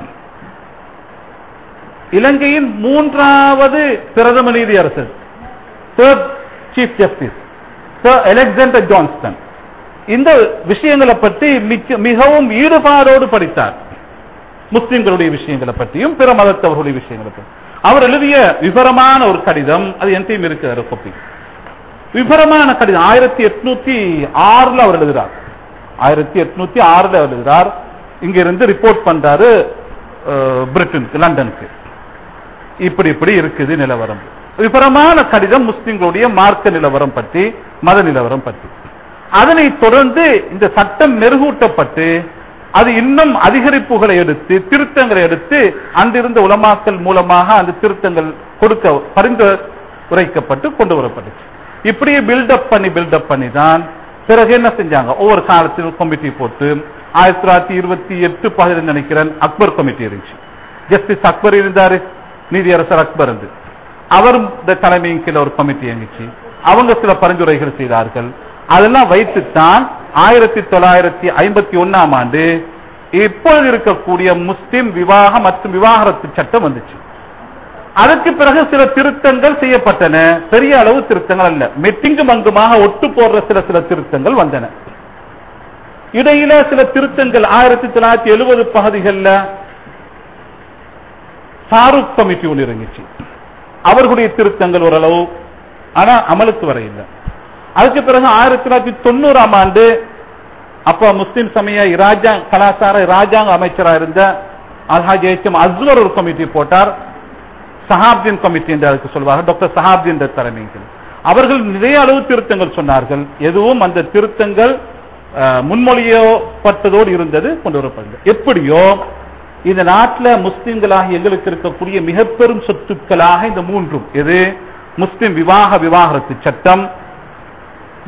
இலங்கையின் மூன்றாவது பிரதம நீதியரசர் third chief justice sir Alexander Johnston இந்த விஷயங்களை பற்றி மிக்க- மிகவும் ஈடுபாடோடு படித்தார் முஸ்லிம்களுடைய விஷயங்களை பற்றியும் பிற மதத்தவர்களுடைய விஷயங்களை பற்றி அவர் எழுதிய விவரமான ஒரு கடிதம் அது என்கிட்டயும் இருக்கு அதை கொப்பி விவரமான கடிதம் ஆயிரத்தி எட்நூத்தி ஆறுல அவர் எழுதுறார் ஆயிரத்தி எட்நூத்தி ஆறுல அவர் எழுதுறார் இங்க இருந்து ரிப்போர்ட் பண்றாரு அஹ், பிரிட்டனுக்கு லண்டனுக்கு இப்படி இப்படி இருக்குது நிலவரம் விவரமான கடிதம் முஸ்லிம்களுடைய மார்க்க நிலவரம் பற்றி மத நிலவரம் பற்றி அதனை தொடர்ந்து இந்த சட்டம் மெருகூட்டப்பட்டு அது இன்னும் அதிகரிப்புகளை எடுத்து திருத்தங்களை எடுத்து அங்கிருந்த உலமாக்கல் மூலமாக அந்த திருத்தங்கள் கொடுக்க பரிந்துரைக்கப்பட்டு கொண்டு வரப்பட்டுச்சு இப்படியே பில்டப் பண்ணி பில்டப் பண்ணி தான் பிறகு என்ன செஞ்சாங்க ஒவ்வொரு காலத்திலும் கமிட்டி போட்டு ஆயிரத்தி தொள்ளாயிரத்தி இருபத்தி எட்டு பதினஞ்சு நினைக்கிறேன் அக்பர் கமிட்டி இருந்துச்சு ஜஸ்டிஸ் அக்பர் இருந்தாரு நீதியரசர் அக்பர் இருந்து அவர் இந்த தலைமையின் கீழ ஒரு கமிட்டி இயங்குச்சு அவங்க சில பரிந்துரைகள் செய்தார்கள் அதெல்லாம் வைத்துத்தான் ஆயிரத்தி தொள்ளாயிரத்தி ஐம்பத்தி ஒன்னாம் ஆண்டு இப்பொழுது இருக்கக்கூடிய முஸ்லிம் விவாக மற்றும் விவாகரத்து சட்டம் வந்துச்சு அதற்கு பிறகு சில திருத்தங்கள் செய்யப்பட்டன பெரிய அளவு திருத்தங்கள் அல்ல மெட்டிங்கும் அங்குமாக ஒட்டு போடுற சில சில திருத்தங்கள் வந்தன இடையில சில திருத்தங்கள் ஆயிரத்தி தொள்ளாயிரத்தி எழுபது பகுதிகளில் ஃபாரூக் கமிட்டி ஒன்று இருந்துச்சு அவர்களுடைய திருத்தங்கள் ஓரளவு ஆனா அமலுக்கு வர இல்லை அதுக்கு பிறகு ஆயிரத்தி தொள்ளாயிரத்தி தொண்ணூறாம் ஆண்டு அப்ப முஸ்லிம் சமய இராஜா கலாச்சார இராஜாங்க அமைச்சராக இருந்த அல்ஹாஜ் எச்எம் அஸ்வர் ஒரு கமிட்டி போட்டார் சஹாப்தீன் கமிட்டி என்று அதுக்கு சொல்வார்கள் டாக்டர் சஹாப்தீன் என்ற தலைமையில் அவர்கள் நிறைய அளவு திருத்தங்கள் சொன்னார்கள் எதுவும் அந்த திருத்தங்கள் அஹ், முன்மொழியப்பட்டதோடு இருந்தது கொண்டு வரப்பட்டது எப்படியோ இந்த நாட்டில் முஸ்லிம்களாக எங்களுக்கு இருக்கக்கூடிய மிக பெரும் சொத்துக்களாக இந்த மூன்றும் எது முஸ்லிம் விவாக விவாகரத்து சட்டம்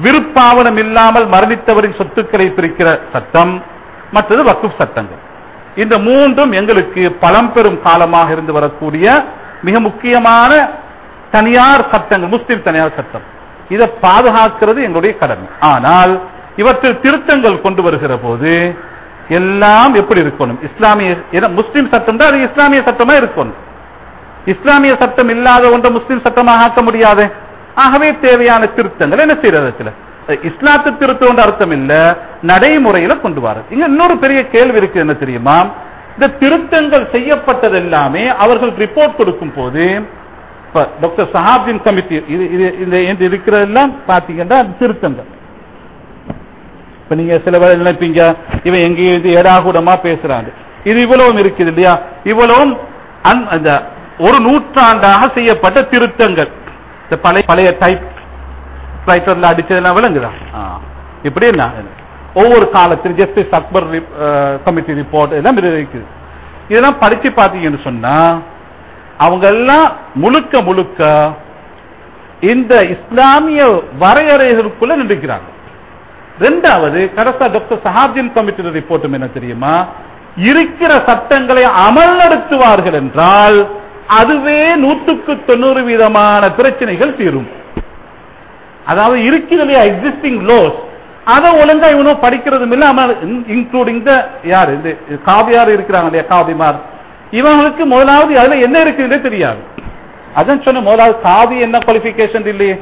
விருப்பாவனம் இல்லாமல் மரணித்தவரின் சொத்துக்களை பிரிக்கிற சட்டம் மற்றது வக்குப் சட்டங்கள் இந்த மூன்றும் எங்களுக்கு பழம்பெரும் காலமாக இருந்து வரக்கூடிய மிக முக்கியமான தனியார் சட்டங்கள் முஸ்லிம் தனியார் சட்டம் இதை பாதுகாக்கிறது எங்களுடைய கடமை ஆனால் இவற்றில் திருத்தங்கள் கொண்டு வருகிற போது எல்லாம் எப்படி இருக்கணும் இஸ்லாமிய ஏன்னா முஸ்லிம் சட்டம் தான் அது இஸ்லாமிய சட்டமா இருக்கணும் இஸ்லாமிய சட்டம் இல்லாத ஒன்றை முஸ்லிம் சட்டமாக ஆக்க முடியாது ஆகவே தேவையான திருத்தங்கள் என்ன செய்யறதுல இஸ்லாத்து திருத்தம் என்ற அர்த்தம் இல்ல நடைமுறையில கொண்டு வர இங்க இன்னொரு பெரிய கேள்வி இருக்கு என்ன தெரியுமா இந்த திருத்தங்கள் செய்யப்பட்டது எல்லாமே அவர்கள் ரிப்போர்ட் கொடுக்கும் போது இப்ப டாக்டர் சஹாப்தின் கமிட்டி இது இது இந்த இந்த இருக்கிறதெல்லாம் பாத்தீங்கன்னா அது திருத்தங்கள் இப்ப நீங்க சில பேர் நினைப்பீங்க இவன் எங்கேயும் இது ஏடாகூடமா பேசுறாங்க இது இவ்வளவும் இருக்குது இல்லையா இவ்வளவும் அந்த- அந்த ஒரு நூற்றாண்டாக செய்யப்பட்ட திருத்தங்கள் இந்த பழைய பழைய டைப் ரைட்டர்ல அடிச்சதெல்லாம் விளங்குதா ஆ. இப்படி என்ன ஒவ்வொரு காலத்திலும் ஜஸ்டிஸ் அக்பர் கமிட்டி ரிப்போர்ட் எல்லாம் இது இருக்குது இதெல்லாம் படிச்சு பார்த்தீங்கன்னு சொன்னா அவங்க எல்லாம் முழுக்க முழுக்க இந்த இஸ்லாமிய வரையறைகளுக்குள்ள நின்றுக்கிறாங்க ரெண்டாவது கடைசா டாக்டர் சஹாப்தின் கமிட்டி ரிப்போர்ட்டும் என்ன தெரியுமா இருக்கிற சட்டங்களை அமல்படுத்துவார்கள் என்றால் அதுவே நூற்றுக்கு தொண்ணூறு வீதமான பிரச்சனைகள் தீரும் அதாவது இருக்கிறது எக்ஸிஸ்டிங் லோஸ் அதை ஒழுங்கா இவனும் படிக்கிறதும் இல்ல இன்க்ளூடிங் த யார் இந்த காவியார் இருக்கிறாங்க இல்லையா காவிமார் இவங்களுக்கு முதலாவது அதுல என்ன இருக்குதுன்னே தெரியாது அதான் சொன்ன முதலாவது காவி என்ன குவாலிபிகேஷன் இல்லையே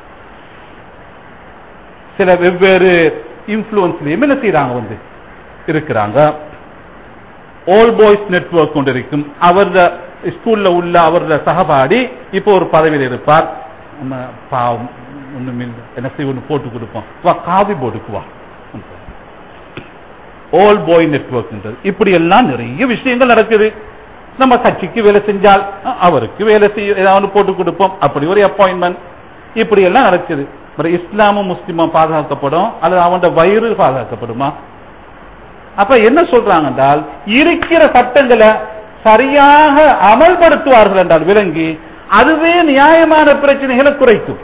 சில வெவ்வேறு இன்ஃபுளுன்ஸ்லயும் என்ன செய்யறாங்க வந்து இருக்கிறாங்க ஓல் பாய்ஸ் நெட்வொர்க் கொண்டு இருக்கும் அவர ஸ்கூல்ல உள்ள அவர சகபாடி இப்போ ஒரு பதவியில் இருப்பார் நம்ம பாவம் ஒண்ணுமில்லை என்ன செய்ய ஒன்று போட்டு கொடுப்போம் வா காவி போர்டுக்கு வா ஓல் பாய் நெட்வொர்க்ன்றது இப்படி எல்லாம் நிறைய விஷயங்கள் நடக்குது நம்ம கட்சிக்கு வேலை செஞ்சால் அஹ், அவருக்கு வேலை செய்ய ஏதாவது போட்டு கொடுப்போம் அப்படி ஒரு அப்பாயின்மெண்ட் இப்படி எல்லாம் நடக்குது அப்புறம் இஸ்லாமும் முஸ்லிமும் பாதுகாக்கப்படும் அல்லது அவனோட வயிறு பாதுகாக்கப்படுமா அப்ப என்ன சொல்றாங்க என்றால் இருக்கிற சட்டங்களை சரியாக அமல்படுத்துவார்கள் என்றால் விளங்கி அதுவே நியாயமான பிரச்சனைகளை குறைக்கும்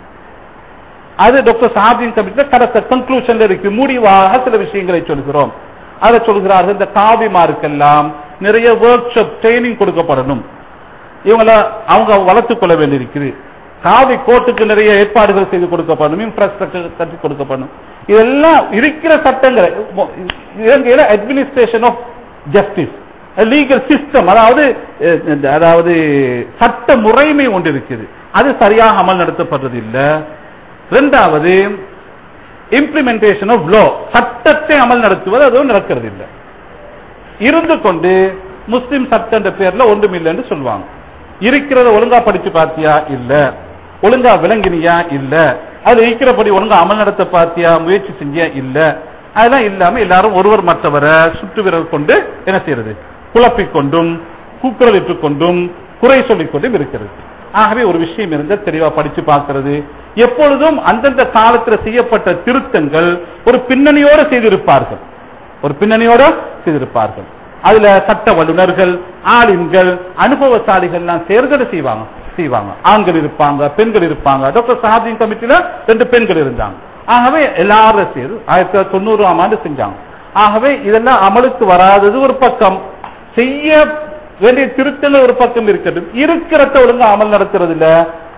அது டாக்டர் சாபின் கமிட்டியில் கடைசி கன்க்ளூஷன்ல இருக்கு முடிவாக சில விஷயங்களை சொல்கிறோம் அதை சொல்கிறார்கள் இந்த காவிமாருக்கெல்லாம் நிறைய ஒர்க் ஷாப் ட்ரைனிங் கொடுக்கப்படணும் இவங்கள அவங்க வளர்த்துக் கொள்ள வேண்டியிருக்குது காவி கோர்ட்டுக்கு நிறைய ஏற்பாடுகள் செய்து கொடுக்கப்படணும் இன்ஃப்ராஸ்ட்ரக்சர் கட்டி கொடுக்கப்படணும் இதெல்லாம் இருக்கிற சட்டங்களை இலங்கையில administration of justice legal system அதாவது அஹ், இந்த அதாவது சட்ட முறைமை ஒன்று இருக்குது அது சரியாக அமல் நடத்தப்படுறது இல்ல ரெண்டாவது இம்ப்ளிமெண்டேஷன் ஆஃப் லோ சட்டத்தை அமல் நடத்துவது அதுவும் நடக்கிறது இல்லை இருந்து கொண்டு முஸ்லிம் சட்டம் என்ற பேர்ல ஒன்றும் இல்லைன்னு சொல்லுவாங்க இருக்கிறத ஒழுங்கா படிச்சு பார்த்தியா இல்ல ஒழுங்கா விளங்கினியா இல்ல அதுல இருக்கிறபடி ஒழுங்கா அமல் நடத்த பார்த்தியா முயற்சி செஞ்சியா இல்ல அதெல்லாம் இல்லாம எல்லாரும் ஒருவர் மற்றவரை சுட்டு விரல் கொண்டு என்ன செய்யறது குழப்பிக் கொண்டும் கூக்குரலிட்டுக் கொண்டும் குறை சொல்லிக் கொண்டும் இருக்கிறது ஆகவே ஒரு விஷயம் இருந்தால் தெளிவா படிச்சு பார்க்கிறது எப்பொழுதும் அந்தந்த காலத்தில் செய்யப்பட்ட திருத்தங்கள் ஒரு பின்னணியோடு செய்திருப்பார்கள் ஒரு பின்னணியோட செய்திருப்பார்கள் அதுல சட்ட வல்லுநர்கள் ஆலிம்கள் அனுபவசாலிகள்லாம் சேர்ந்து செய்வாங்க செய்வாங்க ஆண்கள் இருப்பாங்க பெண்கள் இருப்பாங்க டாக்டர் சஹாபின் கமிட்டியில ரெண்டு பெண்கள் இருந்தாங்க ஆகவே எல்லாரும் சேர்ந்து ஆயிரத்தி தொள்ளாயிரத்தி தொண்ணூறாம் ஆண்டு செஞ்சாங்க ஆகவே இதெல்லாம் அமலுக்கு வராதது ஒரு பக்கம் செய்ய வேண்டிய திருத்தங்கள் ஒரு பக்கம் இருக்கட்டும் இருக்கிறத ஒழுங்கா அமல் நடத்துறது இல்ல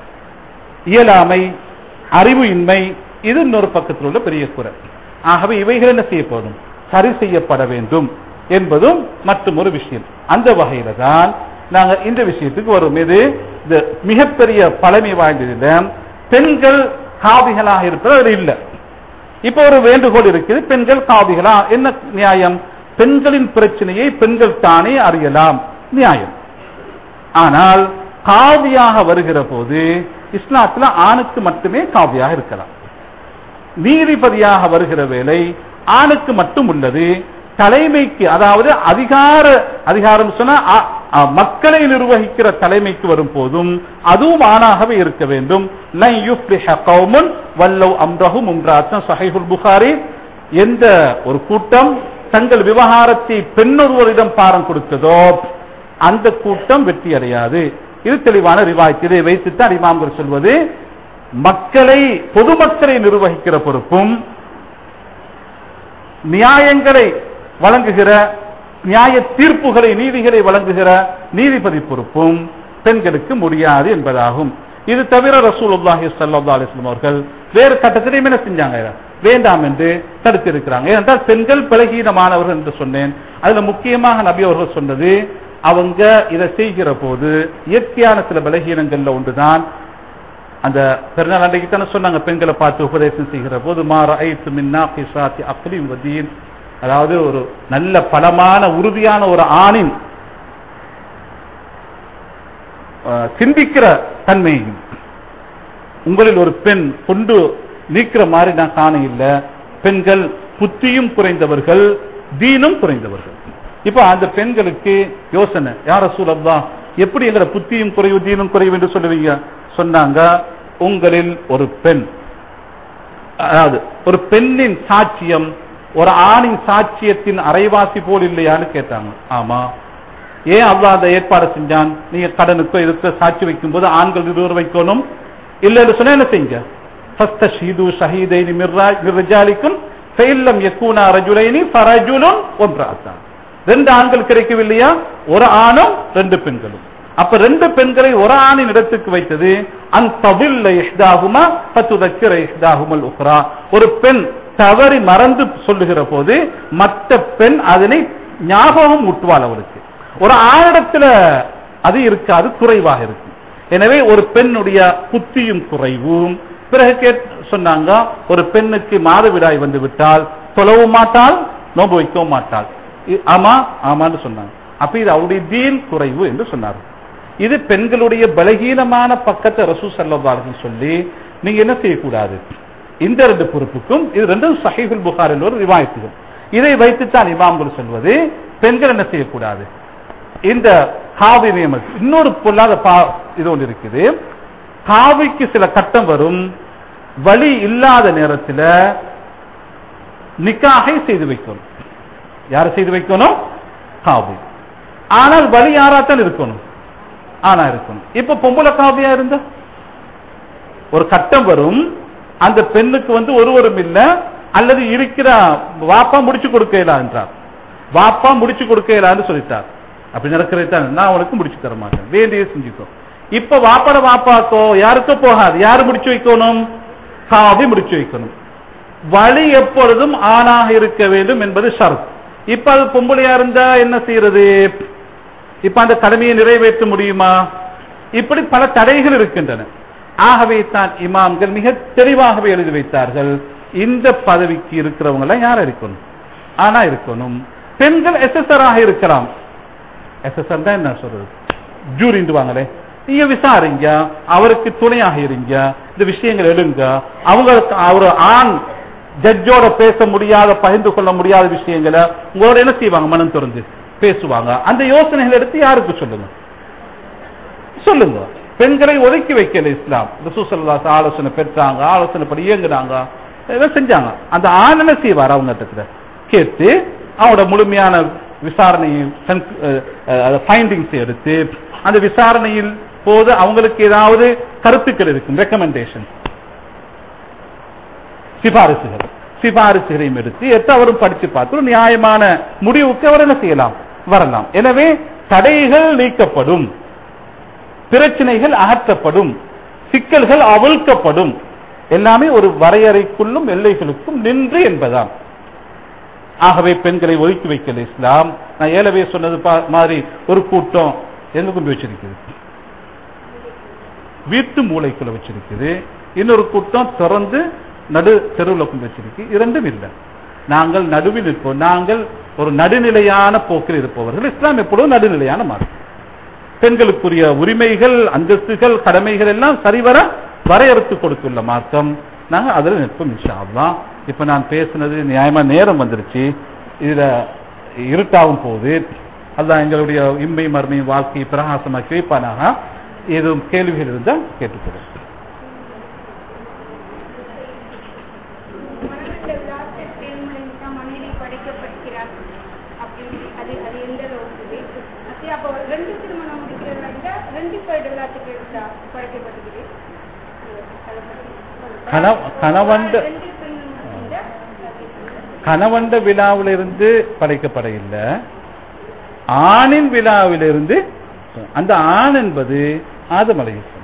இயலாமை அறிவு இன்மை இது இன்னொரு பக்கத்தில் உள்ள பெரிய குறை ஆகவே இவைகள் என்ன செய்யப்படும் சரி செய்யப்பட வேண்டும் என்பதும் மற்றும் ஒரு விஷயம் அந்த வகையில தான் நாங்க இந்த விஷயத்துக்கு வரும் இது இந்த மிகப்பெரிய பழமை வாய்ந்ததுல பெண்கள் காவிகளாக இருப்பது அது இல்லை இப்ப ஒரு வேண்டுகோள் இருக்குது பெண்கள் காவிகளா என்ன நியாயம் பெண்களின் பிரச்சனையை பெண்கள் தானே அறியலாம் நியாயம் ஆனால் காவியாக வருகிற போது இஸ்லாத்துல ஆணுக்கு மட்டுமே காவியாக இருக்கலாம் நீதிபதியாக வருகிற வேலை ஆணுக்கு மட்டும் உள்ளது தலைமைக்கு அதாவது அதிகார அதிகாரம் சொன்னா அ- அ- மக்களை நிர்வகிக்கிற தலைமைக்கு வரும் போதும் அதுவும் ஆணாகவே இருக்க வேண்டும் லன் யுஃப்லிஹ கௌமுன் வல்லவ் அம்ரஹும் உம்ராத்தன் சஹீஹுல் புகாரி எந்த ஒரு கூட்டம் தங்கள் விவகாரத்தை பெண்ணொருவரிடம் பாரம் கொடுத்ததோ அந்த கூட்டம் வெற்றி அடையாது இது தெளிவான ரிவாய்த்து இதை வைத்துத்தான் இமாம்கள் சொல்வது மக்களை பொதுமக்களை நிர்வகிக்கிற பொறுப்பும் நியாயங்களை வழங்குகிற நியாய தீர்ப்புகளை நீதிகளை வழங்குகிற நீதிபதி பொறுப்பும் பெண்களுக்கு முடியாது என்பதாகும் இது தவிர ரசூலுல்லாஹி ஸல்லல்லாஹு அலைஹி வஸல்லம் அவர்கள் வேறு கட்டத்திலையும் என்ன செஞ்சாங்க வேண்டாம் என்று தடுத்திருக்கிறாங்க ஏனென்றால் பெண்கள் பலகீனமானவர்கள் என்று சொன்னேன் அதுல முக்கியமாக நபி அவர்கள் சொன்னது அவங்க இதை செய்கிற போது இயற்கையான சில பலகீனங்கள்ல ஒன்றுதான் அந்த பெருநாள் அன்றைக்கு தானே சொன்னாங்க பெண்களை பார்த்து உபதேசம் செய்கிற போது மாற ஐத்து மின்னா பிசாத்தி அப்லீம் வதீன் அதாவது ஒரு நல்ல பலமான உறுதியான ஒரு ஆணின் அஹ், சிந்திக்கிற தன்மையும் உங்களில் ஒரு பெண் கொண்டு நீக்கிற மாதிரி நான் காண இல்ல பெண்கள் புத்தியும் குறைந்தவர்கள் தீனும் குறைந்தவர்கள் இப்ப அந்த பெண்களுக்கு யோசனை யார சூழல்லா எப்படி எங்களை புத்தியும் குறைவு தீனும் குறைவு என்று சொல்லுவீங்க சொன்னாங்க உங்களில் ஒரு பெண் அதாவது ஒரு பெண்ணின் சாட்சியம் ஒரு ஆணின் சாட்சியத்தின் அரைவாசி போல் இல்லையான்னு கேட்டாங்க ஆமா ஏன் அல்லாஹ் அந்த ஏற்பாடு செஞ்சான் நீங்க கடனுக்கோ இதுக்கோ சாட்சி வைக்கும்போது ஆண்கள் இருவர் வைக்கணும் இல்லைன்னு சொன்னா என்ன செய்யுங்க ஃபஸ்த ஷீது ஷஹீதைனி மிர்ஜாலிக்கும் ஃபெயில்லம் யக்கூனா ரஜுலைனி ஃபரஜுலுன் ஒன்றாத்தான் ரெண்டு ஆண்கள் கிடைக்கவில்லையா ஒரு ஆணும் ரெண்டு பெண்களும் அப்ப ரெண்டு பெண்களை ஒரு ஆணின் இடத்துக்கு வைத்தது அந்த இஹ்தாகுமா பத்துதக்கிற இஹ்தாகுமல் உக்ரா ஒரு பெண் தவறி மறந்து சொல்லுகிற போது மற்ற பெண் அதனை ஞாபகம் ஊட்டுவாள் அவளுக்கு ஒரு ஆணிடத்துல அது இருக்காது குறைவாக இருக்கும் எனவே ஒரு பெண்ணுடைய புத்தியும் குறைவும் பிறகு கேட் சொன்னாங்க ஒரு பெண்ணுக்கு மாதவிடாய் வந்து விட்டால் தொலவும் மாட்டாள் நோன்பு வைக்கவும் மாட்டாள் இ- ஆமா ஆமான்னு சொன்னாங்க அப்ப இது அவருடைய தீன் குறைவு என்று சொன்னார் இது பெண்களுடைய பலகீனமான பக்கத்தை ரசூ சல்லாஹ் சொல்லி நீங்க என்ன செய்யக்கூடாது இந்த ரெண்டு பொறுப்புக்கும் இது ரெண்டும் சஹீஹுல் புகார் என்ற ஒரு ரிவாயத்துகள் இதை வைத்துத்தான் இமாம்கள் சொல்வது பெண்கள் என்ன செய்யக்கூடாது இந்த காவி நியமம் இன்னொரு பொல்லாத பா இது ஒன்று இருக்குது காவிக்கு சில கட்டம் வரும் வழி இல்லாத நேரத்தில் நிக்காகை செய்து வைக்கணும் யார் செய்து வைக்கணும் காவி ஆனால் வழி யாராத்தான் இருக்கணும் ஆனா இருக்கணும் இப்ப பொம்பளை காவியா இருந்தா ஒரு கட்டம் வரும் அந்த பெண்ணுக்கு வந்து ஒருவரும் இல்ல அல்லது இருக்கிற வாப்பா முடிச்சு கொடுக்கலா என்றார் வாப்பா முடிச்சு கொடுக்கலான்னு சொல்லிட்டார் அப்படி நடக்கிறது தான் நான் அவனுக்கு முடிச்சு தர மாட்டேன் வேண்டிய செஞ்சுக்கோ இப்ப வாப்பாட வாப்பாக்கோ யாருக்கோ போகாது யாரு முடிச்சு வைக்கணும் காவி முடிச்சு வைக்கணும் வழி எப்பொழுதும் ஆணாக இருக்க வேண்டும் என்பது ஷரத் இப்ப அது பொம்பளையா இருந்தா என்ன செய்யறது இப்ப அந்த கடமையை நிறைவேற்ற முடியுமா இப்படி பல தடைகள் இருக்கின்றன ஆகவே தான் இமாம்கள் மிக தெளிவாகவே எழுதி வைத்தார்கள் இந்த பதவிக்கு இருக்கிறவங்க எல்லாம் யார் இருக்கணும் ஆனா இருக்கணும் பெண்கள் எஸ்எஸ்ஆர் இருக்கலாம் எஸ்எஸ்ஆர் தான் என்ன சொல்றது ஜூரிண்டு வாங்களே நீங்க விசாரிங்க அவருக்கு துணையாக இருங்க இந்த விஷயங்கள் எடுங்க அவங்களுக்கு அவர் ஆண் ஜட்ஜோட பேச முடியாத பகிர்ந்து கொள்ள முடியாத விஷயங்களை உங்களோட என்ன செய்வாங்க மனம் திறந்து பேசுவாங்க அந்த யோசனைகள் எடுத்து யாருக்கு சொல்லுங்க சொல்லுங்க பெண்களை ஒதுக்கி வைக்கல இஸ்லாம் ரசூசல்லாஸ் ஆலோசனை பெற்றாங்க ஆலோசனை படி இயங்குனாங்க இதெல்லாம் செஞ்சாங்க அந்த ஆண் என்ன செய்வார் அவங்க கிட்ட கேட்டு அவனோட முழுமையான விசாரணையை ஃபைண்டிங்ஸ் எடுத்து அந்த விசாரணையில் போது அவங்களுக்கு ஏதாவது கருத்துக்கள் இருக்கும் ரெக்கமெண்டேஷன் சிபாரிசுகள் சிபாரிசுகளையும் எடுத்து எத்த அவரும் படிச்சு பார்த்து ஒரு நியாயமான முடிவுக்கு அவர் என்ன செய்யலாம் வரலாம் எனவே தடைகள் நீக்கப்படும் பிரச்சனைகள் அகற்றப்படும் சிக்கல்கள் அவிழ்க்கப்படும் எல்லாமே ஒரு வரையறைக்குள்ளும் எல்லைகளுக்கும் நின்று என்பதாம் ஆகவே பெண்களை ஒதுக்கி வைக்கல இஸ்லாம் நான் ஏலவே சொன்னது பா- மாதிரி ஒரு கூட்டம் எங்க கொண்டு வச்சிருக்குது வீட்டு மூளைக்குள்ள வச்சிருக்குது இன்னொரு கூட்டம் திறந்து நடு தெருவில் கொண்டு வச்சிருக்கு இரண்டும் இல்லை நாங்கள் நடுவில் இருப்போம் நாங்கள் ஒரு நடுநிலையான போக்கில் இருப்பவர்கள் இஸ்லாம் எப்பொழுதும் நடுநிலையான மார்க்கம் பெண்களுக்குரிய உரிமைகள் அந்தஸ்துகள் கடமைகள் எல்லாம் சரிவர வரையறுத்து கொடுத்துள்ள மார்க்கம் நாங்க அதில் நிற்போம் இன்ஷா அல்லாஹ் இப்ப நான் பேசுனது நியாயமா நேரம் வந்துருச்சு இதுல இருட்டாகும் போது அல்லாஹ் எங்களுடைய இம்மை மர்மையும் வாழ்க்கையை பிரகாசமாக்கி வைப்பானாக ஏதும் கேள்விகள் இருந்தால் கேட்டுக்கிறேன் மரணத்தை விழாத்தை தேர்மொழிக்கு தான் மனைவி படைக்கப்படுகிறார் அப்படின்னு அது அது எந்த அளவுக்கு அது அப்போ ரெண்டு திருமணம் முடிக்கிறதா இருந்தா ரெண்டு பேர் எல்லாத்துக்கு இருந்தா படைக்கப்படுகிறது கணவ- கணவன்ட- ரெண்டு பெண் இருந்தா கணவண்ட விழாவிலிருந்து படைக்கப்பட இல்லை ஆணின் விழாவிலிருந்து அந்த ஆண் என்பது ஆதம் அலைஹிஸ்ஸலாம்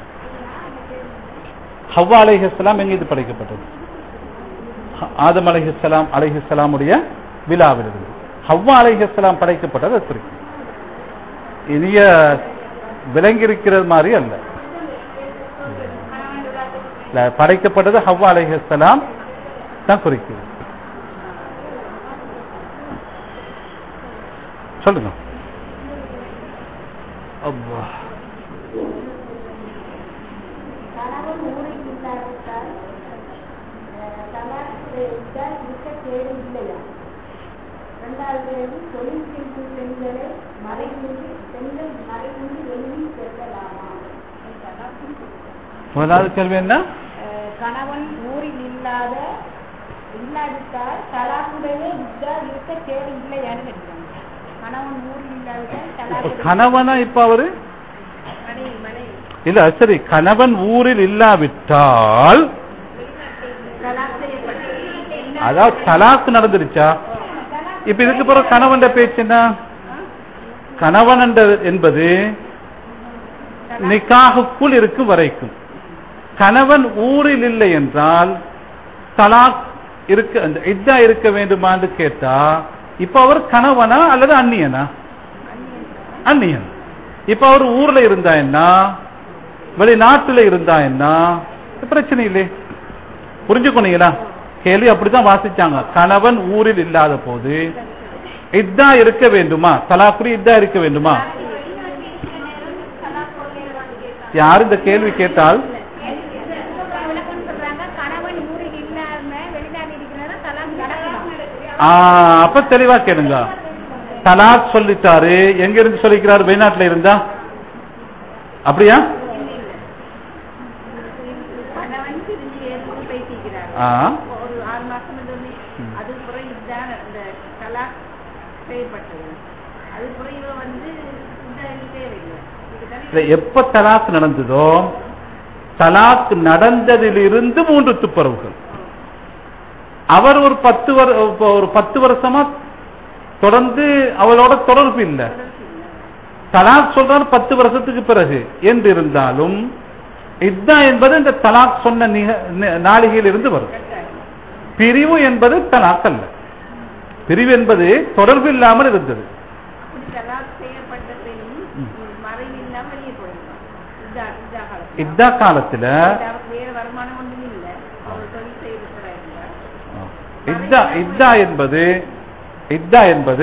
ஹவ்வா அலைஹிஸ்ஸலாம் எங்க இது படைக்கப்பட்டது ஹ- ஆதம் அலைஹிஸ்ஸலாம் அலைஹிஸ்ஸலாமுடைய விழாவிலிருந்து ஹவ்வா அலைஹிஸ்ஸலாம் படைக்கப்பட்டது அது குறிக்கும் இனிய விளங்கியிருக்கிறது மாதிரி அல்ல இல்ல, படைக்கப்பட்டது ஹவ்வா அலைஹிஸ்ஸலாம் தான் குறிக்குது சொல்லுங்க அப்பா. கணவன் ஊரில் இல்லாவிட்டால் தலாக்கிட்டால் இருக்க கேடு இல்லையா இரண்டாவது தொழில் செய்யும் பெண்களை மறைமுடி பெண்கள் மறைமுடி வெளியில் செல்லலாமா முதலாவது கேள்வி என்ன அஹ் கணவன் ஊரில் இல்லாத இல்லாவிட்டால் தலாக்குடைய விட்டா இருக்க கேடு இல்லையான்னு கேட்கிறாங்க கணவன் ஊரில் இல்லாவிட்டால் இப்ப தலாக்கு கணவனா இப்ப அவரு மனை மனை இல்ல சரி கணவன் ஊரில் இல்லாவிட்டால் தலாக் செய்யப்பட்டது அதாவது தலாக்கு நடந்துருச்சா இப்ப இதுக்கு பிறகு கணவன் பேச்சு என்ன கணவன் என்ற- என்பது நிக்காகுக்குள் இருக்கும் வரைக்கும் கணவன் ஊரில் இல்லை என்றால் தலாக் இருக்க அந்த இதா இருக்க வேண்டுமான்னு கேட்டா இப்ப அவர் கணவனா அல்லது அந்நியனா அந்நியன் இப்ப அவர் ஊர்ல இருந்தா என்ன வெளிநாட்டுல இருந்தா என்ன பிரச்சனை இல்லை புரிஞ்சுக்கணுங்களா கேள்வி அப்படித்தான் வாசிச்சாங்க கணவன் ஊரில் இல்லாத போது இதா இருக்க வேண்டுமா தலாக்குடி இதா இருக்க வேண்டுமா யார் இந்த கேள்வி கேட்டால் விளக்கம் சொல்றாங்க கணவன் ஊரில் இல்லாம வெளிநாடு இருக்கிறதா தலாக் நடக்கலாம் ஆ, அப்ப தெளிவா கேளுங்க தலாக் சொல்லிட்டாரு எங்க இருந்து சொல்லிக்கிறாரு வெளிநாட்டுல இருந்தா அப்படியா கணவன் பிரிஞ்சு ஏற்கனவே பேசிக்கிறார் ஆ. ஒரு ஆறு மாசம் இருந்தோடனே அதுக்கு பிறகு இதுதான் இந்த தலாக் செய்யப்பட்டது அதுக்கு பிறகு இவ வந்து இந்த தேவையில்லை இதுதானே இல்ல, எப்ப தலாக் நடந்ததோ தலாக் நடந்ததிலிருந்து மூன்று துப்புரவுகள் அவர் ஒரு பத்து வரு இப்ப ஒரு பத்து வருஷமா தொடர்ந்து அவளோட தொடர்பு இல்லை தலாக் சொல்றாரு பத்து வருஷத்துக்கு பிறகு என்று இருந்தாலும் இதுதான் என்பது இந்த தலாக் சொன்ன நிக- நி- நாளிகையில் இருந்து வரும் பிரிவு என்பது தலாக் அல்ல பிரிவு என்பது தொடர்பு இல்லாமல் இருந்தது அப்படி தலாக் செய்யப்பட்ட பெண்ணும் மறைவில்லாம வெளியே போயிருக்கான் இதா இதா காலத்துல இதா காலத்துல அவருக்கு வேற வருமானம் ஒன்றும் இல்லை அவர் தொழில் செய்திருக்கிறா இத்தா இத்தா என்பது இத்தா என்பது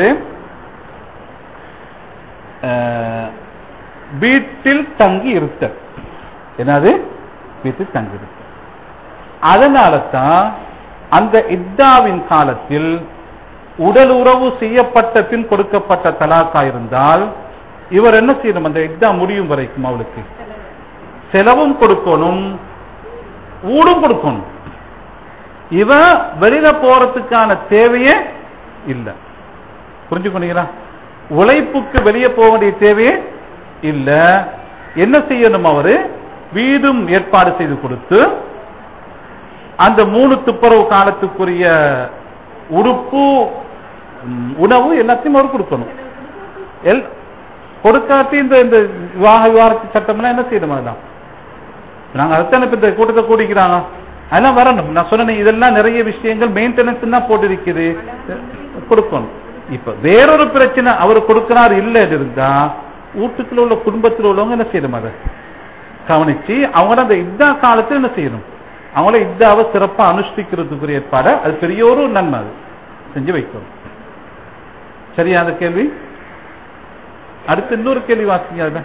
அஹ், வீட்டில் தங்கி இருத்தல் என்னது வீட்டில் தங்கி இருத்தல் அதனால தான் அந்த இத்தாவின் காலத்தில் உடல் உறவு செய்யப்பட்ட பின் கொடுக்கப்பட்ட தலாக்கா இருந்தால் இவர் என்ன செய்யணும் அந்த இத்தா முடியும் வரைக்கும் அவளுக்கு செலவும் கொடுக்கணும் ஊடும் கொடுக்கணும் இவ வெளியில போறதுக்கான தேவையே இல்ல புரிஞ்சுக்கணுங்களா உழைப்புக்கு வெளியே போக வேண்டிய தேவையே இல்ல என்ன செய்யணும் அவரு வீடும் ஏற்பாடு செய்து கொடுத்து அந்த மூணு துப்புரவு காலத்துக்குரிய உடுப்பு ம், உணவு எல்லாத்தையும் அவர் கொடுக்கணும் எல் கொடுக்காட்டி இந்த இந்த விவாக விவாகரத்து சட்டம்லாம் என்ன செய்யணும் அதெல்லாம் நாங்க அதைத்தானே இப்ப இந்த கூட்டத்தை கூடிக்கிறாங்க அதெல்லாம் வரணும் நான் சொன்னேன் இதெல்லாம் நிறைய விஷயங்கள் மெயின்டெனன்ஸ் தான் போட்டிருக்குது கொடுக்கணும் இப்ப வேறொரு பிரச்சனை அவர் கொடுக்கிறார் இல்லை இருந்தா வீட்டுக்குள்ள உள்ள குடும்பத்தில் உள்ளவங்க என்ன செய்யணும் அதை கவனிச்சு அவங்க அந்த இத்தா காலத்தில் என்ன செய்யணும் அவங்கள இத்தாவை சிறப்பா அனுஷ்டிக்கிறதுக்குரிய ஏற்பாடு அது பெரிய ஒரு நன்மை அது செஞ்சு வைக்கணும் சரியா அந்த கேள்வி அடுத்து இன்னொரு கேள்வி வாசிங்க அதுல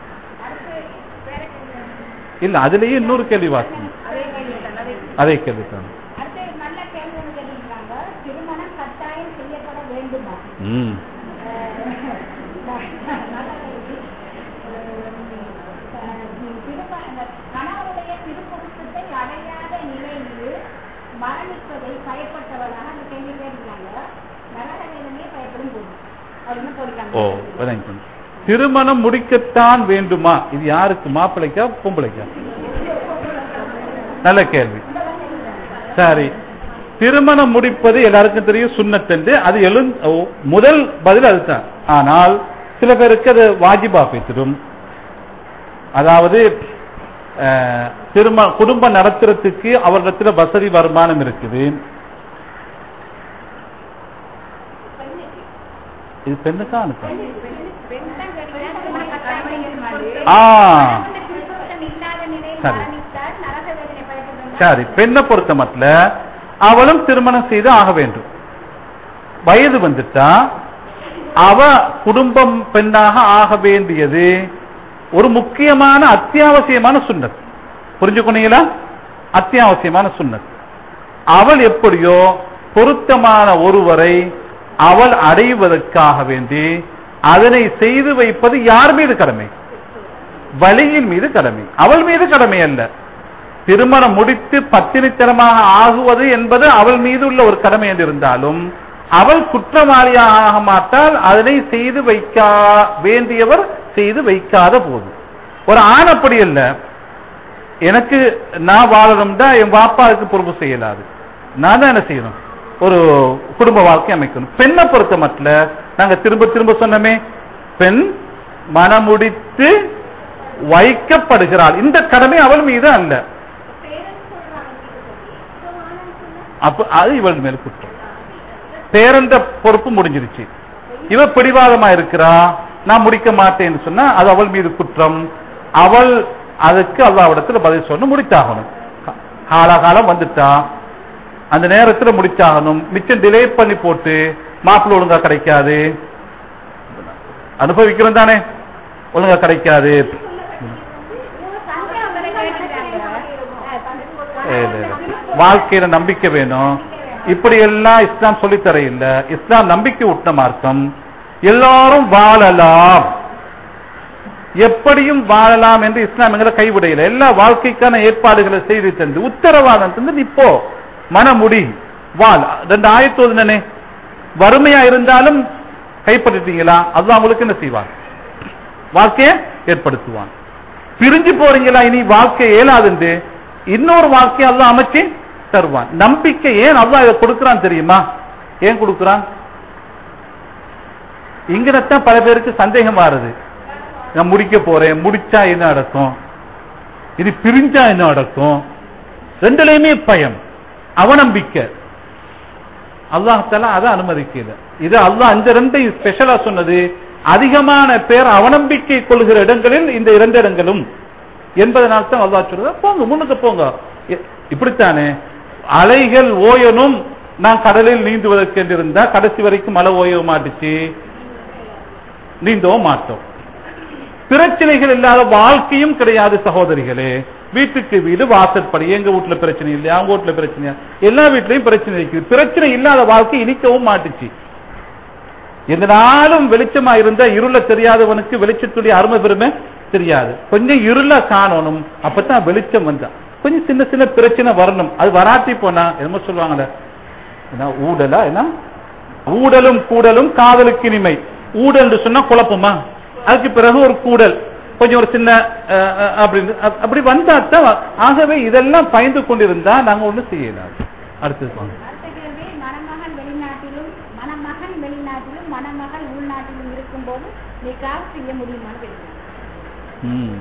இல்ல அதுலயே இன்னொரு கேள்வி வாசிங்க அதே கேள்வி தான் அதே அதே கேள்வி தான் அடுத்து நல்ல கேள்வி ஒன்று கேட்டிருக்காங்க திருமணம் கட்டாயம் செய்யப்பட வேண்டுமா ம் கணவருடைய திருப்பொருத்தத்தை அடையாத நிலையில் மரணிப்பதை பயப்பட்டவராக அந்த கேள்வி கேட்டிருக்காங்க நரக வேதனையே பயப்படும் போது அவர் என்ன ஓ போடுறாங்க வணக்கம். திருமணம் முடிக்கத்தான் வேண்டுமா இது யாருக்கு மாப்பிள்ளைக்கா பொம்பளைக்கா நல்ல கேள்வி சரி திருமணம் முடிப்பது எல்லாருக்கும் தெரியும் சுண்ணத்தென்று அது எழு ஓ, முதல் பதில் அதுதான் ஆனால் சில பேருக்கு அது வாஜிபா பேசிடும் அதாவது அஹ், திரும குடும்பம் நடத்துறதுக்கு அவரிடத்துல வசதி வருமானம் இருக்குது இது பெண்ணுக்கா அனுப்ப ஆ சரி. சரி பெண்ணை பொறுத்த மட்டும் அவளும் திருமணம் செய்து ஆக வேண்டும் வயது வந்துட்டா அவ குடும்பம் பெண்ணாக ஆக வேண்டியது ஒரு முக்கியமான அத்தியாவசியமான சுண்ணத் புரிஞ்சுக்கொண்டீங்களா அத்தியாவசியமான சுண்ணத் அவள் எப்படியோ பொருத்தமான ஒருவரை அவள் அடைவதற்காக வேண்டி அதனை செய்து வைப்பது யார் மீது கடமை வழியின் மீது கடமை அவள் மீது கடமை அல்ல திருமணம் முடித்து பத்தினித்தனமாக ஆகுவது என்பது அவள் மீது உள்ள ஒரு கடமை என்று இருந்தாலும் அவள் குற்றவாளியாக ஆக மாட்டால் அதனை செய்து வைக்க வேண்டியவர் செய்து வைக்காத போது ஒரு ஆண் அப்படி அல்ல எனக்கு நான் வாழணும்னா என் பாப்பாவுக்கு பொறுப்பு செய்யலாது நான் தான் என்ன செய்யணும் ஒரு குடும்ப வாழ்க்கை அமைக்கணும் பெண்ணை பொறுத்த மட்டும் நாங்க திரும்ப திரும்ப சொன்னோமே பெண் மனமுடித்து வைக்கப்படுகிறாள் இந்த கடமை அவள் மீது அல்ல அப்ப அது இவள் மேல் குற்றம் பேரண்ட பொறுப்பு முடிஞ்சிருச்சு இவ பிடிவாதமா இருக்கிறா நான் முடிக்க மாட்டேன்னு சொன்னா அது அவள் மீது குற்றம் அவள் அதுக்கு அல்லாவிடத்துல பதில் சொன்ன முடித்தாகணும் காலாகாலம் வந்துட்டா அந்த நேரத்துல முடிச்சாகணும் மிச்சம் டிலே பண்ணி போட்டு மாப்பிள்ள ஒழுங்கா கிடைக்காது அனுபவிக்கிறோம் தானே ஒழுங்கா கிடைக்காது இல்ல, இல்ல. வாழ்க்கையில நம்பிக்கை வேணும் இப்படி எல்லாம் இஸ்லாம் சொல்லித்தர இல்ல இஸ்லாம் நம்பிக்கை ஊட்ட மார்க்கம் எல்லாரும் வாழலாம் எப்படியும் வாழலாம் என்று இஸ்லாம் எங்களை கைவிடையில எல்லா வாழ்க்கைக்கான ஏற்பாடுகளை செய்து தந்து உத்தரவாதம் தந்து நீ போ மனமுடி வாழ் ரெண்டு ஆயத்தோதுனே வறுமையா இருந்தாலும் கைப்பற்றிட்டீங்களா அல்லாஹ் உங்களுக்கு என்ன செய்வான் வாழ்க்கையை ஏற்படுத்துவான் பிரிஞ்சு போறீங்களா இனி வாழ்க்கை இயலாதுண்டு இன்னொரு வாழ்க்கையை அல்லாஹ் அமைச்சு தருவான் நம்பிக்கை ஏன் அல்லாஹ் இதை கொடுக்கிறான் தெரியுமா ஏன் கொடுக்கிறான் இங்கதான் பல பேருக்கு சந்தேகம் வருது நான் முடிக்க போறேன் முடிச்சா என்ன நடக்கும் இது பிரிஞ்சா என்ன நடக்கும் ரெண்டுலயுமே பயம் அவநம்பிக்கை அல்லாஹால அதை அனுமதிக்கல இது அல்லாஹ் இந்த ரெண்டையும் ஸ்பெஷலா சொன்னது அதிகமான பேர் அவநம்பிக்கை கொள்கிற இடங்களில் இந்த இரண்டு இடங்களும் என்பதனால் தான் அல்லாஹ் சொல்றது போங்க முன்னுக்கு போங்க இ- இப்படித்தானே அலைகள் ஓயனும் நான் கடலில் நீந்துவதற்கு என்று இருந்தா கடைசி வரைக்கும் மழை ஓய மாட்டுச்சு நீந்தவும் மாட்டோம் பிரச்சனைகள் இல்லாத வாழ்க்கையும் கிடையாது சகோதரிகளே வீட்டுக்கு வீடு வாசற்படி எங்க வீட்டுல பிரச்சனை இல்லையா அவங்க வீட்டுல பிரச்சனையா எல்லா வீட்லயும் பிரச்சனை இருக்குது பிரச்சனை இல்லாத வாழ்க்கை இனிக்கவும் மாட்டுச்சு எந்த நாளும் வெளிச்சமா இருந்தா இருள தெரியாதவனுக்கு வெளிச்சத்துடைய அருமை பெருமை தெரியாது கொஞ்சம் இருள காணணும் அப்பதான் வெளிச்சம் வந்தா கொஞ்சம் சின்ன சின்ன பிரச்சனை வரணும் அது வராட்டி போனா என்னமோ சொல்லுவாங்கல்ல என்ன ஊடலா என்ன ஊடலும் கூடலும் காதலுக்கு இனிமை ஊடல் சொன்னா குழப்பமா அதுக்கு பிறகு ஒரு கூடல் கொஞ்சம் ஒரு சின்ன அஹ், அஹ், அப்படின்னு அப்- அப்படி வந்தாத்தான் ஆகவே இதெல்லாம் பயந்து கொண்டிருந்தா நாங்க ஒண்ணும் செய்யலாம் அடுத்தது வாங்க. அடுத்த கேள்வி மணமகன் வெளிநாட்டிலும் மணமகன் வெளிநாட்டிலும் மணமகள் உள்நாட்டிலும் இருக்கும்போது நிக்காஹ் செய்ய முடியுமான்னு கேட்கிறேன் ம்.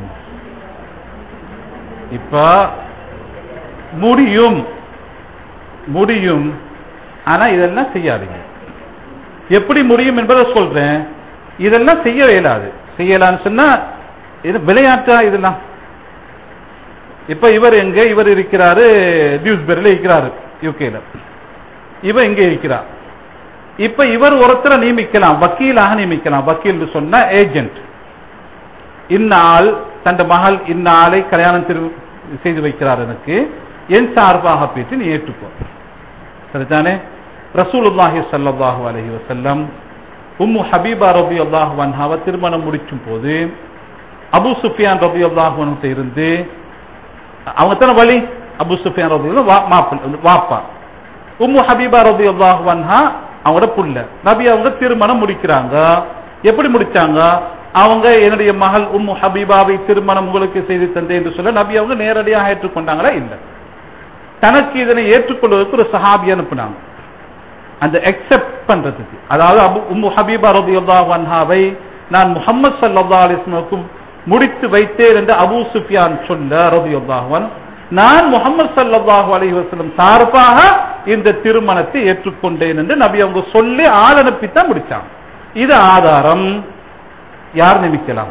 இப்ப முடியும் முடியும் ஆனா இதெல்லாம் செய்யாதீங்க எப்படி முடியும் என்பதை சொல்றேன் இதெல்லாம் செய்ய இயலாது செய்யலாம்னு சொன்னா இது விளையாட்டா இதெல்லாம் இப்ப இவர் எங்க இவர் இருக்கிறாரு டியூஸ்பெரியில இருக்கிறாரு யூகேல இவ எங்க இருக்கிறார் இப்ப இவர் ஒருத்தரை நியமிக்கலாம் வக்கீலாக நியமிக்கலாம் வக்கீல் சொன்னா ஏஜென்ட் இந்நாள் தன் மகள் இந்நாளை கல்யாணம் திரு- செய்து வைக்கிறார் எனக்கு என் சார்பாக பேசி நீ ஏற்றுக்கோ சரிதானே ரசூலுல்லாஹி ஸல்லல்லாஹு அலைஹி வஸல்லம் உம்மு ஹபீபா ரலியல்லாஹு அன்ஹாவை திருமணம் முடிக்கும் போது அபூ சுஃபியான் ரலியல்லாஹு அன்ஹு இருந்து அவங்க தான வழி அபூ சுஃபியான் ரலியல்லாஹு வா மாப்பிள்ளை வாப்பா உம்மு ஹபீபா ரலியல்லாஹு அன்ஹா அவங்களோட புள்ள நபி அவங்க திருமணம் முடிக்கிறாங்க எப்படி முடிச்சாங்க அவங்க என்னுடைய மகள் உம்மு ஹபீபாவை திருமணம் உங்களுக்கு செய்து தந்தேன் என்று சொல்ல நபி அவங்க நேரடியாக ஏற்றுக்கொண்டாங்களா இல்ல தனக்கு இதனை ஏற்றுக்கொள்வதற்கு ஒரு சஹாபி அனுப்புனாங்க அந்த அக்செப்ட் பண்றதுக்கு அதாவது அபு உம்மு ஹபீபா ரலியல்லாஹு அன்ஹாவை நான் முகமது சல்லா அலிஸ்மக்கும் முடித்து வைத்தேன் என்று அபூ சுஃபியான் சொல்ல ரபியுல்லாஹன் நான் முகமது சல்லல்லாஹு அலைஹி வஸல்லம் சார்பாக இந்த திருமணத்தை ஏற்றுக்கொண்டேன் என்று நபி அவங்க சொல்லி ஆள் அனுப்பித்தான் முடிச்சாங்க இது ஆதாரம் யார் நியமிக்கலாம்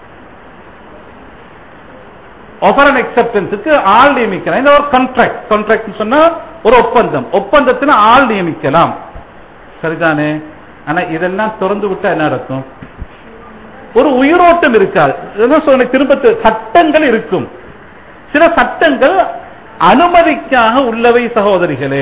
ஆஃபர் அண்ட் அக்செப்டன்ஸுக்கு ஆள் நியமிக்கலாம் இந்த ஒரு கான்ட்ராக்ட் கான்ட்ராக்ட் சொன்னா ஒரு ஒப்பந்தம் ஒப்பந்தത്തിന് ஆள் நியமிக்கலாம் சரிதானே ஆனா இதெல்லாம் திறந்து விட்டா என்ன நடக்கும் ஒரு உயிரோட்டம் இருக்காது என்ன சொல்ல திரும்ப தி- சட்டங்கள் இருக்கும் சில சட்டங்கள் அனுமதிக்காக உள்ளவை சகோதரிகளே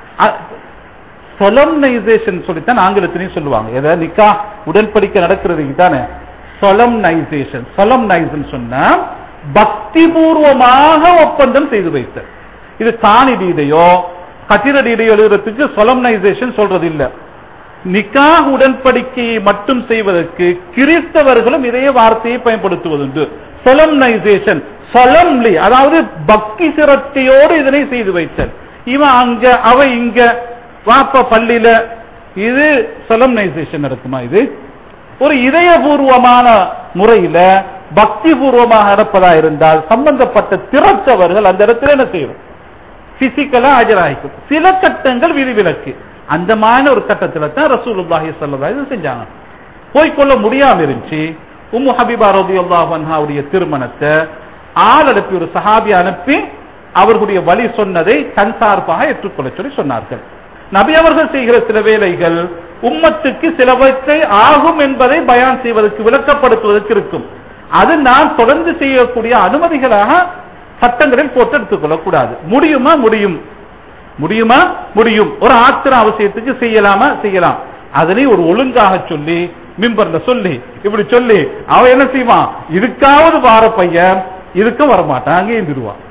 சொலம்னைசேஷன் சொல்லித்தான் ஆங்கிலத்திலையும் சொல்லுவாங்க எதை நிக்கா உடன்படிக்கை நடக்கிறது தானே சொலம்னைசேஷன் சொலம்னைசன் சொன்னா பக்தி பூர்வமாக ஒப்பந்தம் செய்து வைத்த இது காணி டீடையோ கட்டிட டீடையோ எழுதுறதுக்கு சொலம்னைசேஷன் சொல்றது இல்ல நிக்கா உடன்படிக்கையை மட்டும் செய்வதற்கு கிறிஸ்தவர்களும் இதே வார்த்தையை பயன்படுத்துவதுண்டு சொலம்னைசேஷன் சொலம்லி அதாவது பக்தி சிரத்தையோடு இதனை செய்து வைத்தல் இவன் அங்க அவ இங்க வாப்ப பள்ளியில இது சொலம்னைசேஷன் நடக்குமா இது ஒரு இதயபூர்வமான முறையில பக்தி பூர்வமாக நடப்பதா இருந்தால் சம்பந்தப்பட்ட திறத்தவர்கள் அந்த இடத்துல என்ன செய்யும் பிசிக்கலா ஆஜராகிக்கும் சில சட்டங்கள் விதிவிலக்கு அந்த மாதிரி ஒரு கட்டத்துல தான் ரசூலுல்லாஹி ஸல்லல்லாஹு அலைஹி வஸல்லம் செஞ்சாங்க போய்க்கொள்ள முடியாம இருந்துச்சு உம்மு ஹபீபா ரலியல்லாஹு அன்ஹாவுடைய திருமணத்தை ஆள் அனுப்பி ஒரு சஹாபி அனுப்பி அவர்களுடைய வழி சொன்னதை தன் சார்பாக ஏற்றுக்கொள்ள சொல்லி சொன்னார்கள் நபி அவர்கள் செய்கிற சில வேலைகள் உம்மத்துக்கு சிலவற்றை ஆகும் என்பதை பயான் செய்வதற்கு விளக்கப்படுத்துவதற்கு இருக்கும் அது நான் தொடர்ந்து செய்யக்கூடிய அனுமதிகளாக சட்டங்களில் போட்டு எடுத்துக்கொள்ளக் கூடாது முடியுமா முடியும் முடியுமா முடியும் ஒரு ஆத்திர அவசியத்துக்கு செய்யலாமா செய்யலாம் அதனை ஒரு ஒழுங்காக சொல்லி மிம்பர்ல சொல்லி இப்படி சொல்லி அவன் என்ன செய்வான் இதுக்காவது வார பையன் இதுக்கும் வரமாட்டான் அங்கே இருந்துருவான்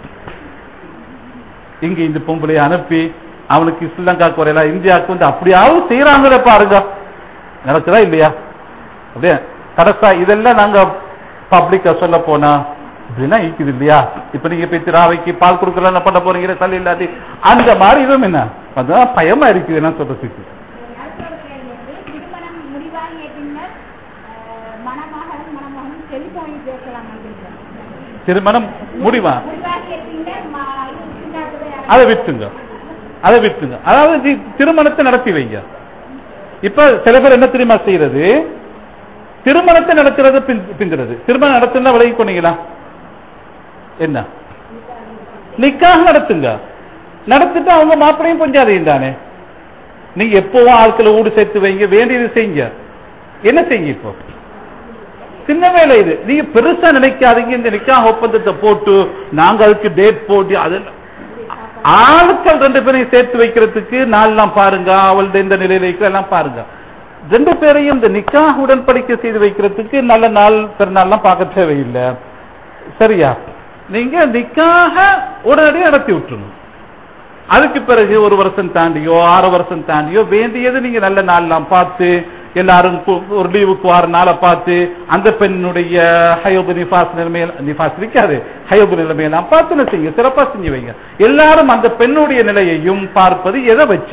இங்க இந்த பொம்பளைய அனுப்பி அவனுக்கு ஸ்ரீலங்காக்கு வரையில இந்தியாவுக்கு வந்து அப்படியாவது செய்யறாங்களே பாருங்க நடக்குதா இல்லையா அப்படியே கடைசா இதெல்லாம் நாங்க பப்ளிக்கா சொல்ல போனா இப்படின்னா இருக்குது இல்லையா இப்ப நீங்க போய் திராவைக்கு பால் கொடுக்கல பண்ண போறீங்க தள்ளி இல்லாட்டி அந்த மாதிரி இதுவும் என்ன அதான் பயமா இருக்குது என்ன சொல்றதுக்கு அடுத்த ஒரு கேள்வி வந்து, திருமணம் முடிவாகிய பின்னர் அஹ், மணமகனும் மணமகனும் செல்போனில் பேசலாம் அப்படிங்கிறாங்க. திருமணம் முடிவா முடிவாகிய பின்னர் ம- இது சிந்தாக்குதை அதை விட்டுங்க அதை விட்டுங்க அதாவது நீ திருமணத்தை நடத்தி வைங்க இப்ப சில பேர் என்ன தெரியுமா செய்யறது திருமணத்தை நடத்துறது பின்- பிந்துறது திருமணம் நடத்துனா விலகி கொண்டீங்களா என்ன நிக்காக நடத்துங்க நடத்திட்டு அவங்க மாப்பிளையும் கொஞ்சாதையும் தானே நீங்க எப்பவும் ஆட்களை ஊடு சேர்த்து வைங்க வேண்டியது செய்யுங்க என்ன செய்யுங்க இப்போ சின்ன வேலை இது நீங்க பெருசா நினைக்காதீங்க இந்த நிக்காக ஒப்பந்தத்தை போட்டு நாங்க அதுக்கு டேட் போட்டு அதெல்லாம் ஆட்கள் ரெண்டு பேரையும் சேர்த்து வைக்கிறதுக்கு நாள்லாம் பாருங்க அவள்ட இந்த நிலையில இருக்கிற எல்லாம் பாருங்க ரெண்டு பேரையும் இந்த நிக்காக உடன்படிக்கை செய்து வைக்கிறதுக்கு நல்ல நாள் பெருநாள்லாம் பார்க்க தேவையில்லை சரியா நீங்க நிக்காக உடனடியாக நடத்தி விட்டுருணும் அதுக்கு பிறகு ஒரு வருஷம் தாண்டியோ ஆறு வருஷம் தாண்டியோ வேண்டியது நீங்க நல்ல நாள்லாம் பார்த்து எல்லாரும் கு- ஒரு லீவுக்கு வார நாளை பார்த்து அந்த பெண்ணுடைய ஹயோபு நிஃபாஸ் நிலைமையில நிஃபாஸ் இருக்காது ஹயோபு நிலைமையெல்லாம் பார்த்து என்ன செய்யுங்க சிறப்பா செஞ்சு வைங்க எல்லாரும் அந்த பெண்ணுடைய நிலையையும் பார்ப்பது எதை வச்சு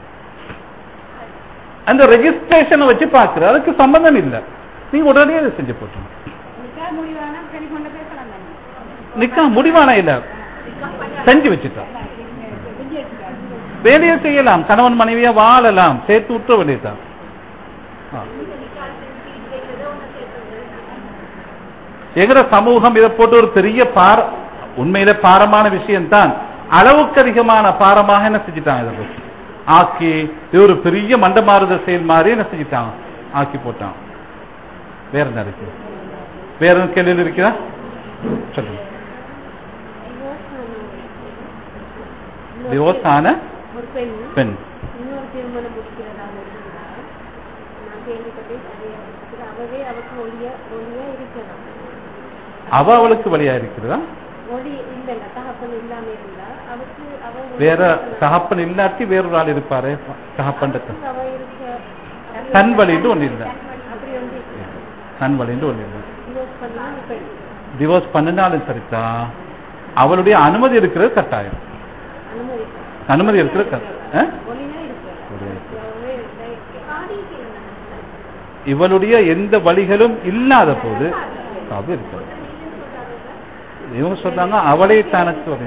அந்த ரெஜிஸ்ட்ரேஷனை வச்சு பார்க்குறது அதுக்கு சம்பந்தம் இல்லை நீங்க உடனே அதை செஞ்சு போட்டுருங்க நிக்கா முடிவானா டெலிஃபோன்ல பேசலாம் தானே நிக்கா முடிவான இல்ல செஞ்சு வச்சுட்டோம் செஞ்சு வச்சுக்காரு வேலையை செய்யலாம் கணவன் மனைவியா வாழலாம் சேர்த்து விட்டுற வேண்டியதுதான் ஆ. எங்கட சமூகம் இதை போட்டு ஒரு பெரிய பார உண்மையில பாரமான விஷயம்தான் அளவுக்கு அதிகமான பாரமாக என்ன செஞ்சுட்டாங்க இதை போட்டு ஆக்கி இது ஒரு பெரிய மண்டமாறுத செயல் மாதிரி என்ன செஞ்சுட்டாங்க ஆக்கி போட்டாங்க வேற என்ன இருக்கு வேற என்ன கேள்வி இருக்குதா சொல்லுங்க டிவோர்ஸ் ஆன ஒரு பெண் பெண் இன்னொரு திருமணம் முடிக்கிறதாக இருந்தால் நான் கேள்விப்பட்டேன் சரியா இருக்குது அவவே அவருக்கு ஒளிய ஒளியா இருக்கலாம் அவ அவளுக்கு வழியா இருக்கிறதா ஒளி இல்ல தகப்பன் இல்லாம இருந்தா அவருக்கு அவ ஒளி வேற இருக்கலாம். தகப்பன் இல்லாட்டி வேறொரு ஆள் இருப்பாரு தகப்பன் அவருக்கு அவ இருக்க தன் வழின்னு ஒண்ணு இல்லை அப்படி வந்து தன் வழின்னு ஒண்ணு இல்லை டிவோர்ஸ் பண்ணா பெண் டிவோர்ஸ் பண்ணினாலும் சரிதான் அவளுடைய அனுமதி இருக்கிறது கட்டாயம் அனுமதி அனுமதி இருக்கிறது கட்டாயம். ஆ? ஒளியா இருக்கு ஒளியா இருக்கு. அவவே இருக்கு. இவளுடைய எந்த வழிகளும் இல்லாத போது அப்படி இருக்காது இவங்க சொல்றாங்க அவளே தனக்கு ஒரு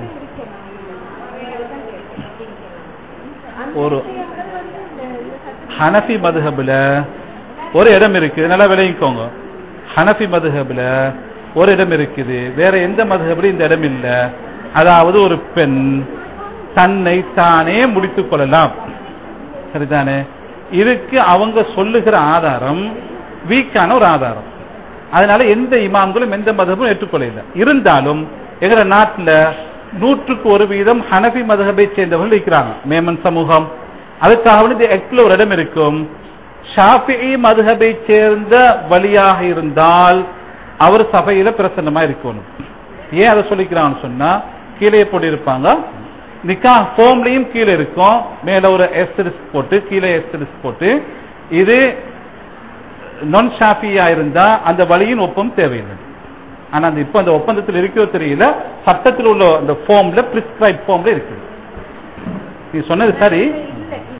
ஒரு ஹனஃபி மதுஹபுல ஒரு இடம் இருக்குது நல்லா விளைவிக்கோங்க ஹனஃபி மதுஹபுல ஒரு இடம் இருக்குது வேற எந்த மதுஹபுல இந்த இடம் இல்ல அதாவது ஒரு பெண் தன்னை தானே முடித்துக் கொள்ளலாம் சரிதானே இதுக்கு அவங்க சொல்லுகிற ஆதாரம் வீக்கான ஒரு ஆதாரம் அதனால எந்த இமாம்களும் எந்த மதமும் ஏற்றுக்கொள்ள இருந்தாலும் எங்க நாட்டுல நூற்றுக்கு ஒரு வீதம் ஹனபி மதகபை சேர்ந்தவர்கள் இருக்கிறாங்க மேமன் சமூகம் அதுக்காக வேண்டி இந்த ஆக்ட்ல ஒரு இடம் இருக்கும் ஷாஃபிஇ மதுஹபை சேர்ந்த வழியாக இருந்தால் அவர் சபையில பிரசன்னமா இருக்கணும் ஏன் அதை சொல்லிக்கிறான்னு சொன்னா கீழே போட்டிருப்பாங்க நிக்கா ஃபோம்லயும் கீழே இருக்கும் மேல ஒரு எஸ்டிரிஸ் போட்டு கீழே எஸ்டிரிஸ் போட்டு இது நான் ஷாஃபியா இருந்தா அந்த வழியின் ஒப்பம் தேவையில்லை ஆனா அந்த இப்ப அந்த ஒப்பந்தத்தில் இருக்கோ தெரியல சட்டத்தில் உள்ள அந்த ஃபார்ம்ல பிரிஸ்கிரைப் ஃபார்ம்ல இருக்குது நீ சொன்னது சரி